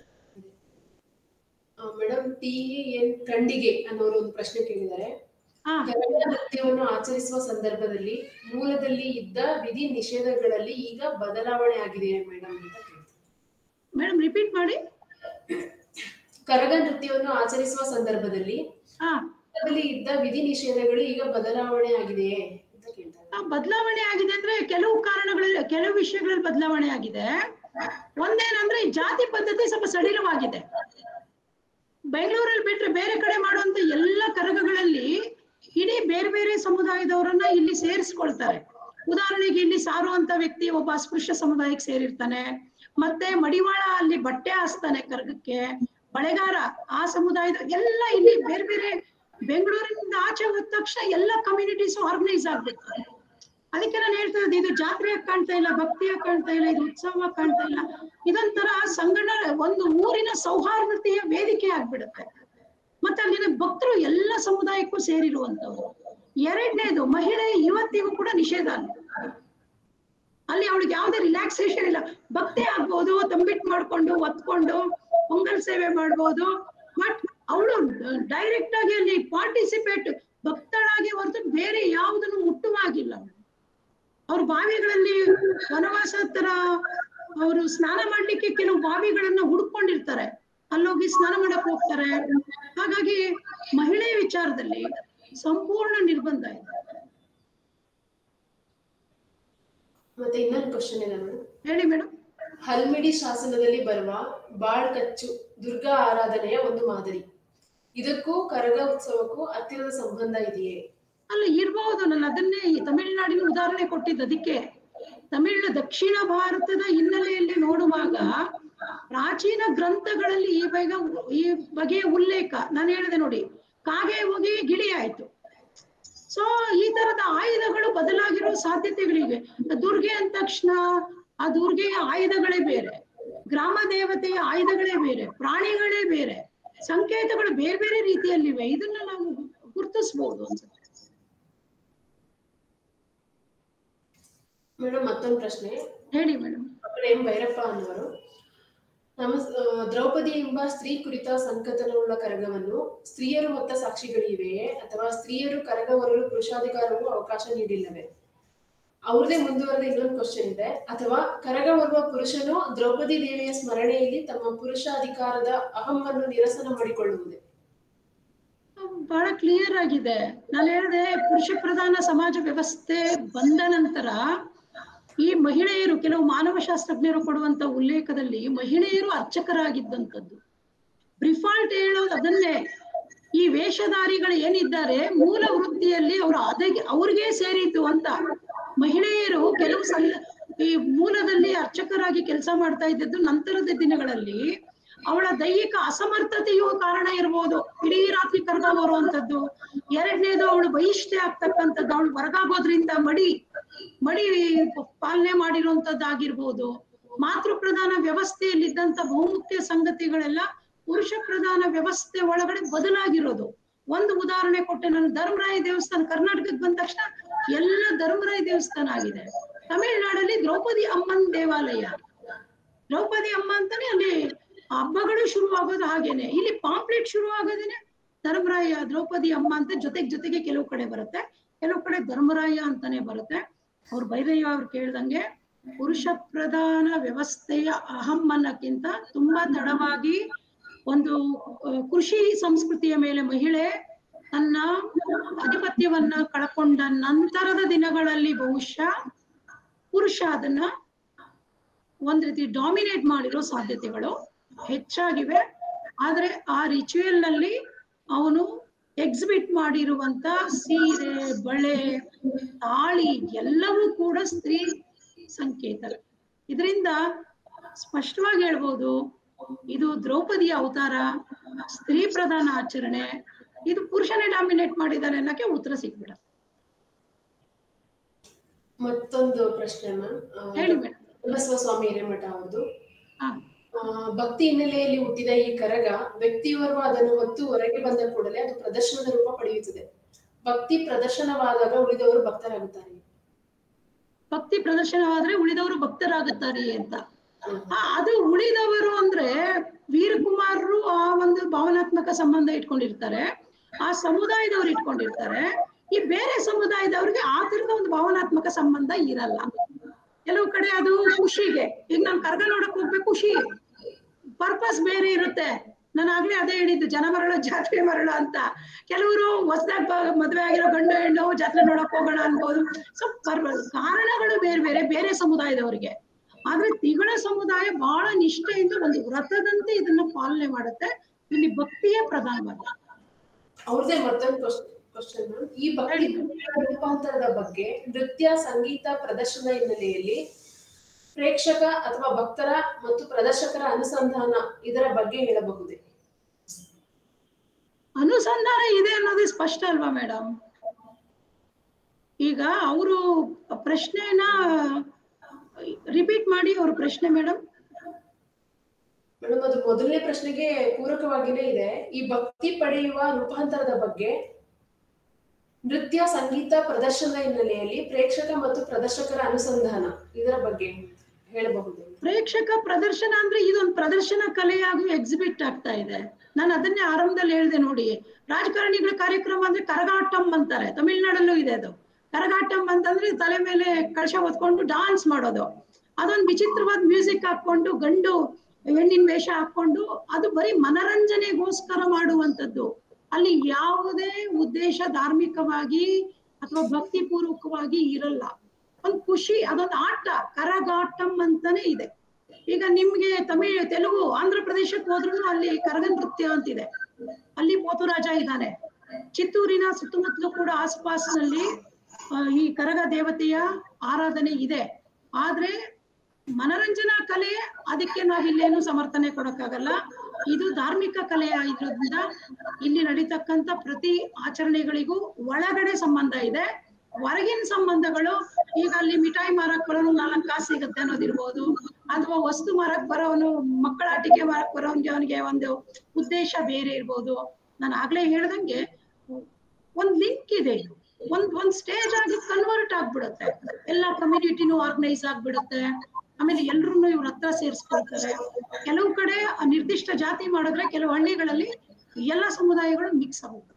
ಮೇಡಮ್ ಟಿ ಎನ್ ಖಂಡಿಗೆ ಅನ್ನೋರು ಒಂದು ಪ್ರಶ್ನೆ ಕೇಳಿದ್ದಾರೆ ಹಾ ಕನ್ನಡ ನೃತ್ಯವನ್ನು ಆಚರಿಸುವ ಸಂದರ್ಭದಲ್ಲಿ ಮೂಲದಲ್ಲಿ ಇದ್ದ ವಿಧಿ ನಿಷೇಧಗಳಲ್ಲಿ ಈಗ ಬದಲಾವಣೆ ಆಗಿದೆ ಮೇಡಮ್ ಅಂತ ಕೇಳ್ತಾರೆ ಮೇಡಮ್ ರಿಪೀಟ್ ಮಾಡಿ ಕರಗ ನೃತ್ಯವನ್ನು ಆಚರಿಸುವ ಸಂದರ್ಭದಲ್ಲಿ ಹಾ ಅದರಲ್ಲಿ ಇದ್ದ ವಿಧಿ ನಿಷೇಧಗಳು ಈಗ ಬದಲಾವಣೆ ಆಗಿದೆಯೇ ಅಂತ ಕೇಳ್ತಾರೆ ಆ, ಬದಲಾವಣೆ ಆಗಿದೆ ಅಂದ್ರೆ ಕೆಲವು ಕಾರಣಗಳಲ್ಲಿ ಕೆಲವು ವಿಷಯಗಳಲ್ಲಿ ಬದಲಾವಣೆ ಆಗಿದೆ ಒಂದೇನಂದ್ರೆ ಈ ಜಾತಿ ಪದ್ಧತಿ ಸ್ವಲ್ಪ ಸಡಿಲವಾಗಿದೆ ಬೆಂಗಳೂರಲ್ಲಿ ಬಿಟ್ರೆ ಬೇರೆ ಕಡೆ ಮಾಡುವಂತ ಎಲ್ಲ ಕರಗಗಳಲ್ಲಿ ಇಡೀ ಬೇರೆ ಬೇರೆ ಸಮುದಾಯದವರನ್ನ ಇಲ್ಲಿ ಸೇರಿಸ್ಕೊಳ್ತಾರೆ ಉದಾಹರಣೆಗೆ ಇಲ್ಲಿ ಸಾರುವಂತ ವ್ಯಕ್ತಿ ಒಬ್ಬ ಅಸ್ಪೃಶ್ಯ ಸಮುದಾಯಕ್ಕೆ ಸೇರಿರ್ತಾನೆ ಮತ್ತೆ ಮಡಿವಾಳ ಅಲ್ಲಿ ಬಟ್ಟೆ ಹಾಸ್ತಾನೆ ಕರ್ಗಕ್ಕೆ ಬಳೆಗಾರ ಆ ಸಮುದಾಯದ ಎಲ್ಲ ಇಲ್ಲಿ ಬೇರೆ ಬೇರೆ ಬೆಂಗಳೂರಿನಿಂದ ಆಚೆ ಹೋದ ತಕ್ಷಣ ಎಲ್ಲ ಕಮ್ಯುನಿಟೀಸ್ ಆರ್ಗನೈಸ್ ಆಗ್ಬಿಡ್ತಾರೆ ಅದಕ್ಕೆ ನಾನು ಹೇಳ್ತಾ ಇದ್ದೆ ಇದು ಜಾತ್ರೆಯಾಗಿ ಕಾಣ್ತಾ ಇಲ್ಲ ಭಕ್ತಿಯಾಗಿ ಕಾಣ್ತಾ ಇಲ್ಲ ಇದು ಉತ್ಸವವಾಗಿ ಕಾಣ್ತಾ ಇಲ್ಲ ಇದೊಂಥರ ಸಂಗಡ ಒಂದು ಊರಿನ ಸೌಹಾರ್ದತೆಯ ವೇದಿಕೆ ಆಗ್ಬಿಡುತ್ತೆ ಮತ್ತೆ ಅಲ್ಲಿನ ಭಕ್ತರು ಎಲ್ಲ ಸಮುದಾಯಕ್ಕೂ ಸೇರಿರುವಂತವ್ರು ಎರಡನೇದು ಮಹಿಳೆ ಇವತ್ತಿಗೂ ಕೂಡ ನಿಷೇಧ ಅಲ್ಲ ಅಲ್ಲಿ ಅವಳಿಗೆ ಯಾವುದೇ ರಿಲ್ಯಾಕ್ಸೇಷನ್ ಇಲ್ಲ ಭಕ್ತಿ ಆಗ್ಬೋದು ತಂಬಿಟ್ ಮಾಡ್ಕೊಂಡು ಒತ್ಕೊಂಡು ಪೊಂಗಲ್ ಸೇವೆ ಮಾಡ್ಬೋದು ಬಟ್ ಅವಳು ಡೈರೆಕ್ಟ್ ಆಗಿ ಅಲ್ಲಿ ಪಾರ್ಟಿಸಿಪೇಟ್ ಭಕ್ತಳಾಗಿ ಹೊರತು ಬೇರೆ ಯಾವುದನ್ನು ಮುಟ್ಟುವಾಗಿಲ್ಲ ಅವಳು ಅವ್ರ ಬಾವಿಗಳಲ್ಲಿ ವನವಾಸ ತರ ಅವರು ಸ್ನಾನ ಮಾಡ್ಲಿಕ್ಕೆ ಕೆಲವು ಬಾವಿಗಳನ್ನ ಹುಡ್ಕೊಂಡಿರ್ತಾರೆ ಅಲ್ಲೋಗಿ ಸ್ನಾನ ಮಾಡಕ್ ಹೋಗ್ತಾರೆ ಹಾಗಾಗಿ ಮಹಿಳೆ ವಿಚಾರದಲ್ಲಿ ಸಂಪೂರ್ಣ ನಿರ್ಬಂಧ ಇದೆ ಮತ್ತೆ ಇನ್ನೊಂದು ಕ್ವಶನ್ ಇದೆ ಮೇಡಮ್ ಹೇಳಿ ಮೇಡಮ್ ಹಲ್ಮಿಡಿ ಶಾಸನದಲ್ಲಿ ಬರುವ ಬಾಳ್ ಕಚ್ಚು ದುರ್ಗಾ ಆರಾಧನೆಯ ಒಂದು ಮಾದರಿ ಇದಕ್ಕೂ ಕರಗ ಉತ್ಸವಕ್ಕೂ ಹತ್ತಿರದ ಸಂಬಂಧ ಇದೆಯೇ ಅಲ್ಲ ಇರ್ಬಹುದು ನಾನು ಅದನ್ನೇ ಈ ತಮಿಳುನಾಡಿನ ಉದಾಹರಣೆ ಕೊಟ್ಟಿದ್ದು ಅದಕ್ಕೆ ತಮಿಳು ದಕ್ಷಿಣ ಭಾರತದ ಹಿನ್ನೆಲೆಯಲ್ಲಿ ನೋಡುವಾಗ ಪ್ರಾಚೀನ ಗ್ರಂಥಗಳಲ್ಲಿ ಈ ಬಗೆ ಈ ಬಗೆಯ ಉಲ್ಲೇಖ ನಾನು ಹೇಳಿದೆ ನೋಡಿ ಕಾಗೆ ಹೋಗಿ ಗಿಳಿ ಆಯ್ತು ಸೊ ಈ ತರದ ಆಯುಧಗಳು ಬದಲಾಗಿರೋ ಸಾಧ್ಯತೆಗಳಿವೆ ದುರ್ಗೆ ಅಂದ ತಕ್ಷಣ ಆ ದುರ್ಗೆಯ ಆಯುಧಗಳೇ ಬೇರೆ ಗ್ರಾಮ ದೇವತೆಯ ಆಯುಧಗಳೇ ಬೇರೆ ಪ್ರಾಣಿಗಳೇ ಬೇರೆ ಸಂಕೇತಗಳು ಬೇರೆ ಬೇರೆ ರೀತಿಯಲ್ಲಿವೆ ಇದನ್ನ ನಾವು ಗುರುತಿಸ್ಬೋದು ಅನ್ಸುತ್ತೆ ಮೇಡಮ್ ಮತ್ತೊಂದು ಪ್ರಶ್ನೆ ಹೇಳಿ ಮೇಡಮ್ ಡಾಕ್ಟರ್ ಎಂ ಭೈರಪ್ಪ ಅನ್ನೋರು ನಮ್ಮ ಆ, ದ್ರೌಪದಿ ಎಂಬ ಸ್ತ್ರೀ ಕುರಿತ ಸಂಕಥನವುಳ್ಳ ಕರಗವನ್ನು ಸ್ತ್ರೀಯರು ಹೊತ್ತ ಸಾಕ್ಷಿಗಳಿವೆಯೇ ಅಥವಾ ಸ್ತ್ರೀಯರು ಕರಗ ಹೊರಲು ಪುರುಷಾಧಿಕಾರವು ಅವಕಾಶ ನೀಡಿಲ್ಲವೇ ಅವ್ರದೇ ಮುಂದುವರೆದ ಇನ್ನೊಂದು ಕ್ವಶನ್ ಇದೆ ಅಥವಾ ಕರಗ ಹೊರುವ ಪುರುಷನು ದ್ರೌಪದಿ ದೇವಿಯ ಸ್ಮರಣೆಯಲ್ಲಿ ತಮ್ಮ ಪುರುಷ ಅಧಿಕಾರದ ಅಹಮ್ಮನ್ನು ನಿರಸನ ಮಾಡಿಕೊಳ್ಳುವುದೇ ಬಹಳ ಕ್ಲಿಯರ್ ಆಗಿದೆ ನಾನು ಹೇಳಿದೆ ಪುರುಷ ಪ್ರಧಾನ ಸಮಾಜ ವ್ಯವಸ್ಥೆ ಬಂದ ನಂತರ ಈ ಮಹಿಳೆಯರು ಕೆಲವು ಮಾನವಶಾಸ್ತ್ರಜ್ಞರು ಕೊಡುವಂತ ಉಲ್ಲೇಖದಲ್ಲಿ ಮಹಿಳೆಯರು ಅರ್ಚಕರಾಗಿದ್ದಂಥದ್ದು ಬ್ರಿಫಾಲ್ಟ್ ಹೇಳೋದು ಅದನ್ನೇ ಈ ವೇಷಧಾರಿಗಳು ಏನಿದ್ದಾರೆ ಮೂಲ ವೃತ್ತಿಯಲ್ಲಿ ಅವರು ಅದಕ್ಕೆ ಅವ್ರಿಗೆ ಸೇರಿತು ಅಂತ ಮಹಿಳೆಯರು ಕೆಲವು ಸಲ್ಲ ಈ ಮೂಲದಲ್ಲಿ ಅರ್ಚಕರಾಗಿ ಕೆಲಸ ಮಾಡ್ತಾ ಇದ್ದದ್ದು ನಂತರದ ದಿನಗಳಲ್ಲಿ ಅವಳ ದೈಹಿಕ ಅಸಮರ್ಥತೆಯೂ ಕಾರಣ ಇರ್ಬೋದು ಇಡೀ ರಾತ್ರಿ ಕರ್ಗ ಬರುವಂತದ್ದು ಎರಡನೇದು ಅವಳು ಬಹಿಷ್ಠೆ ಆಗ್ತಕ್ಕಂಥದ್ದು ಅವಳು ಹೊರಗಾಗೋದ್ರಿಂದ ಮಡಿ ಮಡಿ ಪಾಲನೆ ಮಾಡಿರುವಂತದ್ದಾಗಿರ್ಬೋದು ಮಾತೃ ಪ್ರಧಾನ ವ್ಯವಸ್ಥೆಯಲ್ಲಿದ್ದಂತ ಬಹುಮುಖ್ಯ ಸಂಗತಿಗಳೆಲ್ಲ ಪುರುಷ ಪ್ರಧಾನ ವ್ಯವಸ್ಥೆ ಒಳಗಡೆ ಬದಲಾಗಿರೋದು ಒಂದು ಉದಾಹರಣೆ ಕೊಟ್ಟೆ ನಾನು ಧರ್ಮರಾಯ ದೇವಸ್ಥಾನ ಕರ್ನಾಟಕಕ್ಕೆ ಬಂದ ತಕ್ಷಣ ಎಲ್ಲ ಧರ್ಮರಾಯ ದೇವಸ್ಥಾನ ಆಗಿದೆ ತಮಿಳುನಾಡಲ್ಲಿ ದ್ರೌಪದಿ ಅಮ್ಮನ್ ದೇವಾಲಯ ದ್ರೌಪದಿ ಅಮ್ಮ ಅಂತಾನೆ ಅಲ್ಲಿ ಹಬ್ಬಗಳು ಶುರುವಾಗೋದು ಹಾಗೇನೆ ಇಲ್ಲಿ ಪಾಂಪ್ಲೆಟ್ ಶುರು ಆಗೋದೇನೆ ಧರ್ಮರಾಯ ದ್ರೌಪದಿ ಅಮ್ಮ ಅಂತ ಜೊತೆಗ್ ಜೊತೆಗೆ ಕೆಲವು ಕಡೆ ಬರುತ್ತೆ ಕೆಲವು ಕಡೆ ಧರ್ಮರಾಯ ಅಂತಾನೆ ಬರುತ್ತೆ ಅವ್ರು ಬೈರಯ್ಯ ಅವ್ರು ಕೇಳ್ದಂಗೆ ಪುರುಷ ಪ್ರಧಾನ ವ್ಯವಸ್ಥೆಯ ಅಹಂ ಅನ್ನಕ್ಕಿಂತ ತುಂಬಾ ತಡವಾಗಿ ಒಂದು ಆ, ಕೃಷಿ ಸಂಸ್ಕೃತಿಯ ಮೇಲೆ ಮಹಿಳೆ ತನ್ನ ಆಧಿಪತ್ಯವನ್ನ ಕಳ್ಕೊಂಡ ನಂತರದ ದಿನಗಳಲ್ಲಿ ಬಹುಶಃ ಪುರುಷ ಅದನ್ನ ಒಂದ್ ರೀತಿ ಡಾಮಿನೇಟ್ ಮಾಡಿರೋ ಸಾಧ್ಯತೆಗಳು ಹೆಚ್ಚಾಗಿವೆ ಆದ್ರೆ ಆ ರಿಚುವಲ್ ನಲ್ಲಿ ಅವನು ಎಕ್ಸಿಬಿಟ್ ಮಾಡಿರುವಂತ ಸೀರೆ ಬಳೆ ತಾಳಿ ಎಲ್ಲವೂ ಕೂಡ ಸ್ತ್ರೀ ಸಂಕೇತ ಇದರಿಂದ ಸ್ಪಷ್ಟವಾಗಿ ಹೇಳ್ಬೋದು ಇದು ದ್ರೌಪದಿಯ ಅವತಾರ ಸ್ತ್ರೀ ಪ್ರಧಾನ ಆಚರಣೆ ಇದು ಪುರುಷನೇ ಡಾಮಿನೇಟ್ ಮಾಡಿದ್ದಾನೆ ಅನ್ನಕ್ಕೆ ಉತ್ತರ ಸಿಕ್ಬಿಡ ಮತ್ತೊಂದು ಪ್ರಶ್ನೆ ಹೇಳಿ ಮ್ಯಾಮ್ ಮೇಡಮ್ ಬಸವಸ್ವಾಮಿ ಹಿರೇಮಠ ಅವ್ರದ್ದು ಹಾ ಆ, ಭಕ್ತಿ ಹಿನ್ನೆಲೆಯಲ್ಲಿ ಹುಟ್ಟಿದ ಈ ಕರಗ ವ್ಯಕ್ತಿಯೋರ್ವ ಅದನ್ನು ಹೊತ್ತು ಹೊರಗೆ ಬಂದ ಕೂಡಲೇ ಅದು ಪ್ರದರ್ಶನದ ರೂಪ ಪಡೆಯುತ್ತದೆ ಭಕ್ತಿ ಪ್ರದರ್ಶನವಾದಾಗ ಉಳಿದವರು ಭಕ್ತರಾಗುತ್ತಾರೆ ಭಕ್ತಿ ಪ್ರದರ್ಶನವಾದ್ರೆ ಉಳಿದವರು ಭಕ್ತರಾಗುತ್ತಾರೆ ಅಂತ ಆ, ಅದು ಉಳಿದವರು ಅಂದ್ರೆ ವೀರಕುಮಾರರು ಆ ಒಂದು ಭಾವನಾತ್ಮಕ ಸಂಬಂಧ ಇಟ್ಕೊಂಡಿರ್ತಾರೆ ಆ ಸಮುದಾಯದವ್ರು ಇಟ್ಕೊಂಡಿರ್ತಾರೆ ಈ ಬೇರೆ ಸಮುದಾಯದವ್ರಿಗೆ ಆ ತರದ ಒಂದು ಭಾವನಾತ್ಮಕ ಸಂಬಂಧ ಇರಲ್ಲ ಕೆಲವು ಕಡೆ ಅದು ಖುಷಿಗೆ ಈಗ ನಾನು ಕರ್ಗ ನೋಡಕ್ ಹೋಗ್ಬೇಕು ಖುಷಿ ಪರ್ಪಸ್ ಬೇರೆ ಇರುತ್ತೆ ನಾನು ಆಗ್ಲೇ ಅದೇ ಹೇಳಿದ್ದು ಜನ ಮರಳು ಜಾತ್ರೆ ಮರಳು ಅಂತ ಕೆಲವರು ಹೊಸದಾಗ ಮದ್ವೆ ಆಗಿರೋ ಗಂಡು ಹೆಣ್ಣು ಜಾತ್ರೆ ನೋಡಕ್ ಹೋಗೋಣ ಅನ್ಬೋದು ಸೊ ಕಾರಣಗಳು ಬೇರೆ ಬೇರೆ ಬೇರೆ ಸಮುದಾಯದವರಿಗೆ ಆದ್ರೆ ತಿಗಳ ಸಮುದಾಯ ಬಹಳ ನಿಷ್ಠೆಯಿಂದ ಒಂದು ವ್ರತದಂತೆ ಇದನ್ನ ಪಾಲನೆ ಮಾಡುತ್ತೆ ಇಲ್ಲಿ ಭಕ್ತಿಯೇ ಪ್ರಧಾನವಾಗಿ ಅವ್ರದೇ ಮತ್ತೊಂದು ಕ್ವಶನ್ ಮ್ಯಾಮ್ ಈ ಭಕ್ತಿ ರೂಪಾಂತರದ ಬಗ್ಗೆ ನೃತ್ಯ ಸಂಗೀತ ಪ್ರದರ್ಶನ ಹಿನ್ನೆಲೆಯಲ್ಲಿ ಪ್ರೇಕ್ಷಕ ಅಥವಾ ಭಕ್ತರ ಮತ್ತು ಪ್ರದರ್ಶಕರ ಅನುಸಂಧಾನ ಇದರ ಬಗ್ಗೆ ಹೇಳಬಹುದೇ ಅನುಸಂಧಾನ ಇದೆ ಅನ್ನೋದು ಸ್ಪಷ್ಟ ಅಲ್ವಾ ಮೇಡಮ್ ಈಗ ಅವರು ಪ್ರಶ್ನೆನ ರಿಪೀಟ್ ಮಾಡಿ ಅವ್ರ ಪ್ರಶ್ನೆ ಮೇಡಮ್ ಮೇಡಮ್ ಅದು ಮೊದಲನೇ ಪ್ರಶ್ನೆಗೆ ಪೂರಕವಾಗಿನೇ ಇದೆ ಈ ಭಕ್ತಿ ಪಡೆಯುವ ರೂಪಾಂತರದ ಬಗ್ಗೆ ನೃತ್ಯ ಸಂಗೀತ ಪ್ರದರ್ಶನದ ಹಿನ್ನೆಲೆಯಲ್ಲಿ ಪ್ರೇಕ್ಷಕ ಮತ್ತು ಪ್ರದರ್ಶಕರ ಅನುಸಂಧಾನ ಇದರ ಬಗ್ಗೆ ಹೇಳಬಹುದು ಪ್ರೇಕ್ಷಕ ಪ್ರದರ್ಶನ ಅಂದ್ರೆ ಇದೊಂದು ಪ್ರದರ್ಶನ ಕಲೆಯಾಗಿ ಎಕ್ಸಿಬಿಟ್ ಆಗ್ತಾ ಇದೆ ನಾನು ಅದನ್ನೇ ಆರಂಭದಲ್ಲಿ ಹೇಳಿದೆ ನೋಡಿ ರಾಜಕಾರಣಿಗಳ ಕಾರ್ಯಕ್ರಮ ಅಂದ್ರೆ ಕರಗಾಟಂ ಅಂತಾರೆ ತಮಿಳ್ನಾಡಲ್ಲೂ ಇದೆ ಅದು ಕರಗಾಟಂ ಅಂತಂದ್ರೆ ತಲೆ ಮೇಲೆ ಕಳಶ ಹೊತ್ಕೊಂಡು ಡಾನ್ಸ್ ಮಾಡೋದು ಅದೊಂದು ವಿಚಿತ್ರವಾದ ಮ್ಯೂಸಿಕ್ ಹಾಕೊಂಡು ಗಂಡು ಹೆಣ್ಣಿನ ವೇಷ ಹಾಕೊಂಡು ಅದು ಬರೀ ಮನರಂಜನೆಗೋಸ್ಕರ ಮಾಡುವಂತದ್ದು ಅಲ್ಲಿ ಯಾವುದೇ ಉದ್ದೇಶ ಧಾರ್ಮಿಕವಾಗಿ ಅಥವಾ ಭಕ್ತಿ ಪೂರ್ವಕವಾಗಿ ಇರಲ್ಲ ಒಂದ್ ಖುಷಿ ಅದೊಂದು ಆಟ ಕರಗಾಟಂ ಅಂತಾನೆ ಇದೆ ಈಗ ನಿಮ್ಗೆ ತಮಿಳ್ ತೆಲುಗು ಆಂಧ್ರ ಪ್ರದೇಶಕ್ಕೆ ಹೋದ್ರು ಅಲ್ಲಿ ಕರಗ ನೃತ್ಯ ಅಂತಿದೆ ಅಲ್ಲಿ ಪೋತುರಾಜ ಇದ್ದಾನೆ ಚಿತ್ತೂರಿನ ಸುತ್ತಮುತ್ತಲೂ ಕೂಡ ಆಸ್ಪಾಸ್ನಲ್ಲಿ ಆ, ಈ ಕರಗ ದೇವತೆಯ ಆರಾಧನೆ ಇದೆ ಆದ್ರೆ ಮನರಂಜನಾ ಕಲೆ ಅದಕ್ಕೆ ನಾವಿಲ್ಲೇನು ಸಮರ್ಥನೆ ಕೊಡಕ್ಕಾಗಲ್ಲ ಇದು ಧಾರ್ಮಿಕ ಕಲೆ ಆಗಿರೋದ್ರಿಂದ ಇಲ್ಲಿ ನಡೀತಕ್ಕಂತ ಪ್ರತಿ ಆಚರಣೆಗಳಿಗೂ ಒಳಗಡೆ ಸಂಬಂಧ ಇದೆ ಹೊರಗಿನ ಸಂಬಂಧಗಳು ಈಗ ಅಲ್ಲಿ ಮಿಠಾಯಿ ಮಾರಕ್ ಬರೋನು ನಾಲ್ಕು ಕಾಸು ಸಿಗುತ್ತೆ ಅನ್ನೋದಿರ್ಬೋದು ಅಥವಾ ವಸ್ತು ಮಾರಕ್ ಬರೋನು ಮಕ್ಕಳ ಆಟಿಕೆ ಮಾರಕ್ ಬರೋನ್ಗೆ ಅವನಿಗೆ ಒಂದು ಉದ್ದೇಶ ಬೇರೆ ಇರ್ಬೋದು ನಾನು ಆಗ್ಲೇ ಹೇಳ್ದಂಗೆ ಒಂದ್ ಲಿಂಕ್ ಇದೆ ಇದು ಒಂದ್ ಒಂದ್ ಸ್ಟೇಜ್ ಆಗಿ ಕನ್ವರ್ಟ್ ಆಗ್ಬಿಡುತ್ತೆ ಎಲ್ಲ ಕಮ್ಯುನಿಟಿನೂ ಆರ್ಗನೈಸ್ ಆಗ್ಬಿಡುತ್ತೆ ಆಮೇಲೆ ಎಲ್ರು ಇವ್ರ ಹತ್ರ ಸೇರಿಸ್ಕೊಳ್ತಾರೆ ಕೆಲವು ಕಡೆ ಆ ನಿರ್ದಿಷ್ಟ ಜಾತಿ ಮಾಡಿದ್ರೆ ಕೆಲವು ಹಳ್ಳಿಗಳಲ್ಲಿ ಎಲ್ಲ ಸಮುದಾಯಗಳು ಮಿಕ್ಸ್ ಆಗುತ್ತೆ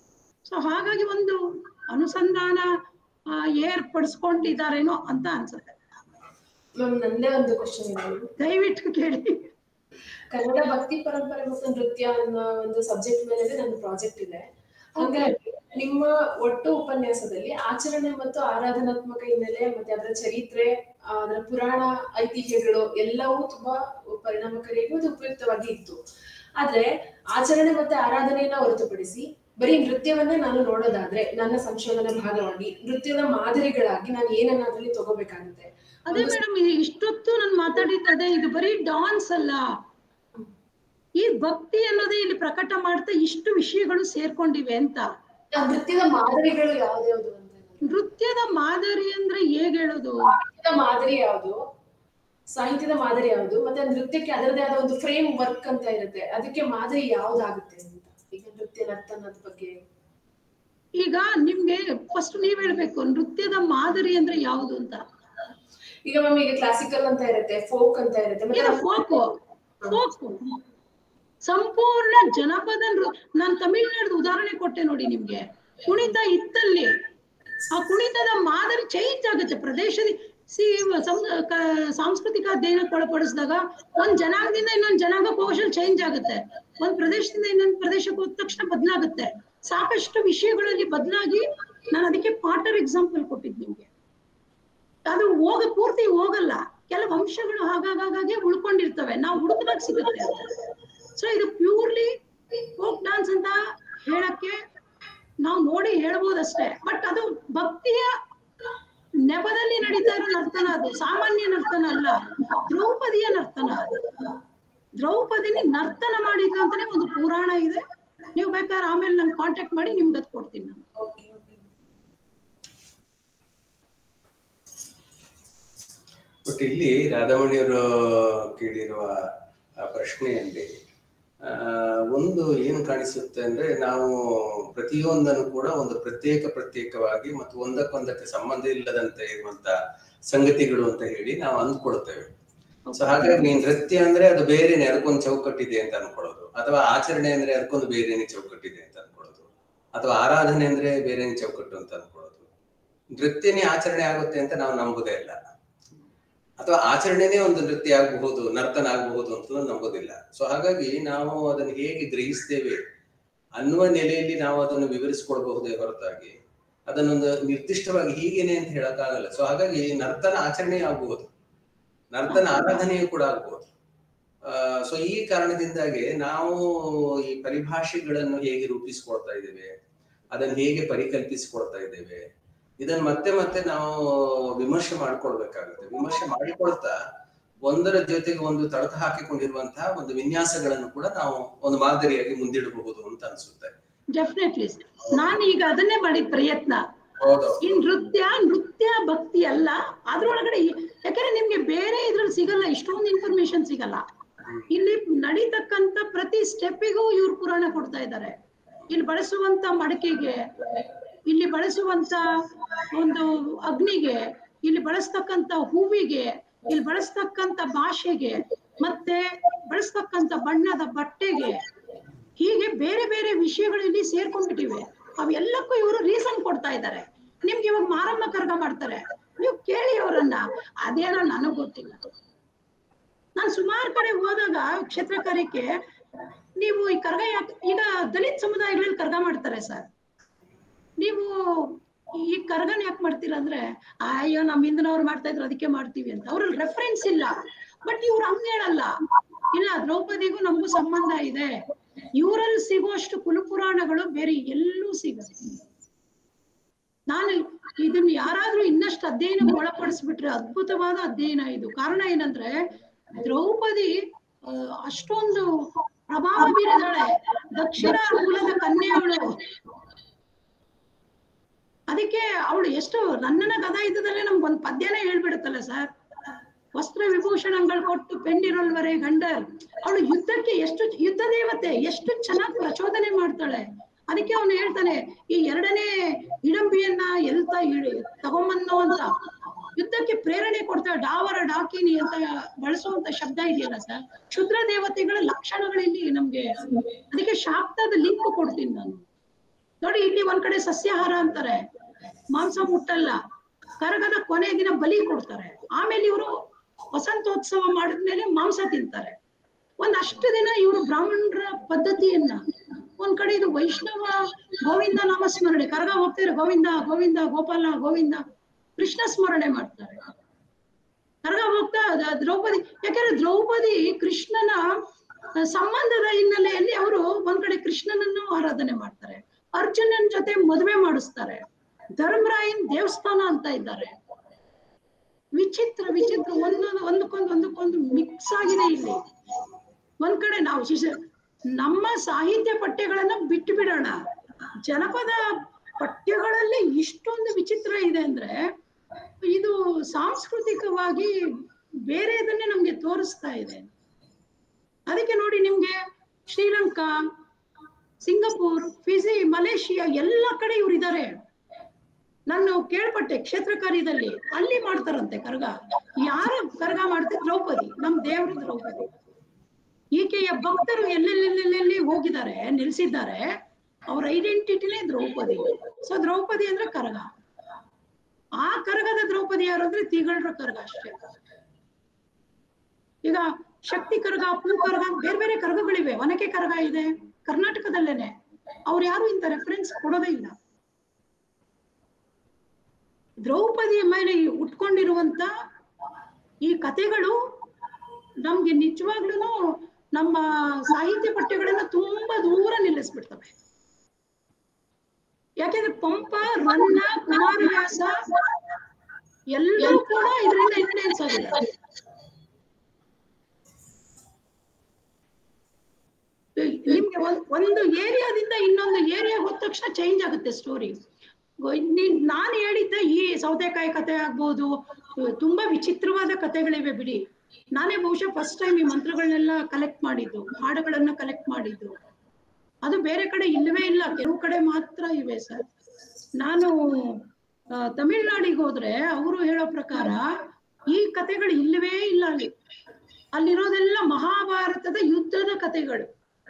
ಸೊ ಹಾಗಾಗಿ ಒಂದು ಅನುಸಂಧಾನ ಆ, ಏರ್ಪಡಿಸ್ಕೊಂಡಿದ್ದಾರೇನೋ ಅಂತ ಅನ್ಸುತ್ತೆ ಮ್ಯಾಮ್ ನಂದೇ ಒಂದು ಕ್ವಶನ್ ಇದೆ ದಯವಿಟ್ಟು ಕೇಳಿ ಕನ್ನಡ ಭಕ್ತಿ ಪರಂಪರೆ ಮತ್ತು ನೃತ್ಯ ಅನ್ನೋ ಒಂದು ಸಬ್ಜೆಕ್ಟ್ ಮೇಲೆ ನನ್ನ ಪ್ರಾಜೆಕ್ಟ್ ಇದೆ ಹಾಗಾಗಿ ನಿಮ್ಮ ಒಟ್ಟು ಉಪನ್ಯಾಸದಲ್ಲಿ ಆಚರಣೆ ಮತ್ತು ಆರಾಧನಾತ್ಮಕ ಹಿನ್ನೆಲೆ ಮತ್ತೆ ಅದರ ಚರಿತ್ರೆ ಆ, ಅದರ ಪುರಾಣ ಐತಿಹ್ಯಗಳು ಎಲ್ಲವೂ ತುಂಬಾ ಪರಿಣಾಮಕಾರಿಯಾಗಿ ಮತ್ತು ಉಪಯುಕ್ತವಾಗಿ ಇತ್ತು ಆದ್ರೆ ಆಚರಣೆ ಮತ್ತೆ ಆರಾಧನೆಯನ್ನ ಹೊರತುಪಡಿಸಿ ಬರೀ ನೃತ್ಯವನ್ನೇ ನಾನು ನೋಡೋದಾದ್ರೆ ನನ್ನ ಸಂಶೋಧನಾ ಭಾಗವಾಗಿ ನೃತ್ಯದ ಮಾದರಿಗಳಾಗಿ ನಾನು ಏನನ್ನ ಅದ್ರಲ್ಲಿ ತಗೋಬೇಕಾಗುತ್ತೆ ಅದೇ ಮೇಡಮ್ ಇಷ್ಟೊತ್ತು ನಾನು ಮಾತಾಡಿದ್ದೆ ಇದು ಬರೀ ಡಾನ್ಸ್ ಅಲ್ಲ ಈ ಭಕ್ತಿ ಅನ್ನೋದೇ ಇಲ್ಲಿ ಪ್ರಕಟ ಮಾಡ್ತಾ ಇಷ್ಟು ವಿಷಯಗಳು ಸೇರ್ಕೊಂಡಿವೆ ಅಂತ ಆ ನೃತ್ಯದ ಮಾದರಿಗಳು ಯಾವ್ದ್ಯಾವ್ದು ಅಂತ ಏನಾದ್ರು? ನೃತ್ಯದ ಮಾದರಿ ಅಂದ್ರೆ ಹೇಗ್ ಹೇಳೋದು ಸಾಹಿತ್ಯದ ಮಾದರಿ ಯಾವುದು ಸಾಹಿತ್ಯದ ಮಾದರಿ ಯಾವುದು ಮತ್ತೆ ನೃತ್ಯಕ್ಕೆ ಅದರದೇ ಆದ ಒಂದು ಫ್ರೇಮ್ ವರ್ಕ್ ಅಂತ ಇರುತ್ತೆ ಅದಕ್ಕೆ ಮಾದರಿ ಯಾವ್ದಾಗುತ್ತೆ ಅಂತ ಈಗ ನೃತ್ಯ ನರ್ತನದ ಬಗ್ಗೆ ಈಗ ನಿಮ್ಗೆ ಫಸ್ಟ್ ನೀವ್ ಹೇಳ್ಬೇಕು ನೃತ್ಯದ ಮಾದರಿ ಅಂದ್ರೆ ಯಾವುದು ಅಂತ ಈಗ ಮ್ಯಾಮ್ ಈಗ ಕ್ಲಾಸಿಕಲ್ ಅಂತ ಇರುತ್ತೆ ಫೋಕ್ ಅಂತ ಇರುತ್ತೆ ಮತ್ತೆ ಏನು ಫೋಕ್ ಫೋಕ್ ಸಂಪೂರ್ಣ ಜನಪದ ನೃ- ನಾನ್ ತಮಿಳ್ನಾಡು ಉದಾಹರಣೆ ಕೊಟ್ಟೆ ನೋಡಿ ನಿಮ್ಗೆ ಕುಣಿತ ಇತ್ತಲ್ಲಿ ಆ ಕುಣಿತದ ಮಾದರಿ ಚೇಂಜ್ ಆಗುತ್ತೆ ಪ್ರದೇಶದ ಸಿ ಸಂ- ಕ- ಸಾಂಸ್ಕೃತಿಕ ಅಧ್ಯಯನಕ್ಕೆ ಒಳಪಡಿಸಿದಾಗ ಒಂದ್ ಜನಾಂಗದಿಂದ ಇನ್ನೊಂದ್ ಜನಾಂಗ ಕೌಶಲ್ ಚೇಂಜ್ ಆಗುತ್ತೆ ಒಂದ್ ಪ್ರದೇಶದಿಂದ ಇನ್ನೊಂದ್ ಪ್ರದೇಶಕ್ಕೆ ಹೋದ ತಕ್ಷಣ ಬದಲಾಗುತ್ತೆ ಸಾಕಷ್ಟು ವಿಷಯಗಳಲ್ಲಿ ಬದಲಾಗಿ ನಾನು ಅದಕ್ಕೆ ಪಾಟರ್ ಎಕ್ಸಾಂಪಲ್ ಕೊಟ್ಟಿದ್ದು ನಿಮ್ಗೆ ಅದು ಹೋಗ ಪೂರ್ತಿ ಹೋಗಲ್ಲ ಕೆಲವು ಅಂಶಗಳು ಹಾಗಾಗಿ ಉಳ್ಕೊಂಡಿರ್ತವೆ ನಾವು ಹುಡುಕದಾಗ ಸಿಗುತ್ತೆ ಸೊ ಇದು ಪ್ಯೂರ್ಲಿ ಫೋಕ್ ಡಾನ್ಸ್ ಅಂತ ಹೇಳಕ್ಕೆ ನಾವು ನೋಡಿ ಹೇಳ್ಬೋದಷ್ಟೇ ಬಟ್ ಅದು ಭಕ್ತಿಯ ನೆಪದಲ್ಲಿ ನಡೀತಾ ಇರೋ ನರ್ತನ ಅದು ಸಾಮಾನ್ಯ ನರ್ತನ ಅಲ್ಲ ದ್ರೌಪದಿಯ ನರ್ತನ ಅದು ದ್ರೌಪದಿನಿ ನರ್ತನ ಮಾಡಿದ್ಲು ಅಂತಾನೆ ಒಂದು ಪುರಾಣ ಇದೆ ನೀವು ಬೇಕಾದ್ರೆ ಆಮೇಲೆ ನಂಗೆ ಕಾಂಟ್ಯಾಕ್ಟ್ ಮಾಡಿ ನಿಮ್ಗೆ ಅದು ಕೊಡ್ತೀನಿ ನಾನು Okay, okay. ಬಟ್ ಇಲ್ಲಿ ರಾಧಾಮಣಿಯವರು ಕೇಳಿರುವ ಆ ಪ್ರಶ್ನೆಯಲ್ಲಿ ಆ, ಒಂದು ಏನು ಕಾಣಿಸುತ್ತೆ ಅಂದ್ರೆ ನಾವು ಪ್ರತಿಯೊಂದನ್ನು ಕೂಡ ಒಂದು ಪ್ರತ್ಯೇಕ ಪ್ರತ್ಯೇಕವಾಗಿ ಮತ್ತು ಒಂದಕ್ಕೊಂದಕ್ಕೆ ಸಂಬಂಧ ಇಲ್ಲದಂತೆ ಇರುವಂತ ಸಂಗತಿಗಳು ಅಂತ ಹೇಳಿ ನಾವು ಅಂದ್ಕೊಳ್ತೇವೆ ಸೊ ಹಾಗಾಗಿ ನೃತ್ಯ ಅಂದ್ರೆ ಅದು ಬೇರೆನೆ ಅದಕ್ಕೊಂದು ಚೌಕಟ್ಟಿದೆ ಅಂತ ಅನ್ಕೊಳ್ಳೋದು ಅಥವಾ ಆಚರಣೆ ಅಂದ್ರೆ ಅದಕ್ಕೊಂದು ಬೇರೆನೆ ಚೌಕಟ್ಟಿದೆ ಅಂತ ಅನ್ಕೊಳ್ಳೋದು ಅಥವಾ ಆರಾಧನೆ ಅಂದ್ರೆ ಬೇರೆನೆ ಚೌಕಟ್ಟು ಅಂತ ಅನ್ಕೊಳ್ಳೋದು ನೃತ್ಯನೇ ಆಚರಣೆ ಆಗುತ್ತೆ ಅಂತ ನಾವು ನಂಬುದೇ ಇಲ್ಲ ಅಥವಾ ಆಚರಣೆನೇ ಒಂದು ನೃತ್ಯ ಆಗಬಹುದು ನರ್ತನ ಆಗಬಹುದು ಅಂತ ನಂಬೋದಿಲ್ಲ ಸೊ ಹಾಗಾಗಿ ನಾವು ಅದನ್ನು ಹೇಗೆ ಗ್ರಹಿಸ್ತೇವೆ ಅನ್ನುವ ನೆಲೆಯಲ್ಲಿ ನಾವು ಅದನ್ನು ವಿವರಿಸಿಕೊಳ್ಬಹುದೇ ಹೊರತಾಗಿ ಅದನ್ನೊಂದು ನಿರ್ದಿಷ್ಟವಾಗಿ ಹೀಗೇನೆ ಅಂತ ಹೇಳಕ್ಕಾಗಲ್ಲ ಸೊ ಹಾಗಾಗಿ ನರ್ತನ ಆಚರಣೆ ಆಗಬಹುದು ನರ್ತನ ಆರಾಧನೆಯೂ ಕೂಡ ಆಗಬಹುದು ಸೊ ಈ ಕಾರಣದಿಂದಾಗಿ ನಾವು ಈ ಪರಿಭಾಷೆಗಳನ್ನು ಹೇಗೆ ರೂಪಿಸ್ಕೊಳ್ತಾ ಇದ್ದೇವೆ ಅದನ್ನು ಹೇಗೆ ಪರಿಕಲ್ಪಿಸಿಕೊಳ್ತಾ ಇದ್ದೇವೆ ಇದನ್ನ ಮತ್ತೆ ಮತ್ತೆ ನಾವು ವಿಮರ್ಶೆ ಮಾಡ್ಕೊಳ್ಬೇಕಾಗುತ್ತೆ ವಿಮರ್ಶೆ ಮಾಡಿಕೊಳ್ತಾ ಒಂದರ ಜೊತೆಗೆ ಒಂದು ತಳಕ ಹಾಕಿಕೊಂಡಿರುವಂತಹ ಒಂದು ವಿನ್ಯಾಸಗಳನ್ನು ಕೂಡ ನಾವು ಒಂದು ಮಾದರಿಯಾಗಿ ಮುಂದಿಡಬಹುದು ಅಂತ ಅನ್ಸುತ್ತೆ ಡೆಫಿನೆಟ್ಲಿ ನಾನು ಈಗ ಅದನ್ನೇ ಮಾಡಿದ ಪ್ರಯತ್ನ ಹೌದು ಈ ನೃತ್ಯ ನೃತ್ಯ ಭಕ್ತಿ ಅಲ್ಲ ಅದ್ರೊಳಗಡೆ ಈ- ಯಾಕಂದ್ರೆ ನಿಮ್ಗೆ ಬೇರೆ ಇದ್ರಲ್ಲಿ ಸಿಗಲ್ಲ ಇಷ್ಟೊಂದು ಇನ್ಫಾರ್ಮೇಶನ್ ಸಿಗಲ್ಲ ಇಲ್ಲಿ ನಡೀತಕ್ಕಂತ ಪ್ರತಿ ಸ್ಟೆಪ್ಪಿಗೂ ಇವ್ರು ಪುರಾಣ ಕೊಡ್ತಾ ಇದ್ದಾರೆ ಇಲ್ಲಿ ಬಳಸುವಂತ ಮಡಕೆಗೆ ಇಲ್ಲಿ ಬಳಸುವಂತ ಒಂದು ಅಗ್ನಿಗೆ ಇಲ್ಲಿ ಬಳಸ್ತಕ್ಕಂತ ಹೂವಿಗೆ ಇಲ್ಲಿ ಬಳಸ್ತಕ್ಕಂತ ಭಾಷೆಗೆ ಮತ್ತೆ ಬಳಸ್ತಕ್ಕಂತ ಬಣ್ಣದ ಬಟ್ಟೆಗೆ ಹೀಗೆ ಬೇರೆ ಬೇರೆ ವಿಷಯಗಳು ಇಲ್ಲಿ ಸೇರ್ಕೊಂಡ್ಬಿಟ್ಟಿವೆ ಅವೆಲ್ಲಕ್ಕೂ ಇವರು ರೀಸನ್ ಕೊಡ್ತಾ ಇದ್ದಾರೆ ನಿಮ್ಗೆ ಇವಾಗ ಮಾರಮ್ಮ ಕರ್ಗ ಮಾಡ್ತಾರೆ ನೀವು ಕೇಳಿ ಅವರನ್ನ ಅದೇನೋ ನನಗ್ ಗೊತ್ತಿಲ್ಲ ನಾನು ಸುಮಾರು ಕಡೆ ಹೋದಾಗ ಕ್ಷೇತ್ರ ಕಾರ್ಯಕ್ಕೆ ನೀವು ಈ ಕರ್ಗ ಯಾಕೆ ಈಗ ದಲಿತ ಸಮುದಾಯಗಳಲ್ಲಿ ಕರ್ಗ ಮಾಡ್ತಾರೆ ಸರ್ ನೀವು ಈ ಕರ್ಗನ್ ಯಾಕೆ ಮಾಡ್ತೀರಾ ಅಂದ್ರೆ ಅಯ್ಯೋ ನಮ್ ಹಿಂದಿನವ್ರು ಮಾಡ್ತಾ ಇದ್ರು ಅದಕ್ಕೆ ಮಾಡ್ತೀವಿ ಅಂತ ಅವ್ರಲ್ಲಿ ರೆಫರೆನ್ಸ್ ಇಲ್ಲ ಬಟ್ ಇವ್ರು ಹಂಗ ಹೇಳಲ್ಲ ಇಲ್ಲ ದ್ರೌಪದಿಗೂ ನಮಗೂ ಸಂಬಂಧ ಇದೆ ಇವರಲ್ಲಿ ಸಿಗುವಷ್ಟು ಕುಲಪುರಾಣಗಳು ಬೇರೆ ಎಲ್ಲೂ ಸಿಗಲ್ಲ ನಾನು ಇದನ್ನ ಯಾರಾದ್ರೂ ಇನ್ನಷ್ಟು ಅಧ್ಯಯನ ಒಳಪಡಿಸ್ಬಿಟ್ರೆ ಅದ್ಭುತವಾದ ಅಧ್ಯಯನ ಇದು ಕಾರಣ ಏನಂದ್ರೆ ದ್ರೌಪದಿ ಆ, ಅಷ್ಟೊಂದು ಪ್ರಭಾವ ಬೀರಿದಾಳೆ ದಕ್ಷಿಣ ಮೂಲದ ಕನ್ಯೆ ಅವಳು ಅದಕ್ಕೆ ಅವಳು ಎಷ್ಟು ನನ್ನನ ಗದ ಇದ್ದದಲ್ಲೇ ನಮ್ಗೊಂದ್ ಪದ್ಯನೇ ಹೇಳ್ಬಿಡುತ್ತಲ್ಲ ಸರ್ ವಸ್ತ್ರ ವಿಭೂಷಣಗಳು ಕೊಟ್ಟು ಪೆಣ್ಣಿರಲ್ವರೆ ಗಂಡರ್ ಅವಳು ಯುದ್ಧಕ್ಕೆ ಎಷ್ಟು ಯುದ್ಧ ದೇವತೆ ಎಷ್ಟು ಚೆನ್ನಾಗಿ ಪ್ರಚೋದನೆ ಮಾಡ್ತಾಳೆ ಅದಕ್ಕೆ ಅವನು ಹೇಳ್ತಾನೆ ಈ ಎರಡನೇ ಇಡಂಬಿಯನ್ನ ಎಲ್ತಾ ಇಳಿ ತಗೊಂಬನ್ನೋ ಅಂತ ಯುದ್ಧಕ್ಕೆ ಪ್ರೇರಣೆ ಕೊಡ್ತಾಳೆ ಡಾವರ ಡಾಕಿನಿ ಅಂತ ಬಳಸುವಂತ ಶಬ್ದ ಇದೆಯಲ್ಲ ಸರ್ ಕ್ಷುದ್ರ ದೇವತೆಗಳ ಲಕ್ಷಣಗಳಲ್ಲಿ ನಮ್ಗೆ ಅದಕ್ಕೆ ಶಾಕ್ತದ ಲಿಂಕ್ ಕೊಡ್ತೀನಿ ನಾನು ನೋಡಿ ಇಲ್ಲಿ ಒಂದ್ ಕಡೆ ಸಸ್ಯಾಹಾರ ಅಂತಾರೆ ಮಾಂಸ ಮುಟ್ಟಲ್ಲ ಕರಗದ ಕೊನೆ ದಿನ ಬಲಿ ಕೊಡ್ತಾರೆ ಆಮೇಲೆ ಇವರು ವಸಂತೋತ್ಸವ ಮಾಡಿದ್ಮೇಲೆ ಮಾಂಸ ತಿಂತಾರೆ ಒಂದಷ್ಟು ದಿನ ಇವರು ಬ್ರಾಹ್ಮಣರ ಪದ್ಧತಿಯನ್ನ ಒಂದ್ ಕಡೆ ಇದು ವೈಷ್ಣವ ಗೋವಿಂದ ನಾಮಸ್ಮರಣೆ ಕರಗ ಹೋಗ್ತಾರೆ ಗೋವಿಂದ ಗೋವಿಂದ ಗೋಪಾಲ ಗೋವಿಂದ ಕೃಷ್ಣ ಸ್ಮರಣೆ ಮಾಡ್ತಾರೆ ಕರಗ ಹೋಗ್ತಾ ದ- ದ್ರೌಪದಿ ಯಾಕಂದ್ರೆ ದ್ರೌಪದಿ ಕೃಷ್ಣನ ಆ, ಸಂಬಂಧದ ಹಿನ್ನೆಲೆಯಲ್ಲಿ ಅವರು ಒಂದ್ ಕಡೆ ಕೃಷ್ಣನನ್ನು ಆರಾಧನೆ ಮಾಡ್ತಾರೆ ಅರ್ಜುನನ್ ಜೊತೆ ಮದುವೆ ಮಾಡಿಸ್ತಾರೆ ಧರ್ಮರಾಯನ್ ದೇವಸ್ಥಾನ ಅಂತ ಇದ್ದಾರೆ ವಿಚಿತ್ರ ವಿಚಿತ್ರ ಒಂದೊಂದು ಒಂದಕ್ಕೊಂದು ಒಂದಕ್ಕೊಂದು ಮಿಕ್ಸ್ ಆಗಿದೆ ಇಲ್ಲಿ ಒಂದ್ ಕಡೆ ನಾವು ಶಿಷ್ಯ ನಮ್ಮ ಸಾಹಿತ್ಯ ಪಠ್ಯಗಳನ್ನ ಬಿಟ್ಟು ಬಿಡೋಣ ಜನಪದ ಪಠ್ಯಗಳಲ್ಲಿ ಇಷ್ಟೊಂದು ವಿಚಿತ್ರ ಇದೆ ಅಂದ್ರೆ ಇದು ಸಾಂಸ್ಕೃತಿಕವಾಗಿ ಬೇರೆದನ್ನೇ ನಮ್ಗೆ ತೋರಿಸ್ತಾ ಇದೆ ಅದಕ್ಕೆ ನೋಡಿ ನಿಮ್ಗೆ ಶ್ರೀಲಂಕಾ ಸಿಂಗಪೂರ್ ಫಿಜಿ ಮಲೇಷಿಯಾ ಎಲ್ಲ ಕಡೆ ಇವ್ರು ಇದ್ದಾರೆ ನಾನು ಕೇಳ್ಪಟ್ಟೆ ಕ್ಷೇತ್ರ ಕಾರ್ಯದಲ್ಲಿ ಅಲ್ಲಿ ಮಾಡ್ತಾರಂತೆ ಕರ್ಗ ಯಾರ ಕರ್ಗ ಮಾಡ್ತಾರೆ ದ್ರೌಪದಿ ನಮ್ ದೇವರು ದ್ರೌಪದಿ ಈಕೆಯ ಭಕ್ತರು ಎಲ್ಲೆಲ್ಲೆಲ್ಲೆಲ್ಲಿ ಹೋಗಿದ್ದಾರೆ ನಿಲ್ಸಿದ್ದಾರೆ ಅವ್ರ ಐಡೆಂಟಿಟಿನೇ ದ್ರೌಪದಿ ಸೊ ದ್ರೌಪದಿ ಅಂದ್ರೆ ಕರಗ ಆ ಕರಗದ ದ್ರೌಪದಿ ಯಾರು ಅಂದ್ರೆ ತಿಗಳರ ಕರಗ ಅಷ್ಟೇ ಈಗ ಶಕ್ತಿ ಕರಗ ಪೂ ಕರಗ ಬೇರೆ ಬೇರೆ ಕರಗಗಳಿವೆ ಒನಕೆ ಕರಗ ಇದೆ ಕರ್ನಾಟಕದಲ್ಲೇನೆ ಅವ್ರು ಯಾರು ಇಂಥ ರೆಫರೆನ್ಸ್ ಕೊಡೋದೇ ಇಲ್ಲ ದ್ರೌಪದಿಯ ಮೇಲೆ ಈ ಉಟ್ಕೊಂಡಿರುವಂತ ಈ ಕಥೆಗಳು ನಮ್ಗೆ ನಿಜವಾಗ್ಲೂ ನಮ್ಮ ಸಾಹಿತ್ಯ ಪಠ್ಯಗಳನ್ನ ತುಂಬಾ ದೂರ ನಿಲ್ಲಿಸ್ಬಿಡ್ತವೆ ಯಾಕೆಂದ್ರೆ ಪಂಪ ರನ್ನ ಕುಮಾರವ್ಯಾಸ ಎಲ್ಲರೂ ಕೂಡ ಇದರಿಂದ ಇನ್ಫ್ಲೂಯೆನ್ಸ್ ಆಗಿದ್ದಾರೆ ನಿಮ್ಗೆ ಒಂದ್- ಒಂದು ಏರಿಯಾದಿಂದ ಇನ್ನೊಂದು ಏರಿಯಾ ಹೋದ ತಕ್ಷಣ ಚೇಂಜ್ ಆಗುತ್ತೆ ಸ್ಟೋರಿ ನಾನು ಹೇಳಿದ್ದ ಈ ಸೌತೆಕಾಯಿ ಕತೆ ಆಗ್ಬೋದು ಅಹ್ ತುಂಬಾ ವಿಚಿತ್ರವಾದ ಕತೆಗಳಿವೆ ಬಿಡಿ ನಾನೇ ಬಹುಶಃ ಫಸ್ಟ್ ಟೈಮ್ ಈ ಮಂತ್ರಗಳನ್ನೆಲ್ಲ ಕಲೆಕ್ಟ್ ಮಾಡಿದ್ದು ಹಾಡುಗಳನ್ನ ಕಲೆಕ್ಟ್ ಮಾಡಿದ್ದು ಅದು ಬೇರೆ ಕಡೆ ಇಲ್ಲವೇ ಇಲ್ಲ ಕೆಲವು ಕಡೆ ಮಾತ್ರ ಇವೆ ಸರ್ ನಾನು ಆ, ತಮಿಳ್ನಾಡಿಗೆ ಹೋದ್ರೆ ಅವರು ಹೇಳೋ ಪ್ರಕಾರ ಈ ಕತೆಗಳು ಇಲ್ಲವೇ ಇಲ್ಲ ಅಲ್ಲಿ ಅಲ್ಲಿರೋದೆಲ್ಲ ಮಹಾಭಾರತದ ಯುದ್ಧದ ಕತೆಗಳು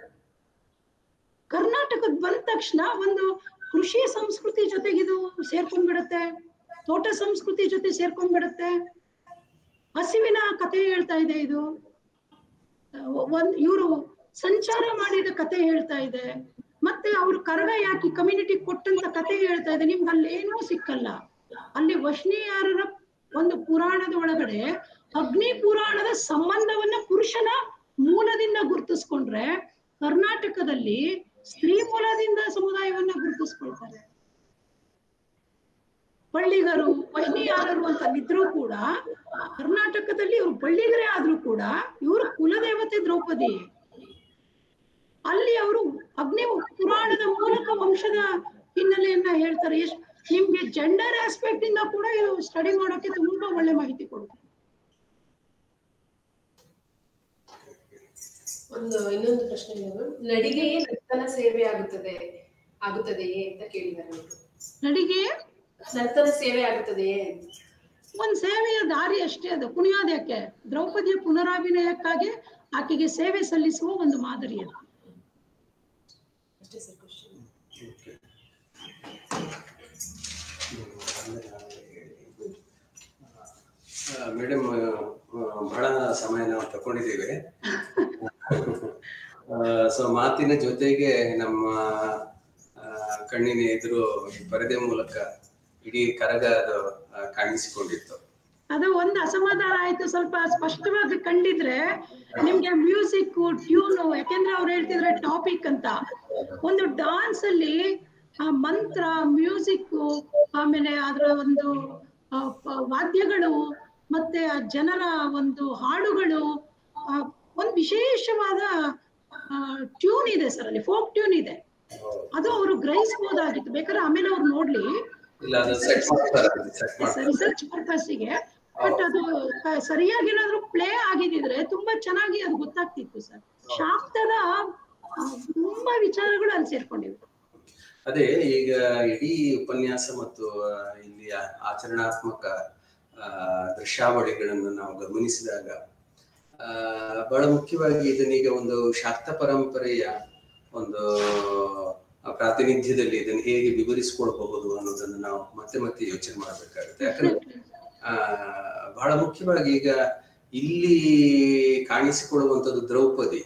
ಕರ್ನಾಟಕದ ಬಂದ ತಕ್ಷಣ ಒಂದು ಕೃಷಿ ಸಂಸ್ಕೃತಿ ಜೊತೆಗೆ ಇದು ಸೇರ್ಕೊಂಡ್ಬಿಡುತ್ತೆ ತೋಟ ಸಂಸ್ಕೃತಿ ಜೊತೆ ಸೇರ್ಕೊಂಡ್ಬಿಡುತ್ತೆ ಹಸಿವಿನ ಕತೆ ಹೇಳ್ತಾ ಇದೆ ಇದು ಅಹ್ ಒಂದ್ ಇವರು ಸಂಚಾರ ಮಾಡಿದ ಕತೆ ಹೇಳ್ತಾ ಇದೆ ಮತ್ತೆ ಅವ್ರು ಕರಗ ಯಾಕೆ ಕಮ್ಯುನಿಟಿ ಕೊಟ್ಟಂತ ಕತೆ ಹೇಳ್ತಾ ಇದೆ ನಿಮ್ಗೆ ಅಲ್ಲಿ ಏನೂ ಸಿಕ್ಕಲ್ಲ ಅಲ್ಲಿ ವಷ್ಣಿಯಾರರ ಒಂದು ಪುರಾಣದ ಒಳಗಡೆ ಅಗ್ನಿ ಪುರಾಣದ ಸಂಬಂಧವನ್ನ ಪುರುಷನ ಮೂಲದಿಂದ ಗುರುತಿಸ್ಕೊಂಡ್ರೆ ಕರ್ನಾಟಕದಲ್ಲಿ ಸ್ತ್ರೀ ಮೂಲದಿಂದ ಸಮುದಾಯವನ್ನ ಗುರುತಿಸ್ಕೊಳ್ತಾರೆ ಬಳ್ಳಿಗರು ವೈನಿಯಾರರು ಅಂತ ಇದ್ರೂ ಕೂಡ ಕರ್ನಾಟಕದಲ್ಲಿ ಇವ್ರು ಬಳ್ಳಿಗರೇ ಆದ್ರೂ ಕೂಡ ಇವರು ಕುಲದೇವತೆ ದ್ರೌಪದಿ ಅಲ್ಲಿ ಅವರು ಅಗ್ನಿ ಪುರಾಣದ ಮೂಲಕ ವಂಶದ ಹಿನ್ನೆಲೆಯನ್ನ ಹೇಳ್ತಾರೆ ಎಷ್ಟ್ ನಿಮ್ಗೆ ಜೆಂಡರ್ ಆಸ್ಪೆಕ್ಟ್ ಇಂದ ಕೂಡ ಇದು ಸ್ಟಡಿ ಮಾಡೋಕೆ ತುಂಬಾ ಒಳ್ಳೆ ಮಾಹಿತಿ ಕೊಡುತ್ತೆ ಒಂದು ಇನ್ನೊಂದು ಪ್ರಶ್ನೆ ಇದೆ ಮ್ಯಾಮ್ ನಡಿಗೆಯೇ ನರ್ತನ ಸೇವೆ ಆಗುತ್ತದೆ ಆಗುತ್ತದೆಯೇ ಅಂತ ಕೇಳಿದ್ದಾರೆ ಅವರು ನಡಿಗೆ ನರ್ತನ ಸೇವೆ ಆಗುತ್ತದೆ ಒಂದ್ ಸೇವೆಯ ದಾರಿ ಅಷ್ಟೇ ಅದು ಕುಣಿಯೋದು ಯಾಕೆ ದ್ರೌಪದಿಯ ಪುನರಾಭಿನಯಕ್ಕಾಗಿ ಆಕೆಗೆ ಸೇವೆ ಸಲ್ಲಿಸುವ ಒಂದು ಮಾದರಿ ಅದು ಅಷ್ಟೇ ಸರ್ ಕ್ವಶನ್ ಓಕೆ ಮೇಡಮ್ ಬಹಳ ಸಮಯ ನಾವು ತಗೊಂಡಿದ್ದೇವೆ ಸೊ ಮಾತಿನ ಜೊತೆಗೆ ನಮ್ಮ ಆ, ಕಣ್ಣಿನ ಎದುರು ಈ ಪರದೆ ಮೂಲಕ ಇಡೀ ಕರಗ ಅದು ಆ, ಕಾಣಿಸಿಕೊಂಡಿತ್ತು ಅದು ಒಂದು ಅಸಮಾಧಾನ ಆಯ್ತು ಸ್ವಲ್ಪ ಸ್ಪಷ್ಟವಾಗಿ ಕಂಡಿದ್ರೆ ನಿಮ್ಗೆ ಮ್ಯೂಸಿಕ್ ಟ್ಯೂನ್ ಯಾಕೆಂದ್ರೆ ಅವ್ರು ಹೇಳ್ತಿದ್ರೆ ಟಾಪಿಕ್ ಅಂತ ಒಂದು ಡಾನ್ಸ್ ಅಲ್ಲಿ ಆ ಮಂತ್ರ ಮ್ಯೂಸಿಕ್ ಆಮೇಲೆ ಅದರ ಒಂದು ಆ, ಪ- ವಾದ್ಯಗಳು ಮತ್ತೆ ಆ ಜನರ ಒಂದು ಹಾಡುಗಳು ಆ, ಒಂದು ವಿಶೇಷವಾದ ಟ್ಯೂನ್ ಇದೆ ಸರ್ ಅಲ್ಲಿ ಫೋಕ್ ಟ್ಯೂನ್ ಇದೆ ಅದು ಅವರು ಗ್ರಹಿಸಬಹುದಾಗಿತ್ತು ಬೇಕಾದ್ರೆ ಆಮೇಲೆ ಅವ್ರು ನೋಡ್ಲಿ ಇಲ್ಲ ಅದು ಸೆಟ್ ಮಾಡ್ತಾರೆ ಸೆಟ್ ಮಾಡ್ತಾರೆ ರಿಸರ್ಚ್ ಪರ್ಪಸ್ಗೆ ಬಟ್ ಅದು ಕ- ಸರಿಯಾಗಿ ಏನಾದ್ರು ಪ್ಲೇ ಆಗಿದ್ರೆ ತುಂಬಾ ಚೆನ್ನಾಗಿ ಅದು ಗೊತ್ತಾಗ್ತಿತ್ತು ಸರ್ ಶಾಕ್ತದ ಆ, ತುಂಬಾ ವಿಚಾರಗಳು ಅಲ್ಲಿ ಸೇರ್ಕೊಂಡಿವೆ ಅದೇ ಈಗ ಇಡೀ ಉಪನ್ಯಾಸ ಮತ್ತು ಆ, ಇಲ್ಲಿ ಆ- ಆಚರಣಾತ್ಮಕ ಆ, ದೃಶ್ಯಾವಳಿಗಳನ್ನು ನಾವು ಗಮನಿಸಿದಾಗ ಆ, ಬಹಳ ಮುಖ್ಯವಾಗಿ ಇದನ್ನೀಗ ಒಂದು ಶಾಕ್ತ ಪರಂಪರೆಯ ಒಂದು ಆ, ಪ್ರಾತಿನಿಧ್ಯದಲ್ಲಿ ಇದನ್ನು ಹೇಗೆ ವಿವರಿಸಿಕೊಳ್ಬಹುದು ಅನ್ನೋದನ್ನು ನಾವು ಮತ್ತೆ ಮತ್ತೆ ಯೋಚನೆ ಮಾಡಬೇಕಾಗುತ್ತೆ ಯಾಕಂದ್ರೆ ಆ ಬಹಳ ಮುಖ್ಯವಾಗಿ ಈಗ ಇಲ್ಲಿ ಕಾಣಿಸಿಕೊಳ್ಳುವಂಥದ್ದು ದ್ರೌಪದಿ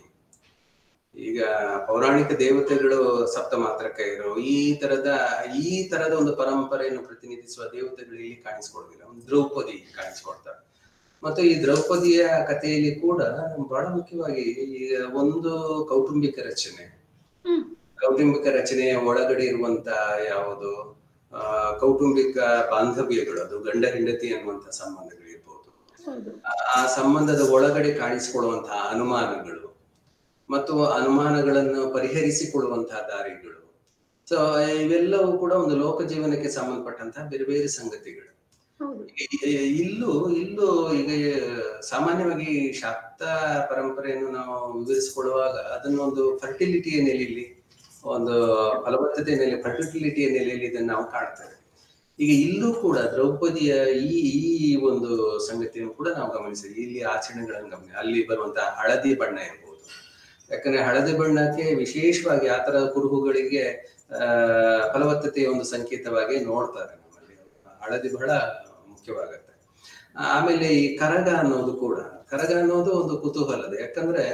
ಈಗ ಪೌರಾಣಿಕ ದೇವತೆಗಳು ಸಪ್ತ ಮಾತ್ರಕ ಇರೋ ಈ ತರದ ಈ ತರದ ಒಂದು ಪರಂಪರೆಯನ್ನು ಪ್ರತಿನಿಧಿಸುವ ದೇವತೆಗಳು ಇಲ್ಲಿ ಕಾಣಿಸ್ಕೊಳ್ಳೋದಿಲ್ಲ ಒಂದು ದ್ರೌಪದಿ ಕಾಣಿಸ್ಕೊಳ್ತಾರೆ ಮತ್ತು ಈ ದ್ರೌಪದಿಯ ಕಥೆಯಲ್ಲಿ ಕೂಡ ಬಹಳ ಮುಖ್ಯವಾಗಿ ಈಗ ಒಂದು ಕೌಟುಂಬಿಕ ರಚನೆ ಹ್ಮ್ ಕೌಟುಂಬಿಕ ರಚನೆಯ ಒಳಗಡೆ ಇರುವಂತ ಯಾವುದು ಆ ಕೌಟುಂಬಿಕ ಬಾಂಧವ್ಯಗಳು ಅದು ಗಂಡ ಹೆಂಡತಿ ಅನ್ನುವಂತ ಸಂಬಂಧಗಳು ಇರ್ಬೋದು ಹೌದು ಆ ಸಂಬಂಧದ ಒಳಗಡೆ ಕಾಣಿಸಿಕೊಳ್ಳುವಂತಹ ಅನುಮಾನಗಳು ಮತ್ತು ಅನುಮಾನಗಳನ್ನು ಪರಿಹರಿಸಿಕೊಳ್ಳುವಂತಹ ದಾರಿಗಳು ಸೊ ಇವೆಲ್ಲವೂ ಕೂಡ ಒಂದು ಲೋಕ ಜೀವನಕ್ಕೆ ಸಂಬಂಧಪಟ್ಟಂತಹ ಬೇರೆ ಬೇರೆ ಸಂಗತಿಗಳು ಹೌದು ಈ- ಈ- ಇಲ್ಲೂ ಇಲ್ಲೂ ಈಗ ಸಾಮಾನ್ಯವಾಗಿ ಶಾಕ್ತ ಪರಂಪರೆಯನ್ನು ನಾವು ವಿವರಿಸಿಕೊಳ್ಳುವಾಗ ಅದನ್ನೊಂದು ಫರ್ಟಿಲಿಟಿಯ ನೆಲೆಯಲ್ಲಿ ಒಂದು ಫಲವತ್ತತೆಯ ನೆಲೆ ಫರ್ಟಿಲಿಟಿಯ ನೆಲೆಯಲ್ಲಿ ಇದನ್ನು ನಾವು ಕಾಣ್ತೇವೆ ಈಗ ಇಲ್ಲೂ ಕೂಡ ದ್ರೌಪದಿಯ ಈ ಈ ಒಂದು ಸಂಗತಿಯನ್ನು ಕೂಡ ನಾವು ಗಮನಿಸಿದ್ವಿ ಇಲ್ಲಿ ಆಚರಣೆಗಳನ್ನು ಗಮನ ಅಲ್ಲಿ ಬರುವಂತಹ ಹಳದಿ ಬಣ್ಣ ಇರ್ಬೋದು ಯಾಕಂದ್ರೆ ಹಳದಿ ಬಣ್ಣಕ್ಕೆ ವಿಶೇಷವಾಗಿ ಆ ತರ ಕುರುಹುಗಳಿಗೆ ಆ ಫಲವತ್ತತೆಯ ಒಂದು ಸಂಕೇತವಾಗಿ ನೋಡ್ತಾರೆ ನಮ್ಮಲ್ಲಿ ಹಳದಿ ಬಹಳ ಮುಖ್ಯವಾಗತ್ತೆ ಆಮೇಲೆ ಈ ಕರಗ ಅನ್ನೋದು ಕೂಡ ಕರಗ ಅನ್ನೋದು ಒಂದು ಕುತೂಹಲದ ಯಾಕಂದ್ರೆ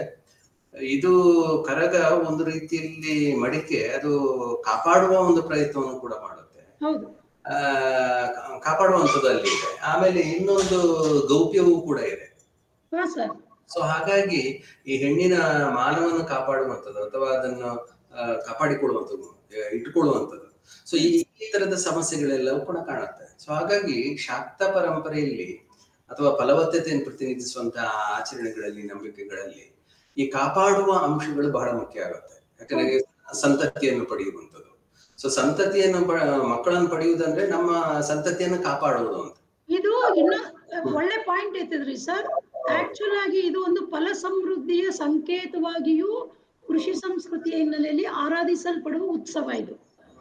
ಇದು ಕರಗ ಒಂದು ರೀತಿಯಲ್ಲಿ ಮಡಿಕೆ ಅದು ಕಾಪಾಡುವ ಒಂದು ಪ್ರಯತ್ನವನ್ನು ಕೂಡ ಮಾಡುತ್ತೆ ಹೌದು ಆ ಕಾ- ಕಾಪಾಡುವಂಥದ್ದು ಅಲ್ಲಿ ಇದೆ ಆಮೇಲೆ ಇನ್ನೊಂದು ಗೌಪ್ಯವೂ ಕೂಡ ಇದೆ ಹಾ ಸರ್ ಸೊ ಹಾಗಾಗಿ ಈ ಹೆಣ್ಣಿನ ಮಾನವನ್ನು ಕಾಪಾಡುವಂಥದ್ದು ಅಥವಾ ಅದನ್ನು ಆ, ಕಾಪಾಡಿಕೊಳ್ಳುವಂಥದ್ದು ಆ, ಇಟ್ಟುಕೊಳ್ಳುವಂಥದ್ದು ಸೊ ಈ ಈ ತರದ ಸಮಸ್ಯೆಗಳೆಲ್ಲವೂ ಕೂಡ ಕಾಣುತ್ತೆ ಸೊ ಹಾಗಾಗಿ ಶಾಕ್ತ ಪರಂಪರೆಯಲ್ಲಿ ಅಥವಾ ಫಲವತ್ತತೆಯನ್ನು ಪ್ರತಿನಿಧಿಸುವಂತಹ ಆಚರಣೆಗಳಲ್ಲಿ ನಂಬಿಕೆಗಳಲ್ಲಿ ಈ ಕಾಪಾಡುವ ಅಂಶಗಳು ಬಹಳ ಮುಖ್ಯ ಆಗುತ್ತೆ ಯಾಕಂದ್ರೆ ಸಂತತಿಯನ್ನು ಪಡೆಯುವಂಥದ್ದು ಸೊ ಸಂತತಿಯನ್ನು ಪ- ಮಕ್ಕಳನ್ನು ಪಡೆಯುವುದಂದ್ರೆ ನಮ್ಮ ಸಂತತಿಯನ್ನು ಕಾಪಾಡುವುದು ಅಂತ ಇದು ಇನ್ನ ಒಳ್ಳೆ ಪಾಯಿಂಟ್ ಎತ್ತಿದ್ರಿ ಸರ್ ಆಕ್ಚುಲ್ ಆಗಿ ಇದು ಒಂದು ಫಲ ಸಮೃದ್ಧಿಯ ಸಂಕೇತವಾಗಿಯೂ ಕೃಷಿ ಸಂಸ್ಕೃತಿಯ ಹಿನ್ನೆಲೆಯಲ್ಲಿ ಆರಾಧಿಸಲ್ಪಡುವ ಉತ್ಸವ ಇದು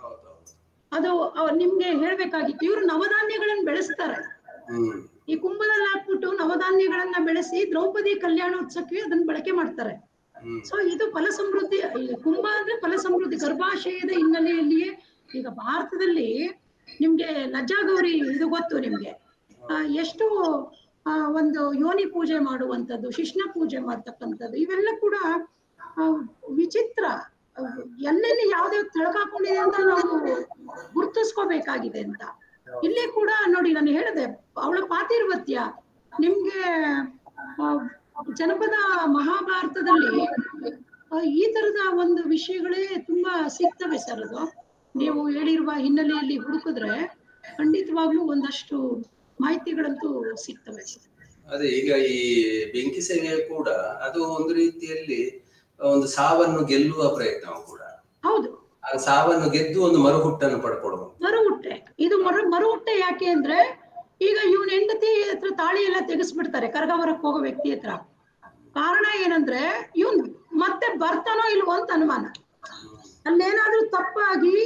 ಅದು ಅವ್- ನಿಮ್ಗೆ ಹೇಳ್ಬೇಕಾಗಿತ್ತು ಇವರು ನವಧಾನ್ಯಗಳನ್ನ ಬೆಳೆಸ್ತಾರೆ ಹ್ಮ್ ಈ ಕುಂಭದಲ್ಲಿ ಹಾಕ್ಬಿಟ್ಟು ನವಧಾನ್ಯಗಳನ್ನ ಬೆಳೆಸಿ ದ್ರೌಪದಿ ಕಲ್ಯಾಣೋತ್ಸವಕ್ಕೆ ಅದನ್ನ ಬಳಕೆ ಮಾಡ್ತಾರೆ ಹ್ಮ್ ಸೊ ಇದು ಫಲ ಸಮೃದ್ಧಿ ಈ ಕುಂಭ ಅಂದ್ರೆ ಫಲ ಸಮೃದ್ಧಿ ಗರ್ಭಾಶಯದ ಹಿನ್ನೆಲೆಯಲ್ಲಿಯೇ ಈಗ ಭಾರತದಲ್ಲಿ ನಿಮ್ಗೆ ಲಜ್ಜಾಗೌರಿ ಇದು ಗೊತ್ತು ನಿಮ್ಗೆ ಆ, ಎಷ್ಟು ಆ, ಒಂದು ಯೋನಿ ಪೂಜೆ ಮಾಡುವಂಥದ್ದು ಶಿಷ್ಣ ಪೂಜೆ ಮಾಡ್ತಕ್ಕಂಥದ್ದು ಇವೆಲ್ಲ ಕೂಡ ಆ, ವಿಚಿತ್ರ ಆ, ಎಲ್ಲೆಲ್ಲಿ ಯಾವ್ದೇ ತಳಕಾಕೊಂಡಿದೆ ಅಂತ ನಾವು ಗುರ್ತಿಸ್ಕೋಬೇಕಾಗಿದೆ ಅಂತ ಇಲ್ಲಿ ಕೂಡ ನೋಡಿ ನಾನು ಹೇಳಿದೆ ಅವಳ ಪಾತಿರ್ವತ್ಯ ನಿಮ್ಗೆ ಆ, ಜನಪದ ಮಹಾಭಾರತದಲ್ಲಿ ಆ, ಈ ತರದ ಒಂದು ವಿಷಯಗಳೇ ತುಂಬಾ ಸಿಗ್ತವೆ ಸರ್ ಅದು ನೀವು ಹೇಳಿರುವ ಹಿನ್ನೆಲೆಯಲ್ಲಿ ಹುಡುಕಿದ್ರೆ ಖಂಡಿತವಾಗ್ಲೂ ಒಂದಷ್ಟು ಮಾಹಿತಿಗಳಂತೂ ಸಿಗ್ತವೆ ಸರ್ ಅದೇ ಈಗ ಈ ಬೆಂಕಿ ಸೇವೆ ಕೂಡ ಅದು ಒಂದು ರೀತಿಯಲ್ಲಿ ಒಂದು ಸಾವನ್ನು ಗೆಲ್ಲುವ ಪ್ರಯತ್ನ ಕೂಡ ಹೌದು ಆ ಸಾವನ್ನು ಗೆದ್ದು ಒಂದು ಮರುಹುಟ್ಟನ್ನು ಪಡ್ಕೊಳ್ಳುವ ಮರುಹುಟ್ಟೆ ಇದು ಮರು ಮರುಹುಟ್ಟೆ ಯಾಕೆ ಅಂದ್ರೆ ಈಗ ಇವನ್ ಹೆಂಡತಿ ಹತ್ರ ತಾಳಿ ಎಲ್ಲ ತೆಗೆಸ್ಬಿಡ್ತಾರೆ ಕರಗವರಕ್ಕೆ ಹೋಗೋ ವ್ಯಕ್ತಿ ಹತ್ರ ಕಾರಣ ಏನಂದ್ರೆ ಇವನ್ ಮತ್ತೆ ಬರ್ತಾನೋ ಇಲ್ವೋ ಅಂತ ಅನುಮಾನ ಅಲ್ಲೇನಾದ್ರೂ ತಪ್ಪಾಗಿ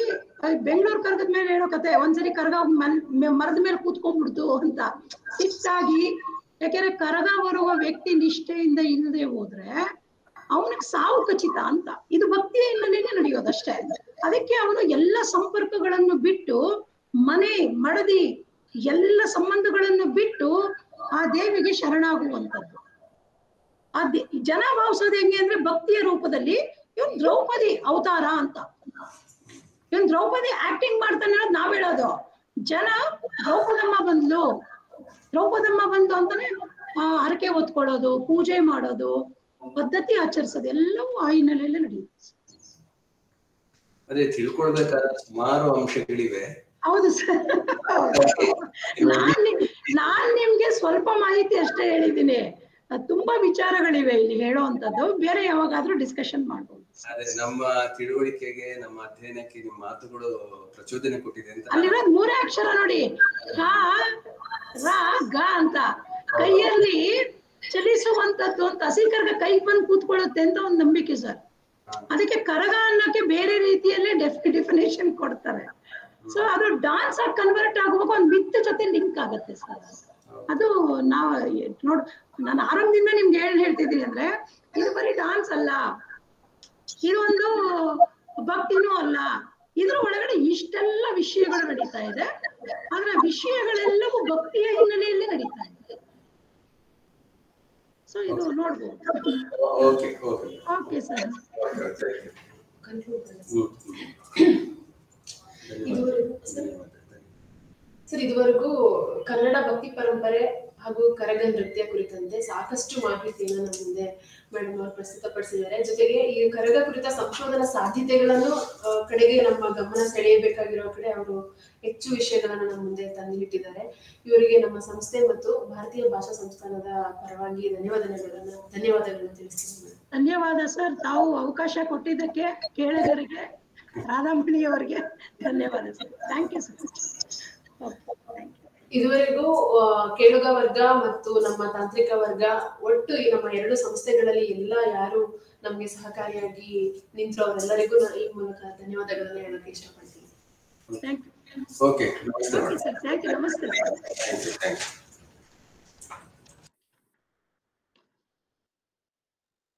ಬೆಂಗಳೂರು ಕರ್ಗದ ಮೇಲೆ ಹೇಳೋ ಕತೆ ಒಂದ್ಸರಿ ಕರ್ಗ ಮನ್ ಮೆ- ಮರದ ಮೇಲೆ ಕೂತ್ಕೊಂಡ್ಬಿಡ್ತು ಅಂತ ಸಿಟ್ಟಾಗಿ ಯಾಕೆಂದ್ರೆ ಕರಗ ಬರುವ ವ್ಯಕ್ತಿ ನಿಷ್ಠೆಯಿಂದ ಇಲ್ಲದೆ ಹೋದ್ರೆ ಅವನಿಗೆ ಸಾವು ಖಚಿತ ಅಂತ ಇದು ಭಕ್ತಿಯ ಹಿನ್ನೆಲೆಯಲ್ಲಿ ನಡೆಯೋದಷ್ಟೇ ಅದಕ್ಕೆ ಅವನು ಎಲ್ಲ ಸಂಪರ್ಕಗಳನ್ನು ಬಿಟ್ಟು ಮನೆ ಮಡದಿ ಎಲ್ಲ ಸಂಬಂಧಗಳನ್ನು ಬಿಟ್ಟು ಆ ದೇವಿಗೆ ಶರಣಾಗುವಂಥದ್ದು ಆ ದೇ- ಜನ ಭಾವಿಸೋದು ಹೆಂಗೆ ಅಂದ್ರೆ ಭಕ್ತಿಯ ರೂಪದಲ್ಲಿ ಇವನ್ ದ್ರೌಪದಿ ಅವತಾರ ಅಂತ ಇವನ್ ದ್ರೌಪದಿ ಆಕ್ಟಿಂಗ್ ಮಾಡ್ತಾನೆ ಅನ್ನೋದು ನಾವ್ ಹೇಳೋದು ಜನ ದ್ರೌಪದಮ್ಮ ಬಂದ್ಲು ದ್ರೌಪದಮ್ಮ ಬಂದು ಅಂತಾನೆ ಆ ಹರಕೆ ಹೊತ್ಕೊಳ್ಳೋದು ಪೂಜೆ ಮಾಡೋದು ಪದ್ಧತಿ ಆಚರಿಸೋದು ಎಲ್ಲವೂ ಆ ಹಿನ್ನೆಲೆಯಲ್ಲೇ ನಡೆಯುತ್ತೆ ಅದೇ ತಿಳ್ಕೊಳ್ಬೇಕಾದ ಸುಮಾರು ಅಂಶಗಳಿವೆ ಹೌದು ಸರ್ ನಾನ್ ನಿ- ನಾನ್ ನಿಮ್ಗೆ ಸ್ವಲ್ಪ ಮಾಹಿತಿ ಅಷ್ಟೇ ಹೇಳಿದ್ದೀನಿ ಅದ್ ತುಂಬಾ ವಿಚಾರಗಳಿವೆ ಇಲ್ಲಿ ಹೇಳೋವಂಥದ್ದು ಬೇರೆ ಯಾವಾಗಾದ್ರೂ ಡಿಸ್ಕಷನ್ ಮಾಡ್ಬೋದು ಅದೇ ನಮ್ಮ ತಿಳುವಳಿಕೆಗೆ ನಮ್ಮ ಅಧ್ಯಯನಕ್ಕೆ ನಿಮ್ಮ ಮಾತುಗಳು ಪ್ರಚೋದನೆ ಕೊಟ್ಟಿದೆ ಅಂತ ನಾನು- ಅಲ್ಲಿರೋದ್ ಮೂರೇ ಅಕ್ಷರ ನೋಡಿ ಕ ರ ಗ ಅಂತ ಕೈಯಲ್ಲಿ ಚಲಿಸುವಂತದ್ದು ಅಂತ ಹಸಿಕರ್ಗ ಕೈ ಬಂದು ಕೂತ್ಕೊಳ್ಳುತ್ತೆ ಅಂತ ಒಂದು ನಂಬಿಕೆ ಸರ್ ಅದಕ್ಕೆ ಕರಗ ಅನ್ನೋಕೆ ಬೇರೆ ರೀತಿಯಲ್ಲೇ ಡೆಫ್ ಡೆಫಿನೇಷನ್ ಕೊಡ್ತಾರೆ ಸೊ ಅದು ಡಾನ್ಸ್ ಆಗಿ ಕನ್ವರ್ಟ್ ಆಗುವಾಗ ಒಂದು ಮಿತ್ ಜೊತೆ ಲಿಂಕ್ ಆಗುತ್ತೆ ಸರ್ ಅದು ನಾವು ನೋಡ್ ನಾನು ಆರಂಭದಿಂದ ನಿಮ್ಗೆ ಏನ್ ಹೇಳ್ತಿದ್ದೀನಿ ಅಂದ್ರೆ ಇದು ಬರೀ ಡಾನ್ಸ್ ಅಲ್ಲ ಇದು ಒಂದು ಭಕ್ತಿನೂ ಅಲ್ಲ ಇದ್ರ ಒಳಗಡೆ ಇಷ್ಟೆಲ್ಲ ವಿಷಯಗಳು ನಡೀತಾ ಇದೆ ಆದ್ರೆ ಆ ವಿಷಯಗಳೆಲ್ಲವೂ ಭಕ್ತಿಯ ಹಿನ್ನೆಲೆಯಲ್ಲಿ ನಡೀತಾ ಇದೆ ಸೊ ಇದು ನೋಡ್ಬೋದು okay okay okay sir okay thank you Conclude ಮಾಡಿ. ಹ್ಮ್ ಹ್ಮ್. ಇದುವರೆಗೂ ಧನ್ಯವಾದ ಸರ್ ಇದುವರೆಗೂ ಕನ್ನಡ ಭಕ್ತಿ ಪರಂಪರೆ ಹಾಗೂ ಕರಗ ನೃತ್ಯ ಕುರಿತಂತೆ ಸಾಕಷ್ಟು ಮಾಹಿತಿಯನ್ನು ನಮ್ಮ ಮುಂದೆ ಮೇಡಮ್ ಅವರು ಪ್ರಸ್ತುತಪಡಿಸಿದ್ದಾರೆ ಜೊತೆಗೆ ಈ ಕರಗ ಕುರಿತ ಸಂಶೋಧನಾ ಸಾಧ್ಯತೆಗಳನ್ನು ಆ, ಕಡೆಗೆ ನಮ್ಮ ಗಮನ ಸೆಳೆಯಬೇಕಾಗಿರೋ ಕಡೆ ಅವರು ಹೆಚ್ಚು ವಿಷಯಗಳನ್ನು ನಮ್ಮ ಮುಂದೆ ತಂದು ಇಟ್ಟಿದ್ದಾರೆ ಇವರಿಗೆ ನಮ್ಮ ಸಂಸ್ಥೆ ಮತ್ತು ಭಾರತೀಯ ಭಾಷಾ ಸಂಸ್ಥಾನದ ಪರವಾಗಿ ಧನ್ಯವಾದಗಳನ್ನ ಧನ್ಯವಾದಗಳನ್ನು ತಿಳಿಸ್ತೀನಿ madam. ಧನ್ಯವಾದ ಸರ್ ತಾವು ಅವಕಾಶ ಕೊಟ್ಟಿದ್ದಕ್ಕೆ ಕೇಳಿದರಿಗೆ ರಾಧಾಮಣಿ ಅವರಿಗೆ ಧನ್ಯವಾದ sir thank you sir thank you ಇದುವರೆಗೂ ಆ, ಕೇಳುಗ ವರ್ಗ ಮತ್ತು ನಮ್ಮ ತಾಂತ್ರಿಕ ವರ್ಗ ಒಟ್ಟು ಈ ನಮ್ಮ ಎರಡು ಸಂಸ್ಥೆಗಳಲ್ಲಿ ಎಲ್ಲ ಯಾರು ನಮ್ಗೆ ಸಹಕಾರಿಯಾಗಿ ನಿಂತರು ಅವರೆಲ್ಲರಿಗೂ ನಾನು ಈ ಮೂಲಕ ಧನ್ಯವಾದಗಳನ್ನು ಹೇಳಕ್ಕೆ ಇಷ್ಟಪಡ್ತೀನಿ ಥ್ಯಾಂಕ್ ಯು ಓಕೆ ನಮಸ್ತೆ ಓಕೆ ಸರ್ ಥ್ಯಾಂಕ್ ಯು ನಮಸ್ತೆ sir thank you thank you